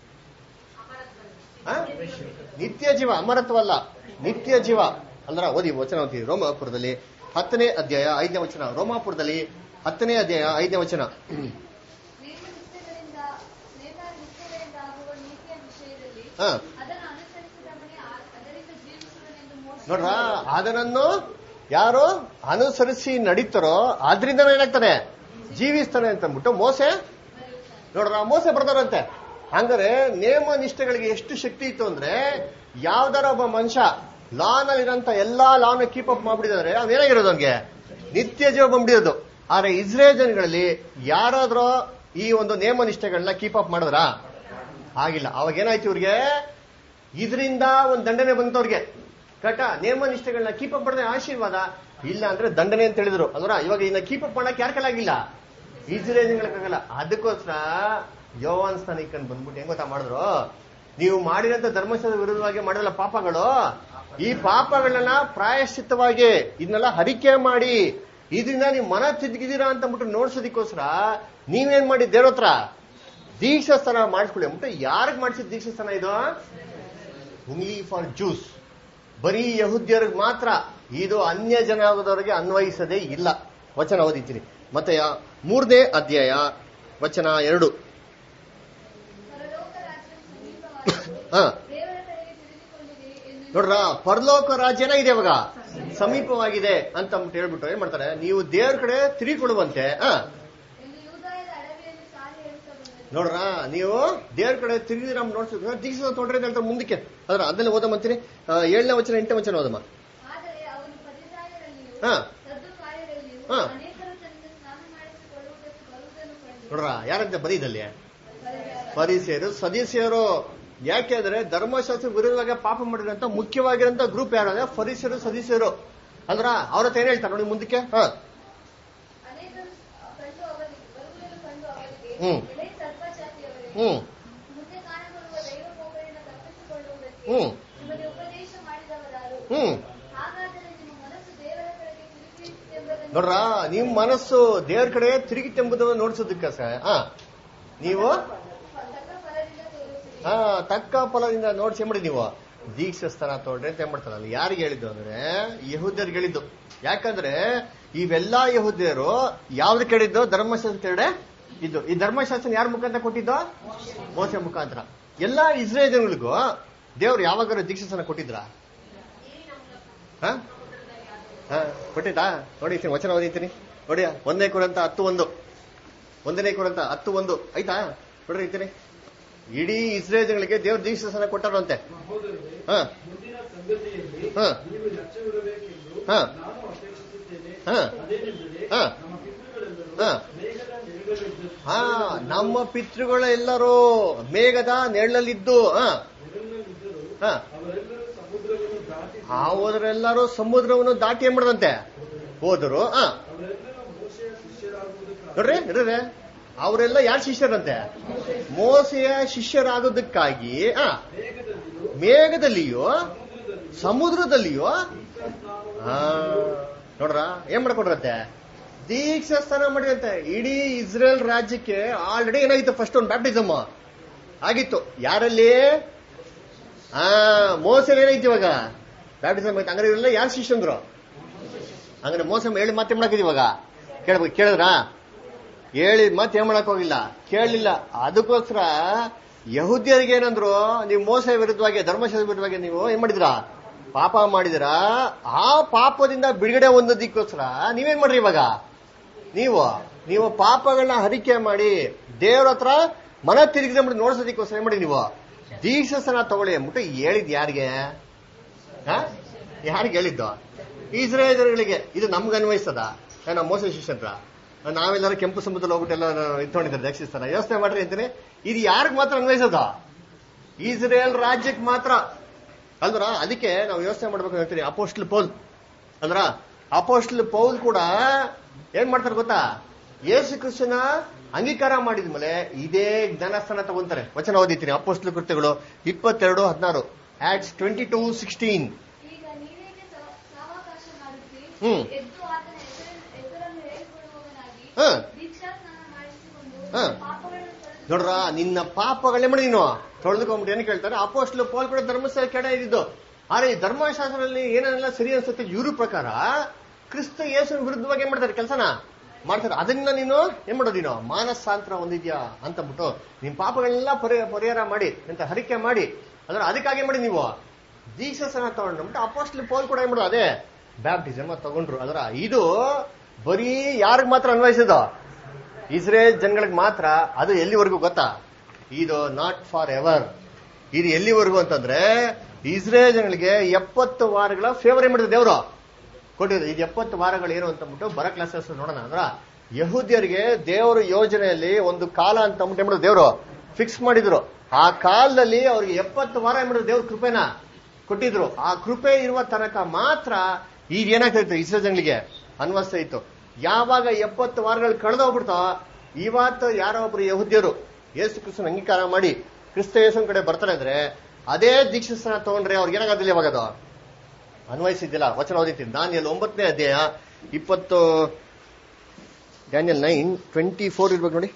ಆ? ನಿತ್ಯ ಜೀವ ಅಮರತ್ವಲ್ಲ ನಿತ್ಯ ಜೀವ ಅಂದ್ರ ಓದಿ ವಚನ ಓದ್ತೀವಿ ರೋಮಾಪುರದಲ್ಲಿ ಹತ್ತನೇ ಅಧ್ಯಾಯ ಐದನೇ ವಚನ ರೋಮಾಪುರದಲ್ಲಿ ಹತ್ತನೇ ಅಧ್ಯಾಯ ಐದನೇ ವಚನ ನೇಮ ನಿಷ್ಠೆಗಳಿಂದ ನೇಮ ನಿಷ್ಠೆಗಳಿಂದ ಆಗುವ ನೀತಿಯ ವಿಷಯದಲ್ಲಿ ಹಾ ಅದನ್ನು ಅನುಸರಿಸಿದವನೇ ಆ- ಅದರಿಂದ ಜೀವಿಸುವನೆಂದು ಮೋಶ ನೋಡ್ರ ಅದನ್ನು ಯಾರು ಅನುಸರಿಸಿ ನಡೀತಾರೋ ಆದ್ರಿಂದ ಏನಾಗ್ತಾನೆ ಜೀವಿಸ್ತಾನೆ ಅಂತ ಅಂದ್ಬಿಟ್ಟು ಮೋಸೆ ನೋಡ್ರ ಮೋಸೆ ಬರ್ತಾರಂತೆ ಹಂಗಾರೆ ನೇಮ ನಿಷ್ಠೆಗಳಿಗೆ ಎಷ್ಟು ಶಕ್ತಿ ಇತ್ತು ಅಂದ್ರೆ ಯಾವ್ದಾರ ಒಬ್ಬ ಮನುಷ್ಯ ಲಾನಲ್ಲಿ ಇರೋಂತ ಎಲ್ಲಾ ಲಾನ ಕೀಪ್ ಅಪ್ ಮಾಡ್ಬಿಟ್ಟಿದ್ರೆ ಅವೇನಾಗಿರೋದು ಅವ್ನಿಗೆ ನಿತ್ಯ ಜೀವ ಬಂದ್ಬಿಡಿರೋದು ಆದ್ರೆ ಇಸ್ರೇಲ್ ಜನಗಳಲ್ಲಿ ಯಾರಾದ್ರೂ ಈ ಒಂದು ನೇಮ ನಿಷ್ಠೆಗಳನ್ನ ಕೀಪ್ ಅಪ್ ಮಾಡಿದ್ರ ಆಗಿಲ್ಲ ಅವಾಗ ಏನಾಯ್ತು ಇವ್ರಿಗೆ ಇದರಿಂದ ಒಂದು ದಂಡನೆ ಬಂತವ್ರಿಗೆ ಕಟ ನೇಮ ನಿಷ್ಠೆಗಳನ್ನ ಕೀಪಪ್ ಮಾಡಿದ್ರೆ ಆಶೀರ್ವಾದ ಇಲ್ಲ ಅಂದ್ರೆ ದಂಡನೆ ಅಂತ ಹೇಳಿದ್ರು ಅಲ್ವರ ಇವಾಗ ಇನ್ನ ಕೀಪಪ್ ಮಾಡಕ್ ಯಾರ ಕೈಲಾಗಿಲ್ಲ ಇಸ್ರೇಲ್ಗಳಕ್ಕಾಗಲ್ಲ ಅದಕ್ಕೋಸ್ಕರ ಯೋವಾನ್ ಸ್ಥಾನಿಕನ್ ಬಂದ್ಬಿಟ್ಟು ಹೆಂಗ್ ಗೊತ್ತಾ ಮಾಡಿದ್ರು ನೀವು ಮಾಡಿದಂತ ಧರ್ಮಸ್ಥಳದ ವಿರುದ್ಧವಾಗಿ ಮಾಡಿರಲ್ಲ ಪಾಪಗಳು ಈ ಪಾಪಗಳನ್ನ ಪ್ರಾಯಶ್ಚಿತ್ತವಾಗಿ ಇದನ್ನೆಲ್ಲ ಹರಿಕೆ ಮಾಡಿ ಇದರಿಂದ ನೀವು ಮನ ತಿದ್ಗಿದ್ದೀರಾ ಅಂತ ಅಂದ್ಬಿಟ್ಟು ನೋಡ್ಸೋದಕ್ಕೋಸ್ಕರ ನೀವೇನ್ ಮಾಡಿ ದೇವ್ರ ಹತ್ರ ದೀಕ್ಷಾಸ್ಥಾನ ಮಾಡಿಸ್ಕೊಳ್ಳಿ ಅಂದ್ಬಿಟ್ಟು ಯಾರಿಗೆ ಮಾಡಿಸಿದ ದೀಕ್ಷಾಸ್ಥಾನ ಇದು ಓನ್ಲಿ ಫಾರ್ ಜ್ಯೂಸ್ ಬರೀ ಯಹುದ್ಯರಿಗೆ ಮಾತ್ರ ಇದು ಅನ್ಯ ಜನಾಂಗದವರಿಗೆ ಅನ್ವಯಿಸದೇ ಇಲ್ಲ ವಚನ ಓದಿದ್ದೀನಿ ಮತ್ತೆ ಯಾ- ಮೂರನೇ ಅಧ್ಯಾಯ ವಚನ ಎರಡು ಪರಲೋಕ ರಾಜ್ಯವು ಸಮೀಪವಾಗಿದೆ. ಹಾ ದೇವರ ಕಡೆಗೆ ತಿರುಗಿಕೊಂಡಿದೆ ಎಂದು ನೋಡ್ರ ಪರಲೋಕ ರಾಜ್ಯನ ಇದೆ ಇವಾಗ ಸಮೀಪವಾಗಿದೆ ಅಂತ ಅಂದ್ಬಿಟ್ಟು ಹೇಳ್ಬಿಟ್ಟು ಏನ್ ಮಾಡ್ತಾರೆ ನೀವು ದೇವ್ರ ಕಡೆ ತಿರುಗಿಕೊಳ್ಳುವಂತೆ ಹಾ ಎಂದು ಯೂದಾಯದ ಅಡವಿಯಲ್ಲಿ ಸಾರಿ ಹೇಳುತ್ತಾ ಬಂದನು. ನೋಡ್ರ ನೀವು ದೇವ್ರ ಕಡೆ ತಿರುಗಿ ನಮ್ ನೋಡ್ಸಿದ್ರೆ ದೀಕ್ಷೆ ತೊಡ್ರಿ ಅಂತ ಮುಂದಕ್ಕೆ ಅದ್ರ ಅದನ್ನ ಓದಮಂತೀನಿ ಏಳನೇ ವಚನ ಎಂಟನೇ ವಚನ ಓದಮ್ಮ ಆದರೆ ಅವನು ಫರಿಸಾಯರಲ್ಲಿಯೂ ಹಾ. ಸದ್ದುಕಾಯರಲ್ಲಿಯೂ ಹಾ. ಅನೇಕರು ತನಗೆ ಸ್ನಾನ ಮಾಡಿಸಿಕೊಳ್ಳುವುದಕ್ಕೆ ಬರುವುದನ್ನು ಕಂಡು ನೋಡ್ರ ಯಾರಂತ ಬರೀದಲ್ಲಿ ಫರಿಸಾಯರು ಪರಿಸೆಯರು ಸದಸ್ಯರು ಯಾಕೆಂದ್ರೆ ಧರ್ಮಶಾಸ್ತ್ರ ವಿರುದ್ಧವಾಗಿ ಪಾಪ ಮಾಡಿರಂತ ಮುಖ್ಯವಾಗಿರಂತ ಗ್ರೂಪ್ ಯಾರು ಫರಿಸರು ಸದಸ್ಯರು ಅಂದ್ರ ಅವ್ರ ಹತ್ರ ಏನ್ ಹೇಳ್ತಾರೆ ನೋಡಿ ಮುಂದಕ್ಕೆ ಹ ಅನೇಕರು ಕಂಡು ಅವರಿಗೆ ಬರುವುದನ್ನು ಕಂಡು ಅವರಿಗೆ ಹ್ಮ್. ಎಳೆ ಸರ್ಪಜಾತಿಯವರೇ ಹ್ಮ್ ಮುಂದೆ ಕಾಣಬರುವ ದೈವ ಕೋಪದಿಂದ ತಪ್ಪಿಸಿಕೊಳ್ಳುವುದಕ್ಕೆ ಹ್ಮ್. ನಿಮಗೆ ಉಪದೇಶ ಮಾಡಿದವರಾರು ಹ್ಮ್ ಹಾಗಾದರೆ ನಿಮ್ಮ ಮನಸ್ಸು ದೇವರ ಕಡೆಗೆ ತಿರುಗಿತೆಂಬುದನ್ನು ನೋಡ್ರ ನಿಮ್ ಮನಸ್ಸು ದೇವ್ರ ಕಡೆ ತಿರುಗಿತೆಂಬುದನ್ನು ನೋಡ್ಸೋದಕ್ಕೆ ಸ ಹ ನೀವು ತಕ್ಕ ಫಲದಿಂದ ತೋರಿಸಿರಿ ಹಾ ತಕ್ಕ ಫಲದಿಂದ ನೋಡ್ಸಿ ಏನ್ ಮಾಡಿ ನೀವು ದೀಕ್ಷಾ ಸ್ಥಾನ ತೊಗೊಂಡ್ರೆ ಅಂತ ಏನ್ ಮಾಡ್ತಾರಲ್ಲ ಯಾರಿಗೆ ಹೇಳಿದ್ದು ಅಂದ್ರೆ ಯಹೂದ್ಯರಿಗೆ ಹೇಳಿದ್ದು ಯಾಕಂದ್ರೆ ಇವೆಲ್ಲಾ ಯಹೂದ್ಯರು ಯಾವ್ದಕ್ಕೆ ಹೇಳಿದ್ದು ಧರ್ಮಶಾಸ್ತ್ರ ಕೆಳಗಡೆ ಇದು ಈ ಧರ್ಮಶಾಸ್ತ್ರ ಯಾರ ಮುಖಾಂತರ ಕೊಟ್ಟಿದ್ದು ಮೋಸ ಮುಖಾಂತರ ಎಲ್ಲಾ ಇಸ್ರೇಲ್ ಜನಗಳಿಗೂ ದೇವ್ರು ಯಾವಾಗಾರು ದೀಕ್ಷಾ ಸ್ಥಾನ ಕೊಟ್ಟಿದ್ರ ಕೊಟ್ಟಿದ್ದಾ ನೋಡಿ ಈ ವಚನ ಓದಿತೀನಿ ನೋಡಿ ಒಂದನೇ ಕುರಂತ ಹತ್ತು ಒಂದು ಒಂದನೇ ಕುರಂತ ಹತ್ತು ಒಂದು ಆಯ್ತಾ ನೋಡ್ರಿ ಇರ್ತೀನಿ ಇಡೀ ಇಸ್ರೇಲ್ ಜನಗಳಿಗೆ ದೇವ್ರ ದೀಕ್ಷಾ ಸ್ಥಾನ ಕೊಟ್ಟಾರಂತೆ ಸಹೋದರರೇ ಹಾ ಮುಂದಿನ ಸಂಗತಿಯಲ್ಲಿ ಹಾ. ನೀವು ಲಕ್ಷ್ಯವಿಡಬೇಕೆಂದು ಹಾ. ನಾನು ಅಪೇಕ್ಷಿಸುತ್ತೇನೆ ಹಾ. ಅದೇನೆಂದರೆ ಹಾ. ನಮ್ಮ ಪಿತೃಗಳೆಲ್ಲರೂ ಹಾ. ಮೇಘದ ನೆರಳಲ್ಲಿದ್ದ ಹಾ ನಮ್ಮ ಪಿತೃಗಳೆಲ್ಲರೂ ಮೇಘದ ನೆರಳಲ್ಲಿದ್ದು ಹಾ ನೆರಳಿನಲ್ಲಿದ್ದರು ಹಾ ಅವರೆಲ್ಲರೂ ಸಮುದ್ರವನ್ನು ದಾಟಿ ಅವರೆಲ್ಲರೂ ಸಮುದ್ರವನ್ನು ದಾಟಿ ಏನ್ ಮಾಡದಂತೆ ಹೋದರು ಹಾ ಅವರೆಲ್ಲರೂ ಮೋಶೆಯ ಶಿಷ್ಯರಾಗುವುದಕ್ಕಾಗಿ ನೋಡ್ರಿ ಇರ್ರಿ ಅವರೆಲ್ಲ ಯಾರ ಶಿಷ್ಯರಂತೆ ಮೋಸೆಯ ಶಿಷ್ಯರಾಗೋದಕ್ಕಾಗಿ ಆ ಮೇಘದಲ್ಲಿಯೂ ಮೇಘದಲ್ಲಿಯೋ ಸಮುದ್ರದಲ್ಲಿ ಸಮುದ್ರದಲ್ಲಿಯೋ ಹಾ ನೋಡ್ರ ಏನ್ ಮಾಡ್ಕೊಂಡ್ರಂತೆ ದೀಕ್ಷಾ ಸ್ನಾನ ಮಾಡಿದಂತೆ ಇಡೀ ಇಸ್ರೇಲ್ ರಾಜ್ಯಕ್ಕೆ ಆಲ್ರೆಡಿ ಏನಾಗಿತ್ತು ಫಸ್ಟ್ ಒಂದು ಬ್ಯಾಪ್ಟಿಸಮ್ ಆಗಿತ್ತು ಯಾರಲ್ಲಿ ಆ ಮೋಸಲ್ಲಿ ಏನಾಯ್ತು ಇವಾಗ ಬ್ಯಾಪ್ಟಿಸಮ್ ಆಯ್ತು ಹಂಗಾರೆ ಇವರೆಲ್ಲ ಯಾರು ಶಿಷ್ಯಂದ್ರು ಹಂಗಾರೆ ಮೋಸ ಹೇಳಿ ಮತ್ತೆ ಮಾಡಾಕಿದ್ ಇವಾಗ ಕೇಳ್ಬೇಕು ಕೇಳಿದ್ರಾ ಹೇಳಿದ್ ಮತ್ತೆ ಏನ್ ಮಾಡಕ್ ಹೋಗಿಲ್ಲ ಕೇಳಲಿಲ್ಲ ಅದಕ್ಕೋಸ್ಕರ ಯಹುದ್ಯರಿಗೆ ಏನಂದ್ರು ನೀವು ಮೋಸ ವಿರುದ್ಧವಾಗಿ ಧರ್ಮಶಾಸ್ತ್ರ ವಿರುದ್ಧವಾಗಿ ನೀವು ಏನ್ ಮಾಡಿದ್ರಾ ಪಾಪ ಮಾಡಿದಿರಾ ಆ ಪಾಪದಿಂದ ಬಿಡುಗಡೆ ಹೊಂದೋದಿಕ್ಕೋಸ್ಕರ ನೀವೇನ್ ಮಾಡ್ರಿ ಇವಾಗ ನೀವು ನೀವು ಪಾಪಗಳನ್ನ ಹರಿಕೆ ಮಾಡಿ ದೇವ್ರ ಹತ್ರ ಮನ ತಿರುಗಿದ ಮಾಡಿ ನೋಡ್ಸೋದಿಕ್ಕೋಸ್ಕರ ಏನ್ ಮಾಡಿ ನೀವು ದೀಕ್ಷಾಸನ ತಗೊಳ್ಳಿ ಅಂದ್ಬಿಟ್ಟು ಹೇಳಿದ್ ಯಾರಿಗೆ ಯಾರಿಗೆ ಹೇಳಿದ್ದು ಇಸ್ರೇಲರಿಗೆ ಇದು ನಮ್ಗೆ ಅನ್ವಯಿಸ್ತದ ನಮ್ಮ ಮೋಸ ಶಿಷ್ಯಂತ್ರ ನಾವೆಲ್ಲರೂ ಕೆಂಪು ಸಮುದ್ರ ಹೋಗ್ಬಿಟ್ಟು ಎಲ್ಲ ಇಟ್ಕೊಂಡಿದ್ದಾರೆ ದಕ್ಷಿಸ್ತಾನ ಯೋಚನೆ ಮಾಡ್ರಿ ಅಂತೀನಿ ಇದು ಯಾರಿಗೆ ಮಾತ್ರ ಅನ್ವಯಿಸೋದ ಇಸ್ರೇಲ್ ರಾಜ್ಯಕ್ಕೆ ಮಾತ್ರ ಅಲ್ದ್ರ ಅದಕ್ಕೆ ನಾವು ಯೋಚನೆ ಮಾಡ್ಬೇಕು ಹೇಳ್ತೀನಿ ಅಪೋಸ್ಟಲ್ ಪೌಲ್ ಅಂದ್ರ ಅಪೋಸ್ಟಲ್ ಪೌಲ್ ಕೂಡ ಏನ್ ಮಾಡ್ತಾರೆ ಗೊತ್ತಾ ಯೇಸು ಕ್ರಿಸ್ತನ ಅಂಗೀಕಾರ ಮಾಡಿದ್ಮೇಲೆ ಇದೇ ಜ್ಞಾನಸ್ಥಾನ ತಗೊಂತಾರೆ ವಚನ ಓದಿತೀನಿ ಅಪೋಸ್ಟಲ್ ಕೃತ್ಯಗಳು ಇಪ್ಪತ್ತೆರಡು ಹದಿನಾರು ಆಕ್ಟ್ಸ್ ಟ್ವೆಂಟಿ ಟೂ ಸಿಕ್ಸ್ಟೀನ್ ಈಗ ನೀವೇಕೆ ಸವ- ಸಾವಕಾಶ ಮಾಡುತ್ತೀರಿ ಹ್ಮ್. ಎದ್ದು ಆತನ ಹೆಸರನ್ನು ಹೆಸರನ್ನು ಹೇಳಿಕೊಳ್ಳುವವನಾಗಿ ಹ. ದೀಕ್ಷಾಸ್ನಾನ ಮಾಡಿಸಿಕೊಂಡು ಹ. ಪಾಪಗಳನ್ನು ತೊಳೆದು ನೋಡ್ರ ನಿನ್ನ ಪಾಪಗಳೇ ಮಾಡಿ ನೀನು ತೊಳೆದುಕೊಂಬಿಟ್ಟು ಏನು ಕೇಳ್ತಾರೆ ಅಪೋಸ್ಟ್ಲು ಪೌಲ್ ಕೂಡ ಧರ್ಮಸ್ಥಳ ಕೆಡ ಇದ್ದಿದ್ದು ಆದ್ರೆ ಈ ಧರ್ಮಶಾಸ್ತ್ರದಲ್ಲಿ ಏನೆಲ್ಲ ಸರಿ ಅನ್ಸುತ್ತೆ ಇವ್ರ ಪ್ರಕಾರ ಕ್ರಿಸ್ತ ಯೇಸುವಿನ ವಿರುದ್ಧವಾಗಿ ಏನ್ ಮಾಡ್ತಾರೆ ಕೆಲಸನ ಮಾಡ್ತಾರೆ ಅದನ್ನ ನೀನು ಏನ್ ಮಾಡೋದು ನೀನು ಮಾನಸಾಂತರ ಹೊಂದಿದ್ಯಾ ಅಂತಂದ್ಬಿಟ್ಟು ನಿಮ್ ಪಾಪಗಳನ್ನೆಲ್ಲ ಪರಿ ಪರಿಹಾರ ಮಾಡಿ ಅಂತ ಹರಿಕೆ ಮಾಡಿ ಅಂದ್ರೆ ಅದಕ್ಕಾಗಿ ಮಾಡಿ ನೀವು ದೀಕ್ಷಾಸನ ತಗೊಂಡ್ಬಿಟ್ಟು ಅಪೋಸ್ಟ್ಲ್ ಪೌಲ್ ಕೂಡ ಏನ್ ಮಾಡೋದು ಅದೇ ಬ್ಯಾಪ್ಟಿಸಮ್ ತಗೊಂಡ್ರು ಅದರ ಇದು ಬರೀ ಯಾರಿಗ್ ಮಾತ್ರ ಅನ್ವಯಿಸೋದು ಇಸ್ರೇಲ್ ಜನಗಳಿಗೆ ಮಾತ್ರ ಅದು ಎಲ್ಲಿವರೆಗೂ ಗೊತ್ತಾ ಇದು ನಾಟ್ ಫಾರ್ ಎವರ್ ಇದು ಎಲ್ಲಿವರೆಗೂ ಅಂತಂದ್ರೆ ಇಸ್ರೇಲ್ ಜನಗಳಿಗೆ ಎಪ್ಪತ್ತು ವಾರಗಳ ಫೇವರ್ ಏನ್ ಮಾಡಿದ್ರು ದೇವರು ಕೊಟ್ಟಿದ್ರು ಇದು ಎಪ್ಪತ್ತು ವಾರಗಳು ಏನು ಅಂತಂದ್ಬಿಟ್ಟು ಬರ ಕ್ಲಾಸಸ್ ನೋಡೋಣ ಅಂದ್ರ ಯಹೂದ್ಯರಿಗೆ ದೇವರ ಯೋಜನೆಯಲ್ಲಿ ಒಂದು ಕಾಲ ಅಂತ ಅಂದ್ಬಿಟ್ಟು ಏನ್ ಮಾಡಿದ್ರು ದೇವರು ಫಿಕ್ಸ್ ಮಾಡಿದ್ರು ಆ ಕಾಲದಲ್ಲಿ ಅವ್ರಿಗೆ ಎಪ್ಪತ್ತು ವಾರ ಏನ್ ಮಾಡಿದ್ರು ದೇವ್ರ ಕೃಪೆನ ಕೊಟ್ಟಿದ್ರು ಆ ಕೃಪೆ ಇರುವ ತನಕ ಮಾತ್ರ ಈಗ ಏನಾಗ್ತಾ ಇತ್ತು ಇಸ್ರೋ ಜನಗಳಿಗೆ ಅನ್ವಸ್ತಾ ಇತ್ತು ಯಾವಾಗ ಎಪ್ಪತ್ತು ವಾರಗಳು ಕಳೆದೋಗ್ಬಿಡ್ತೋ ಇವತ್ತು ಯಾರೋ ಒಬ್ರು ಯಹುದ್ಯರು ಯೇಸು ಕ್ರಿಸ್ತನ ಅಂಗೀಕಾರ ಮಾಡಿ ಕ್ರಿಸ್ತ ಯೇಸುವಿನ ಕಡೆ ಬರ್ತಾರೆ ಅಂದ್ರೆ ಅದೇ ದೀಕ್ಷಿಸ್ತನ ತಗೊಂಡ್ರೆ ಅವ್ರಿಗೆ ಏನಾಗೋದಿಲ್ಲ ಇವಾಗ ಅದು ಅನ್ವಯಿಸಿದ್ದಿಲ್ಲ ವಚನ ಓದಿತೀನಿ ದಾನಿಯಲ್ ಒಂಬತ್ತನೇ ಅಧ್ಯಾಯ ಇಪ್ಪತ್ತು ಡ್ಯಾನಿಯಲ್ ನೈನ್ ಟ್ವೆಂಟಿ ಫೋರ್ ಇರ್ಬೇಕು ನೋಡಿ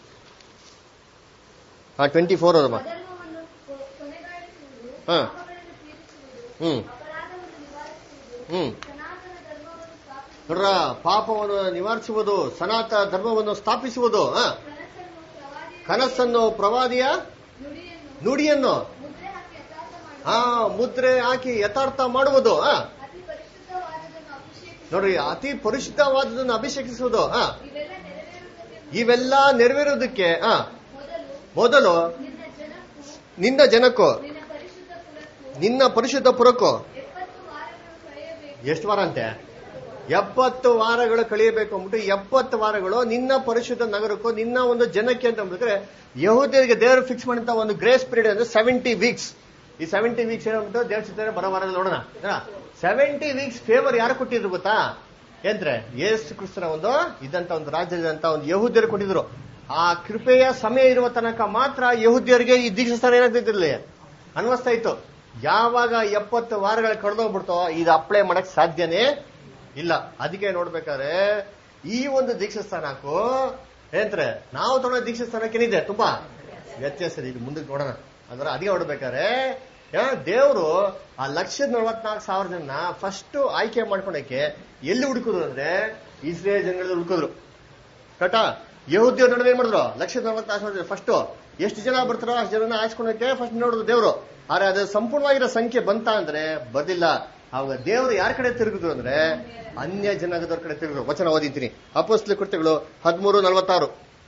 ಹಾ ಟ್ವೆಂಟಿ ಫೋರ್ ಅದಮ್ಮ ಅಧರ್ಮವನ್ನು ಕೊ- ಕೊನೆಗಾಣಿಸುವುದು ಹಾ. ಪಾಪಗಳನ್ನು ತೀರಿಸುವುದು ಹ್ಮ್ ಅಪರಾಧವನ್ನು ನಿವಾರಿಸುವುದು ಹ್ಮ್ ಸನಾತನ ಧರ್ಮವನ್ನು ಸ್ಥಾಪಿಸುವುದು ನೋಡ್ರ ಪಾಪವನ್ನು ನಿವಾರಿಸುವುದು ಸನಾತ ಧರ್ಮವನ್ನು ಸ್ಥಾಪಿಸುವುದು ಆ, ಕನಸನ್ನು ಪ್ರವಾದಿಯ ಕನಸನ್ನು ಪ್ರವಾದಿಯ ನುಡಿಯನ್ನು ನುಡಿಯನ್ನು ಮುದ್ರೆ ಹಾಕಿ ಯಥಾರ್ಥ ಮಾಡುವುದು ಆ ಮುದ್ರೆ ಹಾಕಿ ಯಥಾರ್ಥ ಮಾಡುವುದು ಆ, ಅತಿ ಪರಿಶುದ್ಧವಾದದನ್ನು ಅಭಿಷೇಕಿಸುವುದು ನೋಡ್ರಿ ಅತಿ ಪರಿಶುದ್ಧವಾದದನ್ನು ಅಭಿಷೇಕಿಸುವುದು ಆ, ಇವೆಲ್ಲ ನೆರವೇರುವುದಕ್ಕೆ ಇವೆಲ್ಲ ನೆರವೇರೋದಕ್ಕೆ ಆ, ಮೊದಲು ಮೊದಲು ನಿನ್ನ ಜನಕ್ಕೂ ನಿನ್ನ ಜನಕ್ಕೂ ನಿನ್ನ ಪರಿಶುದ್ಧ ಕುಲಕ್ಕೂ ನಿನ್ನ ಪರಿಶುದ್ಧ ಪುರಕ್ಕೂ ಎಪ್ಪತ್ತು ವಾರಗಳು ಕಳೆಯಬೇಕು ಎಷ್ಟು ವಾರ ಅಂತೆ ಎಪ್ಪತ್ತು ವಾರಗಳು ಕಳಿಯಬೇಕು ಅಂದ್ಬಿಟ್ಟು ಎಪ್ಪತ್ತು ವಾರಗಳು ನಿನ್ನ ಪರಿಶುದ್ಧ ನಗರಕ್ಕೂ ನಿನ್ನ ಒಂದು ಜನಕ್ಕೆ ಅಂತ ಅಂದ್ಬಿಟ್ರೆ ಯಹೂದಿಯರಿಗೆ ದೇವರು ಫಿಕ್ಸ್ ಮಾಡಿದಂತ ಒಂದು ಗ್ರೇಸ್ ಪೀರಿಯಡ್ ಅಂದ್ರೆ ಸೆವೆಂಟಿ ವೀಕ್ಸ್ ಈ ಸೆವೆಂಟಿ ವೀಕ್ಸ್ ಏನಂದ್ಬಿಟ್ಟು ದೇವ್ರ ಚಿತ್ತಾರೆ ಬರೋ ವಾರದಲ್ಲಿ ನೋಡೋಣ ಸೆವೆಂಟಿ ವೀಕ್ಸ್ ಫೇವರ್ ಯಾರು ಕೊಟ್ಟಿದ್ರು ಗೊತ್ತಾ ಏನ್ರೆ ಯೇಸು ಕ್ರಿಸ್ತನ ಒಂದು ಇದಂತ ಒಂದು ರಾಜ್ಯದಂತ ಒಂದು ಯಹೂದ್ಯರು ಕೊಟ್ಟಿದ್ರು ಆ ಕೃಪೆಯ ಸಮಯ ಇರುವ ತನಕ ಮಾತ್ರ ಯಹೂದ್ಯರಿಗೆ ಈ ದೀಕ್ಷಾಸ್ಥಾನ ಏನಾಗ್ತಿದ್ರಲ್ಲಿ ಅನ್ವಸ್ತಾ ಇತ್ತು ಯಾವಾಗ ಎಪ್ಪತ್ತು ವಾರಗಳು ಕಳೆದೋಗ್ಬಿಡ್ತೋ ಇದು ಅಪ್ಲೈ ಮಾಡಕ್ ಸಾಧ್ಯನೇ ಇಲ್ಲ ಅದಕ್ಕೆ ನೋಡ್ಬೇಕಾದ್ರೆ ಈ ಒಂದು ದೀಕ್ಷಾಸ್ಥಾನಕ್ಕೂ ಏನಂತಾರೆ ನಾವು ತಗೊಳ್ಳೋ ದೀಕ್ಷಾಸ್ಥಾನಕ್ಕೆ ಏನಿದೆ ತುಂಬಾ ವ್ಯತ್ಯಾಸ ಇದೆ ಇದು ಮುಂದಕ್ಕೆ ನೋಡೋಣ ಅಂದ್ರೆ ಅದಕ್ಕೆ ನೋಡ್ಬೇಕಾದ್ರೆ ದೇವರು ಆ ಲಕ್ಷದ ನಲವತ್ನಾಲ್ಕು ಸಾವಿರ ಜನ ಫಸ್ಟ್ ಆಯ್ಕೆ ಮಾಡ್ಕೊಳಕ್ಕೆ ಎಲ್ಲಿ ಹುಡುಕಿದ್ರು ಅಂದ್ರೆ ಇಸ್ರೇಲ್ ಜನಗಳಲ್ಲಿ ಹುಡುಕಿದ್ರು ಕಟ ಯಹೂದ್ಯರ ನಡುವೆ ಏನ್ ಮಾಡಿದ್ರು ಲಕ್ಷದ ನಲವತ್ನಾಲ್ಕು ಸಾವಿರ ಫಸ್ಟ್ ಎಷ್ಟು ಜನ ಬರ್ತಾರೋ ಅಷ್ಟು ಜನ ಆಯ್ಸ್ಕೊಳಕ್ಕೆ ಫಸ್ಟ್ ನೋಡಿದ್ರು ದೇವರು ಆದ್ರೆ ಅದು ಸಂಪೂರ್ಣವಾಗಿರೋ ಸಂಖ್ಯೆ ಬಂತ ಅಂದ್ರೆ ಬರ್ಲಿಲ್ಲ ಅವಾಗ ದೇವರು ಯಾರ ಕಡೆ ತಿರುಗಿದ್ರು ಅಂದ್ರೆ ಅನ್ಯ ಜನಾಂಗದವ್ರ ಕಡೆ ತಿರುಗಿದ್ರು ವಚನ ಓದಿದ್ದೀನಿ ಅಪೋಸ್ಲಿ ಕೃತ್ಯಗಳು ಹದಿಮೂರು ನಲವತ್ತಾರು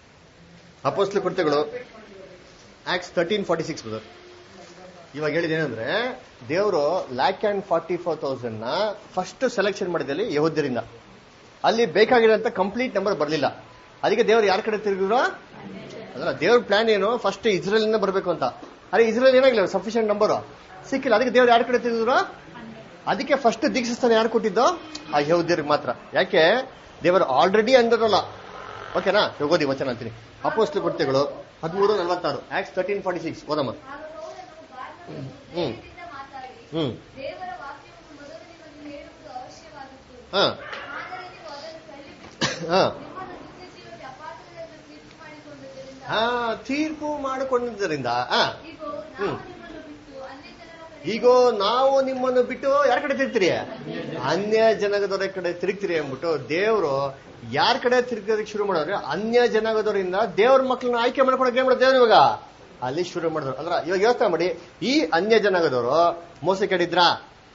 ಅಪೋಸ್ಲಿ ಕೃತ್ಯಗಳು Acts thirteen forty six brother ಇವಾಗ ಹೇಳಿದೇನಂದ್ರೆ ದೇವರು lakh and forty four thousand ನ ಫಸ್ಟ್ ಸೆಲೆಕ್ಷನ್ ಮಾಡಿದಲ್ಲಿ ಯಹೋದ್ಯರಿಂದ ಅಲ್ಲಿ ಬೇಕಾಗಿರೋಂಥ ಕಂಪ್ಲೀಟ್ ನಂಬರ್ ಬರಲಿಲ್ಲ ಅದಕ್ಕೆ ದೇವ್ರು ಯಾರ ಕಡೆ ತಿರುಗಿದ್ರು ಅದಲ್ಲ ದೇವ್ರ ಪ್ಲಾನ್ ಏನು ಫಸ್ಟ್ ಇಸ್ರೇಲ್ ಇಂದ ಬರಬೇಕು ಅಂತ ಅರೆ ಇಸ್ರೇಲ್ ಏನಾಗಿಲ್ಲ ಸಫಿಷಿಯಂಟ್ ನಂಬರ್ ಸಿಕ್ಕಿಲ್ಲ ಅದಕ್ಕೆ ದೇವ್ರು ಯಾರ ಕಡೆ ತಿರುಗಿದ್ರು ಅದಕ್ಕೆ ಫಸ್ಟ್ ದೀಕ್ಷಾಸ್ಥಾನ ಯಾರು ಕೊಟ್ಟಿದ್ದು ಆ ಯಹೂದ್ಯರಿಗೆ ಮಾತ್ರ ಯಾಕೆ ದೇವರು ಆಲ್ರೆಡಿ ಅಂದಿರಲ್ಲ ಓಕೆನಾ ಇವಾಗ ಓದಿ ವಚನ ಅಂತೀನಿ ಅಪೋಸ್ಲು ಕೃತ್ಯಗಳು ಹದಿಮೂರು ನಲವತ್ತಾರು ಆಕ್ಸ್ ತರ್ಟೀನ್ ಫಾರ್ಟಿ ಸಿಕ್ಸ್ ಓದಮ್ಮ ಆಗ ಪೌಲನು ಬಾರ್ನಬನು ಹ್ಮ್. ಧೈರ್ಯದಿಂದ ಮಾತಾಡಿ ಹ್ಮ್ ದೇವರ ವಾಕ್ಯವನ್ನು ಮೊದಲು ನಿಮಗೆ ಹೇಳುವುದು ಅವಶ್ಯವಾಗಿತ್ತು ಹಾ ಆದರೆ ನೀವು ಅದನ್ನು ತಳ್ಳಿಬಿಟ್ಟು ಹಾ ನಿಮ್ಮನ್ನು ನಿತ್ಯ ಜೀವಕ್ಕೆ ಅಪಾತ್ರರೆಂದು ತೀರ್ಪು ಮಾಡಿಕೊಂಡಿದ್ದರಿಂದ ಹಾ ತೀರ್ಪು ಮಾಡಿಕೊಂಡಿದ್ದರಿಂದ ಹಾ ಇಗೋ ಹ್ಮ್. ನಾವು ನಿಮ್ಮನ್ನು ಬಿಟ್ಟು ಅನ್ಯ ಜನರ ಕಡೆ ಈಗೋ ನಾವು ನಿಮ್ಮನ್ನು ಬಿಟ್ಟು ಯಾರ ಕಡೆ ತಿರುಗ್ತೀರಿ ಅನ್ಯ ಜನಾಂಗದವರ ಕಡೆ ತಿರುಗ್ತೀರಿ ಅಂದ್ಬಿಟ್ಟು ದೇವರು ಯಾರ ಕಡೆ ತಿರುಗೋದಕ್ಕೆ ಶುರು ಮಾಡಿದ್ರೆ ಅನ್ಯ ಜನಾಂಗದವರಿಂದ ದೇವ್ರ ಮಕ್ಕಳನ್ನ ಆಯ್ಕೆ ಮಾಡ್ಕೊಳಕ್ಕೆ ಏನ್ ಮಾಡೋದು ದೇವ್ರು ಇವಾಗ ಅಲ್ಲಿ ಶುರು ಮಾಡಿದ್ರು ಅದ್ರ ಇವಾಗ ಯೋಚನೆ ಮಾಡಿ ಈ ಅನ್ಯ ಜನಾಂಗದವರು ಮೋಸ ಕೆಡಿದ್ರಾ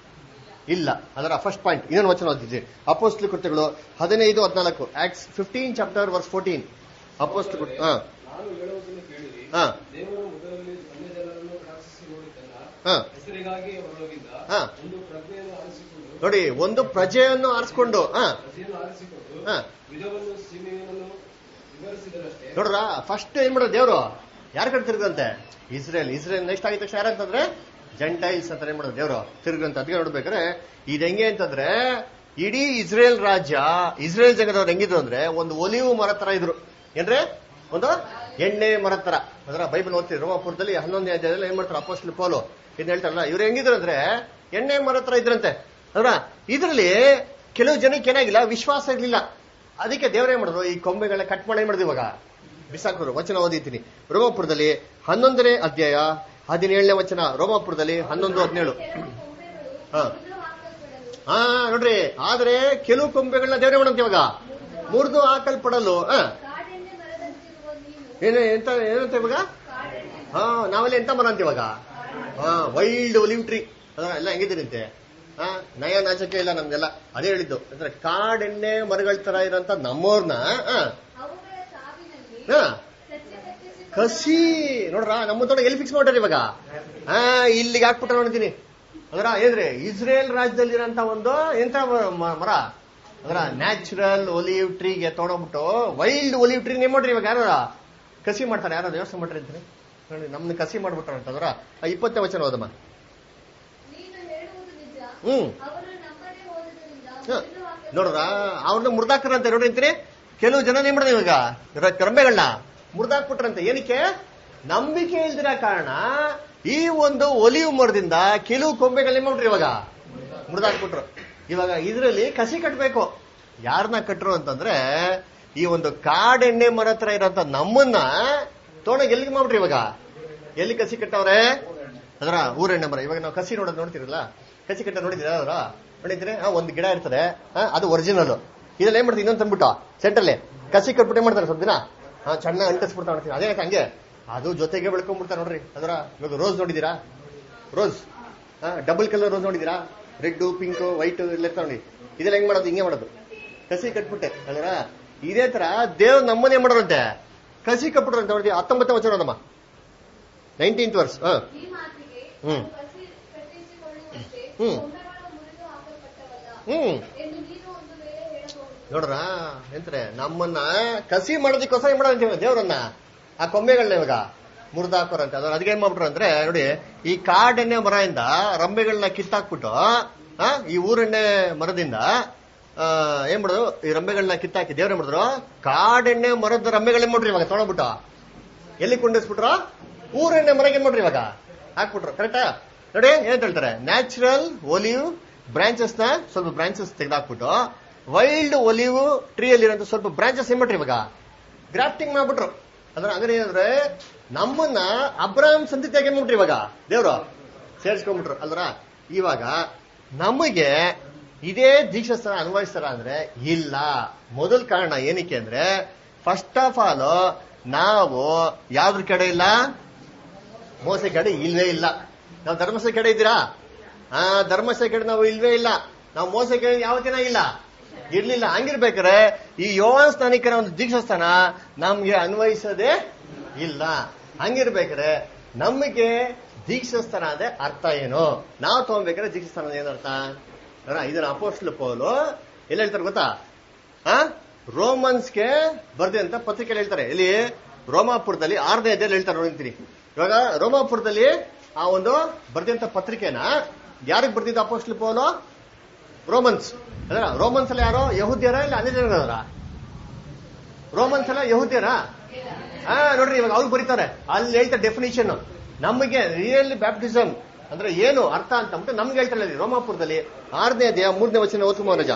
ಇಲ್ಲ ಅದರ ಫಸ್ಟ್ ಪಾಯಿಂಟ್ ಇನ್ನೊಂದು ವಚನ ಓದಿದ್ವಿ ಅಪೋಸ್ಟ್ಲಿ ಕೃತ್ಯಗಳು ಹದಿನೈದು ಹದಿನಾಲ್ಕು Acts fifteen chapter verse fourteen ಅಪೋಸ್ಟ್ ಹಾ ನಾನು ಹೇಳುವುದನ್ನು ಕೇಳಿರಿ ಹಾ ದೇವರು ಮೊದಲಲ್ಲಿ ಅನ್ಯ ಜನರನ್ನು ಪ್ರಾರ್ಥಿಸಿ ನೋಡಿದ್ದಲ್ಲ ಹಾ ಹೆಸರಿಗಾಗಿ ಹೊರಗಿದ್ದ ಹಾ. ಒಂದು ಪ್ರಜ್ಞೆಯನ್ನು ಆರಿಸಿಕೊಂಡು ನೋಡಿ ಒಂದು ಪ್ರಜೆಯನ್ನು ಆರಿಸ್ಕೊಂಡು ಹಾ ಪ್ರಜೆಯನ್ನು ಆರಿಸಿಕೊಂಡು ಹಾ ವಿಧವನ್ನು ಸೀಮೆಯನ್ನು ವಿವರಿಸಿದರಷ್ಟೇ ನೋಡ್ರ ಫಸ್ಟ್ ಏನ್ ಮಾಡೋದು ದೇವ್ರು ಯಾರ ಕಡೆ ತಿರುಗಂತೆ ಇಸ್ರೇಲ್ ಇಸ್ರೇಲ್ ನೆಕ್ಸ್ಟ್ ಆಗಿದ ತಕ್ಷಣ ಯಾರಂತಂದ್ರೆ ಜಂಟೈಲ್ಸ್ ಅಂತ ಏನ್ ಮಾಡೋದು ದೇವ್ರು ತಿರುಗಂತ ಅದಕ್ಕೆ ನೋಡ್ಬೇಕಾದ್ರೆ ಇದು ಹೆಂಗೆ ಅಂತಂದ್ರೆ ಇಡೀ ಇಸ್ರೇಲ್ ರಾಜ್ಯ ಇಸ್ರೇಲ್ ಜಗದವ್ರು ಹೆಂಗಿದ್ರು ಅಂದ್ರೆ ಒಂದು ಒಲಿವು ಮರ ತರ ಇದ್ರು ಏನ್ರೆ ಒಂದು ಎಣ್ಣೆ ಮರ ತರ ಅದರ ಬೈಬಲ್ ಓದ್ತೀವಿ ರೋಮಾಪುರದಲ್ಲಿ ಹನ್ನೊಂದನೇ ಅಧ್ಯಾಯದಲ್ಲಿ ಏನ್ ಮಾಡ್ತಾರೆ ಅಪೋಸ್ಟಲ್ ಪೋಲು ಇದ್ ಹೇಳ್ತಾರಲ್ಲ ಇವ್ರು ಹೆಂಗಿದ್ರು ಅಂದ್ರೆ ಎಣ್ಣೆ ಮರ ತರ ಇದ್ರಂತೆ ಅಲ್ವಾ ಇದ್ರಲ್ಲಿ ಕೆಲವು ಜನಕ್ಕೆ ಏನಾಗಿಲ್ಲ ವಿಶ್ವಾಸ ಇರ್ಲಿಲ್ಲ ಅದಕ್ಕೆ ದೇವರೇ ಮಾಡಿದ್ರು ಈ ಕೊಂಬೆಗಳನ್ನ ಕಟ್ ಮಾಡಿ ಏನ್ ಮಾಡಿದ್ರು ಇವಾಗ ಬಿಸಾಕರು ವಚನ ಓದಿತೀನಿ ರೋಮಾಪುರದಲ್ಲಿ ಹನ್ನೊಂದನೇ ಅಧ್ಯಾಯ ಹದಿನೇಳನೇ ವಚನ ರೋಮಾಪುರದಲ್ಲಿ ಹನ್ನೊಂದು ಹದಿನೇಳು ಕೆಲವು ಕೊಂಬೆಗಳು ಹಾ. ಮುರಿದು ಹಾಕಲ್ಪಡಲು ಹಾ ನೋಡ್ರಿ ಆದ್ರೆ ಕೆಲವು ಕೊಂಬೆಗಳನ್ನ ದೇವರೇ ಮಾಡಂತ ಇವಾಗ ಮುರಿದು ಹಾಕಲ್ಪಡಲು ಹಾ ಕಾಡೆಣ್ಣೆ ಮರದಂತಿರುವ ನೀನು ಏನೇ ಎಂತ ಏನಂತ ಇವಾಗ ಕಾಡೆಣ್ಣೆ ಹಾ ನಾವೆಲ್ಲ ಎಂತ ಮರ ಅಂತ ಇವಾಗ ಹಾ ವೈಲ್ಡ್ ಒಲಿವ್ ಟ್ರೀ ಅದರ ಎಲ್ಲ ಹೆಂಗಿದ್ದೀರಂತೆ ಹಾ ನಯ ನಾಚಕ್ಕೆ ಇಲ್ಲ ನಮ್ಗೆಲ್ಲ ಅದೇ ಹೇಳಿದ್ದು ಅಂದ್ರೆ ಕಾಡೆಣ್ಣೆ ಮರಗಳ ತರ ಇರೋಂತ ನಮ್ಮೋರ್ನ ಹಾ ಅವುಗಳ ಸಾವಿನಲ್ಲಿ ಹಾ ಸಸ್ಯ ಕತ್ತರಿಸಿ ಕಸಿ ನೋಡ್ರ ನಮ್ಮ ತೊಡ ಎಲ್ಲಿ ಫಿಕ್ಸ್ ಮಾಡ್ತಾರೆ ಇವಾಗ ಹಾ ಇಲ್ಲಿಗೆ ಹಾಕ್ಬಿಟ್ಟ ನೋಡ್ತೀನಿ ಅದರ ಏನ್ರಿ ಇಸ್ರೇಲ್ ರಾಜ್ಯದಲ್ಲಿರೋಂತ ಒಂದು ಎಂತ ಮ- ಮ- ಮರ ಅದರ ನ್ಯಾಚುರಲ್ ಒಲಿವ್ ಟ್ರೀಗೆ ತೊಗೊಂಡೋಗ್ಬಿಟ್ಟು ವೈಲ್ಡ್ ಒಲಿವ್ ಟ್ರೀ ನೇಮ್ ಮಾಡ್ರಿ ಇವಾಗ ಯಾರು ಕಸಿ ಮಾಡ್ತಾರೆ ಯಾರು ಯೋಚನೆ ಮಾಡ್ರಿ ಅಂತೀನಿ ನೋಡಿ ನಮ್ನ ಕಸಿ ಮಾಡ್ಬಿಟ್ರಂತಂದ್ರ ಆ ಇಪ್ಪತ್ತನೇ ವಚನ ಓದಮ್ಮ ನೀನು ಹೇಳುವುದು ನಿಜ ಹ್ಮ್ ಅವರು ನಮ್ಮನೆ ಹೋದುದರಿಂದ ಹ. ಮೊದಲು ವಾಕ್ಯ ನೋಡ್ರ ಅವ್ರನ್ನ ಮುರ್ದಾಕ್ರಂತೆ ನೋಡಿ ಅಂತೀರಿ ಕೆಲವು ಜನ ಏನ್ ಮಾಡಿದ್ರು ಇವಾಗ ರ- ಕರಂಬೆಗಳನ್ನ ಮುರ್ದಾಕ್ಬಿಟ್ರಂತೆ ಏನಕ್ಕೆ ನಂಬಿಕೆ ಇಲ್ದಿರ ಕಾರಣ ಈ ಒಂದು ಒಲಿವು ಮರದಿಂದ ಕೆಲವು ಕೊಂಬೆಗಳನ್ನ ಮಾಡ್ರಿ ಇವಾಗ ಮುರಿದಾಕ್ಬಿಟ್ರು ಇವಾಗ ಇದರಲ್ಲಿ ಕಸಿ ಕಟ್ಟಬೇಕು ಯಾರನ್ನ ಕಟ್ರು ಅಂತಂದ್ರೆ ಈ ಒಂದು ಕಾಡೆಣ್ಣೆ ಮರ ಹತ್ರ ಇರೋಂತ ನಮ್ಮನ್ನ ತೋಣಗ್ ಎಲ್ಲಿಗೆ ಮಾಡ್ಬಿಟ್ರಿ ಇವಾಗ ಎಲ್ಲಿ ಕಸಿ ಕಟ್ಟವ್ರೆ ಅದರ ಊರೆಣ್ಣೆ ಮರ ಇವಾಗ ನಾವು ಕಸಿ ನೋಡೋದು ನೋಡ್ತಿರಲ್ಲ ಕಸಿ ಕಟ್ಟ ನೋಡಿದಿರ ಅದರ ನೋಡಿದ್ರೆ ಆ, ಒಂದು ಗಿಡ ಇರ್ತದೆ ಆ, ಅದು ಒರಿಜಿನಲ್ ಇದ್ರಲ್ಲಿ ಏನ್ ಮಾಡ್ತೀವಿ ಇನ್ನೊಂದು ತಂದ್ಬಿಟ್ಟು ಸೆಂಟ್ರಲ್ಲಿ ಕಸಿ ಕಟ್ಬಿಟ್ಟು ಏನ್ ಮಾಡ್ತಾರೆ ಸ್ವಲ್ಪ ದಿನ ಆ, ಚೆನ್ನಾಗಿ ಅಂಟಿಸ್ಬಿಡ್ತಾ ನೋಡ್ತೀವಿ ಅದೇ ಯಾಕೆ ಹಂಗೆ ಅದು ಜೊತೆಗೆ ಬೆಳ್ಕೊಂಡ್ಬಿಡ್ತಾರೆ ನೋಡ್ರಿ ಅದರ ಇವಾಗ ರೋಸ್ ನೋಡಿದೀರಾ ರೋಸ್ ಡಬಲ್ ಕಲರ್ ರೋಸ್ ನೋಡಿದೀರಾ ರೆಡ್ ಪಿಂಕ್ ವೈಟ್ ಎಲ್ಲ ಇರ್ತಾವ ನೋಡಿ ಇದೆಲ್ಲ ಹೆಂಗ್ ಮಾಡೋದು ಹಿಂಗೆ ಮಾಡೋದು ಕಸಿ ಕಟ್ಬಿಟ್ಟೆ ಅದರ ಇದೇ ತರ ದೇವ್ರು ನಮ್ಮನ್ನೇ ಮಾಡೋರಂತೆ ಕಸಿ ಕಟ್ಬಿಟ್ರು ಅಂತ ನೋಡ್ತೀವಿ ಹತ್ತೊಂಬತ್ತನೇ ವಚನ ನೋಡಮ್ಮ ನೈನ್ಟೀನ್ತ್ ವರ್ಸ್ ಹ ಈ ಮಾತಿಗೆ ಹ್ಮ್. ನಾವು ಕಸಿ ಕಟ್ಟಿಸಿಕೊಳ್ಳುವಂತೆ ಹ್ಮ್. ಕೊಂಬೆಗಳು ಮುರಿದು ಹಾಕಲ್ಪಟ್ಟವಲ್ಲ ಹ್ಮ್ ಎಂದು ನೀನು ಒಂದು ವೇಳೆ ಹೇಳಬಹುದು ನೋಡ್ರ ಎಂತಾರೆ ನಮ್ಮನ್ನ ಕಸಿ ಮಾಡೋದಕ್ಕೋಸ್ಕರ ಏನ್ ಮಾಡೋದಂತೀವಿ ದೇವ್ರನ್ನ ಆ ಕೊಂಬೆಗಳನ್ನ ಇವಾಗ ಮುರಿದಾಕೋರಂತೆ ಅದ್ರ ಅದಕ್ಕೆ ಏನ್ ಮಾಡ್ಬಿಟ್ರು ಅಂದ್ರೆ ನೋಡಿ ಈ ಕಾಡೆಣ್ಣೆ ಮರದಿಂದ ರಂಬೆಗಳನ್ನ ಕಿತ್ತಾಕ್ಬಿಟ್ಟು ಆ, ಈ ಊರೆಣ್ಣೆ ಮರದಿಂದ ಆ, ಏನ್ ಮಾಡುದು ಈ ರಂಬೆಗಳನ್ನ ಕಿತ್ತಾಕಿ ದೇವ್ರ ಏನ್ ಮಾಡಿದ್ರು ಕಾಡೆಣ್ಣೆ ಮರದ ರಂಬೆಗಳೇನ್ ಮಾಡ್ರಿ ಇವಾಗ ತೊಗೊಂಡ್ಬಿಟ್ಟು ಎಲ್ಲಿ ಕೊಂಡಿಸ್ಬಿಟ್ರು ಊರೆಣ್ಣೆ ಮರಗೆ ಏನ್ ಮಾಡ್ರಿ ಇವಾಗ ಹಾಕ್ಬಿಟ್ರು ಕರೆಕ್ಟಾ ನೋಡಿ ಏನ್ ಹೇಳ್ತಾರೆ ನ್ಯಾಚುರಲ್ ಒಲಿವ್ ಬ್ರಾಂಚಸ್ ನ ಸ್ವಲ್ಪ ಬ್ರಾಂಚಸ್ ತೆಗೆದಾಕ್ಬಿಟ್ಟು ವೈಲ್ಡ್ ಒಲಿವ್ ಟ್ರೀ ಅಲ್ಲಿರೋಂಥ ಸ್ವಲ್ಪ ಬ್ರಾಂಚಸ್ ಏನ್ ಮಾಡ್ರಿ ಇವಾಗ ಗ್ರಾಫ್ಟಿಂಗ್ ಮಾಡ್ಬಿಟ್ರು ಅಂದ್ರೆ ಅಂದ್ರೆ ಏನಂದ್ರೆ ನಮ್ಮನ್ನ ಅಬ್ರಾಮ್ ಸಂತತಿಯಾಗಿ ಏನ್ ಮಾಡ್ರಿ ಇವಾಗ ದೇವ್ರು ಸೇರಿಸ್ಕೊಂಡ್ಬಿಟ್ರು ಅಲ್ರ ಇವಾಗ ನಮಗೆ ಇದೇ ದೀಕ್ಷಾಸ್ಥಾನ ಅನ್ವಯಿಸ್ತಾರ ಅಂದ್ರೆ ಇಲ್ಲ ಮೊದಲ ಕಾರಣ ಏನಕ್ಕೆ ಅಂದ್ರೆ ಫಸ್ಟ್ ಆಫ್ ಆಲ್ ನಾವು ಯಾವ್ದ್ರ ಕಡೆ ಇಲ್ಲ ಮೋಸ ಕಡೆ ಇಲ್ವೇ ಇಲ್ಲ ನಾವು ಧರ್ಮಸ್ಥಳ ಕಡೆ ಇದ್ದೀರಾ ಆ ಧರ್ಮಸ್ಥಳ ಕಡೆ ನಾವು ಇಲ್ವೇ ಇಲ್ಲ ನಾವು ಮೋಸ ಕಡೆ ಯಾವತ್ತಿನ ಇಲ್ಲ ಇರ್ಲಿಲ್ಲ ಹಂಗಿರ್ಬೇಕಾರೆ ಈ ಯೋಹಾನ್ ಸ್ನಾನಿಕರ ಒಂದು ದೀಕ್ಷಾಸ್ಥಾನ ನಮ್ಗೆ ಅನ್ವಯಿಸೋದೇ ಇಲ್ಲ ಹಂಗಿರ್ಬೇಕಾರೆ ನಮಗೆ ದೀಕ್ಷಾಸ್ಥಾನ ಅಂದ್ರೆ ಅರ್ಥ ಏನು ನಾವು ತಗೊಂಬೇಕಾದ್ರೆ ದೀಕ್ಷಾಸ್ಥಾನ ಏನು ಅರ್ಥ ಅಲ್ಲ, ಇದನ್ನ ಅಪೋಸ್ಟ್ಲ ಪೌಲು ಎಲ್ಲಿ ಹೇಳ್ತಾರೆ ಗೊತ್ತಾ ಆ ರೋಮನ್ಸ್ಗೆ ಬರ್ದಂತ ಪತ್ರಿಕೆ ಹೇಳ್ತಾರೆ ಇಲ್ಲಿ ರೋಮಾಪುರದಲ್ಲಿ ಆರನೇ ಅಧ್ಯಾಯ ಹೇಳ್ತಾರೆ ನೋಡಿರ್ತೀನಿ ಇವಾಗ ರೋಮಾಪುರದಲ್ಲಿ ಆ ಒಂದು ಬರ್ದಂತ ಪತ್ರಿಕೆನ ಯಾರಿಗೆ ಬರ್ದಿದ್ದ ಅಪೋಸ್ಟ್ಲ ಪೌಲು ರೋಮನ್ಸ್ ಅಲ್ಲ ರೋಮನ್ಸ್ ಎಲ್ಲ ಯಾರೋ ಯಹುದ್ಯರ ಇಲ್ಲ ಅನ್ಯಜನರ ರೋಮನ್ಸ್ ಎಲ್ಲ ಯಹುದ್ಯರ ಹಾ ನೋಡ್ರಿ ಇವಾಗ ಅವ್ರು ಬರೀತಾರೆ ಅಲ್ಲಿ ಹೇಳ್ತಾರೆ ಡೆಫಿನೇಷನ್ ನಮಗೆ ರಿಯಲ್ ಬ್ಯಾಪ್ಟಿಸಮ್ ಅಂದ್ರೆ ಏನು ಅರ್ಥ ಅಂತ ಅಂದ್ಬಿಟ್ಟು ನಮ್ಗೆ ಹೇಳ್ತಾರೆ ಅಲ್ಲಿ ರೋಮಾಪುರದಲ್ಲಿ ಆರನೇ ಅಧ್ಯಾಯ ಮೂರನೇ ವಚನ ಓದ್ಕೊಂಬ ರಜಾ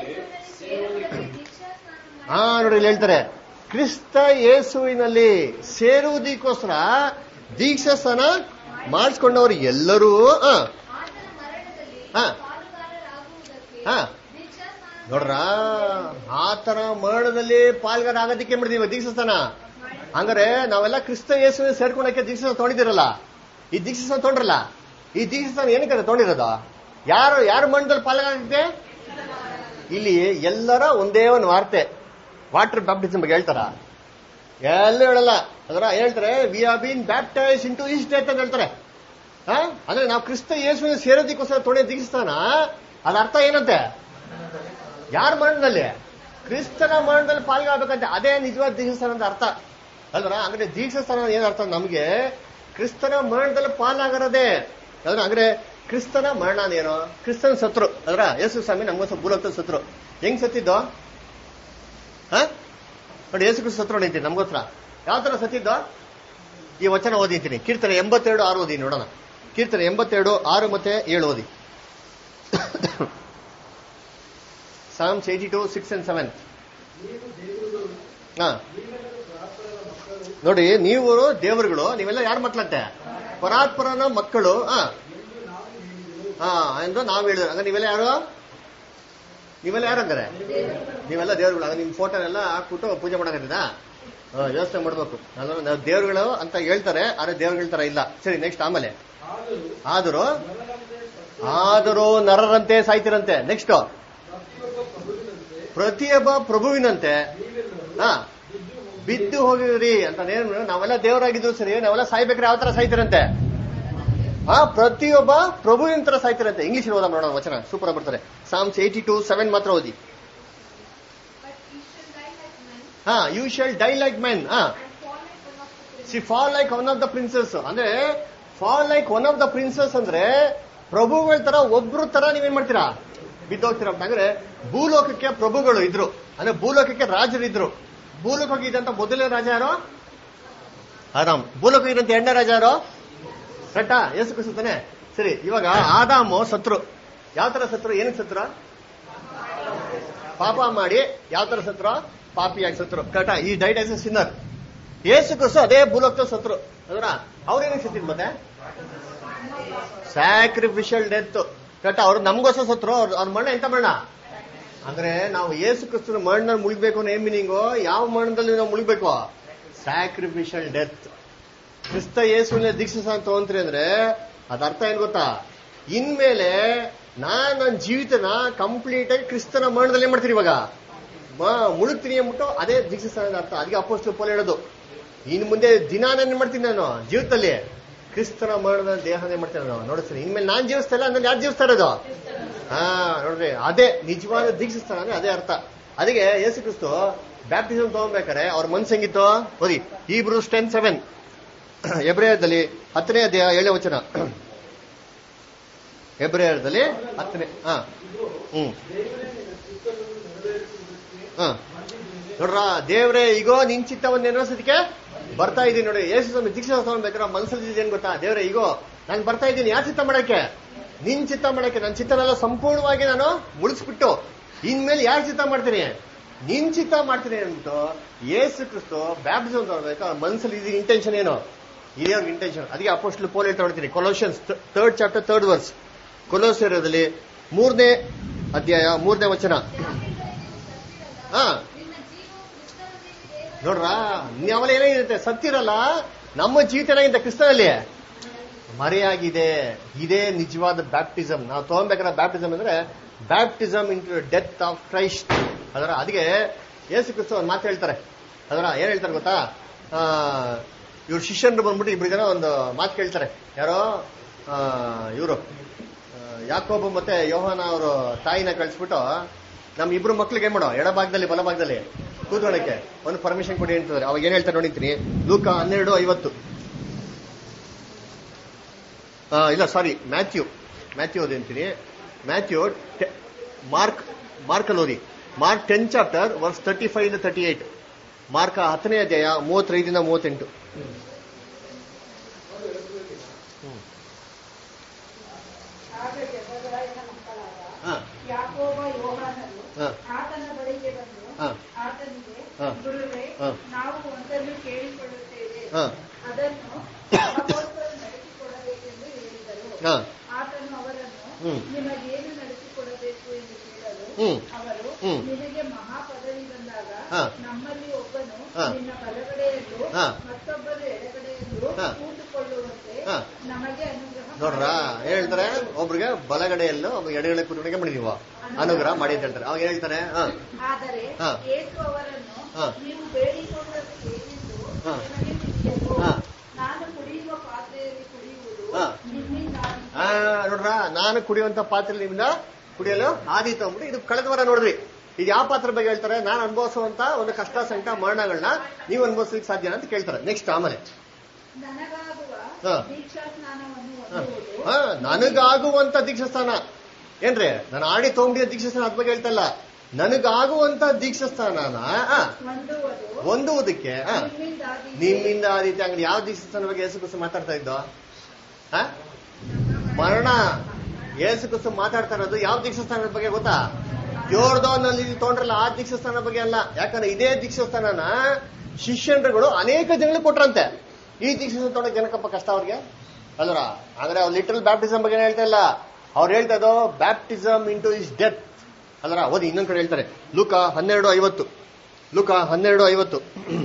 ಹಾ ನೋಡಿ ಇಲ್ಲಿ ಹೇಳ್ತಾರೆ ಕ್ರಿಸ್ತ ಯೇಸುವಿನಲ್ಲಿ ಸೇರುವುದಕ್ಕೋಸ್ಕರ ದೀಕ್ಷಾಸ್ಥಾನ ಮಾಡಿಸ್ಕೊಂಡವರು ಎಲ್ಲರೂ ಆ, ಆತನ ಮರಣದಲ್ಲಿ ಹಾ. ಪಾಲುಗಾರರಾಗುವುದಕ್ಕೆ ಹಾ. ದೀಕ್ಷಾಸ್ನಾನ ನೋಡ್ರ ಆತರ ಮರಣದಲ್ಲಿ ಪಾಲ್ಗಾರ ಆಗೋದಕ್ಕೆ ಮಾಡಿದೀವಿ ದೀಕ್ಷಾಸ್ಥಾನ ಹಂಗಾರೆ ನಾವೆಲ್ಲ ಕ್ರಿಸ್ತ ಯೇಸುವಿನ ಸೇರ್ಕೊಂಡಕ್ಕೆ ದೀಕ್ಷಾಸ್ಥಾನ ತೊಗೊಂಡಿದ್ದೀರಲ್ಲ ಈ ದೀಕ್ಷಾಸ್ಥಾನ ತೊಗೊಂಡ್ರಲ್ಲ ಈ ದೀಕ್ಷಾಸ್ಥಾನ ಏನಕ್ಕೆ ತೊಗೊಂಡಿರೋದು ಯಾರು ಯಾರ ಮಣ್ಣದಲ್ಲಿ ಪಾಲ್ಗಾಗಿದೆ ಇಲ್ಲಿ ಎಲ್ಲರ ಒಂದೇ ಒಂದು ವಾರ್ತೆ ವಾಟರ್ ಬ್ಯಾಪ್ಟಿಸಮ್ ಬಗ್ಗೆ ಹೇಳ್ತಾರ ಎಲ್ಲ ಹೇಳಲ್ಲ ಅದರ ಹೇಳ್ತಾರೆ we are been baptised into his death ಅಂತ ಹೇಳ್ತಾರೆ ಆ? ಅಂದ್ರೆ ನಾವು ಕ್ರಿಸ್ತ ಯೇಸುವಿನ ಸೇರೋದಕ್ಕೋಸ್ಕರ ತೊಡೆ ದೀಕ್ಷಾಸ್ಥಾನ ಅದ ಅರ್ಥ ಏನಂತೆ ಯಾರ ಮರಣದಲ್ಲಿ ಕ್ರಿಸ್ತನ ಮರಣದಲ್ಲಿ ಪಾಲ್ಗಾಗಬೇಕಂತೆ ಅದೇ ನಿಜವಾದ ದೀಕ್ಷಾಸ್ಥಾನ ಅಂತ ಅರ್ಥ ಅಲ್ವರ ಅಂದ್ರೆ ದೀಕ್ಷಾಸ್ಥಾನ ಏನ್ ಅರ್ಥ ನಮ್ಗೆ ಕ್ರಿಸ್ತನ ಮರಣದಲ್ಲಿ ಪಾಲಾಗಿರೋದೇ ಅದ್ರ ಅಂದ್ರೆ ಕ್ರಿಸ್ತನ ಮರಣ ಏನು ಕ್ರಿಸ್ತನ ಸತ್ರು ಅದ್ರ ಯೇಸು ಸ್ವಾಮಿ ನಮ್ಗೋಸ್ಕರ ಭೂಲೋಕದ ಸತ್ರು ಹೆಂಗ್ ಸತ್ತಿದ್ದು ಹ ನೋಡಿ ಯೇಸು ಕ್ರಿಸ್ತ ಸತ್ರು ನಿಂತೀನಿ ನಮ್ಗೋಸ್ಕರ ಯಾವ ತರ ಸತ್ತಿದ್ದು ಈ ವಚನ ಓದಿದ್ದೀನಿ ಕೀರ್ತನೆ ಎಂಬತ್ತೆರಡು ಆರು ಓದಿ ನೋಡೋಣ ಕೀರ್ತನೆ ಎಂಬತ್ತೆರಡು ಆರು ಮತ್ತೆ ಏಳು ಓದಿ Psalms eighty two six and seven ಹಾ ನೋಡಿ ನೀವು ದೇವರುಗಳು ನೀವೆಲ್ಲ ಯಾರ ಮಕ್ಕಳಂತೆ ಪರಾತ್ಪರನ ಮಕ್ಕಳು ಹಾ ಹಾ ಎಂದು ನಾವು ಹೇಳಿದ್ರು ಹಂಗ ನೀವೆಲ್ಲ ಯಾರು ನೀವೆಲ್ಲ ಯಾರು ಹಂಗಾರೆ ನೀವೆಲ್ಲ ದೇವರುಗಳು ಹಂಗ ನಿಮ್ ಫೋಟೋನೆಲ್ಲ ಹಾಕ್ಬಿಟ್ಟು ಪೂಜೆ ಮಾಡಕತ್ತಿದ ಯೋಚನೆ ಮಾಡ್ಬೇಕು ಅಂದ್ರೆ ನಾವು ದೇವರುಗಳು ಅಂತ ಹೇಳ್ತಾರೆ ಆದ್ರೆ ದೇವ್ರುಗಳ ತರ ಇಲ್ಲ ಸರಿ ನೆಕ್ಸ್ಟ್ ಆಮೇಲೆ ಆದರೂ ಆದರೂ ನರರಂತೆ ಸಾಯ್ತಿರಂತೆ ನೆಕ್ಸ್ಟ್ ಪ್ರತಿಯೊಬ್ಬ ಪ್ರಭುವಿನಂತೆ ಹಾ ಬಿದ್ದು ಹೋಗಿದ್ರಿ ಅಂತ ಏನು ನಾವೆಲ್ಲ ದೇವರಾಗಿದ್ದು ಸರಿ ನಾವೆಲ್ಲ ಸಾಯ್ಬೇಕ್ರೆ ಯಾವ ತರ ಸಾಯ್ತಿರಂತೆ ಆ ಪ್ರತಿಯೊಬ್ಬ ಪ್ರಭುವಿನ ತರ ಸಾಯ್ತಿರಂತೆ ಇಂಗ್ಲಿಷ್ ಓದ ನೋಡೋಣ ವಚನ ಸೂಪರ್ ಬರ್ತಾರೆ ಸಾಮ್ಸ್ ಏಯ್ಟಿ ಟು ಸೆವೆನ್ ಮಾತ್ರ ಓದಿ But he shall die like men ಹಾ you shall die like men ಹಾ and fall like one of the see fall like one of the princes ಅಂದ್ರೆ fall like one of the princes ಅಂದ್ರೆ ಪ್ರಭುಗಳ ತರ ಒಬ್ರು ತರ ನೀವೇನ್ ಮಾಡ್ತೀರಾ ಬಿದ್ದೋಗ್ತೀರಾ ಅಂತ ಅಂದ್ರೆ ಭೂಲೋಕಕ್ಕೆ ಪ್ರಭುಗಳು ಇದ್ರು ಅಂದ್ರೆ ಭೂಲೋಕಕ್ಕೆ ರಾಜರಿದ್ರು ಭೂಲೋಕಕ್ಕೆ ಇದ್ದಂತ ಮೊದಲನೇ ರಾಜ ಯಾರು ಆದಾಮ್ ಭೂಲೋಕ ಇದ್ದಂತ ಎರಡನೇ ರಾಜ ಯಾರು ಕರೆಕ್ಟಾ ಏಸು ಕ್ರಿಸ್ತಾನೆ ಸರಿ ಇವಾಗ ಆದಾಮು ಸತ್ರು ಯಾವ ತರ ಸತ್ರು ಏನಕ್ಕೆ ಸತ್ರ ಪಾಪ ಮಾಡಿ ಯಾವ ತರ ಸತ್ರ ಪಾಪಿಯಾಗಿ ಸತ್ರು ಕರೆಕ್ಟಾ he died as a sinner ಏಸು ಕ್ರಿಸ್ತು ಅದೇ ಭೂಲೋಕದ ಸತ್ರು ಅದರ ಅವ್ರೇನಕ್ಕೆ ಸತ್ತಿದ್ ಮತ್ತೆ ಸ್ಯಾಕ್ರಿಫಿಷಿಯಲ್ ಡೆತ್ ಕರೆಕ್ಟಾ ಅವ್ರು ನಮ್ಗೋಸ್ಕರ ಸತ್ರು ಅವ್ರ ಅವ್ರ ಮರಣ ಎಂತ ಮರಣ ಅಂದ್ರೆ ನಾವು ಏಸು ಕ್ರಿಸ್ತನ ಮಣ್ಣಲ್ಲಿ ಮುಳುಗ್ಬೇಕು ಅನ್ನೋ ಏನ್ ಮೀನಿಂಗು ಯಾವ ಮಣ್ಣದಲ್ಲಿ ನಾವು ಮುಳುಗ್ಬೇಕು ಸ್ಯಾಕ್ರಿಫಿಷಿಯಲ್ ಡೆತ್ ಕ್ರಿಸ್ತ ಯೇಸುವಿನ ದೀಕ್ಷಿಸ ಅಂತ ತಗೊಂತ್ರಿ ಅಂದ್ರೆ ಅದ ಅರ್ಥ ಏನ್ ಗೊತ್ತಾ ಇನ್ಮೇಲೆ ನಾನ್ ನನ್ನ ಜೀವಿತನ ಕಂಪ್ಲೀಟ್ ಆಗಿ ಕ್ರಿಸ್ತನ ಮರಣದಲ್ಲಿ ಏನ್ ಮಾಡ್ತೀನಿ ಇವಾಗ ಮ- ಮುಳುಗ್ತೀನಿ ಅಂದ್ಬಿಟ್ಟು ಅದೇ ದೀಕ್ಷಿಸ ಅನ್ನೋದು ಅರ್ಥ ಅದಕ್ಕೆ ಅಪೋಸ್ಟ್ ಪೋಲ್ ಹೇಳೋದು ಇನ್ ಮುಂದೆ ದಿನ ನಾನು ಏನ್ ಮಾಡ್ತೀನಿ ನಾನು ಜೀವಿತದಲ್ಲಿ ಕ್ರಿಸ್ತನ ಮರಣದ ದೇಹನ ಏನ್ ಮಾಡ್ತೀನಿ ನಾನು ನೋಡಿಸ್ತೀನಿ ಇನ್ಮೇಲೆ ನಾನ್ ಜೀವಿಸ್ತಾ ಇಲ್ಲ ಅಂದ್ರೆ ಯಾರು ಜೀವಿಸ್ತಾ ಇರೋದು ಹಾ ನೋಡ್ರಿ ಅದೇ ನಿಜವಾದ ದೀಕ್ಷಿಸ್ತಾನ ಅಂದ್ರೆ ಅದೇ ಅರ್ಥ ಅದಕ್ಕೆ ಯೇಸು ಕ್ರಿಸ್ತು ಬ್ಯಾಪ್ಟಿಸಮ್ ತಗೊಂಡ್ಬೇಕಾರೆ ಅವ್ರ ಮನ್ಸು ಹೆಂಗಿತ್ತು ಓದಿ ಈ ಬ್ರೂಸ್ ಟೆನ್ ಸೆವೆನ್ ಎಬ್ರೇಯದಲ್ಲಿ ಹತ್ತನೇ ಅಧ್ಯಾಯ ಏಳನೇ ವಚನ ಎಬ್ರೇಯದಲ್ಲಿ ಹತ್ತನೇ ಹಾ ಹ್ಮ್ ಹಾ ನೋಡ್ರ ದೇವ್ರೆ ಈಗೋ ನಿನ್ ಚಿತ್ತವನ್ನು ನೆರವೇರಿಸೋದಕ್ಕೆ ಬರ್ತಾ ಇದೀನಿ ನೋಡಿ ಯೇಸು ಸ್ವಾಮಿ ದೀಕ್ಷೆ ತಗೊಂಡ್ಬೇಕಾದ್ರೆ ಮನಸ್ಸಲ್ಲಿ ಏನ್ ಗೊತ್ತಾ ದೇವ್ರೆ ಈಗೋ ನಾನು ಬರ್ತಾ ಇದ್ದೀನಿ ಯಾವ ಚಿತ್ತ ಮಾಡಕ್ಕೆ ನಿನ್ ಚಿತ್ತ ಮಾಡಕ್ಕೆ ನನ್ನ ಚಿತ್ತನೆಲ್ಲ ಸಂಪೂರ್ಣವಾಗಿ ನಾನು ಮುಳಿಸ್ಬಿಟ್ಟು ಇನ್ಮೇಲೆ ಯಾರ ಚಿತ್ತ ಮಾಡ್ತೀನಿ ನಿನ್ ಚಿತ್ತ ಮಾಡ್ತೀನಿ ಅಂದ್ಬಿಟ್ಟು ಯೇಸು ಕ್ರಿಸ್ತು ಬ್ಯಾಪ್ಟಿಸಮ್ ತಗೊಳ್ಬೇಕು ಅವ್ರ ಮನಸ್ಸಲ್ಲಿ ಇದು ಇಂಟೆನ್ಷನ್ ಏನು ಇದೇ ಅವ್ರ ಇಂಟೆನ್ಷನ್ ಅದಕ್ಕೆ ಅಪೋಸ್ಟ್ಲು ಪೋಲ್ ಹೇಳ್ತಾ ಹೊಡ್ತೀನಿ Colossians third chapter third verse ಕೊಲೋಸಿಯರದಲ್ಲಿ ಮೂರನೇ ಅಧ್ಯಾಯ ಮೂರನೇ ವಚನ ಹಾ ನಿನ್ನ ಜೀವವು ಕ್ರಿಸ್ತನಲ್ಲಿ ದೇವರ ನೋಡ್ರ ಅವಲ ಏನಾಗಿರುತ್ತೆ ಸತ್ತಿರಲ್ಲ ನಮ್ಮ ಜೀವಿತನಾಗಿಂತ ಕ್ರಿಸ್ತನಲ್ಲಿ ಮರೆಯಾಗಿದೆ ಇದೇ ನಿಜವಾದ ಬ್ಯಾಪ್ಟಿಸಮ್ ನಾವು ತಗೊಂಬೇಕಾದ್ರೆ ಬ್ಯಾಪ್ಟಿಸಮ್ ಅಂದ್ರೆ baptism into death of Christ ಅದರ ಅದಕ್ಕೆ ಯೇಸು ಕ್ರಿಸ್ತ ಒಂದು ಮಾತು ಹೇಳ್ತಾರೆ ಅದರ ಏನ್ ಹೇಳ್ತಾರೆ ಗೊತ್ತಾ ಆ, ಇವ್ರ ಶಿಷ್ಯನ್ರು ಬಂದ್ಬಿಟ್ಟು ಇಬ್ರು ಜನ ಒಂದು ಮಾತು ಕೇಳ್ತಾರೆ ಯಾರೋ ಇವರು ಯಾಕೋಬ ಮತ್ತೆ ಯೋಹಾನ ಅವರು ತಾಯಿನ ಕಳಿಸ್ಬಿಟ್ಟು ನಮ್ ಇಬ್ರು ಮಕ್ಳಿಗೆ ಏನ್ ಮಾಡೋ ಎಡಭಾಗದಲ್ಲಿ ಬಲಭಾಗದಲ್ಲಿ ಕೂತ್ಕೊಳ್ಳಕ್ಕೆ ಒಂದು ಪರ್ಮಿಷನ್ ಕೊಡಿ ಅಂತಾರೆ ಅವಾಗ ಏನ್ ಹೇಳ್ತಾರೆ ನೋಡಿರ್ತೀನಿ ಲೂಕ ಹನ್ನೆರಡು ಐವತ್ತು ಆ, ಇಲ್ಲ ಸಾರಿ ಮ್ಯಾಥ್ಯೂ ಮ್ಯಾಥ್ಯೂ ಓದಿಂತೀನಿ ಮ್ಯಾಥ್ಯೂ ಟೆ- ಮಾರ್ಕ್ ಮಾರ್ಕಲ್ಲಿ ಓದಿ Mark ten chapter verse thirty five ಇಂದ ತರ್ಟಿ ಏಟ್ ಮಾರ್ಕ ಹತ್ತನೇ ಅಧ್ಯಾಯ ಮೂವತ್ತೈದರಿಂದ ಮೂವತ್ತೆಂಟು ಆಗ ಜಬದಾಯನ ಮಕ್ಕಳಾದ ಹಾ ಯಾಕೋಬ ಯೋಹಾನರು ಹಾ. ಆತನ ಬಳಿಗೆ ಬಂದು ಹಾ. ಆತನಿಗೆ ಹಾ. ಗುರುವೇ ಹಾ. ನಾವು ಒಂದನ್ನು ಕೇಳಿಕೊಳ್ಳುತ್ತೇವೆ ಹಾ ಅದನ್ನು ನಮಗೋಸ್ಕರ ನಡೆಸಿಕೊಡಬೇಕೆಂದು ಹೇಳಿದರು ಹಾ ಆತನು ಅವರನ್ನು ಹ್ಮ್. ನಿಮಗೇನು ನಡೆಸಿಕೊಡಬೇಕು ಎಂದು ಕೇಳಲು ಹ್ಮ್. ಅವರು ಹ್ಮ್. ನಿನಗೆ ಮಹಾ ಪದವಿ ಬಂದಾಗ ಹಾ. ನಮ್ಮಲ್ಲಿ ಒಬ್ಬನು ಹಾ. ನಿನ್ನ ಬಲಗಡೆಯಲ್ಲೂ ಹಾ. ಮತ್ತೊಬ್ಬರು ಎಡಗಡೆಯಲ್ಲೂ ಹಾ. ಕೂತುಕೊಳ್ಳುವಂತೆ ಹಾ. ನಮಗೆ ಅನುಗ್ರಹ ನೋಡ್ರ ಮಾಡಬೇಕು. ಏನ್ ಹೇಳ್ತಾರೆ ಒಬ್ರಿಗೆ ಬಲಗಡೆಯಲ್ಲೂ ಒಬ್ಬ ಎಡಗಡೆ ಕುಟುಂಬಕ್ಕೆ ಮಾಡಿದೀವ ಅನುಗ್ರಹ ಮಾಡಿ ಅಂತ ಹೇಳ್ತಾರೆ ಅವಾಗ ಏನ್ ಹೇಳ್ತಾರೆ ಹಾ ಆದರೆ ಹಾ. ಯೇಸು ಅವರನ್ನು ಹಾ. ನೀವು ಬೇಡಿಕೊಂಡದ್ದು ಏನೆಂದು ಹಾ. ನಿಮಗೆ ತಿಳಿಯದು ಹಾ. ನಾನು ಕುಡಿಯುವ ಪಾತ್ರೆಯಲ್ಲಿ ಕುಡಿಯುವುದು ಹಾ. ನಿಮ್ಮಿಂದ ಆ, ನೋಡ್ರ ನಾನು ಕುಡಿಯುವಂತ ಪಾತ್ರೆ ನಿಮ್ಮಿಂದ ಕುಡಿಯಲು ಆದೀತು ಅಂದ್ಬಿಟ್ಟು ಇದು ಕಳೆದ ವಾರ ನೋಡ್ರಿ ಇದು ಯಾವ ಪಾತ್ರ ಬಗ್ಗೆ ಹೇಳ್ತಾರೆ ನಾನು ಅನುಭವಿಸುವಂತ ಒಂದು ಕಷ್ಟ ಸಂಕಟ ಮರಣಗಳನ್ನ ನೀವು ಅನುಭವಿಸ್ಲಿಕ್ಕೆ ಸಾಧ್ಯ ಅಂತ ಕೇಳ್ತಾರೆ ನೆಕ್ಸ್ಟ್ ಆಮೇಲೆ ನನಗಾಗುವ ಹಾ. ದೀಕ್ಷಾ ಸ್ನಾನವನ್ನು ಹ. ಹೊಂದುವುದು ಹ, ನನಗಾಗುವಂತ ದೀಕ್ಷಾಸ್ಥಾನ ಏನ್ರಿ ನಾನು ಆಡಿ ತಗೊಂಡಿದ್ದ ದೀಕ್ಷಾಸ್ಥಾನ ಅದ್ ಬಗ್ಗೆ ಹೇಳ್ತಲ್ಲ ನನಗಾಗುವಂತ ದೀಕ್ಷಾಸ್ಥಾನನ ಆ, ಹೊಂದುವುದು ಹೊಂದುವುದಕ್ಕೆ ಆ, ನಿಮ್ಮಿಂದ ಆದೀತು. ನಿಮ್ಮಿಂದ ಆ ರೀತಿ ಅಂಗಡಿ ಯಾವ ದೀಕ್ಷಾಸ್ಥಾನ ಬಗ್ಗೆ ಯೇಸು ಕ್ರಿಸ್ತು ಮಾತಾಡ್ತಾ ಇದ್ದೋ ಆ? ಮರಣ ಯೇಸು ಕ್ರಿಸ್ತು ಮಾತಾಡ್ತಾ ಇರೋದು ಯಾವ ದೀಕ್ಷಾಸ್ಥಾನದ ಬಗ್ಗೆ ಗೊತ್ತಾ ಯೋರ್ದೋನಲ್ಲಿ ತೊಗೊಂಡ್ರಲ್ಲ ಆ ದೀಕ್ಷಾಸ್ಥಾನ ಬಗ್ಗೆ ಅಲ್ಲ ಯಾಕಂದ್ರೆ ಇದೇ ದೀಕ್ಷಾಸ್ಥಾನನ ಶಿಷ್ಯನ್ರುಗಳು ಅನೇಕ ಜನಗಳು ಕೊಟ್ರಂತೆ ಈ ದೀಕ್ಷಾಸ್ಥಾನ ತೊಗೊಳಕ್ ಜನಕಪ್ಪ ಕಷ್ಟ ಅವ್ರಿಗೆ ಅಲ್ರ ಅಂದ್ರೆ ಅವ್ರು ಲಿಟರಲ್ ಬ್ಯಾಪ್ಟಿಸಮ್ ಬಗ್ಗೆ ಹೇಳ್ತಾ ಇಲ್ಲ ಅವ್ರು ಹೇಳ್ತಾ ಇದ್ದೋ ಬ್ಯಾಪ್ಟಿಸಮ್ ಇಂಟು ಇಸ್ ಡೆತ್ ಅಲ್ರ ಓದಿ ಇನ್ನೊಂದ್ ಕಡೆ ಹೇಳ್ತಾರೆ ಲೂಕ ಹನ್ನೆರಡು ಐವತ್ತು ಲೂಕ ಹನ್ನೆರಡು ಐವತ್ತು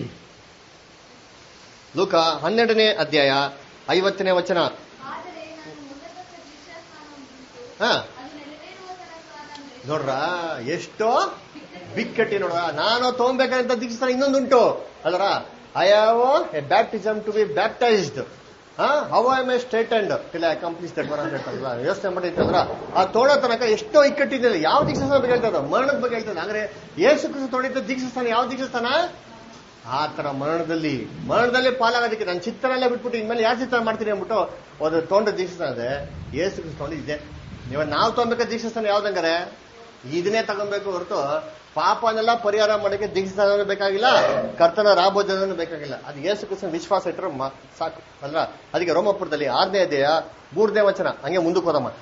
ಲೂಕ ಹನ್ನೆರಡನೇ ಅಧ್ಯಾಯ ಐವತ್ತನೇ ವಚನ ಆದರೆ ನಾನು ಉನ್ನತಕ್ಕೆ ದೀಕ್ಷಾಸ್ನಾನವುಂಟು ಹಾ ಅದು ನೆರವೇರುವ ತನಕ ನಾನು ನೋಡ್ರ ಎಷ್ಟೋ ಬಿಕ್ಕಟ್ಟಿ ನೋಡ್ರ ನಾನು ತಗೊಂಬೇಕಂತ ದೀಕ್ಷಿಸ್ತಾನ ಇನ್ನೊಂದುಂಟು ಅಲ್ರ I have a baptism to be baptised how I my state and till I complies that ಬರ ಅಂತ ಹೇಳ್ತಾರಲ್ಲ ಯೋಚನೆ ಮಾಡಿರ್ತಂದ್ರ ಆ ತೋಳೋ ತನಕ ಎಷ್ಟೋ ಇಕ್ಕಟ್ಟಿದೆ ಯಾವ ದೀಕ್ಷಾಸ್ಥಾನ ಬಗ್ಗೆ ಹೇಳ್ತದ ಮರಣದ ಬಗ್ಗೆ ಹೇಳ್ತದ ಅಂದ್ರೆ ಏಸು ಕ್ರಿಸ್ತು ತೊಳಿತ ದೀಕ್ಷಾಸ್ಥಾನ ಯಾವ ದೀಕ್ಷಾಸ್ಥಾನ ಆತರ ಮರಣದಲ್ಲಿ ಮರಣದಲ್ಲಿ ಪಾಲಾಗೋದಕ್ಕೆ ನನ್ನ ಚಿತ್ರನೆಲ್ಲ ಬಿಟ್ಬಿಟ್ಟು ಇನ್ಮೇಲೆ ಯಾರು ಚಿತ್ರ ಮಾಡ್ತೀನಿ ಅಂದ್ಬಿಟ್ಟು ಒಂದು ತೊಗೊಂಡು ದೀಕ್ಷಿಸ್ತಾನೆ ಅಂದ್ರೆ ಏಸು ಕ್ರಿಸ್ತ ತೊಗೊಂಡಿದ್ದೆ ಇವಾಗ ನಾವು ತೊಗೊಬೇಕಾದ ದೀಕ್ಷಿಸ್ತಾನೆ ಯಾವ್ದಂಗಾರೆ ಇದನ್ನೇ ತಗೊಬೇಕು ಹೊರತು ಪಾಪನೆಲ್ಲ ಪರಿಹಾರ ಮಾಡೋಕೆ ದೀಕ್ಷಿಸ್ತಾನ ಬೇಕಾಗಿಲ್ಲ ಕರ್ತನ ರಾಬೋಜನ ಬೇಕಾಗಿಲ್ಲ ಅದು ಏಸು ಕ್ರಿಸ್ತನ ವಿಶ್ವಾಸ ಇಟ್ಟರೆ ಮ- ಸಾಕು ಅಲ್ವಾ ಅದಕ್ಕೆ ರೋಮಪುರದಲ್ಲಿ ಆರನೇ ಅಧ್ಯಾಯ ಮೂರನೇ ವಚನ ಹಂಗೆ ಮುಂದಕ್ಕೆ ಹೋದಮ್ಮ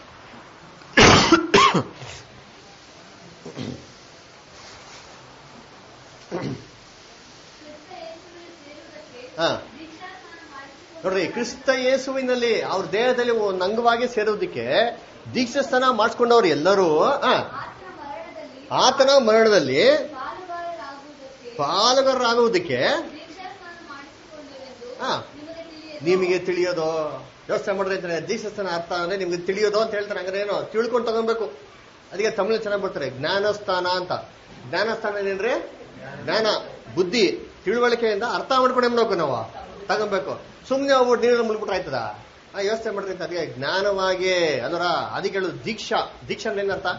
ಕ್ರಿಸ್ತ ಯೇಸುವಿನಲ್ಲಿ ಸೇರುವುದಕ್ಕೆ ಹಾ ದೀಕ್ಷಾಸ್ನಾನ ಮಾಡಿಸಿಕೊಂಡು ನೋಡ್ರಿ ಕ್ರಿಸ್ತ ಯೇಸುವಿನಲ್ಲಿ ಅವ್ರ ದೇಹದಲ್ಲಿ ಒಂದು ಅಂಗವಾಗಿ ಸೇರೋದಕ್ಕೆ ದೀಕ್ಷಾಸ್ಥಾನ ಮಾಡಿಸ್ಕೊಂಡವ್ರು ಎಲ್ಲರೂ ಆ, ಆತನ ಮರಣದಲ್ಲಿ ಆತನ ಮರಣದಲ್ಲಿ ಪಾಲುಗಾರರಾಗುವುದಕ್ಕೆ ಪಾಲುಗಾರರಾಗುವುದಕ್ಕೆ ದೀಕ್ಷಾಸ್ನಾನ ಮಾಡಿಸಿಕೊಂಡರೆಂದು ಹಾ. ನಿಮಗೆ ತಿಳಿಯದು ನಿಮಗೆ ತಿಳಿಯೋದು ಯೋಚನೆ ಮಾಡ್ರಿ ಅಂತಾರೆ ದೀಕ್ಷಾಸ್ಥಾನ ಅರ್ಥ ಅಂದ್ರೆ ನಿಮ್ಗೆ ತಿಳಿಯೋದು ಅಂತ ಹೇಳ್ತಾರೆ ಹಂಗಾರೆ ಏನು ತಿಳ್ಕೊಂಡು ತಗೊಬೇಕು ಅದಕ್ಕೆ ತಮಿಳು ಚೆನ್ನಾಗಿ ಬರ್ತಾರೆ ಜ್ಞಾನಸ್ಥಾನ ಅಂತ ಜ್ಞಾನಸ್ಥಾನ ಏನೇನ್ರಿ ಜ್ಞಾನ ಬುದ್ಧಿ ತಿಳುವಳಿಕೆಯಿಂದ ಅರ್ಥ ಮಾಡ್ಕೊಂಡು ನಾವು ತಗೊಬೇಕು ಸುಮ್ಮನೆ ಹೋಗ್ಬಿಟ್ಟು ನೀರು ಮುಳ್ಬಿಟ್ರೆ ಆಯ್ತದ ಆ ಯೋಚನೆ ಮಾಡ್ರಿ ಅಂತ ಅದಕ್ಕೆ ಜ್ಞಾನವಾಗಿ ಅದರ ಅದಕ್ಕೆ ಹೇಳುದು ದೀಕ್ಷಾ ದೀಕ್ಷಾ ಅಂದ್ರೆ ಏನರ್ಥ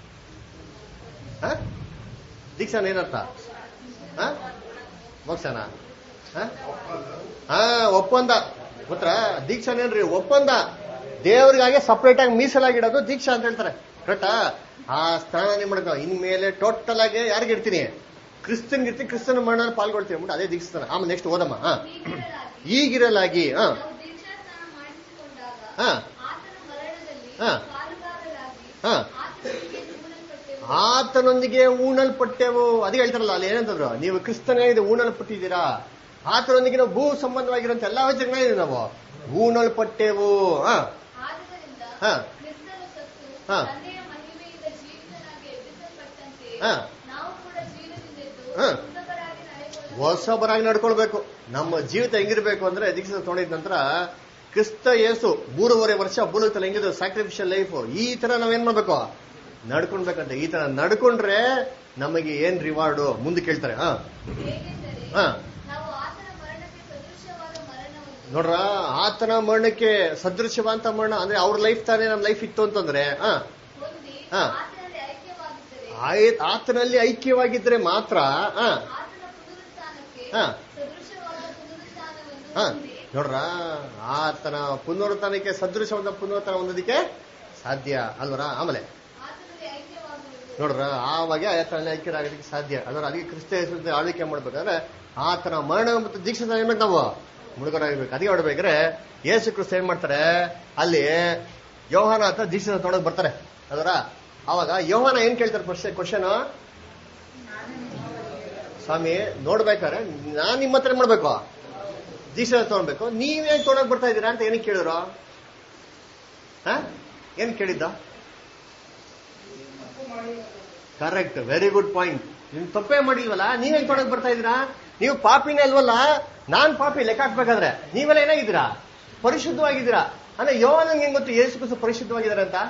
ಹ? ದೀಕ್ಷಾ ಅಂದ್ರೆ ಏನರ್ಥ ಹ? ಮೋಕ್ಷನಾ ಹ? ಹಾ ಒಪ್ಪಂದ ಗೊತ್ತಾ ದೀಕ್ಷಾ ಏನ್ರಿ ಒಪ್ಪಂದ ದೇವರಿಗಾಗಿ ಸಪರೇಟ್ ಆಗಿ ಮೀಸಲಾಗಿಡೋದು ದೀಕ್ಷಾ ಅಂತ ಹೇಳ್ತಾರೆ ಕರೆಕ್ಟಾ ಆ ಸ್ಥಾನ ಏನ್ ಮಾಡ್ಕೋ ಇನ್ಮೇಲೆ ಟೋಟಲ್ ಆಗಿ ಯಾರಿಗೆ ಇಡ್ತೀನಿ ಕ್ರಿಸ್ತನ್ ಇರ್ತೀನಿ ಕ್ರಿಸ್ತನ ಮರಣ ಪಾಲ್ಗೊಳ್ತೀನಿ ಅಂದ್ಬಿಟ್ಟು ಅದೇ ದೀಕ್ಷಾನ ಆಮೇಲೆ ನೆಕ್ಸ್ಟ್ ಓದಮ್ಮ ಹಾ ಹೀಗಿರಲಾಗಿ ಈಗಿರಲಾಗಿ ಹಾ ನಾವು ದೀಕ್ಷಾಸ್ನಾನ ಮಾಡಿಸಿಕೊಂಡಾಗ ಹಾ. ಆತನ ಮರಣದಲ್ಲಿ ಹಾ. ಪಾಲುಗಾರರಾಗಿ ಹಾ. ಆತನಿಗೆ ಜೀವನಪಟ್ಟೆವು ಆತನೊಂದಿಗೆ ಊಣಲ್ಪಟ್ಟೆವು ಅದೇ ಹೇಳ್ತಾರಲ್ಲ ಅಲ್ಲಿ ಏನಂತಂದ್ರು ನೀವು ಕ್ರಿಸ್ತನೇ ಇದು ಊಣಲ್ಪಟ್ಟಿದ್ದೀರಾ ಆತನೊಂದಿಗೆ ನಾವು ಭೂ ಸಂಬಂಧವಾಗಿರುವಂತ ಎಲ್ಲಾ ವಚನಗಳಿದೆ ನಾವು ಊಣಲ್ಪಟ್ಟೆವು ಹಾ ಆದುದರಿಂದ ಹಾ. ಕ್ರಿಸ್ತನು ಸತ್ತು ಹಾ. ತಂದೆಯ ಮಹಿಮೆಯಿಂದ ಜೀವಿತನಾಗಿ ಎಬ್ಬಿಸಲ್ಪಟ್ಟಂತೆ ಹಾ. ನಾವು ಕೂಡ ಜೀವನದಿಂದೆದ್ದು ಹಾ. ಹೊಸಬರಾಗಿ ನಡೆಕೊಳ್ಳಬೇಕು ಹೊಸಬರಾಗಿ ನಡ್ಕೊಳ್ಬೇಕು ನಮ್ಮ ಜೀವಿತ ಹೆಂಗಿರ್ಬೇಕು ಅಂದ್ರೆ ದೀಕ್ಷೆ ತೊಗೊಂಡಿದ ನಂತರ ಕ್ರಿಸ್ತ ಯೇಸು ಮೂರುವರೆ ವರ್ಷ ಭೂಲೋಕದಲ್ಲಿ ಹೆಂಗಿದ್ರು ಸ್ಯಾಕ್ರಿಫಿಷಿಯಲ್ ಲೈಫ್ ಈ ತರ ನಾವೇನ್ ಮಾಡ್ಬೇಕು ನಡ್ಕೊಳ್ಬೇಕಂತ ಈ ತರ ನಡ್ಕೊಂಡ್ರೆ ನಮಗೆ ಏನ್ ರಿವಾರ್ಡು ಮುಂದೆ ಕೇಳ್ತಾರೆ ಹಾ ಹೇಗೆಂದರೆ ಹಾ ನಾವು ಆತನ ಮರಣಕ್ಕೆ ಸದೃಶವಾದ ಮರಣವನ್ನು ನೋಡ್ರ ಆತನ ಮರಣಕ್ಕೆ ಸದೃಶವಂತ ಮರಣ ಅಂದ್ರೆ ಅವ್ರ ಲೈಫ್ ತಾನೇ ನಮ್ಮ ಲೈಫ್ ಇತ್ತು ಅಂತಂದ್ರೆ ಹಾ ಹೊಂದಿ ಹಾ. ಆತನಲ್ಲಿ ಐಕ್ಯವಾಗಿದ್ದರೆ ಆಯ್- ಆತನಲ್ಲಿ ಐಕ್ಯವಾಗಿದ್ರೆ ಮಾತ್ರ ಹಾ ಆತನ ಪುನರುತ್ಥಾನಕ್ಕೆ ಹಾ. ಸದೃಶವಾದ ಪುನರುತ್ಥಾನವನ್ನು ಹಾ ಹೊಂದಿ ನೋಡ್ರ ಆತನ ಪುನರುತ್ಥಾನಕ್ಕೆ ಸದೃಶವಾದ ಪುನರುತ್ಥಾನ ಹೊಂದೋದಕ್ಕೆ ಸಾಧ್ಯ ಅಲ್ವರ ಆಮೇಲೆ ಆತನಲ್ಲಿ ಐಕ್ಯವಾಗುವುದು ನೋಡ್ರ ಆವಾಗ ಆತನಲ್ಲಿ ಐಕ್ಯರಾಗೋದಕ್ಕೆ ಸಾಧ್ಯ ಅದರ ಅದಕ್ಕೆ ಕ್ರಿಸ್ತ ಯೇಸುವಿನ ಆಳ್ವಿಕೆ ಮಾಡ್ಬೇಕಾದ್ರೆ ಆತನ ಮರಣ ಮತ್ತು ದೀಕ್ಷೆ ಏನ್ಬೇಕು ನಾವು ಮುಳುಗರಾಗಬೇಕು ಅದಕ್ಕೆ ಹೊಡ್ಬೇಕಾದ್ರೆ ಯೇಸು ಕ್ರಿಸ್ತ ಏನ್ ಮಾಡ್ತಾರೆ ಅಲ್ಲಿ ಯೋಹಾನ ಅಂತ ದೀಕ್ಷೆ ತೊಗೊಂಡೋಗಿ ಬರ್ತಾರೆ ಅದರ ಅವಾಗ ಯೋಹಾನ ಏನ್ ಕೇಳ್ತಾರೆ ಕ್ವಶನ್ ಕ್ವಶನ್ ಸ್ವಾಮಿ ನೋಡ್ಬೇಕಾದ್ರೆ ನಾನ್ ನಿಮ್ಮ ಹತ್ರ ಏನ್ ಮಾಡ್ಬೇಕು ದೀಕ್ಷೆ ತಗೊಳ್ಬೇಕು ನೀವೇನ್ ತೊಗೊಂಡೋಗಿ ಬರ್ತಾ ಇದ್ದೀರಾ ಅಂತ ಏನಕ್ಕೆ ಕೇಳಿದ್ರು ಹ ಏನ್ ಕೇಳಿದ್ದ ಕರೆಕ್ಟ್ ವೆರಿ ಗುಡ್ ಪಾಯಿಂಟ್ ನಿಮ್ ತಪ್ಪೇ ಮಾಡಿಲ್ವಲ್ಲ ನೀವೇನ್ ತೊಗೊಂಡೋಗಿ ಬರ್ತಾ ಇದ್ದೀರಾ ನೀವು ಪಾಪಿನೇ ಅಲ್ವಲ್ಲ ನಾನ್ ಪಾಪಿ ಲೆಕ್ಕ ಹಾಕ್ಬೇಕಾದ್ರೆ ನೀವೆಲ್ಲ ಏನಾಗಿದ್ದೀರಾ ಪರಿಶುದ್ಧವಾಗಿದ್ದೀರಾ ಅಂದ್ರೆ ಯೋವನಂಗೆ ಹೆಂಗ್ ಗೊತ್ತು ಯೇಸು ಕ್ರಿಸ್ತ ಪರಿಶುದ್ಧವಾಗಿದ್ದಾರೆ ಅಂತ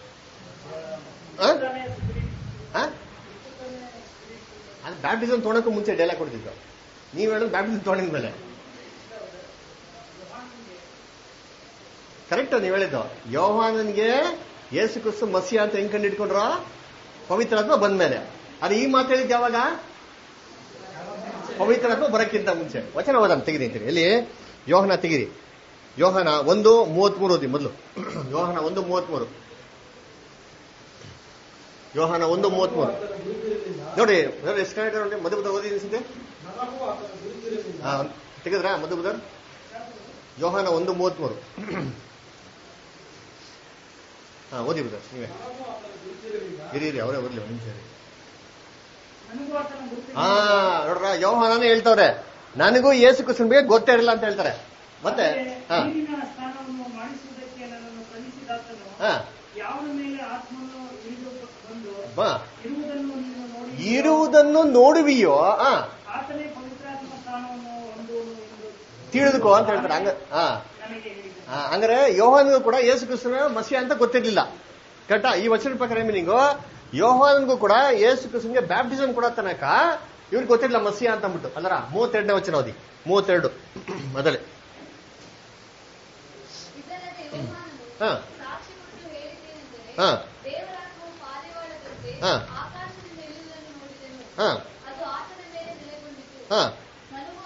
ಹ? ಹ? ಅದು ಬ್ಯಾಪ್ಟಿಸಮ್ ತೊಗೊಳಕ್ಕೂ ಮುಂಚೆ ಡೈಲಾಗ್ ಕೊಡ್ತಿದ್ದು ನೀವ್ ಹೇಳೋದು ಬ್ಯಾಪ್ಟಿಸಮ್ ತೊಗೊಂಡಿದ ಮೇಲೆ ಕರೆಕ್ಟ್ ನೀವ್ ಹೇಳಿದ್ದು ಯೋಹಾನನ್ಗೆ ಯೇಸು ಕ್ರಿಸ್ತು ಮಸಿ ಅಂತ ಹೆಂಗ್ ಕಂಡು ಹಿಡ್ಕೊಂಡ್ರ ಪವಿತ್ರಾತ್ಮ ಬಂದ್ಮೇಲೆ ಅದು ಈ ಮಾತು ಹೇಳಿದ್ ಯಾವಾಗ ಪವಿತ್ರಾತ್ಮ ಬರಕ್ಕಿಂತ ಮುಂಚೆ ವಚನ ಓದಮ್ ತೆಗಿರಿ ಅಂತೀರಿ ಎಲ್ಲಿ ಯೋಹನ ತೆಗಿರಿ ಯೋಹನ ಒಂದು ಮೂವತ್ಮೂರು ಓದಿ ಮೊದಲು ಯೋಹನ ಒಂದು ಮೂವತ್ಮೂರು ಯೋಹನ ಒಂದು ಮೂವತ್ಮೂರು ನೋಡಿ ನೋಡಿ ಎಷ್ಟು ಕಡೆ ನೋಡಿ ಮಧು ಬುಧ ಓದಿ ಅನ್ಸುತ್ತೆ ನನಗೂ ಆತನ ಗುರುತಿರಲಿಲ್ಲ ಹಾ, ತೆಗೆದ್ರಾ ಮಧು ಬುಧರ್ ಯೋಹಾನ ಒಂದು ಮೂವತ್ಮೂರು ಹಾ ಓದಿ ಬುಧರ್ ನೀವೇ ನನಗೂ ಆತನ ಗುರುತಿರಲಿಲ್ಲ ಇರಿ ಇರಿ ಅವರೇ ಓದ್ಲಿ ಒಂದು ನಿಮಿಷ ಇರಿ. ನನಗೂ ಆತನ ಗುರುತಿನ ಹಾ ನೋಡ್ರ ಯೋಹಾನೇ ಹೇಳ್ತವ್ರೆ ನನಗೂ ಯೇಸು ಕ್ರಿಸ್ತನ್ ಬಗ್ಗೆ ಗೊತ್ತೇ ಇರಲ್ಲ ಅಂತ ಹೇಳ್ತಾರೆ ಮತ್ತೆ ಹಾ ನೀರಿನ ಸ್ನಾನವನ್ನು ಮಾಡಿಸುವುದಕ್ಕೆ ನನ್ನನ್ನು ಕಲಿಸಿದಾತನು ಹಾ ಯಾವನ ಮೇಲೆ ಆತ್ಮನು ಇಳಿದು ಬಂದು ಬಾ ಇರುವುದನ್ನು ನೀನು ನೋಡಿ ಇರುವುದನ್ನು ನೋಡುವಿಯೋ ಹಾ ಆತನೇ ಪವಿತ್ರಾತ್ಮ ಸ್ಥಾನವನ್ನು ಹೊಂದುವನು ಎಂದು ತಿಳಿದುಕೋ ಅಂತ ಹೇಳ್ತಾರೆ ಹಂಗ ಹಾ ನನಗೆ ಹೇಳಿದನು ಆ, ಹಂಗಾರೆ ಯೋಹಾನಿಗೂ ಕೂಡ ಯೇಸು ಕ್ರಿಸ್ತನ ಮಸಿ ಅಂತ ಗೊತ್ತಿರ್ಲಿಲ್ಲ ಕರೆಕ್ಟಾ ಈ ವಚನ ಪ್ರಕಾರ ಮೀನಿಂಗು ಯೋಹಾನ್ಗೂ ಕೂಡ ಯೇಸು ಕ್ರಿಸ್ತನ್ಗೆ ಬ್ಯಾಪ್ಟಿಸಮ್ ಕೊಡೋ ತನಕ ಇವ್ರಿಗೆ ಗೊತ್ತಿರಲಿಲ್ಲ ಮಸಿಯ ಅಂತ ಅಂದ್ಬಿಟ್ಟು ಅಲ್ಲರ ಮೂವತ್ತೆರಡನೇ ವಚನ ಓದಿ ಮೂವತ್ತೆರಡು ಮೊದಲೇ ಇದಲ್ಲದೆ ಯೋಹಾನನು ಹಾ ಸಾಕ್ಷಿ ಕೊಟ್ಟು ಹೇಳಿದ್ದೇನೆಂದರೆ ಹಾ ದೇವರಾತ್ಮವು ಪಾರಿವಾಳದಂತೆ ಹಾ. ಆಕಾಶದಿಂದ ಇಳಿಯುವುದನ್ನು ನೋಡಿದೆನು ಹಾ ಅದು ಆತನ ಮೇಲೆ ನೆಲೆಗೊಂಡಿತು ಹಾ ನನಗೂ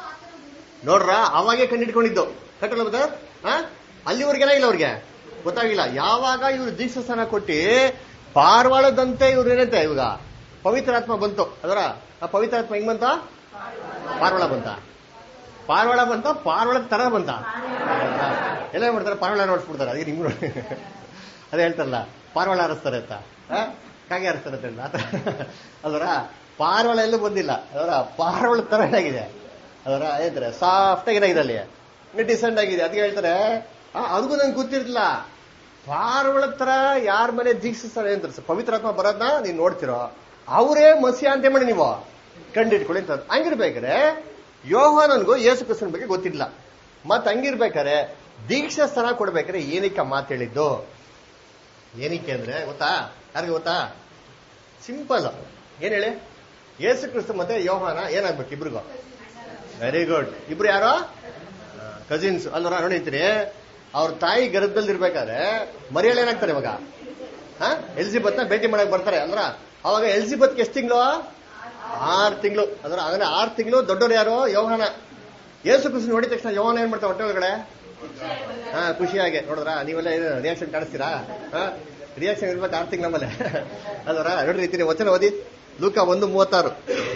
ನೋಡ್ರ ಅವಾಗೆ ಕಂಡಿಡ್ಕೊಂಡಿದ್ದು ಕಟ್ಟಲ್ಲ ಬದ ಅಲ್ಲಿವರೆಗೆ ಏನಾಗಿಲ್ಲ ಅವ್ರಿಗೆ ಗೊತ್ತಾಗಿಲ್ಲ ಯಾವಾಗ ಇವ್ರು ದೀಕ್ಷಾಸ್ಥಾನ ಕೊಟ್ಟಿ ಪಾರ್ವಾಳದಂತೆ ಇವ್ರು ಏನಂತೆ ಇವಾಗ ಪವಿತ್ರಾತ್ಮ ಬಂತು ಅದರ ಆ ಪವಿತ್ರಾತ್ಮ ಹೆಂಗ್ ಬಂತ ಪಾರ್ವಾಳ ಬಂತ ಪಾರ್ವಾಳ ಬಂತ ಪಾರ್ವಾಳದ ತರ ಬಂತ ಎಲ್ಲ ಏನ್ ಮಾಡ್ತಾರೆ ಪಾರ್ವಾಳ ನೋಡ್ಸ್ಬಿಡ್ತಾರೆ ಅದಕ್ಕೆ ನಿಮ್ಗೆ ನೋಡಿ ಅದೇ ಹೇಳ್ತಾರಲ್ಲ ಪಾರ್ವಾಳ ಹರಿಸ್ತಾರೆ ಅಂತ ಆ? ಕಾಗೆ ಹರಿಸ್ತಾರೆ ಅಂತ ಹೇಳಿ ಆತರ ಅದರ ಪಾರ್ವಾಳ ಎಲ್ಲೂ ಬಂದಿಲ್ಲ ಅದರ ಪಾರ್ವಾಳ ತರ ಏನಾಗಿದೆ ಅದರ ಹೇಳ್ತಾರೆ ಸಾಫ್ಟ್ ಆಗಿ ಏನಾಗಿದೆ ಅಲ್ಲಿ ಡಿಸೆಂಟ್ ಆಗಿದೆ ಅದಕ್ಕೆ ಹೇಳ್ತಾರೆ ಆ, ಅವ್ರಿಗೂ ನಂಗೆ ಗೊತ್ತಿರ್ಲಿಲ್ಲ ಪಾರ್ವಳ ತರ ಯಾರ ಮನೆ ದೀಕ್ಷಿಸ್ತಾರೆ ಅಂತ ಪವಿತ್ರಾತ್ಮ ಬರೋದ್ನ ನೀವ್ ನೋಡ್ತಿರೋ ಅವರೇ ಮಸಿ ಅಂತ ಮಾಡಿ ನೀವು ಕಂಡಿಟ್ಕೊಳ್ಳಿ ಅಂತ ಹಂಗಿರ್ಬೇಕಾರೆ ಯೋಹಾನನ್ಗೂ ಯೇಸು ಕ್ರಿಸ್ತನ ಬಗ್ಗೆ ಗೊತ್ತಿಲ್ಲ ಮತ್ ಹಂಗಿರ್ಬೇಕಾರೆ ದೀಕ್ಷಾ ಸ್ಥಾನ ಕೊಡ್ಬೇಕಾರೆ ಏನಕ್ಕೆ ಮಾತು ಹೇಳಿದ್ದು ಏನಕ್ಕೆ ಅಂದ್ರೆ ಗೊತ್ತಾ ಯಾರಿಗೆ ಗೊತ್ತಾ ಸಿಂಪಲ್ ಏನ್ ಹೇಳಿ ಯೇಸು ಕ್ರಿಸ್ತ ಮತ್ತೆ ಯೋಹಾನ ಏನಾಗ್ಬೇಕು ಇಬ್ರಿಗೂ ವೆರಿ ಗುಡ್ ಇಬ್ರು ಯಾರೋ ಕಸಿನ್ಸ್ ಅಲ್ವರ ನೋಡಿರ್ತೀರಿ ಅವ್ರ ತಾಯಿ ಗರ್ಭದಲ್ಲಿ ಇರ್ಬೇಕಾದ್ರೆ ಮರಿಯಲ್ ಏನಾಗ್ತಾರೆ ಇವಾಗ ಹಾ ಎಲ್ಸಿಬತ್ ನ ಭೇಟಿ ಮಾಡಕ್ ಬರ್ತಾರೆ ಅಂದ್ರ ಅವಾಗ ಎಲ್ಸಿಬತ್ ಎಷ್ಟು ತಿಂಗಳು ಆರ್ ತಿಂಗಳು ಅಂದ್ರೆ ಅಂದ್ರೆ ಆರ್ ತಿಂಗಳು ದೊಡ್ಡವ್ರು ಯಾರು ಯೋಹಾನ ಯೇಸು ಕೃಷ್ಣ ನೋಡಿದ ತಕ್ಷಣ ಯೋಹಾನ ಏನ್ ಮಾಡ್ತಾರೆ ಹೊಟ್ಟೆ ಒಳಗಡೆ ಹಾ ಖುಷಿಯಾಗಿ ನೋಡಿದ್ರ ನೀವೆಲ್ಲ ರಿಯಾಕ್ಷನ್ ಕಾಣಿಸ್ತೀರಾ ಹಾ ರಿಯಾಕ್ಷನ್ ಇರ್ಬೇಕು ಆರ್ ತಿಂಗಳ ಮೇಲೆ ಅಲ್ವರ ನೋಡ್ರಿ ಇದ್ದೀನಿ ವಚನ ಓದಿ ಲೂಕ ಒಂದು ಮೂವತ್ತಾರು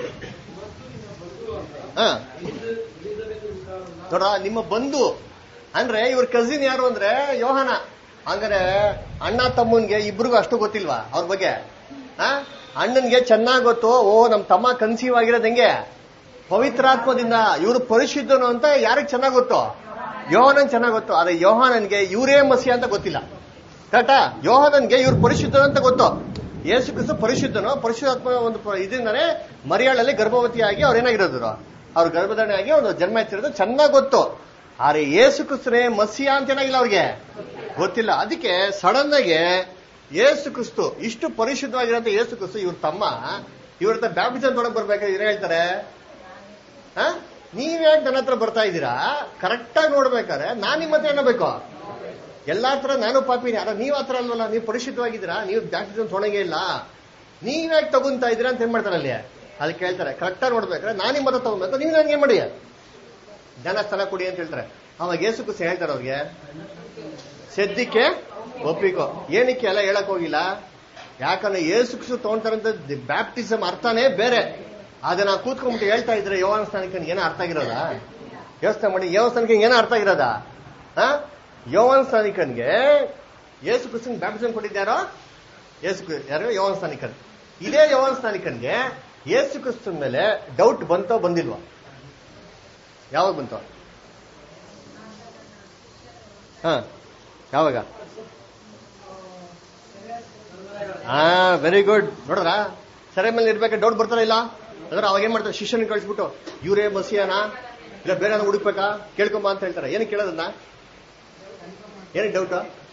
ಹಾ ನೋಡ ನಿಮ್ಮ ಬಂಧು ಅಂದ್ರೆ ಇವ್ರ ಕಸಿನ್ ಯಾರು ಅಂದ್ರೆ ಯೋಹಾನ ಹಂಗಾರೆ ಅಣ್ಣ ತಮ್ಮನ್ಗೆ ಇಬ್ರಿಗೂ ಅಷ್ಟು ಗೊತ್ತಿಲ್ವಾ ಅವ್ರ ಬಗ್ಗೆ ಆ ಅಣ್ಣನ್ಗೆ ಚೆನ್ನಾಗ್ ಗೊತ್ತು ಓ ನಮ್ ತಮ್ಮ ಕನ್ಸೀವ್ ಆಗಿರೋದ್ ಹೆಂಗೆ ಪವಿತ್ರಾತ್ಮದಿಂದ ಇವ್ರು ಪರಿಶುದ್ಧನು ಅಂತ ಯಾರಿಗೆ ಚೆನ್ನಾಗ್ ಗೊತ್ತು ಯೋಹಾನನ್ ಚೆನ್ನಾಗ್ ಗೊತ್ತು ಆದ್ರೆ ಯೋಹಾನನ್ಗೆ ಇವರೇ ಮಸಿ ಅಂತ ಗೊತ್ತಿಲ್ಲ ಕರೆಕ್ಟಾ ಯೋಹಾನನ್ಗೆ ಇವ್ರು ಪರಿಶುದ್ಧನು ಅಂತ ಗೊತ್ತು ಯೇಸು ಕ್ರಿಸ್ತು ಪರಿಶುದ್ಧನು ಪರಿಶುದ್ಧಾತ್ಮ ಒಂದು ಪ- ಇದರಿಂದಾನೆ ಮರಿಯಾಳಲ್ಲಿ ಗರ್ಭವತಿಯಾಗಿ ಅವ್ರು ಏನಾಗಿರೋದು ಅವ್ರ ಗರ್ಭಧಾರಣೆ ಆಗಿ ಒಂದು ಜನ್ಮ ಎತ್ತಿರೋದು ಚೆನ್ನಾಗ್ ಗೊತ್ತು ಆದ್ರೆ ಯೇಸು ಕ್ರಿಸ್ತನೇ ಮಸಿಯಾ ಅಂತ ಏನಾಗಿಲ್ಲ ಅವ್ರಿಗೆ ಗೊತ್ತಿಲ್ಲ ಅದಕ್ಕೆ ಸಡನ್ ಆಗಿ ಯೇಸು ಕ್ರಿಸ್ತು ಇಷ್ಟು ಪರಿಶುದ್ಧವಾಗಿರೋಂಥ ಯೇಸು ಕ್ರಿಸ್ತು ಇವ್ರ ತಮ್ಮ ಇವ್ರ ಹತ್ರ ಬ್ಯಾಪ್ಟಿಸಮ್ ತೊಡಗ್ ಬರ್ಬೇಕಾದ್ರೆ ಏನ್ ಹೇಳ್ತಾರೆ ಆ? ನೀವ್ಯಾಕೆ ನನ್ನ ಹತ್ರ ಬರ್ತಾ ಇದ್ದೀರಾ ಕರೆಕ್ಟಾಗಿ ನೋಡ್ಬೇಕಾದ್ರೆ ನಾನ್ ನಿಮ್ಮ ಹತ್ರ ಏನಬೇಕು ಎಲ್ಲಾ ಹತ್ರ ನಾನು ಪಾಪಿನಿ ಅಲ್ಲ ನೀವ್ ಹತ್ರ ಅಲ್ವಲ್ಲ ನೀವು ಪರಿಶುದ್ಧವಾಗಿದ್ದೀರಾ ನೀವು ಬ್ಯಾಪ್ಟಿಸಮ್ ತೊಣಗೆ ಇಲ್ಲ ನೀವ್ಯಾಕೆ ತಗೊಂತಾ ಇದ್ದೀರಾ ಅಂತ ಏನ್ ಮಾಡ್ತಾರೆ ಅಲ್ಲಿ ಅದಕ್ಕೆ ಹೇಳ್ತಾರೆ ಕರೆಕ್ಟಾಗಿ ನೋಡ್ಬೇಕಾದ್ರೆ ನಾನು ನಿಮ್ಮ ಹತ್ರ ತಗೊಬೇಕು ನೀವು ನನ್ಗೆ ಏನ್ ಮಾಡಿ ಜ್ಞಾನ ಸ್ಥಳ ಕೊಡಿ ಅಂತ ಹೇಳ್ತಾರೆ ಅವಾಗ ಯೇಸು ಕ್ರಿಸ್ತ ಹೇಳ್ತಾರೆ ಅವ್ರಿಗೆ ಸದ್ಯಕ್ಕೆ ಒಪ್ಪಿಕೋ ಏನಕ್ಕೆ ಎಲ್ಲ ಹೇಳಕ್ ಹೋಗಿಲ್ಲ ಯಾಕಂದ್ರೆ ಯೇಸು ಕ್ರಿಸ್ತು ತಗೊಂತಾರಂತ ಬ್ಯಾಪ್ಟಿಸಮ್ ಅರ್ಥನೇ ಬೇರೆ ಅದನ್ನ ಕೂತ್ಕೊಂಡ್ಬಿಟ್ಟು ಹೇಳ್ತಾ ಇದ್ರೆ ಯೋವಾನ ಸ್ಥಾನಕ್ಕೆ ಏನೋ ಅರ್ಥ ಆಗಿರೋದಾ ಯೋಚನೆ ಮಾಡಿ ಯೋವನ ಸ್ಥಾನಕ್ಕೆ ಏನೋ ಅರ್ಥ ಆಗಿರೋದಾ ಹಾ ಯೋವನ್ ಸ್ಥಾನಿಕನ್ಗೆ ಯೇಸು ಕ್ರಿಸ್ತನ್ ಬ್ಯಾಪ್ಟಿಸಮ್ ಕೊಟ್ಟಿದ್ದಾರೋ ಯೇಸು ಕ್ರಿ- ಯಾರು ಯೋವನ್ ಸ್ಥಾನಿಕನ್ ಇದೇ ಯೋವನ್ ಸ್ಥಾನಿಕನ್ಗೆ ಯೇಸು ಕ್ರಿಸ್ತನ್ ಮೇಲೆ ಡೌಟ್ ಬಂತೋ ಬಂದಿಲ್ವಾ ಯಾವಾಗ ಬಂತು ಹಾ ಯಾವಾಗ ಹಾ ವೆರಿ ಗುಡ್ ನೋಡ್ರ ಸೆರೆ ಮೇಲೆ ಇರ್ಬೇಕಾದ್ರೆ ಡೌಟ್ ಬರ್ತಾರ ಇಲ್ಲ ಅಂದ್ರೆ ಅವಾಗ ಏನ್ ಮಾಡ್ತಾರೆ ಶಿಷ್ಯನ ಕಳಿಸ್ಬಿಟ್ಟು ಇವರೇ ಮಸಿಯಾನ ಇಲ್ಲ ಬೇರೆ ಏನಾದ್ರು ಹುಡುಕ್ಬೇಕಾ ಕೇಳ್ಕೊಂಬ ಅಂತ ಹೇಳ್ತಾರೆ ಏನಕ್ಕೆ ಕೇಳೋದನ್ನ ಏನಕ್ಕೆ ಡೌಟ್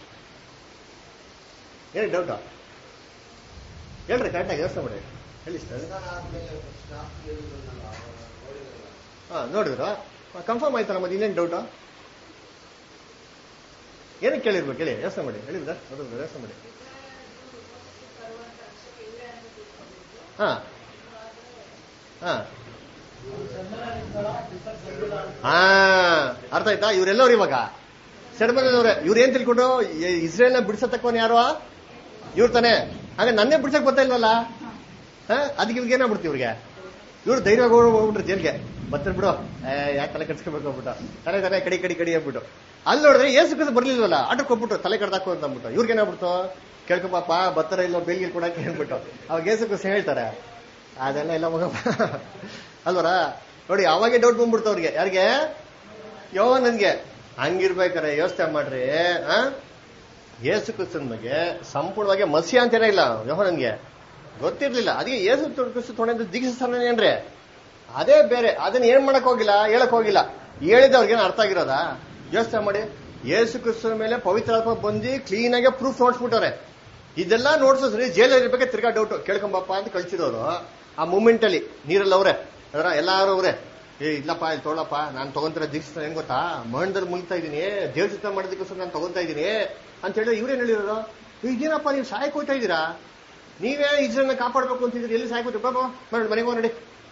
ಏನಕ್ಕೆ ಡೌಟ್ ಹೇಳ್ರಿ ಕರೆಕ್ಟಾಗಿ ಯೋಚನೆ ಮಾಡಿ ಹೇಳಿ ಸರ್ ಹಾ ನೋಡಿದ್ರು ಕನ್ಫರ್ಮ್ ಆಯ್ತಲ್ಲ ಮತ್ತೆ ಇನ್ನೇನು ಡೌಟ್ ಏನಕ್ಕೆ ಕೇಳಿರ್ಬೇಕು ಹೇಳಿ ಯೋಚನೆ ಮಾಡಿ ಹೇಳಿದ್ರ ಯೋಚನೆ ಮಾಡಿ ಹಾ ಹಾ ಹಾ ಅರ್ಥ ಆಯ್ತಾ ಇವರೆಲ್ಲವ್ರು ಇವಾಗ ಸೆಡ್ಮನವ್ರೆ ಇವ್ರು ಏನ್ ತಿಳ್ಕೊಂಡು ಇಸ್ರೇಲ್ನ ಬಿಡಿಸತಕ್ಕವನ್ ಯಾರು ಇವ್ರು ತಾನೆ ಹಾಗೆ ನನ್ನೇ ಬಿಡ್ಸಕ್ ಬರ್ತಾ ಇಲ್ವಲ್ಲ ಹಾ ಅದಕ್ಕೆ ಇವ್ರಿಗೆ ಏನಾಗ್ಬಿಡ್ತು ಇವ್ರಿಗೆ ಇವ್ರು ಧೈರ್ಯ ಹೋಗ್ಬಿಟ್ರು ಜೈಲ್ಗೆ ಬರ್ತಾರೆ ಬಿಡು ಯಾಕೆ ತಲೆ ಕಟ್ಸ್ಕೊಬೇಕು ಅಂದ್ಬಿಟ್ಟು ತಲೆ ತಲೆ ಕಡಿ ಕಡಿ ಕಡಿ ಅಂದ್ಬಿಟ್ಟು ಅಲ್ಲಿ ನೋಡಿದ್ರೆ ಏಸು ಕಸ ಬರ್ಲಿಲ್ವಲ್ಲ ಆಟಕ್ಕೆ ಹೋಗ್ಬಿಟ್ಟು ತಲೆ ಕಡ್ದಾಕು ಅಂತ ಅಂದ್ಬಿಟ್ಟು ಇವ್ರಿಗೆ ಏನಾಗ್ಬಿಡ್ತು ಕೇಳ್ಕೊಪ್ಪ ಬರ್ತಾರ ಇಲ್ಲೋ ಬೇಲ್ಗಿಲ್ ಕೊಡಕ್ಕೆ ಹೇಳ್ಬಿಟ್ಟು ಅವಾಗ ಏಸು ಕಸ ಹೇಳ್ತಾರೆ ಅದೆಲ್ಲ ಇಲ್ಲ ಮಗಪ್ಪ ಅಲ್ವರ ನೋಡಿ ಅವಾಗೆ ಡೌಟ್ ಬಂದ್ಬಿಡ್ತು ಅವ್ರಿಗೆ ಯಾರಿಗೆ ಯೋ ನನ್ಗೆ ಹಂಗಿರ್ಬೇಕಾರೆ ಯೋಚನೆ ಮಾಡ್ರಿ ಆ ಯೇಸು ಕ್ರಿಸ್ತನ ಬಗ್ಗೆ ಸಂಪೂರ್ಣವಾಗಿ ಮಸಿ ಅಂತೇನೇ ಇಲ್ಲ ಯೋಹನನ್ಗೆ ಗೊತ್ತಿರ್ಲಿಲ್ಲ ಅದಕ್ಕೆ ಯೇಸು ಕ್ರಿಸ್ತು ತೊಗೊಂಡಿದ್ದು ದೀಕ್ಷಾಸ್ಥಾನ ಏನ್ರಿ ಅದೇ ಬೇರೆ ಅದನ್ನ ಏನ್ ಮಾಡಕ್ ಹೋಗಿಲ್ಲ ಹೇಳಕ್ ಹೋಗಿಲ್ಲ ಹೇಳಿದವ್ರಿಗೇನು ಅರ್ಥ ಆಗಿರೋದಾ ಯೋಚನೆ ಮಾಡಿ ಯೇಸು ಕ್ರಿಸ್ತನ ಮೇಲೆ ಪವಿತ್ರಾತ್ಮ ಬಂದು ಕ್ಲೀನ್ ಆಗಿ ಪ್ರೂಫ್ ನೋಡ್ಸ್ಬಿಟ್ಟವ್ರೆ ಇದೆಲ್ಲ ನೋಡ್ಸೋದ್ರಿ ಜೈಲಲ್ಲಿ ಇರ್ಬೇಕಾದ್ರೆ ತಿರ್ಗಾ ಡೌಟ್ ಕೇಳ್ಕೊಂಬಪ್ಪ ಅಂತ ಕಳ್ಸಿರೋರು ಆ ಮೂಮೆಂಟ್ ಅಲ್ಲಿ ನೀರಲ್ಲಿ ಅವ್ರೆ ಅದರ ಎಲ್ಲಾರು ಅವ್ರೆ ಏ ಇಲ್ಲಪ್ಪ ಇಲ್ಲಿ ತೊಗೊಳಪ್ಪ ನಾನು ತಗೊಂತಿರೋ ದೀಕ್ಷಿತ ಏನ್ ಗೊತ್ತಾ ಮಣ್ಣದಲ್ಲಿ ಮುಗಿತಾ ಇದೀನಿ ದೇವ್ರ ಚಿತ್ತ ಮಾಡೋದಕ್ಕೋಸ್ಕರ ನಾನು ತಗೊಂತಾ ಇದೀನಿ ಅಂತ ಹೇಳಿದ್ರೆ ಇವ್ರೇನ್ ಹೇಳಿರೋದು ಇದೇನಪ್ಪ ನೀವು ಸಾಯಕ್ ಹೋಗ್ತಾ ಇದ್ದೀರಾ ನೀವೇ ಇಜ್ರನ್ನ ಕಾಪಾಡ್ಬೇಕು ಅಂತಿದ್ರಿ ಎಲ್ಲಿ ಸಾಯ್ಕೋತೀರಿ ಬಾಬಾ ಮಾಡಿ ಮನೆಗೆ ಹೋಗಿ ನೋಡಿ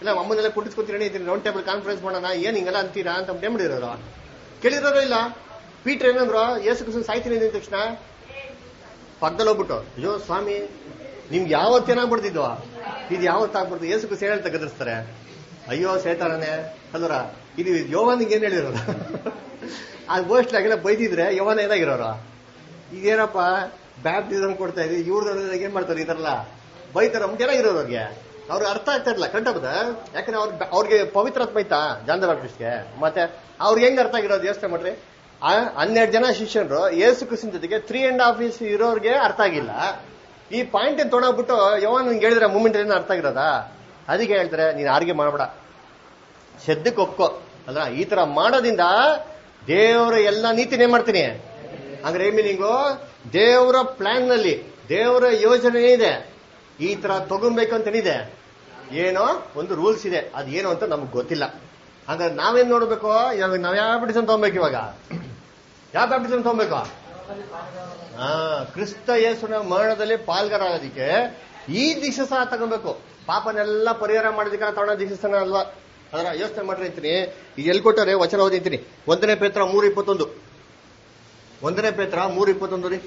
ಇಲ್ಲ ಅಮ್ಮನೆಲ್ಲ ಕುಟ್ಟಿಸ್ಕೊತೀರಿ ಇದ್ದೀನಿ ರೌಂಡ್ ಟೇಬಲ್ ಕಾನ್ಫರೆನ್ಸ್ ಮಾಡೋಣ ಏನ್ ಹಿಂಗೆಲ್ಲ ಅಂತೀರಾ ಅಂತ ನೇಮಿಡಿರೋರು ಕೇಳಿರೋರು ಇಲ್ಲ ಪೀಟ್ರ್ ಏನಂದ್ರು ಏಸು ಕೃಷ್ಣ ಸಾಯ್ತೀನಿ ಅಂದಿದ ತಕ್ಷಣ ಪಕ್ಕದಲ್ಲಿ ಹೋಗ್ಬಿಟ್ಟು ಅಯ್ಯೋ ಸ್ವಾಮಿ ನಿಮ್ಗೆ ಯಾವತ್ತು ಏನಾಗ್ಬಿಡ್ತಿದ್ವ ಇದು ಯಾವತ್ತು ಆಗ್ಬಿಡ್ತು ಏಸು ಕೃಷ್ಣ ಹೇಳ್ತಾ ಗದರ್ಸ್ತಾರೆ ಅಯ್ಯೋ ಸೇತಾರನೆ ಅಲ್ವರ ಇದು ಯೋವನಿಗೆ ಏನ್ ಹೇಳಿರೋರು ಅದು ಮೋಸ್ಟ್ ಆಗಿಲ್ಲ ಬೈದಿದ್ರೆ ಯೋವನ ಏನಾಗಿರೋರು ಈಗೇನಪ್ಪ ಬ್ಯಾಪ್ಟಿಸಮ್ ಕೊಡ್ತಾ ಇದೀವಿ ಇವ್ರದ್ದು ಏನ್ ಮಾಡ್ತಾರೆ ಈ ಥರಲ್ಲ ಬೈತಾರ ಏನಾಗಿರೋರು ಅವ್ರಿಗೆ ಅವ್ರಿಗೆ ಅರ್ಥ ಆಗ್ತಾ ಇರಲ್ಲ ಕಂಡಬದ ಯಾಕಂದ್ರೆ ಅವ್ರ ಅವ್ರಿಗೆ ಪವಿತ್ರಾತ್ಮ ಐತಾ ಜಾನ್ ಬ್ಯಾಪ್ಟಿಸ್ಟ್ಗೆ ಮತ್ತೆ ಅವ್ರಿಗೆ ಹೆಂಗ್ ಅರ್ಥ ಆಗಿರೋದು ಯೋಚನೆ ಮಾಡ್ರಿ ಆ ಹನ್ನೆರಡು ಜನ ಶಿಷ್ಯರು ಏಸು ಕೃಷ್ಣ ಜೊತೆಗೆ ತ್ರೀ ಅಂಡ್ ಹಾಫ್ ಇಯರ್ಸ್ ಇರೋರ್ಗೆ ಅರ್ಥ ಆಗಿಲ್ಲ ಈ ಪಾಯಿಂಟ್ ತೊಗೊಂಡೋಗ್ಬಿಟ್ಟು ಯವನ್ ನಿಂಗೆ ಹೇಳಿದ್ರೆ ಮೂಮೆಂಟ್ ಏನು ಅರ್ಥ ಆಗಿರೋದಾ ಅದಕ್ಕೆ ಹೇಳ್ತಾರೆ ನೀನ್ ಯಾರಿಗೆ ಮಾಡಬೇಡ ಶಬ್ದಕ್ಕೆ ಒಪ್ಕೋ ಅಲ್ಲ ಈ ತರ ಮಾಡೋದ್ರಿಂದ ದೇವರ ಎಲ್ಲ ನೀತಿನೇ ಮಾಡ್ತೀನಿ ಅಂದ್ರೆ ಏನ್ ಮೀನಿಂಗು ದೇವರ ಪ್ಲಾನ್ ನಲ್ಲಿ ದೇವರ ಯೋಜನೆ ಇದೆ ಈ ತರ ತಗೊಬೇಕು ಅಂತ ಏನಿದೆ ಏನೋ ಒಂದು ರೂಲ್ಸ್ ಇದೆ ಅದು ಏನು ಅಂತ ನಮ್ಗೆ ಗೊತ್ತಿಲ್ಲ ಹಂಗಾದ್ರೆ ನಾವೇನ್ ನೋಡ್ಬೇಕು ಇವಾಗ ನಾವ್ ಯಾವ ಬ್ಯಾಪ್ಟಿಸಮ್ ತಗೊಬೇಕು ಇವಾಗ ಯಾವ ಬ್ಯಾಪ್ಟಿಸಮ್ ತಗೊಬೇಕು ಹಾ ಕ್ರಿಸ್ತ ಯೇಸುನ ಮರಣದಲ್ಲಿ ಪಾಲ್ಗಾರ ಆಗೋದಿಕ್ಕೆ ಈ ದೀಕ್ಷೆ ಸಹ ತಗೊಬೇಕು ಪಾಪನೆಲ್ಲ ಪರಿಹಾರ ಮಾಡೋದಕ್ಕೆ ತಗೊಳ್ಳೋ ದೀಕ್ಷೆ ಸಹ ಅಲ್ವಾ ಅದರ ಯೋಚನೆ ಮಾಡ್ರಿ ಅಂತೀನಿ ಈಗ ಎಲ್ಲಿ ಕೊಟ್ಟಾರೆ ವಚನ ಓದಿರ್ತೀನಿ ಒಂದನೇ ಪೇತ್ರ ಮೂರು ಇಪ್ಪತ್ತೊಂದು ಒಂದನೇ ಪೇತ್ರ ಮೂರು ಇಪ್ಪತ್ತೊಂದು ರೀ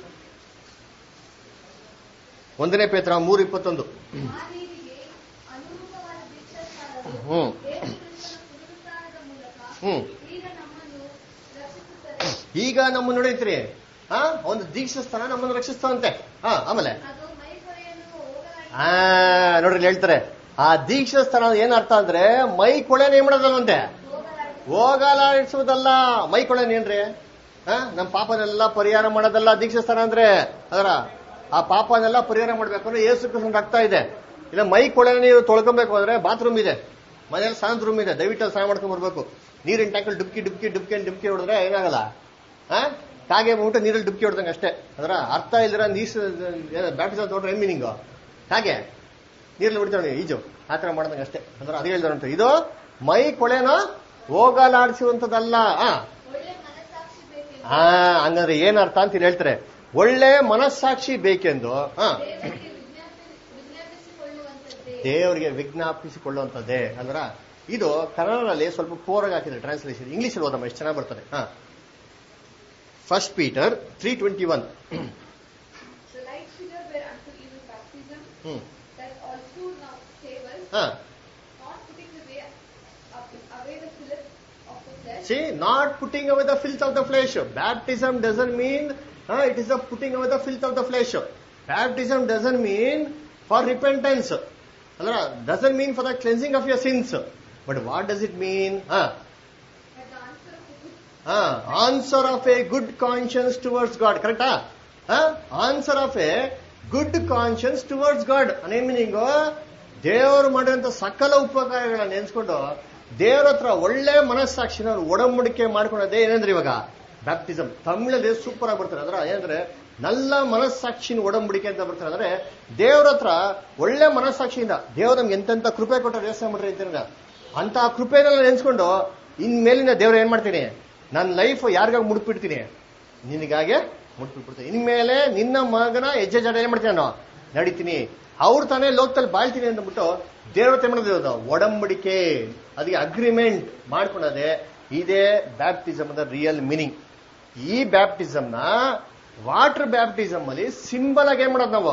ಒಂದನೇ ಪೇತ್ರ ಮೂರು ಇಪ್ಪತ್ತೊಂದು ಆ ನೀರಿಗೆ ಅನುರೂಪವಾದ ದೀಕ್ಷಾಸ್ನಾನವು ಹ್ಮ್. ಯೇಸು ಕ್ರಿಸ್ತನ ಪುನರುತ್ಥಾನದ ಮೂಲಕ ಹ್ಮ್. ಈಗ ನಮ್ಮನ್ನು ರಕ್ಷಿಸುತ್ತದೆ ಈಗ ನಮ್ಮ ನೋಡಿರ್ತೀರಿ ಹಾ ಒಂದು ದೀಕ್ಷಾ ಸ್ಥಾನ ನಮ್ಮನ್ನು ರಕ್ಷಿಸ್ತಾವಂತೆ ಹಾ ಆಮೇಲೆ ಅದು ಮೈಕೊರೆಯನ್ನು ಹೋಗಲಾಡಿಸಿ ಆ ನೋಡ್ರಿ ಇಲ್ಲಿ ಹೇಳ್ತಾರೆ ಆ ದೀಕ್ಷಾ ಸ್ಥಾನ ಏನ್ ಅರ್ಥ ಅಂದ್ರೆ ಮೈ ಕೊಳೆನೇ ಮಾಡೋದಲ್ವಂತೆ ಹೋಗಲಾಡಿಸಿ ಹೋಗಲಾಡಿಸುವುದಲ್ಲ ಮೈ ಕೊಳೆನೇನ್ರಿ ಹಾ ನಮ್ ಪಾಪನೆಲ್ಲ ಪರಿಹಾರ ಮಾಡೋದಲ್ಲ ದೀಕ್ಷಾ ಸ್ಥಾನ ಅಂದ್ರೆ ಅದರ ಆ ಪಾಪನೆಲ್ಲ ಪರಿಹಾರ ಮಾಡ್ಬೇಕು ಅಂದ್ರೆ ಏಸು ಕೃಷ್ಣ ರಕ್ತ ಇದೆ ಇಲ್ಲ ಮೈ ಕೊಳೆ ನೀವು ತೊಳ್ಕೊಬೇಕು ಅಂದ್ರೆ ಬಾತ್ರೂಮ್ ಇದೆ ಮನೇಲಿ ಸ್ನಾನದ ರೂಮ್ ಇದೆ ದಯವಿಟ್ಟು ಸ್ನಾನ ಮಾಡ್ಕೊಂಡ್ ಬರ್ಬೇಕು ನೀರಿನ ಟ್ಯಾಂಕಲ್ಲಿ ಡುಬ್ಕಿ ಡುಬ್ಕಿ ಡುಬ್ಕಿ ಡುಬ್ಕಿ ಹೊಡೆದ್ರೆ ಏನಾಗಲ್ಲ ಹಾ ಕಾಗೆ ಬಿಟ್ಟು ನೀರಲ್ಲಿ ಡುಬ್ಕಿ ಹೊಡೆದಂಗೆ ಅಷ್ಟೇ ಅದರ ಅರ್ಥ ಇಲ್ದಿರ ನೀಸ್ ಬ್ಯಾಪ್ಟಿಸಮ್ ತೊಗೊಂಡ್ರೆ ಏನ್ ಮೀನಿಂಗು ಹಾಗೆ ನೀರಲ್ಲಿ ಬಿಡ್ತಾವೆ ಈಜು ಆ ಥರ ಮಾಡ್ದಂಗೆ ಅಷ್ಟೇ ಅಂದ್ರೆ ಅದು ಹೇಳ್ದಾರಂತ ಇದು ಮೈ ಕೊಳೆನೋ ಹೋಗಲಾಡಿಸುವಂತದಲ್ಲ ಆ ಒಳ್ಳೆ ಮನಸ್ಸಾಕ್ಷಿ ಬೇಕೆಂದು ಆ ಹಂಗಂದ್ರೆ ಏನ್ ಅರ್ಥ ಅಂತ ಇಲ್ಲಿ ಹೇಳ್ತಾರೆ ಒಳ್ಳೆ ಮನಸ್ಸಾಕ್ಷಿ ಬೇಕೆಂದು ಹಾ ದೇವರಿಗೆ ವಿಜ್ಞಾಪಿ ವಿಜ್ಞಾಪಿಸಿಕೊಳ್ಳುವಂಥದ್ದೇ ದೇವರಿಗೆ ವಿಜ್ಞಾಪಿಸಿಕೊಳ್ಳುವಂಥದ್ದೇ ಅಂದ್ರ ಇದು ಕನ್ನಡದಲ್ಲಿ ಸ್ವಲ್ಪ ಪೋರಾಗಿ ಹಾಕಿದ್ರೆ ಟ್ರಾನ್ಸ್ಲೇಷನ್ ಇಂಗ್ಲಿಷ್ ಓದಮ್ಮ ಎಷ್ಟು ಚೆನ್ನಾಗಿ ಬರ್ತದೆ ಹಾ first Peter three twenty one The like figure whereunto even baptism, ಹ್ಮ್ that also now saveth, ಹಾ not putting away, away the filth of the flesh, See, not putting away the filth of the flesh. Baptism doesn't mean uh, it is the putting away the filth of the flesh. Baptism doesn't mean for repentance. ಅಲ್ಲ doesn't mean for the cleansing of your sins. But what does it mean? Uh, but the answer of the good uh, answer of a good conscience towards God. Correct? Uh, answer of a good conscience towards God. ಅನೇ meaning ದೇವರು ಮಾಡಿದಂತ ಸಕಲ ಉಪಕಾರಗಳನ್ನ ನೆನ್ಸ್ಕೊಂಡು ದೇವರ ಹತ್ರ ಒಳ್ಳೆ ಮನಸ್ಸಾಕ್ಷಿನ ಒಡಂಬಡಿಕೆ ಮಾಡ್ಕೊಳ್ಳೋದೇ ಏನಂದ್ರೆ ಇವಾಗ ಬ್ಯಾಪ್ಟಿಸಮ್ ತಮಿಳಲ್ಲಿ ಸೂಪರ್ ಆಗಿ ಬರ್ತಾರೆ ಅದರ ಏನಂದ್ರೆ ನಲ್ಲ ಮನಸ್ಸಾಕ್ಷಿನ ಒಡಂಬಡಿಕೆ ಅಂತ ಬರ್ತಾರೆ ಅಂದ್ರೆ ದೇವ್ರ ಹತ್ರ ಒಳ್ಳೆ ಮನಸ್ಸಾಕ್ಷಿಯಿಂದ ದೇವ್ರ ನಮ್ಗೆ ಎಂತೆಂತ ಕೃಪೆ ಕೊಟ್ಟರೆ ಯೋಚನೆ ಮಾಡ್ರಿ ಅಂತೀರ ಅಂತ ಕೃಪೆನೆಲ್ಲ ನೆನ್ಸ್ಕೊಂಡು ಇನ್ ಮೇಲಿನ ದೇವ್ರ ಏನ್ ಮಾಡ್ತೀನಿ ನನ್ನ ಲೈಫ್ ಯಾರಿಗಾಗಿ ಮುಡ್ಬಿಡ್ತೀನಿ ನಿನಗಾಗೆ ಮುಟ್ಬಿಡ್ತೀನಿ ಇನ್ಮೇಲೆ ನಿನ್ನ ಮಗನ ಹೆಜ್ಜೆ ಜಡ ಏನ್ ಮಾಡ್ತೀನಿ ನಾನು ನಡಿತೀನಿ ಅವ್ರು ತಾನೇ ಲೋಕದಲ್ಲಿ ಬಾಳ್ತೀನಿ ಅಂದ್ಬಿಟ್ಟು ದೇವತೆ ಮಾಡೋದು ಒಡಂಬಡಿಕೆ ಅದಕ್ಕೆ ಅಗ್ರಿಮೆಂಟ್ ಮಾಡ್ಕೊಳ್ಳೋದೆ ಇದೇ ಬ್ಯಾಪ್ಟಿಸಮ್ ದ ರಿಯಲ್ ಮೀನಿಂಗ್ ಈ ಬ್ಯಾಪ್ಟಿಸಮ್ ನ ವಾಟರ್ ಬ್ಯಾಪ್ಟಿಸಮ್ ಅಲ್ಲಿ ಸಿಂಬಲ್ ಆಗಿ ಏನ್ ಮಾಡೋದು ನಾವು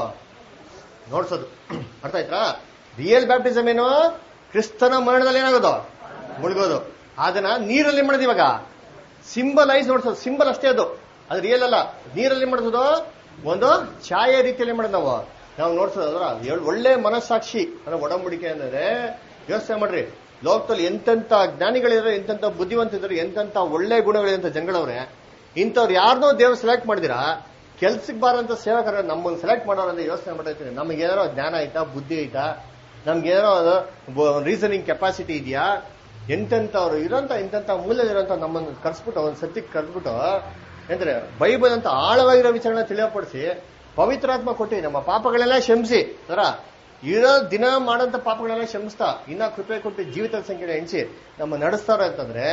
ನೋಡ್ಸೋದು ಅರ್ಥ ಆಯ್ತಾ ರಿಯಲ್ ಬ್ಯಾಪ್ಟಿಸಮ್ ಏನು ಕ್ರಿಸ್ತನ ಮರಣದಲ್ಲಿ ಏನಾಗೋದು ಮುಳುಗೋದು ಅದನ್ನ ನೀರಲ್ಲಿ ಮಾಡೋದು ಇವಾಗ ಸಿಂಬಲೈಸ್ ನೋಡ್ಸೋದು ಸಿಂಬಲ್ ಅಷ್ಟೇ ಅದು ಅದು ರಿಯಲ್ ಅಲ್ಲ ನೀರಲ್ಲಿ ಮಾಡಿಸೋದು ಒಂದು ಛಾಯೆ ರೀತಿಯಲ್ಲಿ ಮಾಡೋದು ನಾವು ನಾವು ನೋಡ್ಸೋದು ಅದರ ಎಳ್- ಒಳ್ಳೆ ಮನಸ್ಸಾಕ್ಷಿ ಅಂದ್ರೆ ಒಡಂಬಡಿಕೆ ಅಂದ್ರೆ ಯೋಚನೆ ಮಾಡ್ರಿ ಲೋಕದಲ್ಲಿ ಎಂತೆಂತ ಜ್ಞಾನಿಗಳಿದ್ರೆ ಎಂತೆಂತ ಬುದ್ಧಿವಂತಿದ್ರು ಎಂತೆಂತ ಒಳ್ಳೆ ಗುಣಗಳಿದಂತ ಜನಗಳವ್ರೆ ಇಂಥವ್ರು ಯಾರನ್ನೋ ದೇವ್ರು ಸೆಲೆಕ್ಟ್ ಮಾಡಿದಿರಾ ಕೆಲ್ಸಕ್ಕೆ ಬಾರಂತ ಸೇವಕರ ನಮ್ಮನ್ನು ಸೆಲೆಕ್ಟ್ ಮಾಡೋರಂತ ಯೋಚನೆ ಮಾಡಿರ್ತೀನಿ ನಮಗೇನಾರೋ ಜ್ಞಾನ ಐತಾ ಬುದ್ಧಿ ಐತಾ ನಮ್ಗೇನೋ ರೀಸನಿಂಗ್ ಕೆಪಾಸಿಟಿ ಇದೆಯಾ ಎಂತೆಂಥವ್ರು ಇರೋಂಥ ಇಂತೆಂಥ ಮೂಲದಲ್ಲಿರೋಂಥ ನಮ್ಮನ್ನು ಕರ್ಸ್ಬಿಟ್ಟು ಒಂದು ಸತ್ಯಕ್ಕೆ ಕರೆದ್ಬಿಟ್ಟು ಅಂದ್ರೆ ಬೈಬಲ್ ಅಂತ ಆಳವಾಗಿರೋ ವಿಚಾರನ ತಿಳಿಯಪಡಿಸಿ ಪವಿತ್ರಾತ್ಮ ಕೊಟ್ಟು ನಮ್ಮ ಪಾಪಗಳೆಲ್ಲ ಕ್ಷಮಿಸಿ ಅದರ ಇರೋ ದಿನ ಮಾಡೋಂಥ ಪಾಪಗಳೆಲ್ಲ ಕ್ಷಮಿಸ್ತಾ ಇನ್ನ ಕೃಪೆ ಕೊಟ್ಟು ಜೀವಿತ ಸಂಖ್ಯೆ ಎಣಿಸಿ ನಮ್ಮ ನಡೆಸ್ತಾರ ಅಂತಂದ್ರೆ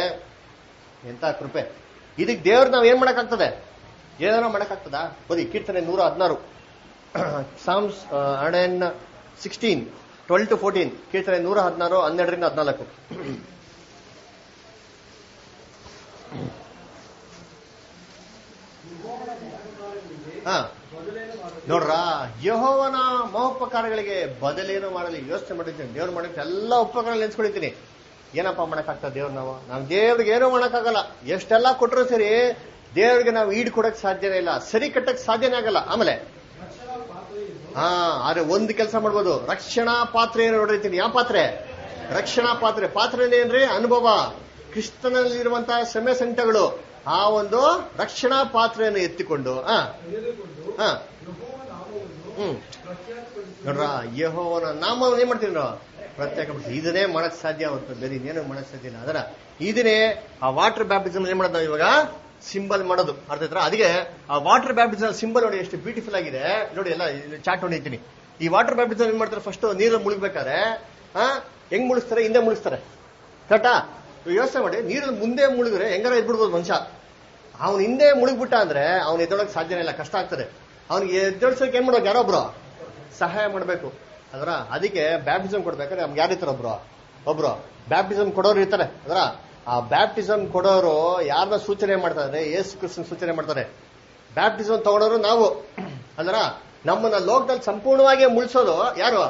ಎಂತ ಕೃಪೆ ಇದಕ್ಕೆ ದೇವ್ರು ನಾವ್ ಏನ್ ಮಾಡಕ್ಕಾಗ್ತದೆ ಏನಾರ ಮಾಡಕ್ಕಾಗ್ತದಾ ಬರೀ ಕೀರ್ತನೆ ನೂರ ಹದಿನಾರು Psalms hundred sixteen twelve to fourteen ಕೀರ್ತನೆ ನೂರ ಹದಿನಾರು ಹನ್ನೆರಡರಿಂದ ಹದಿನಾಲ್ಕು ಹಾ ನೋಡ್ರ ಯಹೋವನ ಮಹೋಪಕಾರಗಳಿಗೆ ಬದಲೇನು ಮಾಡಲಿ ಯೋಚನೆ ಮಾಡಿದ್ದೀನಿ ದೇವ್ರು ಮಾಡಿದ್ರೆ ಎಲ್ಲ ಉಪಕಾರ ನೆನ್ಸ್ಕೊಳಿತೀನಿ ಏನಪ್ಪ ಮಾಡಕ್ಕಾಗ್ತದೆ ದೇವ್ರು ನಾವು ನಾವು ದೇವ್ರಿಗೆ ಏನೂ ಮಾಡಕ್ಕಾಗಲ್ಲ ಎಷ್ಟೆಲ್ಲ ಕೊಟ್ಟರು ಸರಿ ದೇವ್ರಿಗೆ ನಾವು ಈಡ್ ಕೊಡಕ್ ಸಾಧ್ಯನೇ ಇಲ್ಲ ಸರಿ ಕಟ್ಟಕ್ ಸಾಧ್ಯನೇ ಆಗಲ್ಲ ಆಮೇಲೆ ರಕ್ಷಣಾ ಪಾತ್ರೆ ಇದು ಹಾ ಆದ್ರೆ ಒಂದು ಕೆಲಸ ಮಾಡ್ಬೋದು ರಕ್ಷಣಾ ಪಾತ್ರೆ ಏನು ನೋಡಿರ್ತೀನಿ ಯಾವ ಪಾತ್ರೆ ರಕ್ಷಣಾ ಪಾತ್ರೆ ಪಾತ್ರೆ ಏನ್ರಿ ಅನುಭವ ಕ್ರಿಸ್ತನಲ್ಲಿರುವಂತಹ ಸಮಯ ಸಂಕಟಗಳು ಆ ಒಂದು ರಕ್ಷಣಾ ಪಾತ್ರೆಯನ್ನು ಎತ್ತಿಕೊಂಡು ಹಾ ತೆಗೆದುಕೊಂಡು ಹಾ ಯೆಹೋವ ನಾಮವನ್ನು ಹ್ಮ್ ಪ್ರಖ್ಯಾತಪಡಿಸಿ ನೋಡ್ರ ಯಹೋವನ ನಾಮವನ್ನು ಏನ್ ಮಾಡ್ತೀವಿ ನಾವು ಪ್ರತ್ಯೇಕ ಇದನ್ನೇ ಮಾಡಕ್ ಸಾಧ್ಯ ಆಗುತ್ತೆ ಬೇರೆ ಇನ್ನೇನು ಮಾಡಕ್ ಸಾಧ್ಯ ಇಲ್ಲ ಅದರ ಇದನ್ನೇ ಆ ವಾಟರ್ ಬ್ಯಾಪ್ಟಿಸಮ್ ಏನ್ ಮಾಡೋದು ನಾವು ಇವಾಗ ಸಿಂಬಲ್ ಮಾಡೋದು ಅರ್ಥ ಆಯ್ತಾ? ಅದಕ್ಕೆ ಆ ವಾಟರ್ ಬ್ಯಾಪ್ಟಿಸಮ್ ಸಿಂಬಲ್ ನೋಡಿ ಎಷ್ಟು ಬ್ಯೂಟಿಫುಲ್ ಆಗಿದೆ ನೋಡಿ ಎಲ್ಲ ಚಾಟ್ ಹೊಡಿತೀನಿ ಈ ವಾಟರ್ ಬ್ಯಾಪ್ಟಿಸಮ್ ಏನ್ ಮಾಡ್ತಾರೆ ಫಸ್ಟ್ ನೀರಲ್ಲಿ ಮುಳುಗ್ಬೇಕಾದ್ರೆ ಆ ಹೆಂಗ್ ಮುಳುಗ್ತಾರೆ ಹಿಂದೆ ಮುಳುಗ್ತಾರೆ ಕರೆಕ್ಟಾ ಯೋಚನೆ ಮಾಡಿ ನೀರಲ್ಲಿ ಮುಂದೆ ಮುಳುಗಿದ್ರೆ ಹೆಂಗಾರ ಎದ್ಬಿಡ್ಬೋದು ಮನುಷ್ಯ ಅವ್ನು ಹಿಂದೆ ಮುಳುಗ್ಬಿಟ್ಟ ಅಂದ್ರೆ ಅವ್ನು ಎದ್ದೊಳಕ್ ಸಾಧ್ಯನೇ ಇಲ್ಲ ಕಷ್ಟ ಆಗ್ತದೆ ಅವ್ನಿಗೆ ಎದ್ದೊಳ್ಸೋಕೆ ಏನ್ ಮಾಡ್ಬೇಕು ಯಾರೊಬ್ರು ಸಹಾಯ ಮಾಡಬೇಕು ಅದರ ಅದಕ್ಕೆ ಬ್ಯಾಪ್ಟಿಸಮ್ ಕೊಡ್ಬೇಕಾದ್ರೆ ನಮ್ಗೆ ಯಾರು ಇರ್ತಾರೆ ಒಬ್ರು ಒಬ್ರು ಬ್ಯಾಪ್ಟಿಸಮ್ ಕೊಡೋರು ಇರ್ತಾರೆ ಅದರ ಆ ಬ್ಯಾಪ್ಟಿಸಮ್ ಕೊಡೋರು ಯಾರನ್ನ ಸೂಚನೆ ಮಾಡ್ತಾರೆ ಯೇಸು ಕ್ರಿಸ್ತನ್ ಸೂಚನೆ ಮಾಡ್ತಾರೆ ಬ್ಯಾಪ್ಟಿಸಮ್ ತಗೊಳೋರು ನಾವು ಅದರ ನಮ್ಮನ್ನ ಲೋಕದಲ್ಲಿ ಸಂಪೂರ್ಣವಾಗಿ ಮುಳಿಸೋದು ಯಾರು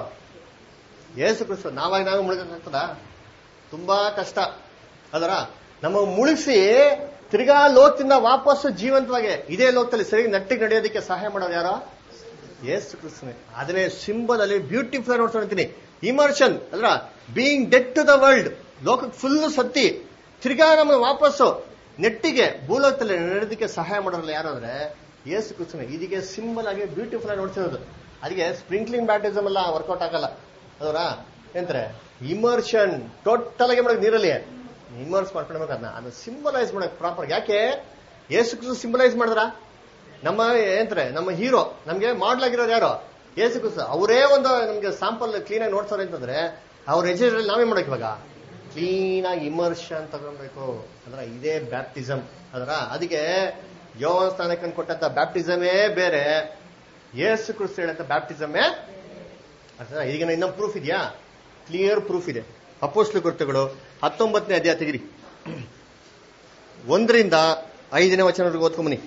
ಯೇಸು ಕ್ರಿಸ್ತ ನಾವಾಗಿ ನಾವು ಮುಳುಗಕ್ಕಾಗ್ತದ ತುಂಬಾ ಕಷ್ಟ ಅದರ ನಮ್ಮ ಮುಳುಗಿಸಿ ತಿರ್ಗಾ ಲೋಕದಿಂದ ವಾಪಸ್ಸು ಜೀವಂತವಾಗಿ ಇದೇ ಲೋಕದಲ್ಲಿ ಸರಿ ನಟ್ಟಿಗೆ ನಡೆಯೋದಕ್ಕೆ ಸಹಾಯ ಮಾಡೋರು ಯಾರೋ ಯೇಸು ಕ್ರಿಸ್ತನೇ ಅದನ್ನೇ ಸಿಂಬಲ್ ಅಲ್ಲಿ ಬ್ಯೂಟಿಫುಲ್ ನೋಡ್ತಾ ಇಮರ್ಷನ್ ಅದ್ರ being dead to the world ಲೋಕಕ್ಕೆ ಫುಲ್ ಸತ್ತಿ ತಿರ್ಗಾ ನಮ್ಮ ವಾಪಸ್ಸು ನೆಟ್ಟಿಗೆ ಭೂಲೋಕದಲ್ಲಿ ನಡೆಯೋದಕ್ಕೆ ಸಹಾಯ ಮಾಡೋರಲ್ಲ ಯಾರು ಅಂದ್ರೆ ಯೇಸು ಕ್ರಿಸ್ತನೇ ಇದಕ್ಕೆ ಸಿಂಬಲ್ ಆಗಿ ಬ್ಯೂಟಿಫುಲ್ ಆಗಿ ನೋಡ್ತಿರೋದು ಅದಕ್ಕೆ ಸ್ಪ್ರಿಂಕ್ಲಿಂಗ್ ಬ್ಯಾಪ್ಟಿಸಮ್ ಎಲ್ಲ ವರ್ಕೌಟ್ ಆಗಲ್ಲ ಅದರ ಎಂತಾರೆ ಇಮರ್ಷನ್ ಟೋಟಲ್ ಆಗಿ ಮಾಡೋದು ನೀರಲ್ಲಿ ಇಮರ್ಸ್ ಮಾಡ್ಕೊಳ್ಬೇಕು ಅದನ್ನ ಅದನ್ನ ಸಿಂಬಲೈಸ್ ಮಾಡಕ್ ಪ್ರಾಪರ್ ಯಾಕೆ ಯೇಸು ಕ್ರಿಸ್ತ ಸಿಂಬಲೈಸ್ ಮಾಡಿದ್ರ ನಮ್ಮ ಏನಂತಾರೆ ನಮ್ಮ ಹೀರೋ ನಮ್ಗೆ ಮಾಡ್ಲಾಗಿರೋರು ಯಾರು ಯೇಸು ಕ್ರಿಸ್ತ ಅವರೇ ಒಂದು ನಮ್ಗೆ ಸ್ಯಾಂಪಲ್ ಕ್ಲೀನ್ ಆಗಿ ನೋಡ್ತಾರೆ ಅಂತಂದ್ರೆ ಅವ್ರ ಎಜೆಂಡಲ್ಲಿ ನಾವೇ ಮಾಡಕ್ ಇವಾಗ ಕ್ಲೀನ್ ಆಗಿ ಇಮರ್ಷನ್ ತಗೊಳ್ಬೇಕು ಅಂದ್ರೆ ಇದೇ ಬ್ಯಾಪ್ಟಿಸಮ್ ಅದರ ಅದಕ್ಕೆ ಯೋವನ ಸ್ಥಾನಕ್ಕೆ ಕೊಟ್ಟಂತ ಬ್ಯಾಪ್ಟಿಸಮೇ ಬೇರೆ ಯೇಸು ಕ್ರಿಸ್ತ ಹೇಳಂತ ಬ್ಯಾಪ್ಟಿಸಮೇ ಅರ್ಥಾಯ್ತಾ? ಈಗ ಇನ್ನೊಂದು ಪ್ರೂಫ್ ಇದೆಯಾ ಕ್ಲಿಯರ್ ಪ್ರೂಫ್ ಇದೆ ಅಪೋಸ್ಲು ಕೃತ್ಯಗಳು ಹತ್ತೊಂಬತ್ತನೇ ಅಧ್ಯಾಯ ತೆಗಿರಿ ಒಂದರಿಂದ ಐದನೇ ವಚನವರೆಗೆ ಓದ್ಕೊಂಬನಿ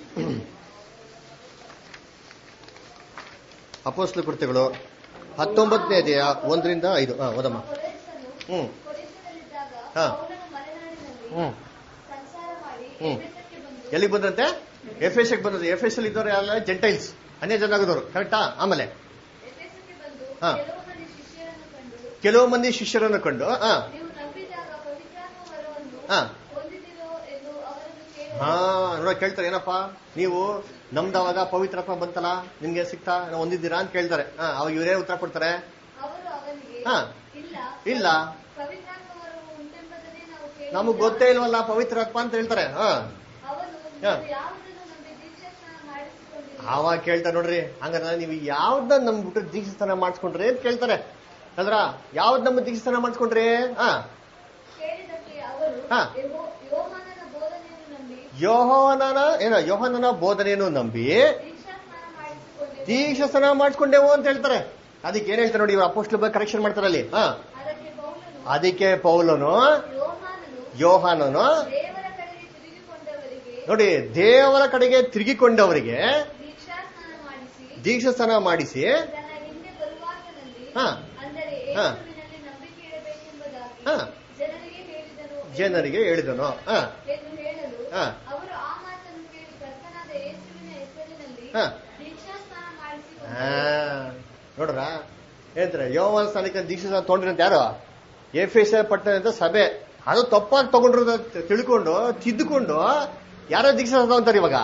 ಅಪೋಸ್ಲು ಕೃತ್ಯಗಳು ಹತ್ತೊಂಬತ್ತನೇ ಅಧ್ಯಾಯ ಒಂದರಿಂದ ಐದು ಹಾ ಓದಮ್ಮ ಕೊರೆಸನು ಹ್ಮ್ ಕೊರೆಸದಲ್ಲಿದ್ದಾಗ ಹಾ. ಪೌಲನು ಮಲೆನಾಡಿನಲ್ಲಿ ಹ್ಮ್ ಸಂಚಾರ ಮಾಡಿ ಹ್ಮ್. ಎಫೆಸಕ್ಕೆ ಬಂದು ಎಲ್ಲಿಗೆ ಬಂದಂತೆ ಎಫ್ ಎಸ್ ಬಂದದ್ದು ಎಫ್ ಎಸ್ ಇದ್ದವ್ರು ಎಲ್ಲ ಜೆಂಟೈಲ್ಸ್ ಅನ್ಯ ಜನಾಗದವರು ಕರೆಕ್ಟಾ ಆಮೇಲೆ ಎಫೆಸಕ್ಕೆ ಬಂದು ಹಾ. ಕೆಲವು ಮಂದಿ ಶಿಷ್ಯರನ್ನು ಕಂಡು ಕೆಲವು ಮಂದಿ ಶಿಷ್ಯರನ್ನು ಕಂಡು ಹಾ ನೀವು ನಂಬಿದಾಗ ಪವಿತ್ರಾತ್ಮ ವರವನ್ನು ಹಾ. ಹೊಂದಿದಿರೋ ಎಂದು ಅವರನ್ನು ಕೇಳಿ ಹಾ ನೋಡ ಕೇಳ್ತಾರೆ ಏನಪ್ಪಾ ನೀವು ನಮ್ದವಾಗ ಪವಿತ್ರಾತ್ಮ ಬಂತಲ್ಲ ನಿಮ್ಗೆ ಸಿಕ್ತಾ ನಾವು ಹೊಂದಿದ್ದೀರಾ ಅಂತ ಕೇಳ್ತಾರೆ ಹಾ ಅವಾಗ ಇವರೇ ಉತ್ತರ ಕೊಡ್ತಾರೆ ಅವರು ಅವನಿಗೆ ಹಾ. ಇಲ್ಲ ಇಲ್ಲ ಪವಿತ್ರಾತ್ಮ ವರವು ಉಂಟೆಂಬುದನ್ನೇ ನಾವು ಕೇಳಿ ನಮಗ್ ಗೊತ್ತೇ ಇಲ್ವಲ್ಲ ಪವಿತ್ರಾತ್ಮ ಅಂತ ಹೇಳ್ತಾರೆ ಹಾ ಅವನು ಹಾ. ನೀವು ಯಾವುದನ್ನು ನಂಬಿ ದೀಕ್ಷಾಸ್ನಾನ ಮಾಡಿಸಿಕೊಂಡಿರಿ ಆವಾಗ ಕೇಳ್ತಾರೆ ನೋಡ್ರಿ ಹಂಗಾರೆ ನೀವು ಯಾವ್ದ ನಂಬಿಟ್ಟು ದೀಕ್ಷಾಸ್ಥಾನ ಮಾಡಿಸ್ಕೊಂಡ್ರಿ ಅಂತ ಕೇಳ್ತಾರೆ ಅಂದ್ರ ಯಾವ್ದ್ ನಮ್ಮ ದೀಕ್ಷಾಸ್ಥಾನ ಮಾಡಿಸ್ಕೊಂಡ್ರಿ ಹಾ ಕೇಳಿದಕ್ಕೆ ಅವರು ಹಾ. ಯೆಹೋ- ಯೋಹಾನನ ಬೋಧನೆಯನ್ನು ನಂಬಿ ಯೋಹನನ ಏನ ಯೋಹನನ ಬೋಧನೆಯನ್ನು ನಂಬಿ ದೀಕ್ಷಾಸ್ನಾನ ಮಾಡಿಸಿಕೊಂಡಿರಿ ದೀಕ್ಷಾಸ್ಥಾನ ಮಾಡಿಸ್ಕೊಂಡೆವು ಅಂತ ಹೇಳ್ತಾರೆ ಅದಕ್ಕೆ ಏನ್ ಹೇಳ್ತಾರೆ ನೋಡಿ ಇವ್ರು ಅಪೋಸ್ಟ್ಲ ಬಗ್ಗೆ ಕರೆಕ್ಷನ್ ಮಾಡ್ತಾರೆ ಅಲ್ಲಿ ಹಾ ಅದಕ್ಕೆ ಪೌಲನು ಅದಕ್ಕೆ ಪೌಲನು ಯೋಹಾನನು ಯೋಹಾನನು ದೇವರ ಕಡೆಗೆ ತಿರುಗಿಕೊಂಡವರಿಗೆ ನೋಡಿ ದೇವರ ಕಡೆಗೆ ತಿರುಗಿಕೊಂಡವರಿಗೆ ದೀಕ್ಷಾಸ್ನಾನ ಮಾಡಿಸಿ ದೀಕ್ಷಾಸ್ಥಾನ ಮಾಡಿಸಿ ತನ್ನ ಹಿಂದೆ ಬರುವಾತನಲ್ಲಿ ಹಾ. ಅಂದರೆ ಹಾ. ಯೇಸುವಿನಲ್ಲಿ ನಂಬಿಕೆ ಇಡಬೇಕೆಂಬುದಾಗಿ ಹಾ. ಜನರಿಗೆ ಹೇಳಿದನು ಜನರಿಗೆ ಹೇಳಿದನು ಹಾ ಎಂದು ಹೇಳಲು ಹಾ. ಅವರು ಆ ಮಾತನ್ನು ಕೇಳಿ ಕರ್ತನಾದ ಯೇಸುವಿನ ಹೆಸರಿನಲ್ಲಿ ಹಾ. ದೀಕ್ಷಾಸ್ನಾನ ಆ, ಮಾಡಿಸಿಕೊಂಡರು ನೋಡ್ರ ಹೇಳ್ತಾರೆ ಯೋವನ ಸ್ಥಾನಕ್ಕೆ ದೀಕ್ಷಾ ತಗೊಂಡ್ರಂತ ಯಾರು ಎಫ್ ಎಸ್ ಪಟ್ಟಣ ಅಂತ ಸಭೆ ಅದು ತಪ್ಪಾಗಿ ತಗೊಂಡ್ರು ತಿಳ್ಕೊಂಡು ತಿದ್ದುಕೊಂಡು ಯಾರೋ ದೀಕ್ಷಾ ತಗೊಂತಾರೆ ಇವಾಗ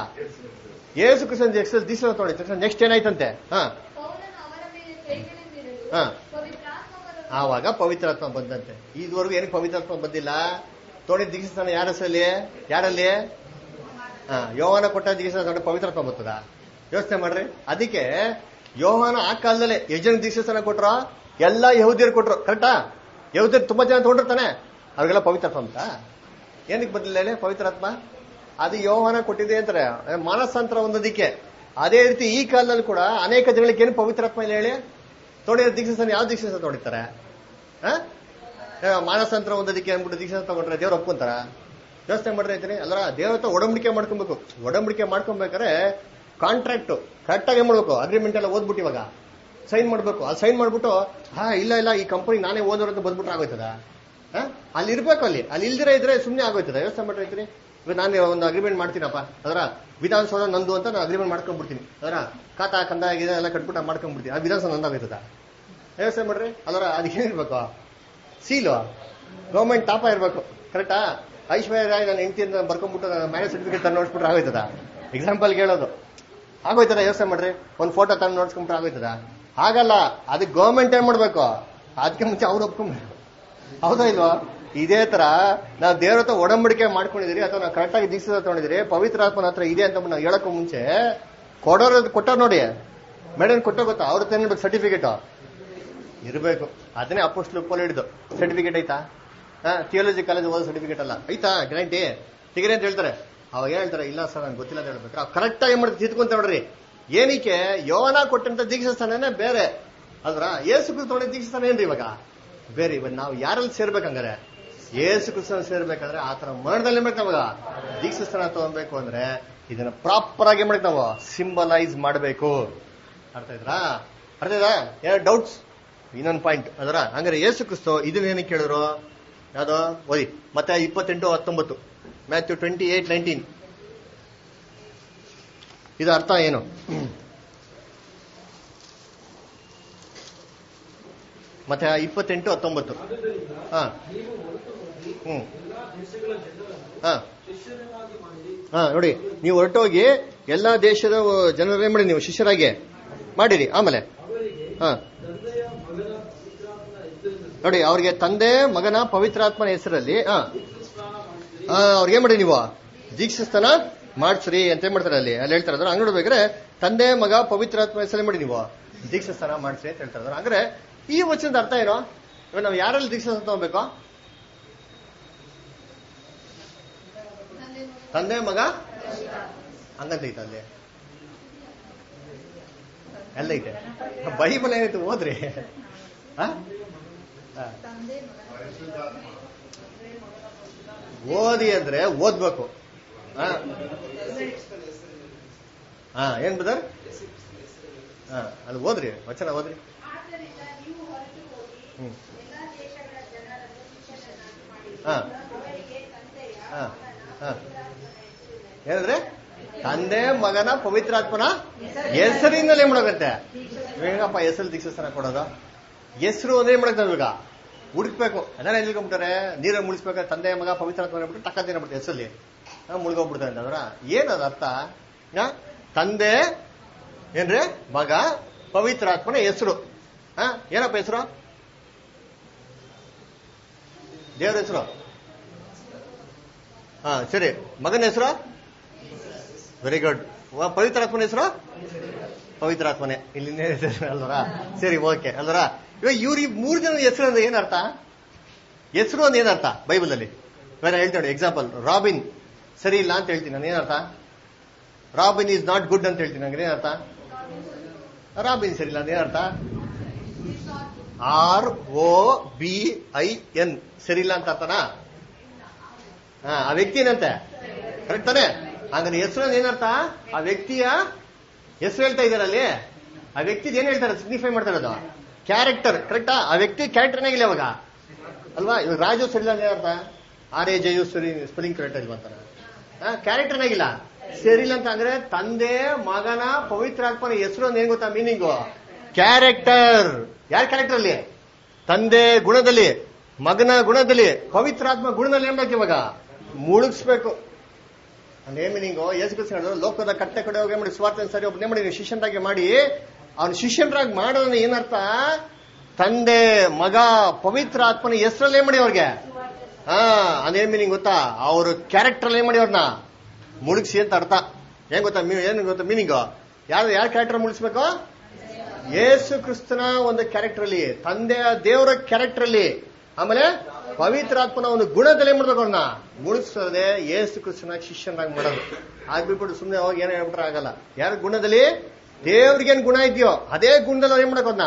ಏಸು ಕೃಷ್ಣ ದೀಕ್ಷಾ ದೀಕ್ಷಾ ತಗೊಂಡಿತ್ತು ನೆಕ್ಸ್ಟ್ ಏನಾಯ್ತಂತೆ ಹಾ ಪೌಲನು ಅವರ ಮೇಲೆ ಕೈಗಳಿಂದಿರಲು ಹಾ. ಪವಿತ್ರಾತ್ಮವರು ಆವಾಗ ಪವಿತ್ರಾತ್ಮ ಬಂದಂತೆ ಇದುವರೆಗೂ ಏನಕ್ಕೆ ಪವಿತ್ರಾತ್ಮ ಬಂದಿಲ್ಲ ತೋಣಿ ದೀಕ್ಷಾಸ್ಥಾನ ಯಾರಲ್ಲಿ ಯಾರಲ್ಲಿ ಹಾ ಯೋವನ ಕೊಟ್ಟ ದೀಕ್ಷಾ ತಗೊಂಡು ಪವಿತ್ರಾತ್ಮ ಬರ್ತದ ಯೋಚನೆ ಮಾಡ್ರಿ ಅದಕ್ಕೆ ಯೋಹಾನ ಆ ಕಾಲದಲ್ಲೇ ಯಜನ ದೀಕ್ಷಾಸ್ಥಾನ ಕೊಟ್ರ ಎಲ್ಲ ಯಹೂದಿಯರು ಕೊಟ್ರು ಕರೆಕ್ಟಾ ಯಹೂದಿಯರು ತುಂಬಾ ಜನ ತಗೊಂಡಿರ್ತಾನೆ ಅವ್ರಿಗೆಲ್ಲ ಪವಿತ್ರಾತ್ಮ ಅಂತ ಏನಕ್ಕೆ ಬಂದಿಲ್ಲ ಹೇಳಿ ಪವಿತ್ರಾತ್ಮ ಅದು ಯೋಹಾನ ಕೊಟ್ಟಿದೆ ಅಂತಾರೆ ಮಾನಸಾಂತರ ಹೊಂದೋದಿಕ್ಕೆ ಅದೇ ರೀತಿ ಈ ಕಾಲದಲ್ಲಿ ಕೂಡ ಅನೇಕ ಜನಗಳಿಗೆ ಏನು ಪವಿತ್ರಾತ್ಮ ಇಲ್ಲ ಹೇಳಿ ತೊಗೊಂಡಿರೋ ದೀಕ್ಷಾಸ್ಥಾನ ಯಾವ ದೀಕ್ಷಾಸ್ಥಾನ ತೊಗೊಳ್ತಾರೆ ಆ? ಏ, ಮಾನಸಾಂತರ ಒಂದೋದಕ್ಕೆ ಅಂದ್ಬಿಟ್ಟು ದೀಕ್ಷಾ ತಗೊಂಡ್ರೆ ದೇವ್ರು ಒಪ್ಕೊಂತಾರ ಯೋಚನೆ ಮಾಡ್ರಿ ಐತೀನಿ ಅಲ್ಲರ ದೇವ್ರ ಹತ್ರ ಒಡಂಬಡಿಕೆ ಮಾಡ್ಕೊಬೇಕು ಒಡಂಬಡಿಕೆ ಮಾಡ್ಕೊಬೇಕಾದ್ರೆ ಕಾಂಟ್ರಾಕ್ಟ್ ಕರೆಕ್ಟ್ ಆಗಿ ಏನ್ ಮಾಡ್ಬೇಕು ಅಗ್ರಿಮೆಂಟ್ ಎಲ್ಲ ಓದ್ಬಿಟ್ಟು ಇವಾಗ ಸೈನ್ ಮಾಡ್ಬೇಕು ಅದು ಸೈನ್ ಮಾಡ್ಬಿಟ್ಟು ಹಾ ಇಲ್ಲ ಇಲ್ಲ ಈ ಕಂಪನಿ ನಾನೇ ಓದೋರು ಅಂತ ಬಂದ್ಬಿಟ್ರೆ ಆಗೋಯ್ತದ ಆ? ಅಲ್ಲಿ ಇರ್ಬೇಕು ಅಲ್ಲಿ ಅಲ್ಲಿ ಇಲ್ದಿರ ಇದ್ರೆ ಸುಮ್ಮನೆ ಆಗೋಯ್ತದ ಯೋಚನೆ ಮಾಡ್ರಿ ಐತ್ರಿ ಇವಾಗ ನಾನು ಒಂದು ಅಗ್ರಿಮೆಂಟ್ ಮಾಡ್ತೀನಪ್ಪ ಅದರ ವಿಧಾನಸೌಧ ನಂದು ಅಂತ ನಾನು ಅಗ್ರಿಮೆಂಟ್ ಮಾಡ್ಕೊಂಡ್ಬಿಡ್ತೀನಿ ಅದರ ಖಾತಾ ಕಂದ ಗಿದ ಎಲ್ಲ ಕಟ್ಬಿಟ್ಟು ಮಾಡ್ಕೊಂಡ್ಬಿಡ್ತೀನಿ ಆ ವಿಧಾನಸೌಧ ನಂದಾಗೋಯ್ತದ ಯೋಚನೆ ಮಾಡ್ರಿ ಅದರ ಅದಕ್ಕೆ ಏನಿರ್ಬೇಕು ಸೀಲು ಗೌರ್ಮೆಂಟ್ ಟಾಪ ಇರಬೇಕು ಕರೆಕ್ಟಾ ಐಶ್ವರ್ಯ ರಾಯ್ ನನ್ನ ಹೆಂಡತಿ ಅಂತ ಬರ್ಕೊಂಡ್ಬಿಟ್ಟು ನನ್ನ ಮ್ಯಾರೇಜ್ ಸರ್ಟಿಫಿಕೇಟ್ ತಂದು ನೋಡ್ಸ್ಬಿಟ್ರೆ ಆಗೋಯ್ತದ ಎಕ್ಸಾಂಪಲ್ ಹೇಳೋದು ಆಗೋಯ್ತದ ಯೋಚನೆ ಮಾಡ್ರಿ ಒಂದು ಫೋಟೋ ತಂದು ನೋಡ್ಸ್ಕೊಂಡ್ಬಿಟ್ರೆ ಆಗೋಯ್ತದ ಹಾಗಲ್ಲ ಅದಕ್ಕೆ ಗೌರ್ಮೆಂಟ್ ಏನ್ ಮಾಡ್ಬೇಕು ಅದಕ್ಕೆ ಮುಂಚೆ ಅವ್ರು ಒಪ್ಕೊಂಡ್ಬೇಕು ಹೌದಾ ಇಲ್ವಾ ಇದೇ ತರ ನಾವು ದೇವ್ರ ಹತ್ರ ಒಡಂಬಡಿಕೆ ಮಾಡ್ಕೊಂಡಿದೀರಿ ಅಥವಾ ನಾವು ಕರೆಕ್ಟಾಗಿ ದೀಕ್ಷೆ ತಗೊಂಡಿದ್ದೀರಿ ಪವಿತ್ರ ಆತ್ಮನ ಹತ್ರ ಇದೆ ಅಂತ ನಾವು ಹೇಳಕ್ಕೂ ಮುಂಚೆ ಕೊಡೋರು ಕೊಟ್ಟಾರ ನೋಡಿ ಮೇಡಮ್ ಕೊಟ್ಟೋ ಗೊತ್ತಾ ಅವ್ರ ಹತ್ರ ಏನಿರ್ಬೇಕು ಸರ್ಟಿಫಿಕೇಟ್ ಇರಬೇಕು ಅದನ್ನೇ ಅಪೋಸ್ಟ್ಲು ಪೋಲ್ ಹಿಡಿದು ಸರ್ಟಿಫಿಕೇಟ್ ಐತಾ ಹಾ ಥಿಯಾಲಜಿ ಕಾಲೇಜ್ ಓದೋ ಸರ್ಟಿಫಿಕೇಟ್ ಅಲ್ಲ ಐತಾ ಗ್ಯಾರಂಟಿ ಟಿಗರಿ ಅಂತ ಹೇಳ್ತಾರೆ ಅವಾಗ ಏನ್ ಹೇಳ್ತಾರೆ ಇಲ್ಲ ಸರ್ ನಂಗೆ ಗೊತ್ತಿಲ್ಲ ಅಂತ ಹೇಳ್ಬೇಕು ಕರೆಕ್ಟ್ ಆಗಿ ಮಾಡ್ತಾರೆ ತಿದ್ಕೊಂತ ನೋಡ್ರಿ ಏನಕ್ಕೆ ಯೋನ ಕೊಟ್ಟಂತ ದೀಕ್ಷಾಸ್ಥಾನನೇ ಬೇರೆ ಅದ್ರ ಏಸು ಕ್ರಿಸ್ತ ತೊಗೊಂಡ ದೀಕ್ಷಾಸ್ಥಾನ ಏನ್ರಿ ಇವಾಗ ಬೇರೆ ಇವಾಗ ನಾವು ಯಾರಲ್ಲಿ ಸೇರ್ಬೇಕಂಗಾರೆ ಏಸು ಕ್ರಿಸ್ತನ ಸೇರ್ಬೇಕಾದ್ರೆ ಆ ತರ ಮರಣದಲ್ಲಿ ಮಾಡ್ಬೇಕು ನಾವಾಗ ದೀಕ್ಷಾಸ್ಥಾನ ತಗೊಬೇಕು ಅಂದ್ರೆ ಇದನ್ನ ಪ್ರಾಪರ್ ಆಗಿ ಮಾಡ್ಬೇಕು ನಾವು ಸಿಂಬಲೈಸ್ ಮಾಡಬೇಕು ಅರ್ಥ ಇದ್ರಾ ಅರ್ಥ ಇದ್ರಾ ಏನಾದ್ರು ಡೌಟ್ಸ್ ಇನ್ನೊಂದು ಪಾಯಿಂಟ್ ಅದರ ಹಂಗಾರೆ ಯೇಸು ಕ್ರಿಸ್ತು ಇದನ್ನ ಏನಕ್ಕೆ ಕೇಳಿದ್ರು ಯಾವ್ದು ಓದಿ ಮತ್ತೆ ಇಪ್ಪತ್ತೆಂಟು ಹತ್ತೊಂಬತ್ತು ಮ್ಯಾಥ್ಯೂ ಟ್ವೆಂಟಿ ಏಟ್ ನೈನ್ಟೀನ್ ಇದು ಅರ್ಥ ಏನು ಮತ್ತೆ ಇಪ್ಪತ್ತೆಂಟು ಹತ್ತೊಂಬತ್ತು ಆದುದರಿಂದ ಹಾ ನೀವು ಹೊರಟು ಹೋಗಿ ಹ್ಮ್ ಎಲ್ಲಾ ದೇಶಗಳ ಜನರನ್ನು ಹಾ ಶಿಷ್ಯರನ್ನಾಗಿ ಮಾಡಿರಿ ಹಾ ನೋಡಿ ನೀವು ಹೊರಟೋಗಿ ಎಲ್ಲಾ ದೇಶದ ಜನರೇ ಮಾಡಿ ನೀವು ಶಿಷ್ಯರಾಗಿ ಮಾಡಿರಿ ಆಮೇಲೆ ಅವರಿಗೆ ಹಾ ತಂದೆಯ ಮಗನ ಪವಿತ್ರಾತ್ಮನ ಹೆಸರಿನಲ್ಲಿ ನೋಡಿ ಅವ್ರಿಗೆ ತಂದೆ ಮಗನ ಪವಿತ್ರಾತ್ಮನ ಹೆಸರಲ್ಲಿ ಹಾ ಸ್ನಾನ ಮಾಡಿಸಿರಿ ಆ, ಅವ್ರಿಗೆ ಏನ್ ಮಾಡಿ ನೀವು ದೀಕ್ಷಾಸ್ಥಾನ ಮಾಡ್ಸ್ರಿ ಅಂತ ಏನ್ ಮಾಡ್ತಾರೆ ಅಲ್ಲಿ ಅಲ್ಲಿ ಹೇಳ್ತಾರೆ ಅಂದ್ರೆ ಹಂಗ್ ನೋಡ್ಬೇಕಾದ್ರೆ ತಂದೆ ಮಗ ಪವಿತ್ರಾತ್ಮ ಹೆಸರಲ್ಲಿ ಮಾಡಿ ನೀವು ದೀಕ್ಷಾಸ್ಥಾನ ಮಾಡ್ಸ್ರಿ ಅಂತ ಹೇಳ್ತಾರೆ ಅಂದ್ರೆ ಈ ವಚನದ ಅರ್ಥ ಏನು ಇವಾಗ ನಾವು ಯಾರಲ್ಲಿ ದೀಕ್ಷಾಸ್ಥಾನ ತಗೋಬೇಕು ತಂದೆ ಮಗ ಹಂಗಂತ ಐತೆ ಅಲ್ಲಿ ಎಲ್ಲ ಐತೆ ಬೈಬಲ್ ಏನೈತೆ ಓದ್ರಿ ಆ? ಆ. ಓದಿ ಅಂದ್ರೆ ಓದ್ಬೇಕು ಹಾ ಹಾ ಏನ್ ಬ್ರದರ್ ಹಾ ಅಲ್ಲಿ ಓದ್ರಿ ವಚನ ಓದ್ರಿ ಆದ್ದರಿಂದ ನೀವು ಹೊರಟು ಹೋಗಿ ಹ್ಮ್ ಎಲ್ಲಾ ದೇಶಗಳ ಜನರನ್ನು ಶಿಷ್ಯರನ್ನಾಗಿ ಮಾಡಿರಿ ಹಾ ಅವರಿಗೆ ತಂದೆಯ ಹಾ ಮಗನ ಹಾ ಪವಿತ್ರಾತ್ಮನ ಹೆಸರಿನಲ್ಲಿ ಏನಂದ್ರೆ ತಂದೆ ಮಗನ ಪವಿತ್ರಾತ್ಮನ ಹೆಸರಿನಲ್ಲಿ ಏನ್ ಮಾಡೋಗತ್ತೆ ಹೇಗಪ್ಪ ಹೆಸರು ದೀಕ್ಷಾಸ್ಥಾನ ಕೊಡೋದು ಹೆಸರು ಅಂದ್ರೆ ಏನ್ ಮಾಡಕ್ ಇವಾಗ ಹುಡುಕ್ಬೇಕು ಅದನ್ನ ನಿಲ್ಕೊಂಡ್ಬಿಟ್ಟಾರೆ ನೀರ ಮುಳಿಸ್ಬೇಕಾದ್ರೆ ತಂದೆ ಮಗ ಪವಿತ್ರಾತ್ಮ ಅಂದ್ಬಿಟ್ಟು ಟಕ್ಕ ತಿನ್ನಬಿಟ್ಟು ಹೆಸರಲ್ಲಿ ಮುಳುಗೋಗ್ಬಿಡ್ತಾರೆ ಅಂತಂದ್ರ ಏನದ ಅರ್ಥ ಆ? ತಂದೆ ಏನ್ರಿ ಮಗ ಪವಿತ್ರಾತ್ಮನ ಹೆಸರು ಹಾ ಏನಪ್ಪ ಹೆಸರು ದೇವ್ರ ಹೆಸರು ಹಾ ಸರಿ ಮಗನ ಹೆಸರು ವೆರಿ ಗುಡ್ ಪವಿತ್ರಾತ್ಮನ ಹೆಸರು ಪವಿತ್ರಾತ್ಮನೆ ಇಲ್ಲಿ ಅಲ್ವರ ಸರಿ ಓಕೆ ಅಲ್ವರ ಇವಾಗ ಇವ್ರ ಈ ಮೂರು ಜನ ಹೆಸರು ಅಂದ್ರೆ ಏನರ್ಥ ಹೆಸರು ಅಂದ್ರೆ ಏನರ್ಥ ಬೈಬಲ್ ಅಲ್ಲಿ ಬೇರೆ ಹೇಳ್ತಾನೆ ಎಕ್ಸಾಂಪಲ್ ರಾಬಿನ್ ಸರಿ ಇಲ್ಲ ಅಂತ ಹೇಳ್ತೀನಿ ನಾನು ಏನರ್ಥ ರಾಬಿನ್ ಈಸ್ ನಾಟ್ ಗುಡ್ ಅಂತ ಹೇಳ್ತೀನಿ ನಂಗೆ ಏನರ್ಥ ರಾಬಿನ್ ಸರಿ ಇಲ್ಲ ಅಂದ್ರೆ ಏನರ್ಥ R O B I N ಸರಿ ಇಲ್ಲ ಅಂತ ಅರ್ಥನಾ ಹಾ ಆ ವ್ಯಕ್ತಿ ಏನಂತೆ ಕರೆಕ್ಟ್ ತಾನೆ ಹಂಗಾರೆ ಹೆಸರು ಅಂದ್ರೆ ಏನರ್ಥ ಆ ವ್ಯಕ್ತಿಯ ಹೆಸರು ಹೇಳ್ತಾ ಇದಾರಲ್ಲಿ ಆ ವ್ಯಕ್ತಿದ್ ಏನ್ ಹೇಳ್ತಾರೆ ಸಿಗ್ನಿಫೈ ಮಾಡ್ತಾ ಇರೋದು ಕ್ಯಾರೆಕ್ಟರ್ ಕರೆಕ್ಟಾ ಆ ವ್ಯಕ್ತಿ ಕ್ಯಾರೆಕ್ಟರ್ ಏನಾಗಿಲ್ಲ ಇವಾಗ ಅಲ್ವಾ ಇವಾಗ ರಾಜು ಸರಿಲ್ಲ ಅಂದ್ರೆ ಏನರ್ಥ ಆರ್ ಎ ಜಯು ಸರಿ ಸ್ಪೆಲ್ಲಿಂಗ್ ಕರೆಕ್ಟ್ ಇಲ್ವಾ ಅಂತಾರ ಕ್ಯಾರೆಕ್ಟರ್ ಏನಾಗಿಲ್ಲ ಸರಿಲ್ಲ ಅಂತ ಅಂದ್ರೆ ತಂದೆ ಮಗನ ಪವಿತ್ರಾತ್ಮನ ಹೆಸರು ಅಂದ್ರೆ ಏನ್ ಗೊತ್ತಾ ಮೀನಿಂಗು ಕ್ಯಾರೆಕ್ಟರ್ ಯಾರ ಕ್ಯಾರೆಕ್ಟರ್ ಅಲ್ಲಿ ತಂದೆ ಗುಣದಲ್ಲಿ ಮಗನ ಗುಣದಲ್ಲಿ ಪವಿತ್ರಾತ್ಮ ಗುಣದಲ್ಲಿ ಏನ್ ಬೇಕು ಇವಾಗ ಮುಳುಗಿಸ್ಬೇಕು ಅಂದ್ರೆ ಏನ್ ಮೀನಿಂಗು ಯೇಸು ಕ್ರಿಸ್ತ ಹೇಳಿದ್ರು, ಲೋಕದ ಕಟ್ಟೆ ಕಡೆ ಹೋಗಿ ಮಾಡಿ ಸ್ವಾರ್ಥ ಸರಿ ಒಬ್ಬನೇ ಮಾಡಿ ನೀವು ಶಿಷ್ಯನಾಗಿ ಮಾಡಿ ಅವ್ನ ಶಿಷ್ಯನರಾಗಿ ಮಾಡೋದನ್ನ ಏನರ್ಥ ತಂದೆ ಮಗ ಪವಿತ್ರ ಆತ್ಮನ ಹೆಸರಲ್ಲೇ ಮಾಡಿ ಅವ್ರಿಗೆ ಹಾ ಅದೇನ್ ಮೀನಿಂಗ್ ಗೊತ್ತಾ ಅವ್ರ ಕ್ಯಾರೆಕ್ಟರ್ ಏನ್ ಮಾಡಿ ಅವ್ರನ್ನ ಮುಳುಗಿಸಿ ಅಂತ ಅರ್ಥ ಏನ್ ಗೊತ್ತಾ ಮೀ- ಏನ್ ಗೊತ್ತಾ ಮೀನಿಂಗು ಯಾರು ಯಾರ ಕ್ಯಾರೆಕ್ಟರ್ ಮುಳುಗಿಸ್ಬೇಕು ಯೇಸು ಕ್ರಿಸ್ತನ ಒಂದು ಕ್ಯಾರೆಕ್ಟರ್ ಅಲ್ಲಿ ತಂದೆಯ ದೇವರ ಕ್ಯಾರೆಕ್ಟರ್ ಅಲ್ಲಿ ಆಮೇಲೆ ಪವಿತ್ರಾತ್ಮನ ಒಂದು ಗುಣದಲ್ಲಿ ಏನ್ ಮಾಡ್ಬೇಕು ಅವ್ರನ್ನ ಮುಳುಗಿಸದೆ ಯೇಸು ಕ್ರಿಸ್ತನ ಶಿಷ್ಯನಾಗಿ ಮಾಡೋದು ಆಗ್ಬಿಟ್ಬಿಟ್ಟು ಸುಮ್ಮನೆ ಹೋಗಿ ಏನೋ ಹೇಳ್ಬಿಟ್ರೆ ಆಗಲ್ಲ ಯಾರ ಗುಣದಲ್ಲಿ ದೇವ್ರಿಗೇನ್ ಗುಣ ಇದೆಯೋ ಅದೇ ಗುಣದಲ್ಲಿ ಅವ್ರು ಏನ್ ಮಾಡಬೇಕು ಅವ್ರನ್ನ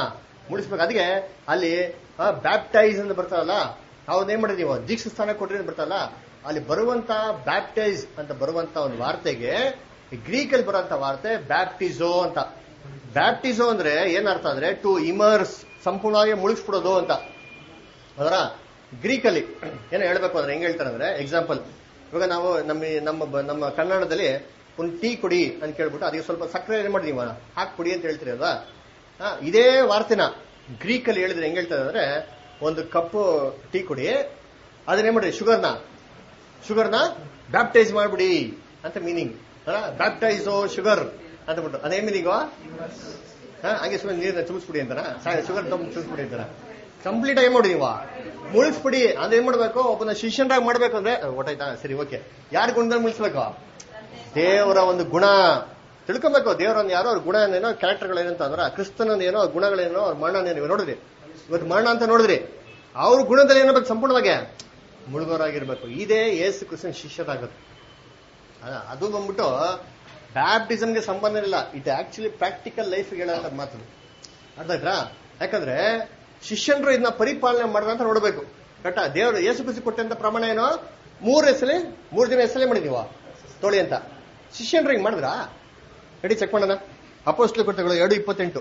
ಮುಡಿಸ್ಬೇಕು ಅದಕ್ಕೆ ಅಲ್ಲಿ ಬ್ಯಾಪ್ಟೈಸ್ ಅಂತ ಬರ್ತಾರಲ್ಲ ಅವ್ರನ್ನ ಏನ್ ಮಾಡಿದ್ರಿ ನೀವು ದೀಕ್ಷಾ ಸ್ಥಾನ ಕೊಟ್ರಿ ಅಂತ ಬರ್ತಾರಲ್ಲ ಅಲ್ಲಿ ಬರುವಂತ ಬ್ಯಾಪ್ಟೈಸ್ ಅಂತ ಬರುವಂತ ಒಂದು ವಾರ್ತೆಗೆ ಗ್ರೀಕ್ ಅಲ್ಲಿ ಬರುವಂತ ವಾರ್ತೆ ಬ್ಯಾಪ್ಟಿಸೋ ಅಂತ ಬ್ಯಾಪ್ಟಿಸೋ ಅಂದ್ರೆ ಏನ್ ಅರ್ಥ ಅಂದ್ರೆ ಟು ಇಮರ್ಸ್ ಸಂಪೂರ್ಣವಾಗಿ ಮುಳುಗಿಸ್ಬಿಡೋದು ಅಂತ ಅದರ ಗ್ರೀಕ್ ಅಲ್ಲಿ ಏನೋ ಹೇಳ್ಬೇಕು ಅಂದ್ರೆ ಹೆಂಗ್ ಹೇಳ್ತಾರೆ ಅಂದ್ರೆ ಎಕ್ಸಾಂಪಲ್ ಇವಾಗ ನಾವು ನಮ್ಮ ನಮ್ಮ ಬ- ನಮ್ಮ ಕನ್ನಡದಲ್ಲಿ ಒಂದು ಟೀ ಕುಡಿ ಅಂತ ಕೇಳ್ಬಿಟ್ಟು ಅದಕ್ಕೆ ಸ್ವಲ್ಪ ಸಕ್ಕರೆ ಏನ್ ಮಾಡಿದೀವಿ ನಾವು? ಹಾಕ್ ಕುಡಿ ಅಂತ ಹೇಳ್ತೀರಿ ಅಲ್ವಾ ಆ, ಇದೇ ವಾರ್ತೆನ ಗ್ರೀಕ್ ಅಲ್ಲಿ ಹೇಳಿದ್ರೆ ಹೆಂಗ್ ಹೇಳ್ತಾರೆ ಅಂದ್ರೆ ಒಂದು ಕಪ್ಪು ಟೀ ಕುಡಿ ಅದನ್ನೇ ಮಾಡ್ರಿ ಶುಗರ್ನ ಶುಗರ್ನ ಬ್ಯಾಪ್ಟೈಸ್ ಮಾಡ್ಬಿಡಿ ಅಂತ ಮೀನಿಂಗ್ ಬ್ಯಾಪ್ಟೈಸೋ ಶುಗರ್ ಅಂತ ಬಿಟ್ಟು ಅದೇ ಮೀನಿಂಗು ಹಂಗೆ ಸುಮ್ಮನೆ ನೀರನ್ನ ಚುಮಿಸ್ಬಿಡಿ ಅಂತಾನ ಶುಗರ್ ತುಂಬ ಚುಮಿಸ್ಬಿಡಿ ಅಂತಾನ ಕಂಪ್ಲೀಟ್ ಆಗಿ ಮಾಡಿ ನೀವು ಮುಳಿಸ್ಬಿಡಿ ಅದೇನ್ ಏನ್ ಮಾಡ್ಬೇಕು ಒಬ್ಬನ ಶಿಷ್ಯನರಾಗಿ ಮಾಡ್ಬೇಕು ಅಂದ್ರೆ ಒಟ್ಟಾಯ್ತಾ ಸರಿ ಓಕೆ ಯಾರ ಗುಣದಲ್ಲಿ ಮುಳಿಸ್ಬೇಕು ದೇವರ ಒಂದು ಗುಣ ತಿಳ್ಕೊಬೇಕು ದೇವರ ಒಂದು ಯಾರೋ ಅವ್ರ ಗುಣ ಏನೇನೋ ಕ್ಯಾರೆಕ್ಟರ್ಗಳೇನಂತ ಅಂದ್ರೆ ಕ್ರಿಸ್ತನ ಏನೋ ಅವ್ರ ಗುಣಗಳೇನೋ ಅವ್ರ ಮರಣ ಏನೋ ನೋಡಿದ್ರಿ ಇವತ್ತು ಮರಣ ಅಂತ ನೋಡಿದ್ರಿ ಅವ್ರ ಗುಣದಲ್ಲಿ ಏನಾಗಬೇಕು ಸಂಪೂರ್ಣವಾಗಿ ಮುಳುಗೋರಾಗಿರ್ಬೇಕು ಇದೇ ಏಸು ಕ್ರಿಸ್ತನ ಶಿಷ್ಯರಾಗುತ್ತೆ ಅದ- ಅದು ಬಂದ್ಬಿಟ್ಟು ಬ್ಯಾಪ್ಟಿಸಮ್ಗೆ ಸಂಬಂಧ ಇಲ್ಲ ಇದು ಆಕ್ಚುಲಿ ಪ್ರಾಕ್ಟಿಕಲ್ ಲೈಫ್ ಹೇಳೋಂಥ ಮಾತು ಅರ್ಥ ಆಯ್ತಾ ಯಾಕಂದ್ರೆ ಶಿಷ್ಯನರು ಇದನ್ನ ಪರಿಪಾಲನೆ ಮಾಡಿದ ಅಂತ ನೋಡ್ಬೇಕು ಕರೆಕ್ಟ ದೇವರು ಯೇಸು ಕ್ರಿಸ್ತು ಕೊಟ್ಟಂತ ಪ್ರಮಾಣ ಏನೋ ಮೂರ್ ಹೆಸಲಿ ಮೂರ್ ದಿನ ಹೆಸಲೇ ಮಾಡಿದೀವ ತೋಳಿ ಅಂತ ಶಿಷ್ಯನ್ರು ಹಿಂಗ್ ಮಾಡಿದ್ರಾ ರೆಡಿ ಚೆಕ್ ಮಾಡೋಣ ಅಪೋಸ್ಟ್ಲು ಕೃತ್ಯಗಳು ಎರಡು ಇಪ್ಪತ್ತೆಂಟು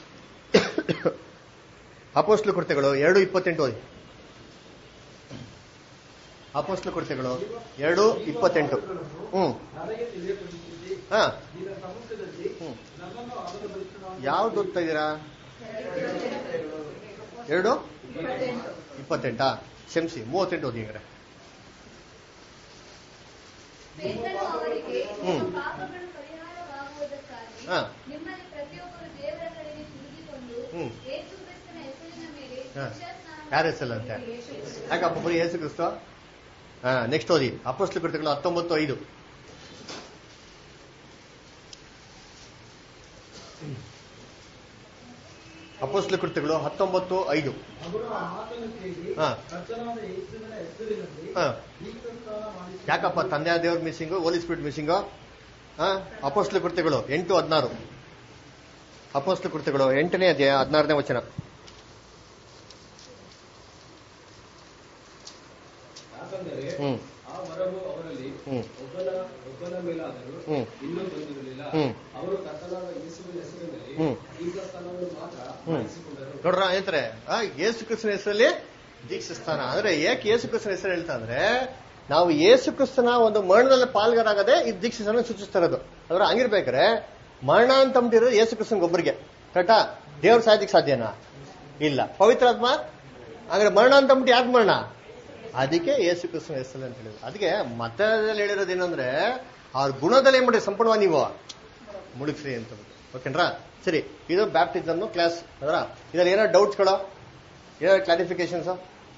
ಅಪೋಸ್ಟ್ಲು ಕೃತ್ಯಗಳು ಎರಡು ಇಪ್ಪತ್ತೆಂಟು ಓದಿ ಅಪೋಸ್ಟ್ಲು ಕೃತ್ಯಗಳು ಎರಡು ಇಪ್ಪತ್ತೆಂಟು ಹ್ಮ್ ನನಗೆ ತಿಳಿಯಪಡಿಸಿದ್ದಿ ಹಾ ನಿನ್ನ ಸಮುದ್ರದಲ್ಲಿ ಹ್ಮ್ ನನ್ನನ್ನು ಅವರ ಬಲಿಷ್ಠನಾಗಿ ಯಾವ್ದು ಓದ್ತಾ ಇದ್ದೀರಾ ಎರಡು ಇಪ್ಪತ್ತೆಂಟಾ ಕ್ಷಮಿಸಿ ಮೂವತ್ತೆಂಟು ಓದಿ ಹಂಗಾರೆ ಪೇತ್ರನು ಅವರಿಗೆ ಹ್ಮ್. ನಿಮ್ಮ ಪಾಪಗಳು ಪರಿಹಾರವಾಗುವುದಕ್ಕಾಗಿ ಹಾ. ನಿಮ್ಮಲ್ಲಿ ಪ್ರತಿಯೊಬ್ಬರು ದೇವರ ಕಡೆಗೆ ತಿರುಗಿಕೊಂಡು ಹ್ಮ್. ಯೇಸು ಕ್ರಿಸ್ತನ ಹೆಸರಿನ ಮೇಲೆ ಹಾ. ದೀಕ್ಷಾಸ್ನಾನ ಯಾರ ಹೆಸರಲ್ಲಂತೆ ಯಾಕಪ್ಪ ಬರೀ ಯೇಸು ಕ್ರಿಸ್ತು ಹಾ ನೆಕ್ಸ್ಟ್ ಓದಿ ಅಪೋಸ್ಟ್ಲು ಕೃತ್ಯಗಳು ಹತ್ತೊಂಬತ್ತು ಐದು ಅಪೋಸ್ಟ್ಲು ಕೃತ್ಯಗಳು ಹತ್ತೊಂಬತ್ತು ಐದು ಅವರು ಆತನ ಕೇಳಿ ಹಾ. ಕರ್ತನಾದ ಯೇಸುವಿನ ಹೆಸರಿನಲ್ಲಿ ಹಾ ದೀಕ್ಷಾಸ್ನಾನ ಮಾಡಿಸಿ ಯಾಕಪ್ಪ ತಂದೆ ದೇವ್ರ ಮಿಸ್ಸಿಂಗು ಹೋಲಿ ಸ್ಪಿರಿಟ್ ಮಿಸ್ಸಿಂಗು ಹಾ ಅಪೋಸ್ಟ್ಲು ಕೃತ್ಯಗಳು ಎಂಟು ಹದಿನಾರು ಅಪೋಸ್ಟ್ಲು ಕೃತ್ಯಗಳು ಎಂಟನೇ ಅಧ್ಯಾಯ ಹದಿನಾರನೇ ವಚನ ಯಾಕಂದರೆ ಹ್ಮ್ ಆ ವರವು ಅವರಲ್ಲಿ ಹ್ಮ್ ಒಬ್ಬನ ಒಬ್ಬನ ಮೇಲಾದರೂ ಹ್ಮ್. ಇನ್ನೂ ಬಂದಿರಲಿಲ್ಲ ಹ್ಮ್. ಅವರು ಕರ್ತನಾದ ಯೇಸುವಿನ ಹೆಸರಿನಲ್ಲಿ ಹ್ಮ್. ದೀಕ್ಷಾಸ್ಥಾನವನ್ನು ಮಾತ್ರ ಹ್ಮ್. ಮಾಡಿಸಿಕೊಂಡರು ನೋಡ್ರ ಹೇಳ್ತಾರೆ ಆ, ಯೇಸು ಕ್ರಿಸ್ತನ ಹೆಸರಲ್ಲಿ ದೀಕ್ಷಾಸ್ಥಾನ ಅಂದ್ರೆ ಯಾಕೆ ಯೇಸು ಕ್ರಿಸ್ತನ ಹೆಸರು ಹೇಳ್ತಾ ಅಂದ್ರೆ ನಾವು ಯೇಸು ಕ್ರಿಸ್ತನ ಒಂದು ಮರಣದಲ್ಲಿ ಪಾಲ್ಗಾರಾಗದೆ ಈ ದೀಕ್ಷಾಸ್ಥಾನ ಸೂಚಿಸ್ತಾ ಇರೋದು ಅದ್ರ ಹಂಗಿರ್ಬೇಕಾರೆ ಮರಣ ಅಂತ ಅಂಬಿಟ್ಟಿರೋದು ಯೇಸು ಕ್ರಿಸ್ತನ ಒಬ್ಬರಿಗೆ ಕರೆಕ್ಟಾ ದೇವ್ರ ಸಾಧ್ಯಕ್ಕೆ ಸಾಧ್ಯನಾ ಇಲ್ಲ ಪವಿತ್ರಾತ್ಮ ಅಂದ್ರೆ ಮರಣ ಅಂತ ಅಂದ್ಬಿಟ್ಟು ಯಾಕೆ ಮರಣ ಅದಕ್ಕೆ ಯೇಸು ಕ್ರಿಸ್ತನ ಹೆಸರು ಅಂತ ಹೇಳಿದ್ರು ಅದಕ್ಕೆ ಮತದಲ್ಲಿ ಹೇಳಿರೋದು ಏನಂದ್ರೆ ಅವ್ರ ಗುಣದಲ್ಲಿ ಏನ್ ಮಾಡಿ ಸಂಪೂರ್ಣವಾಗಿ ನೀವು ಮುಳುಗ್ಸ್ರಿ ಅಂತ ಓಕೆನ್ರಾ ಸರಿ ಇದು ಬ್ಯಾಪ್ಟಿಸಮ್ ಕ್ಲಾಸ್ ಅದರ ಇದ್ರಲ್ಲಿ ಏನೋ ಡೌಟ್ಸ್ಗಳು ಏನೋ ಕ್ಲಾರಿಫಿಕೇಶನ್ಸ್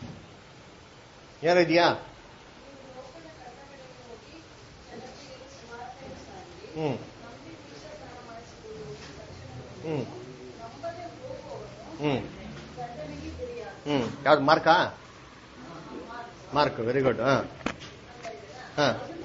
ಏನೋ ಇದೆಯಾ ಹ್ಮ್ ಹ್ಮ್ ಹ್ಮ್ ಹ್ಮ್ ಯಾವ್ದು ಮಾರ್ಕಾ ಮಾರ್ಕ್ ವೆರಿ ಗುಡ್ ಹಾ ಹಾ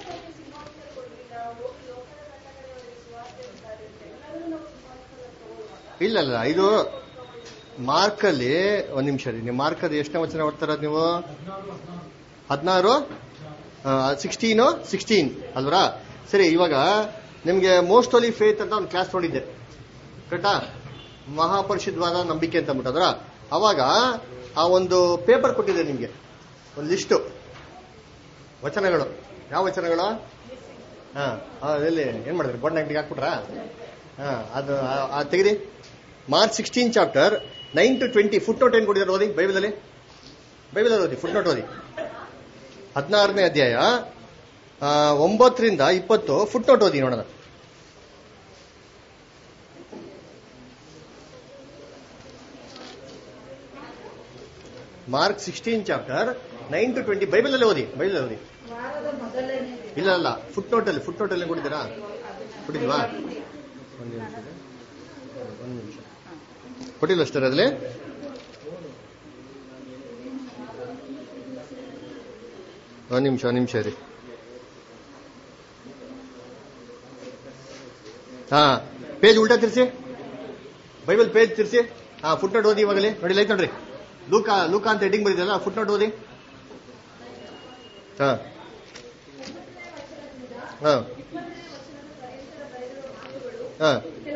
ಇಲ್ಲ ಇಲ್ಲ ಇದು ಮಾರ್ಕಲ್ಲಿ ಒಂದ್ ನಿಮಿಷ ರೀ ನೀವು ಮಾರ್ಕಲ್ಲಿ ಎಷ್ಟನೇ ವಚನ ಓದ್ತಾರ ನೀವು ಹದಿನಾರು ಸಿಕ್ಸ್ಟೀನು ಸಿಕ್ಸ್ಟೀನ್ ಅಲ್ವರಾ ಸರಿ ಇವಾಗ ನಿಮ್ಗೆ ಮೋಸ್ಟ್ ಓಲಿ ಫೇತ್ ಅಂತ ಒಂದು ಕ್ಲಾಸ್ ನೋಡಿದ್ದೆ ಕರೆಕ್ಟಾ ಮಹಾಪರಿಶುದ್ಧವಾದ ನಂಬಿಕೆ ಅಂತ ಅಂದ್ಬಿಟ್ಟದ್ರ ಅವಾಗ ಆ ಒಂದು ಪೇಪರ್ ಕೊಟ್ಟಿದೆ ನಿಮ್ಗೆ ಒಂದು ಲಿಸ್ಟು ವಚನಗಳು ಯಾವ ವಚನಗಳು ಹಾ ಆ, ಎಲ್ಲಿ ಏನ್ ಮಾಡಿದ್ರಿ ಬೋರ್ಡ್ ಅಂಗಡಿಗೆ ಹಾಕ್ಬಿಟ್ರಾ ಹಾ ಅದು ಆ- ಆ ತೆಗಿರಿ Mark sixteen chapter nine to twenty footnote ಏನ್ ಕೊಟ್ಟಿದ್ದಾರೆ ಓದಿ ಬೈಬಲಲ್ಲಿ ಬೈಬಲಲ್ಲಿ ಓದಿ ಫುಟ್ ನೋಟ್ ಓದಿ ಹದಿನಾರನೇ ಅಧ್ಯಾಯ ಆ, ಒಂಬತ್ತರಿಂದ ಇಪ್ಪತ್ತು ಫುಟ್ ನೋಟ್ ಓದಿ ನೋಡೋಣ Mark sixteen chapter nine to twenty ಬೈಬಲಲ್ಲಿ ಓದಿ ಬೈಬಲ್ ಓದಿ ವಾರದ ಮೊದಲನೇ ದಿನ ಇಲ್ಲ ಅಲ್ಲ ಫುಟ್ ನೋಟ್ ಅಲ್ಲಿ ಫುಟ್ ನೋಟ್ ಅಲ್ಲಿ ಕೊಟ್ಟಿದ್ದೀರಾ ಕೊಟ್ಟಿದ್ವಾ ಒಂದು ನಿಮಿಷ ಇದೆ. ಒಂದು ನಿಮಿಷ ಕೊಟ್ಟಿಲ್ಲ ಅಷ್ಟೇ ಅದ್ರಲ್ಲಿ ಒಂದು ನಿಮಿಷ ಒಂದು ನಿಮಿಷ ರೀ ಹಾ ಪೇಜ್ ಉಲ್ಟಾ ತಿರ್ಸಿ ಬೈಬಲ್ ಪೇಜ್ ತಿರ್ಸಿ ಹಾ ಫುಟ್ ನೋಟ್ ಓದಿ ಇವಾಗಲೇ ನೋಡಿ ಲೈಟ್ ನೋಡ್ರಿ ಲೂಕ ಲೂಕ ಅಂತ ಹೆಡ್ಡಿಂಗ್ ಬರೀದಲ್ಲ ಫುಟ್ ನೋಟ್ ಓದಿ ಹಾ ಹಾ ಹಾ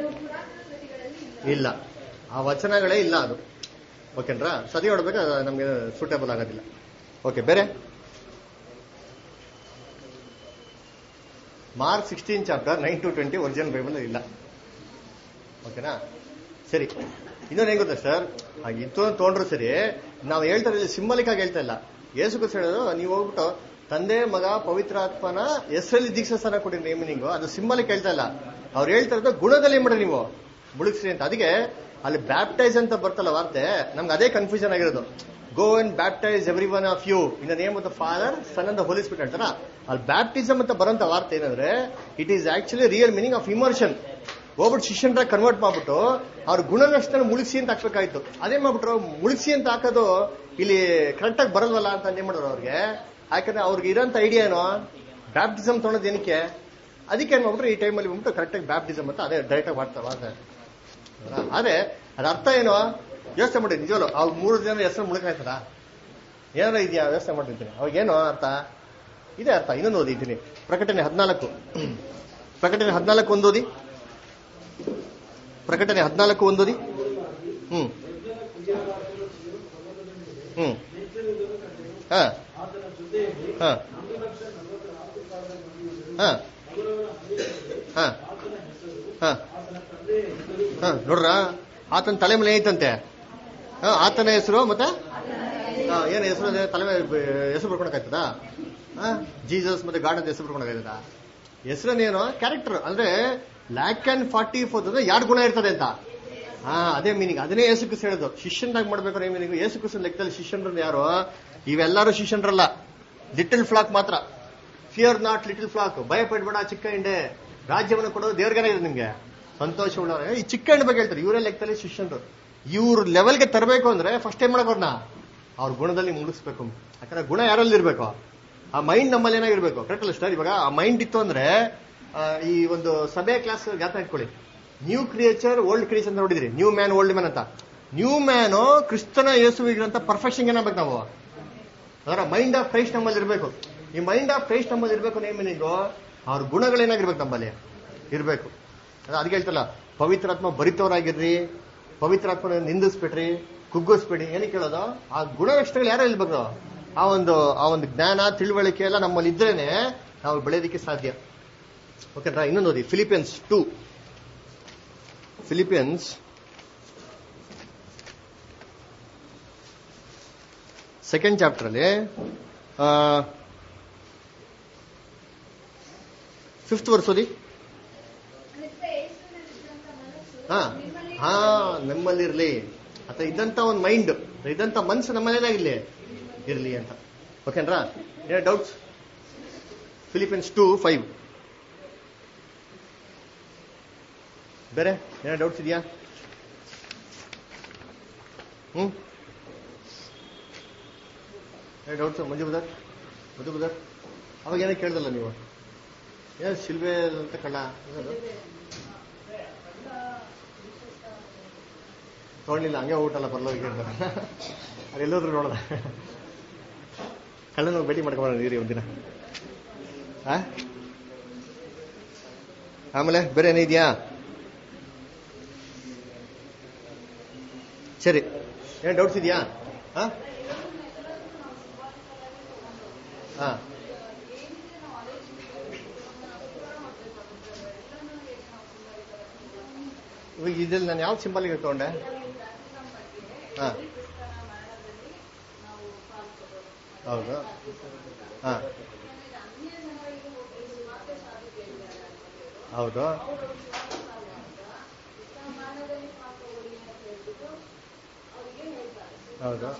ಇಲ್ಲ ಆ ವಚನಗಳೇ ಇಲ್ಲ ಅದು ಓಕೆನ್ರಾ ಸರಿ ಹೊಡ್ಬೇಕು ಅದು ನಮ್ಗೆ ಸೂಟೇಬಲ್ ಆಗೋದಿಲ್ಲ ಓಕೆ ಬೇರೆ Mark sixteen chapter nine to twenty original Bible ಇಲ್ಲ ಓಕೆನಾ ಸರಿ ಇನ್ನೊಂದು ಹೆಂಗ್ ಗೊತ್ತಾ ಸರ್ ಇತ್ತು ಅಂತ ತೊಗೊಂಡ್ರು ಸರಿ ನಾವು ಹೇಳ್ತಾ ಇದ್ದೀವಿ ಸಿಂಬಲಿಕ್ ಆಗಿ ಹೇಳ್ತಾ ಇಲ್ಲ ಯೇಸು ಕ್ರಿಸ್ತ ಹೇಳೋದು ನೀವು ಹೋಗ್ಬಿಟ್ಟು ತಂದೆ ಮಗ ಪವಿತ್ರಾತ್ಮನ ಹೆಸರಲ್ಲಿ ದೀಕ್ಷಾ ಸ್ಥಾನ ಕೊಡಿ ನೇಮಿನಿಂಗು ಅದು ಸಿಂಬಲಿಕ್ ಹೇಳ್ತಾ ಇಲ್ಲ ಅವ್ರು ಹೇಳ್ತಾ ಇರೋದು ಗುಣದಲ್ಲಿ ಏನ್ ಮಾಡ್ರಿ ನೀವು ಮುಳುಗಿಸ್ರಿ ಅಂತ ಅದಕ್ಕೆ ಅಲ್ಲಿ ಬ್ಯಾಪ್ಟೈಸ್ ಅಂತ ಬರ್ತಲ್ಲ ವಾರ್ತೆ ನಮ್ಗೆ ಅದೇ ಕನ್ಫ್ಯೂಷನ್ ಆಗಿರೋದು go and baptize every one of you in the name of the Father Son ಅಂತ ಹೋಲಿಸ್ ಬಿಟ್ಟು ಹೇಳ್ತಾರ ಅಲ್ಲಿ ಬ್ಯಾಪ್ಟಿಸಮ್ ಅಂತ ಬರೋಂತ ವಾರ್ತೆ ಏನಂದ್ರೆ it is actually real meaning of immersion ಹೋಗ್ಬಿಟ್ಟು ಶಿಷ್ಯನ್ರ ಕನ್ವರ್ಟ್ ಮಾಡ್ಬಿಟ್ಟು ಅವ್ರ ಗುಣನಷ್ಟ ಮುಳುಗಿಸಿ ಅಂತ ಹಾಕ್ಬೇಕಾಯ್ತು ಅದೇ ಮಾಡ್ಬಿಟ್ರು ಮುಳುಗಿಸಿ ಅಂತ ಹಾಕೋದು ಇಲ್ಲಿ ಕರೆಕ್ಟ್ ಆಗಿ ಬರಲ್ವಲ್ಲ ಅಂತ ಏನ್ ಮಾಡೋರು ಅವ್ರಿಗೆ ಯಾಕಂದ್ರೆ ಅವ್ರಿಗೆ ಇರೋಂತ ಐಡಿಯಾ ಏನೋ ಬ್ಯಾಪ್ಟಿಸಮ್ ತೊಗೊಳೋದು ಏನಕ್ಕೆ ಅದಕ್ಕೆ ಏನ್ ಮಾಡ್ಬಿಟ್ರು ಈ ಟೈಮಲ್ಲಿ ಬಂದ್ಬಿಟ್ಟು ಕರೆಕ್ಟ್ ಆಗಿ ಬ್ಯಾಪ್ಟಿಸಮ್ ಅಂತ ಅದೇ ಡೈರೆಕ್ಟ್ ಆಗಿ ಮಾಡ್ತಾರೆ ವಾರ್ತೆ ಆದ್ರೆ ಅದ್ರ ಅರ್ಥ ಏನು ಯೋಚನೆ ಮಾಡಿ ನಿಜವಲ್ಲ ಅವ್ರು ಮೂರು ಜನ ಹೆಸರು ಮುಳುಕಾಯ್ತಾರ ಏನಾರ ಇದೆಯಾ ವ್ಯವಸ್ಥೆ ಮಾಡಿರ್ತೀನಿ ಅವಾಗೇನು ಅರ್ಥ ಇದೇ ಅರ್ಥ ಇನ್ನೊಂದು ಓದಿದ್ದೀನಿ ಪ್ರಕಟಣೆ ಹದಿನಾಲ್ಕು ಪ್ರಕಟಣೆ ಹದಿನಾಲ್ಕು ಒಂದು ಓದಿ ಪ್ರಕಟಣೆ ಹದಿನಾಲ್ಕು ಒಂದು ಓದಿ ಹ್ಮ್ ಹ್ಮ್ ಹಾ ಹಾ ಹಾ ಹಾ ಹಾ ಹಾ ನೋಡ್ರ ಆತನ ತಲೆ ಮೇಲೆ ಐತಂತೆ ಹಾ ಆತನ ಹೆಸರು ಮತ್ತೆ ಹಾ, ಏನ್ ಹೆಸರು ಅದೇ ತಲೆ ಮೇಲೆ ಬ- ಹೆಸರು ಬರ್ಕೊಳಕಾಯ್ತದ ಜೀಸಸ್ ಮತ್ತೆ ಗಾಡ್ ಅಂತ ಹೆಸರು ಬರ್ಕೊಳಕಾಯ್ತದ ಹೆಸರನ್ನೇನು ಕ್ಯಾರೆಕ್ಟರ್ ಅಂದ್ರೆ ಲ್ಯಾಕ್ ಅಂಡ್ ಫಾರ್ಟಿ ಫೋರ್ ಅಂದ್ರೆ ಎರಡು ಗುಣ ಇರ್ತದೆ ಅಂತ ಹಾ ಅದೇ ಮೀನಿಂಗ್ ಅದನ್ನೇ ಯೇಸು ಕ್ರಿಸ್ತ ಹೇಳೋದು ಶಿಷ್ಯನ್ದಾಗ ಮಾಡ್ಬೇಕಾದ್ರೆ ಏನ್ ಮೀನಿಂಗ್ ಯೇಸು ಕ್ರಿಸ್ತನ ಲೆಕ್ಕದಲ್ಲಿ ಶಿಷ್ಯನ್ರು ಯಾರು ಇವೆಲ್ಲರೂ ಶಿಷ್ಯನ್ರಲ್ಲ ಲಿಟಲ್ ಫ್ಲಾಕ್ ಮಾತ್ರ ಫಿಯರ್ ನಾಟ್ ಲಿಟಲ್ ಫ್ಲಾಕ್ ಭಯ ಪಡ್ಬೇಡ ಚಿಕ್ಕ ಹಿಂಡೆ ರಾಜ್ಯವನ್ನು ಕೊಡೋದು ದೇವ್ರಿಗೇನೆ ಇದೆ ನಿಮ್ಗೆ ಸಂತೋಷ ಉಳ್ಳವ್ರೆ ಈ ಚಿಕ್ಕ ಹೆಣ್ಣು ಬಗ್ಗೆ ಹೇಳ್ತಾರೆ ಇವರೇ ಲೆಕ್ಕದಲ್ಲಿ ಶಿಷ್ಯನ್ರು ಇವ್ರ ಲೆವೆಲ್ಗೆ ತರಬೇಕು ಅಂದ್ರೆ ಫಸ್ಟ್ ಏನ್ ಮಾಡೋರ್ನ ಅವ್ರ ಗುಣದಲ್ಲಿ ಮುಗಿಸ್ಬೇಕು ಯಾಕಂದ್ರೆ ಗುಣ ಯಾರಲ್ಲಿ ಇರ್ಬೇಕು ಆ ಮೈಂಡ್ ನಮ್ಮಲ್ಲಿ ಏನಾಗಿರ್ಬೇಕು ಕರೆಕ್ಟ್ ಅಲ್ಲ ಸರ್ ಇವಾಗ ಆ ಮೈಂಡ್ ಇತ್ತು ಅಂದ್ರೆ ಆ, ಈ ಒಂದು ಸಭೆ ಕ್ಲಾಸ್ ಜ್ಞಾತ ಇಟ್ಕೊಳ್ಳಿ ನ್ಯೂ ಕ್ರಿಯೇಚರ್ ಓಲ್ಡ್ ಕ್ರಿಯೇಚರ್ ಅಂತ ನೋಡಿದ್ರಿ ನ್ಯೂ ಮ್ಯಾನ್ ಓಲ್ಡ್ ಮ್ಯಾನ್ ಅಂತ ನ್ಯೂ ಮ್ಯಾನು ಕ್ರಿಸ್ತನ ಯೇಸುವಿಗಿರಂತ ಪರ್ಫೆಕ್ಷನ್ ಏನಾಗಬೇಕು ನಾವು ಅದರ ಮೈಂಡ್ ಆಫ್ ಕ್ರೈಸ್ಟ್ ನಮ್ಮಲ್ಲಿ ಇರಬೇಕು ಈ ಮೈಂಡ್ ಆಫ್ ಕ್ರೈಸ್ಟ್ ನಮ್ಮಲ್ಲಿ ಇರಬೇಕು ನೇಮಿನಿಂಗು ಅವ್ರ ಗುಣಗಳೇನಾಗಿರ್ಬೇಕು ನಮ್ಮಲ್ಲಿ ಇರಬೇಕು ಅದಕ್ಕೆ ಹೇಳ್ತಲ್ಲ ಪವಿತ್ರಾತ್ಮ ಭರಿತವರಾಗಿರ್ರಿ ಪವಿತ್ರಾತ್ಮನ ನಿಂದಿಸ್ಬಿಟ್ರಿ ಕುಗ್ಗಿಸ್ಬೇಡಿ ಏನಕ್ಕೆ ಹೇಳೋದು ಆ ಗುಣಲಕ್ಷಣಗಳು ಯಾರು ಇರ್ಬೇಕು ಆ ಒಂದು ಆ ಒಂದು ಜ್ಞಾನ ತಿಳುವಳಿಕೆ ಎಲ್ಲ ನಮ್ಮಲ್ಲಿ ಇದ್ರೇನೆ ನಾವು ಬೆಳೆಯೋದಕ್ಕೆ ಸಾಧ್ಯ ಓಕೆ ಇನ್ನೊಂದು ಓದಿ Philippians two Philippians second chapter ಅಲ್ಲಿ ಫಿಫ್ತ್ ವರ್ಸ್ ಓದಿ ಕ್ರಿಸ್ತ ಯೇಸುವಿನಲ್ಲಿದ್ದಂಥ ಮನಸ್ಸು ಹಾ ನಿಮ್ಮಲ್ಲಿ ಹಾ ನಮ್ಮಲ್ಲಿರ್ಲಿ ಅಥವಾ ಇದ್ದಂತ ಒಂದು ಮೈಂಡ್ ಇದ್ದಂತ ಮನ್ಸು ನಮ್ಮಲ್ಲೇನಾಗಿರ್ಲಿ ಇರ್ಲಿ ಅಂತ ಓಕೆನ್ರಾ ಏನ ಡೌಟ್ಸ್ ಫಿಲಿಪಿನ್ಸ್ ಟೂ ಫೈವ್ ಬೇರೆ ಏನ ಡೌಟ್ಸ್ ಇದೆಯಾ ಹ್ಮ್ ಏನ ಡೌಟ್ಸ್ ಮಂಜು ಬದರ್ ಮಂಜು ಬದರ್ ಅವಾಗ ಏನೋ ಕೇಳ್ದಲ್ಲ ನೀವು ಏನು ಶಿಲ್ಬೆ ಅಂತ ಕಳ್ಳ ಏನದು? ತೊಗೊಂಡಿಲ್ಲ ಹಂಗೆ ಊಟಲ್ಲ ಬರ್ಲೋಗಿ ಅದೆಲ್ಲೋದ್ರು ನೋಡದ ಕಳ್ಳನ ಭೇಟಿ ಮಾಡ್ಕೊಂಬರೋಣ ನೀರಿ ಒಂದಿನ ಆ? ಆಮೇಲೆ ಬೇರೆ ಏನಿದೆಯಾ ಸರಿ ಏನ್ ಡೌಟ್ಸ್ ಇದೆಯಾ ಹಾ ಹಾ ಇವಾಗ ಇದ್ರಲ್ಲಿ ನಾನು ಯಾವ ಸಿಂಬಲ್ ತಗೊಂಡೆ ಹಾ ಹೌದು ಹಾ ಹೌದು ಹೌದು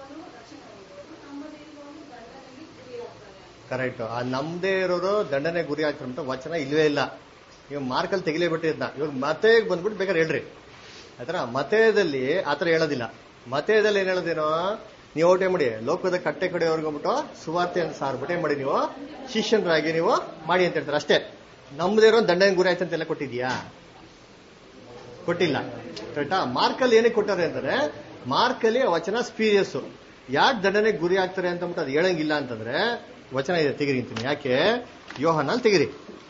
ಕರೆಕ್ಟ್ ಆ ನಮ್ದೇ ಇರೋರು ದಂಡನೆ ಗುರಿ ಆಗ್ತಾರಂತ ವಚನ ಇಲ್ವೇ ಇಲ್ಲ ಇವಾಗ ಮಾರ್ಕಲ್ಲಿ ತೆಗಿಲೇಬಿಟ್ಟಿದ್ನ ಇವಾಗ ಮತೆಗೆ ಬಂದ್ಬಿಟ್ಟು ಬೇಕಾದ್ರೆ ಹೇಳ್ರಿ ಆತರ ಮತಯದಲ್ಲಿ ಆತರ ಹೇಳೋದಿಲ್ಲ ಮತಯದಲ್ಲಿ ಏನ್ ಹೇಳೋದೇನೋ ನೀವು ಔಟ್ ಮಾಡಿ ಲೋಕದ ಕಟ್ಟೆ ಕಡೆಯವ್ರಿಗೆ ಹೋಗ್ಬಿಟ್ಟು ಸುವಾರ್ತೆ ಅಂತ ಸಾರ್ಬಿಟ್ಟು ಏನ್ ಮಾಡಿ ನೀವು ಶಿಷ್ಯನರಾಗಿ ನೀವು ಮಾಡಿ ಅಂತ ಹೇಳ್ತಾರೆ ಅಷ್ಟೇ ನಮ್ದೇ ಇರೋ ದಂಡನೆ ಗುರಿ ಆಯ್ತು ಅಂತೆಲ್ಲ ಕೊಟ್ಟಿದ್ಯಾ ಕೊಟ್ಟಿಲ್ಲ ಕರೆಕ್ಟಾ ಮಾರ್ಕಲ್ಲಿ ಏನಕ್ಕೆ ಕೊಟ್ಟಾರೆ ಅಂತಂದ್ರೆ ಮಾರ್ಕಲ್ಲಿ ಆ ವಚನ ಸ್ಪೀರಿಯಸ್ ಯಾಕೆ ದಂಡನೆ ಗುರಿ ಆಗ್ತಾರೆ ಅಂತ ಅಂದ್ಬಿಟ್ಟು ಅದು ಹೇಳಂಗಿಲ್ಲ ಅಂತಂದ್ರೆ ವಚನ ಇದೆ ತೆಗಿರಿ ಅಂತೀನಿ ಯಾಕೆ ಯೋಹನ ತೆಗಿರಿ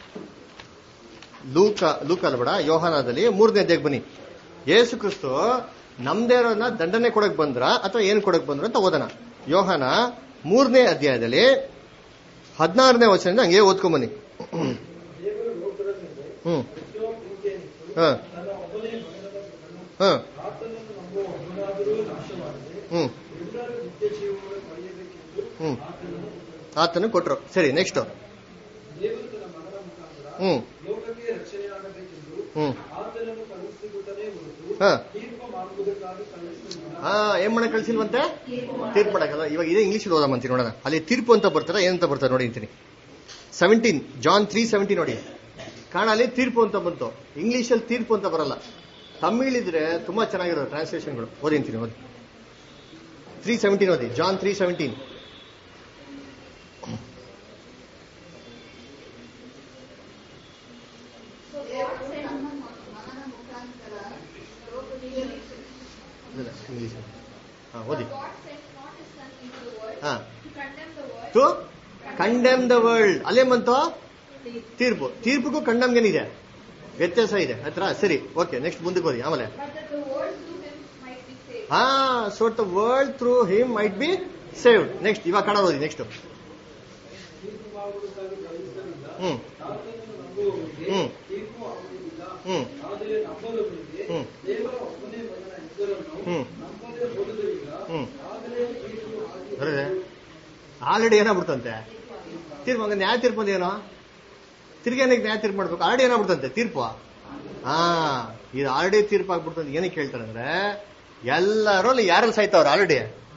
ಲೂಕ ಲೂಕ ಅಲ್ಲ ಬೇಡ ಯೋಹಾನದಲ್ಲಿ ಮೂರನೇ ಅಧ್ಯಾಯಕ್ಕೆ ಬನ್ನಿ ಯೇಸು ಕ್ರಿಸ್ತು ನಮ್ದೇ ಇರೋದನ್ನ ದಂಡನೆ ಕೊಡಕ್ ಬಂದ್ರ ಅಥವಾ ಏನ್ ಕೊಡಕ್ ಬಂದ್ರ ಅಂತ ಓದೋಣ ಯೋಹಾನ ಮೂರನೇ ಅಧ್ಯಾಯದಲ್ಲಿ ಹದಿನಾರನೇ ವಚನದಿಂದ ಹಂಗೆ ಓದ್ಕೊಂಬನ್ನಿ ದೇವರು ಲೋಕದಲ್ಲಿದೆ ಹ್ಮ್ ಎಷ್ಟೋ ಪ್ರೀತಿಯನ್ನಿತ್ತು ಹ ತನ್ನ ಒಬ್ಬನೇ ಮಗನದ ಪ್ರಕರಣ ಹ ಆತನನ್ನು ನಂಬುವ ಒಬ್ಬನಾದರೂ ನಾಶವಾಗದೆ ಹ್ಮ್ ಎಲ್ಲರೂ ನಿತ್ಯ ಜೀವವನ್ನು ಪಡೆಯಬೇಕೆಂದು ಹ್ಮ್ ಆತನನ್ನು ಆತನು ಕೊಟ್ರು ಸರಿ ನೆಕ್ಸ್ಟ್ ದೇವರು ತನ್ನ ಮಗನ ಮುಖಾಂತರ ಹ್ಮ್ ಲೋಕಕ್ಕೆ ರಕ್ಷಣೆಯಾಗಬೇಕೆಂದು ಹ್ಮ್ ಆತನನ್ನು ಕಳುಹಿಸಿಬಿಟ್ಟನೇ ಹೊರತು ಹ ತೀರ್ಪು ಮಾಡುವುದಕ್ಕಾಗಿ ಕಳುಹಿಸಲಿಲ್ಲ ಹಾ ಏನ್ ಮಾಡಕ್ ಕಳ್ಸಿಲ್ವಂತೆ ತೀರ್ಪು ಮಾಡಕ್ಕಲ್ಲ ಇವಾಗ ಇದೇ ಇಂಗ್ಲಿಷ್ ಓದಾಮಂತೀನಿ ನೋಡೋಣ ಅಲ್ಲಿ ತೀರ್ಪು ಅಂತ ಬರ್ತಾರ ಏನಂತ ಬರ್ತಾರೆ ನೋಡಿ ಅಂತೀನಿ ಸೆವೆಂಟೀನ್ ಜಾನ್ ತ್ರೀ ಸೆವೆಂಟೀನ್ ನೋಡಿ ಕಾರಣ ಅಲ್ಲಿ ತೀರ್ಪು ಅಂತ ಬಂತು ಇಂಗ್ಲಿಷ್ ಅಲ್ಲಿ ತೀರ್ಪು ಅಂತ ಬರಲ್ಲ ತಮಿಳ್ ಇದ್ರೆ ತುಂಬಾ ಚೆನ್ನಾಗಿರೋ ಟ್ರಾನ್ಸ್ಲೇಷನ್ಗಳು ಓದಿ ಅಂತೀನಿ ಓದಿ ತ್ರೀ ಸೆವೆಂಟೀನ್ ಓದಿ ಜಾನ್ ತ್ರೀ ಸೆವೆಂಟೀನ್ ಇಂಗ್ಲಿಷ್ ಹಾ ಓದಿ God sent not his son into the world ಹಾ to condemn the world, to condemn the world ಅಲ್ಲೇ ಬಂತು ತೀರ್ಪು ತೀರ್ಪಿಗೂ ಕಂಡಮ್ಗೇನಿದೆ ವ್ಯತ್ಯಾಸ ಇದೆ ಹತ್ರ ಸರಿ ಓಕೆ ನೆಕ್ಸ್ಟ್ ಮುಂದಕ್ಕೆ ಹೋಗಿ ಆಮೇಲೆ but that the world through him might be saved. ಹಾ so the world through him might be saved next ಇವಾಗ ಕನ್ನಡ ಓದಿ ನೆಕ್ಸ್ಟ್ ತೀರ್ಪು ಮಾಡುವುದಕ್ಕಾಗಿ ಕಳುಹಿಸಲಿಲ್ಲ ಹ್ಮ್ ಆತನನ್ನು ನಂಬುವವರಿಗೆ ಹ್ಮ್. ತೀರ್ಪು ಆಗುವುದಿಲ್ಲ ಹ್ಮ್ ಆದರೆ ನಂಬದವರಿಗೆ ಹ್ಮ್. ದೇವರ ಒಬ್ಬನೇ ಮಗನ ಹೆಸರನ್ನು ಹ್ಮ್. ನಂಬದೆ ಹೋದುದರಿಂದ ಹ್ಮ್. ಆದರೆ ತೀರ್ಪು ಆಗಿ ಬರದೆ ಆಲ್ರೆಡಿ ಏನಾಗ್ಬಿಡ್ತಂತೆ ತೀರ್ಪು ಹಂಗ ನ್ಯಾಯ ತೀರ್ಪು ಅಂದ್ರೆ ಏನು ತಿರ್ಗಿ ಏನಕ್ಕೆ ನ್ಯಾಯ ತೀರ್ಪು ಮಾಡ್ಬೇಕು ಆಲ್ರೆಡಿ ಏನಾಗ್ಬಿಡ್ತಂತೆ ತೀರ್ಪು ಹಾ ಇದು ಆಲ್ರೆಡಿ ತೀರ್ಪು ಆಗ್ಬಿಡ್ತಂತ ಏನಕ್ಕೆ ಹೇಳ್ತಾರೆ ಅಂದ್ರೆ ಎಲ್ಲರೂ ಅಲ್ಲಿ ಯಾರಲ್ಲಿ ಸಾಯ್ತಾವ್ರೆ ಆಲ್ರೆಡಿ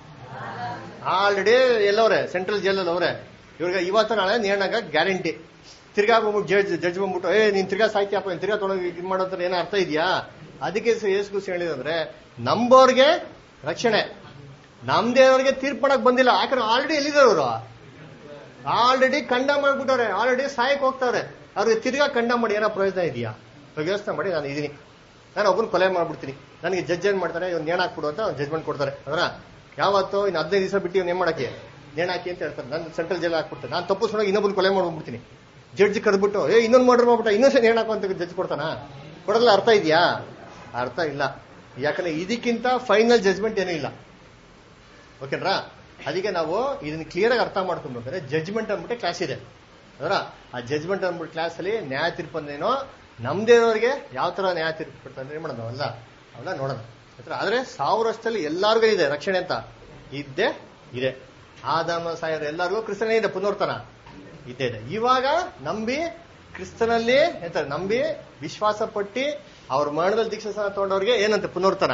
ಆಲ್ರೆಡಿ ಎಲ್ಲವ್ರೆ ಸೆಂಟ್ರಲ್ ಜೈಲಲ್ಲಿ ಅವ್ರೆ ಇವ್ರಿಗೆ ಇವತ್ತು ನಾಳೆ ನೇಣಾಗ ಗ್ಯಾರಂಟಿ ತಿರ್ಗಾ ಬಂದ್ಬಿಟ್ಟು ಜಡ್ಜ್ ಜಡ್ಜ್ ಬಂದ್ಬಿಟ್ಟು ಏ ನೀನ್ ತಿರ್ಗಾ ಸಾಯ್ತಿಯಪ್ಪ ನೀನ್ ತಿರ್ಗಾ ತೊಗೊಂಡು ಇದು ಮಾಡೋದ್ರ ಏನೋ ಅರ್ಥ ಇದೆಯಾ ಅದಕ್ಕೆ ಯೇಸು ಕ್ರಿಸ್ತ ಹೇಳಿದಂದ್ರೆ ನಂಬೋರ್ಗೆ ರಕ್ಷಣೆ ನಮ್ದೇ ಅವ್ರಿಗೆ ತೀರ್ಪು ಮಾಡಕ್ ಬಂದಿಲ್ಲ ಯಾಕಂದ್ರೆ ಆಲ್ರೆಡಿ ಎಲ್ಲಿದ್ದಾರೆ ಅವರು ಆಲ್ರೆಡಿ ಕಂಡ ಮಾಡ್ಬಿಟ್ಟವ್ರೆ ಆಲ್ರೆಡಿ ಸಾಯಕ್ ಹೋಗ್ತಾವ್ರೆ ಅವ್ರಿಗೆ ತಿರ್ಗಾ ಕಂಡ ಮಾಡಿ ಏನೋ ಪ್ರಯೋಜನ ಇದೆಯಾ ಇವಾಗ ಯೋಚನೆ ಮಾಡಿ ನಾನು ಇದೀನಿ ನಾನು ಒಬ್ಬನ ಕೊಲೆ ಮಾಡ್ಬಿಡ್ತೀನಿ ನನಗೆ ಜಡ್ಜ್ ಏನ್ ಮಾಡ್ತಾರೆ ಇವ್ನು ನೇಣ್ ಹಾಕ್ಬಿಡು ಅಂತ ಜಜ್ಮೆಂಟ್ ಕೊಡ್ತಾರೆ ಅದರ ಯಾವತ್ತು ಇನ್ನು ಹದಿನೈದು ದಿವಸ ಬಿಟ್ಟು ಇವ್ನು ಏನ್ ಮಾಡಕ್ಕೆ ನೇಣ್ ಹಾಕಿ ಅಂತ ಹೇಳ್ತಾರೆ ನಾನು ಸೆಂಟ್ರಲ್ ಜೈಲ್ ಹಾಕ್ಬಿಡ್ತೇನೆ ನಾನು ತಪ್ಪಿಸ್ಕೊಂಡೋಗಿ ಇನ್ನೊಬ್ಬನ ಕೊಲೆ ಮಾಡ್ಬಿಡ್ತೀನಿ ಜಡ್ಜ್ ಕರೆದ್ಬಿಟ್ಟು ಏ ಇನ್ನೊಂದು ಮರ್ಡರ್ ಮಾಡ್ಬಿಟ್ಟ ಇನ್ನೊಂದ್ಸಲ ನೇಣ್ ಹಾಕು ಅಂತ ಜಡ್ಜ್ ಕೊಡ್ತಾನ ಕೊಡೋದಿಲ್ಲ ಅರ್ಥ ಇದೆಯಾ ಅರ್ಥ ಇಲ್ಲ ಯಾಕಂದ್ರೆ ಇದಕ್ಕಿಂತ ಫೈನಲ್ ಜಜ್ಮೆಂಟ್ ಏನೂ ಇಲ್ಲ ಓಕೆನ್ರಾ ಅದಕ್ಕೆ ನಾವು ಇದನ್ನ ಕ್ಲಿಯರ್ ಆಗಿ ಅರ್ಥ ಮಾಡ್ಕೊಬೇಕಾದ್ರೆ ಜಜ್ಮೆಂಟ್ ಅಂದ್ಬಿಟ್ಟು ಕ್ಲಾಸ್ ಇದೆ ಅದರ ಆ ಜಜ್ಮೆಂಟ್ ಅಂದ್ಬಿಟ್ಟು ಕ್ಲಾಸ್ ಅಲ್ಲಿ ನ್ಯಾಯ ತೀರ್ಪು ಅಂದೇನೋ ನಮ್ದೇ ಇರೋರಿಗೆ ಯಾವ ತರ ನ್ಯಾಯ ತೀರ್ಪು ಕೊಡ್ತಾರೆ ಏನ್ ಮಾಡೋಣ ಅವೆಲ್ಲ ಅವೆಲ್ಲ ನೋಡೋಣ ಆಯ್ತಾ? ಆದ್ರೆ ಸಾವಿರ ವರ್ಷದಲ್ಲಿ ಎಲ್ಲಾರ್ಗೂ ಇದೆ ರಕ್ಷಣೆ ಅಂತ ಇದ್ದೇ ಇದೆ ಆದಾಮ ಸಾಯರ್ ಎಲ್ಲರಿಗೂ ಕ್ರಿಸ್ತನೇ ಇದೆ ಪುನರ್ತನ ಇದ್ದೇ ಇದೆ ಇವಾಗ ನಂಬಿ ಕ್ರಿಸ್ತನಲ್ಲಿ ಎಂತ ನಂಬಿ ವಿಶ್ವಾಸ ಪಟ್ಟಿ ಅವ್ರ ಮರಣದಲ್ಲಿ ದೀಕ್ಷಾ ಸ್ನಾನ ತಗೊಂಡವ್ರಿಗೆ ಏನಂತೆ ಪುನರ್ತನ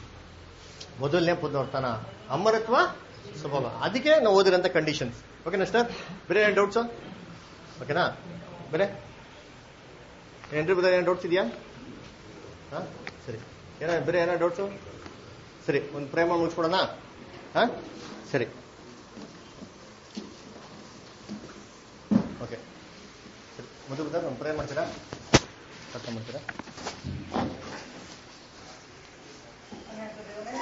ಮೊದಲನೇ ಪುನರ್ತನ ಅಮರತ್ವ ಸ್ವಭಾವ ಅದಕ್ಕೆ ನಾವು ಓದಿರೋಂಥ ಕಂಡೀಷನ್ಸ್ ಓಕೆನಾ ಸರ್ ಬೇರೆ ಏನು ಡೌಟ್ಸು ಓಕೆನಾ ಬೇರೆ ಏನ್ರಿ ಬೇರೆ ಏನು ಡೌಟ್ಸ್ ಇದೆಯಾ ಹಾಂ ಸರಿ ಏನೋ ಬೇರೆ ಏನೋ ಡೌಟ್ಸು ಸರಿ ಒಂದು ಪ್ರೇಮ ಮುಗಿಸ್ಕೊಡೋಣ ಹಾಂ ಸರಿ ಓಕೆ ಸರಿ ಮೊದಲು ಒಂದು ಪ್ರೇಮ್ ಮಾಡ್ತೀರಾ ಕರ್ಕೊಂಡ್ ಮಾಡ್ತೀರಾ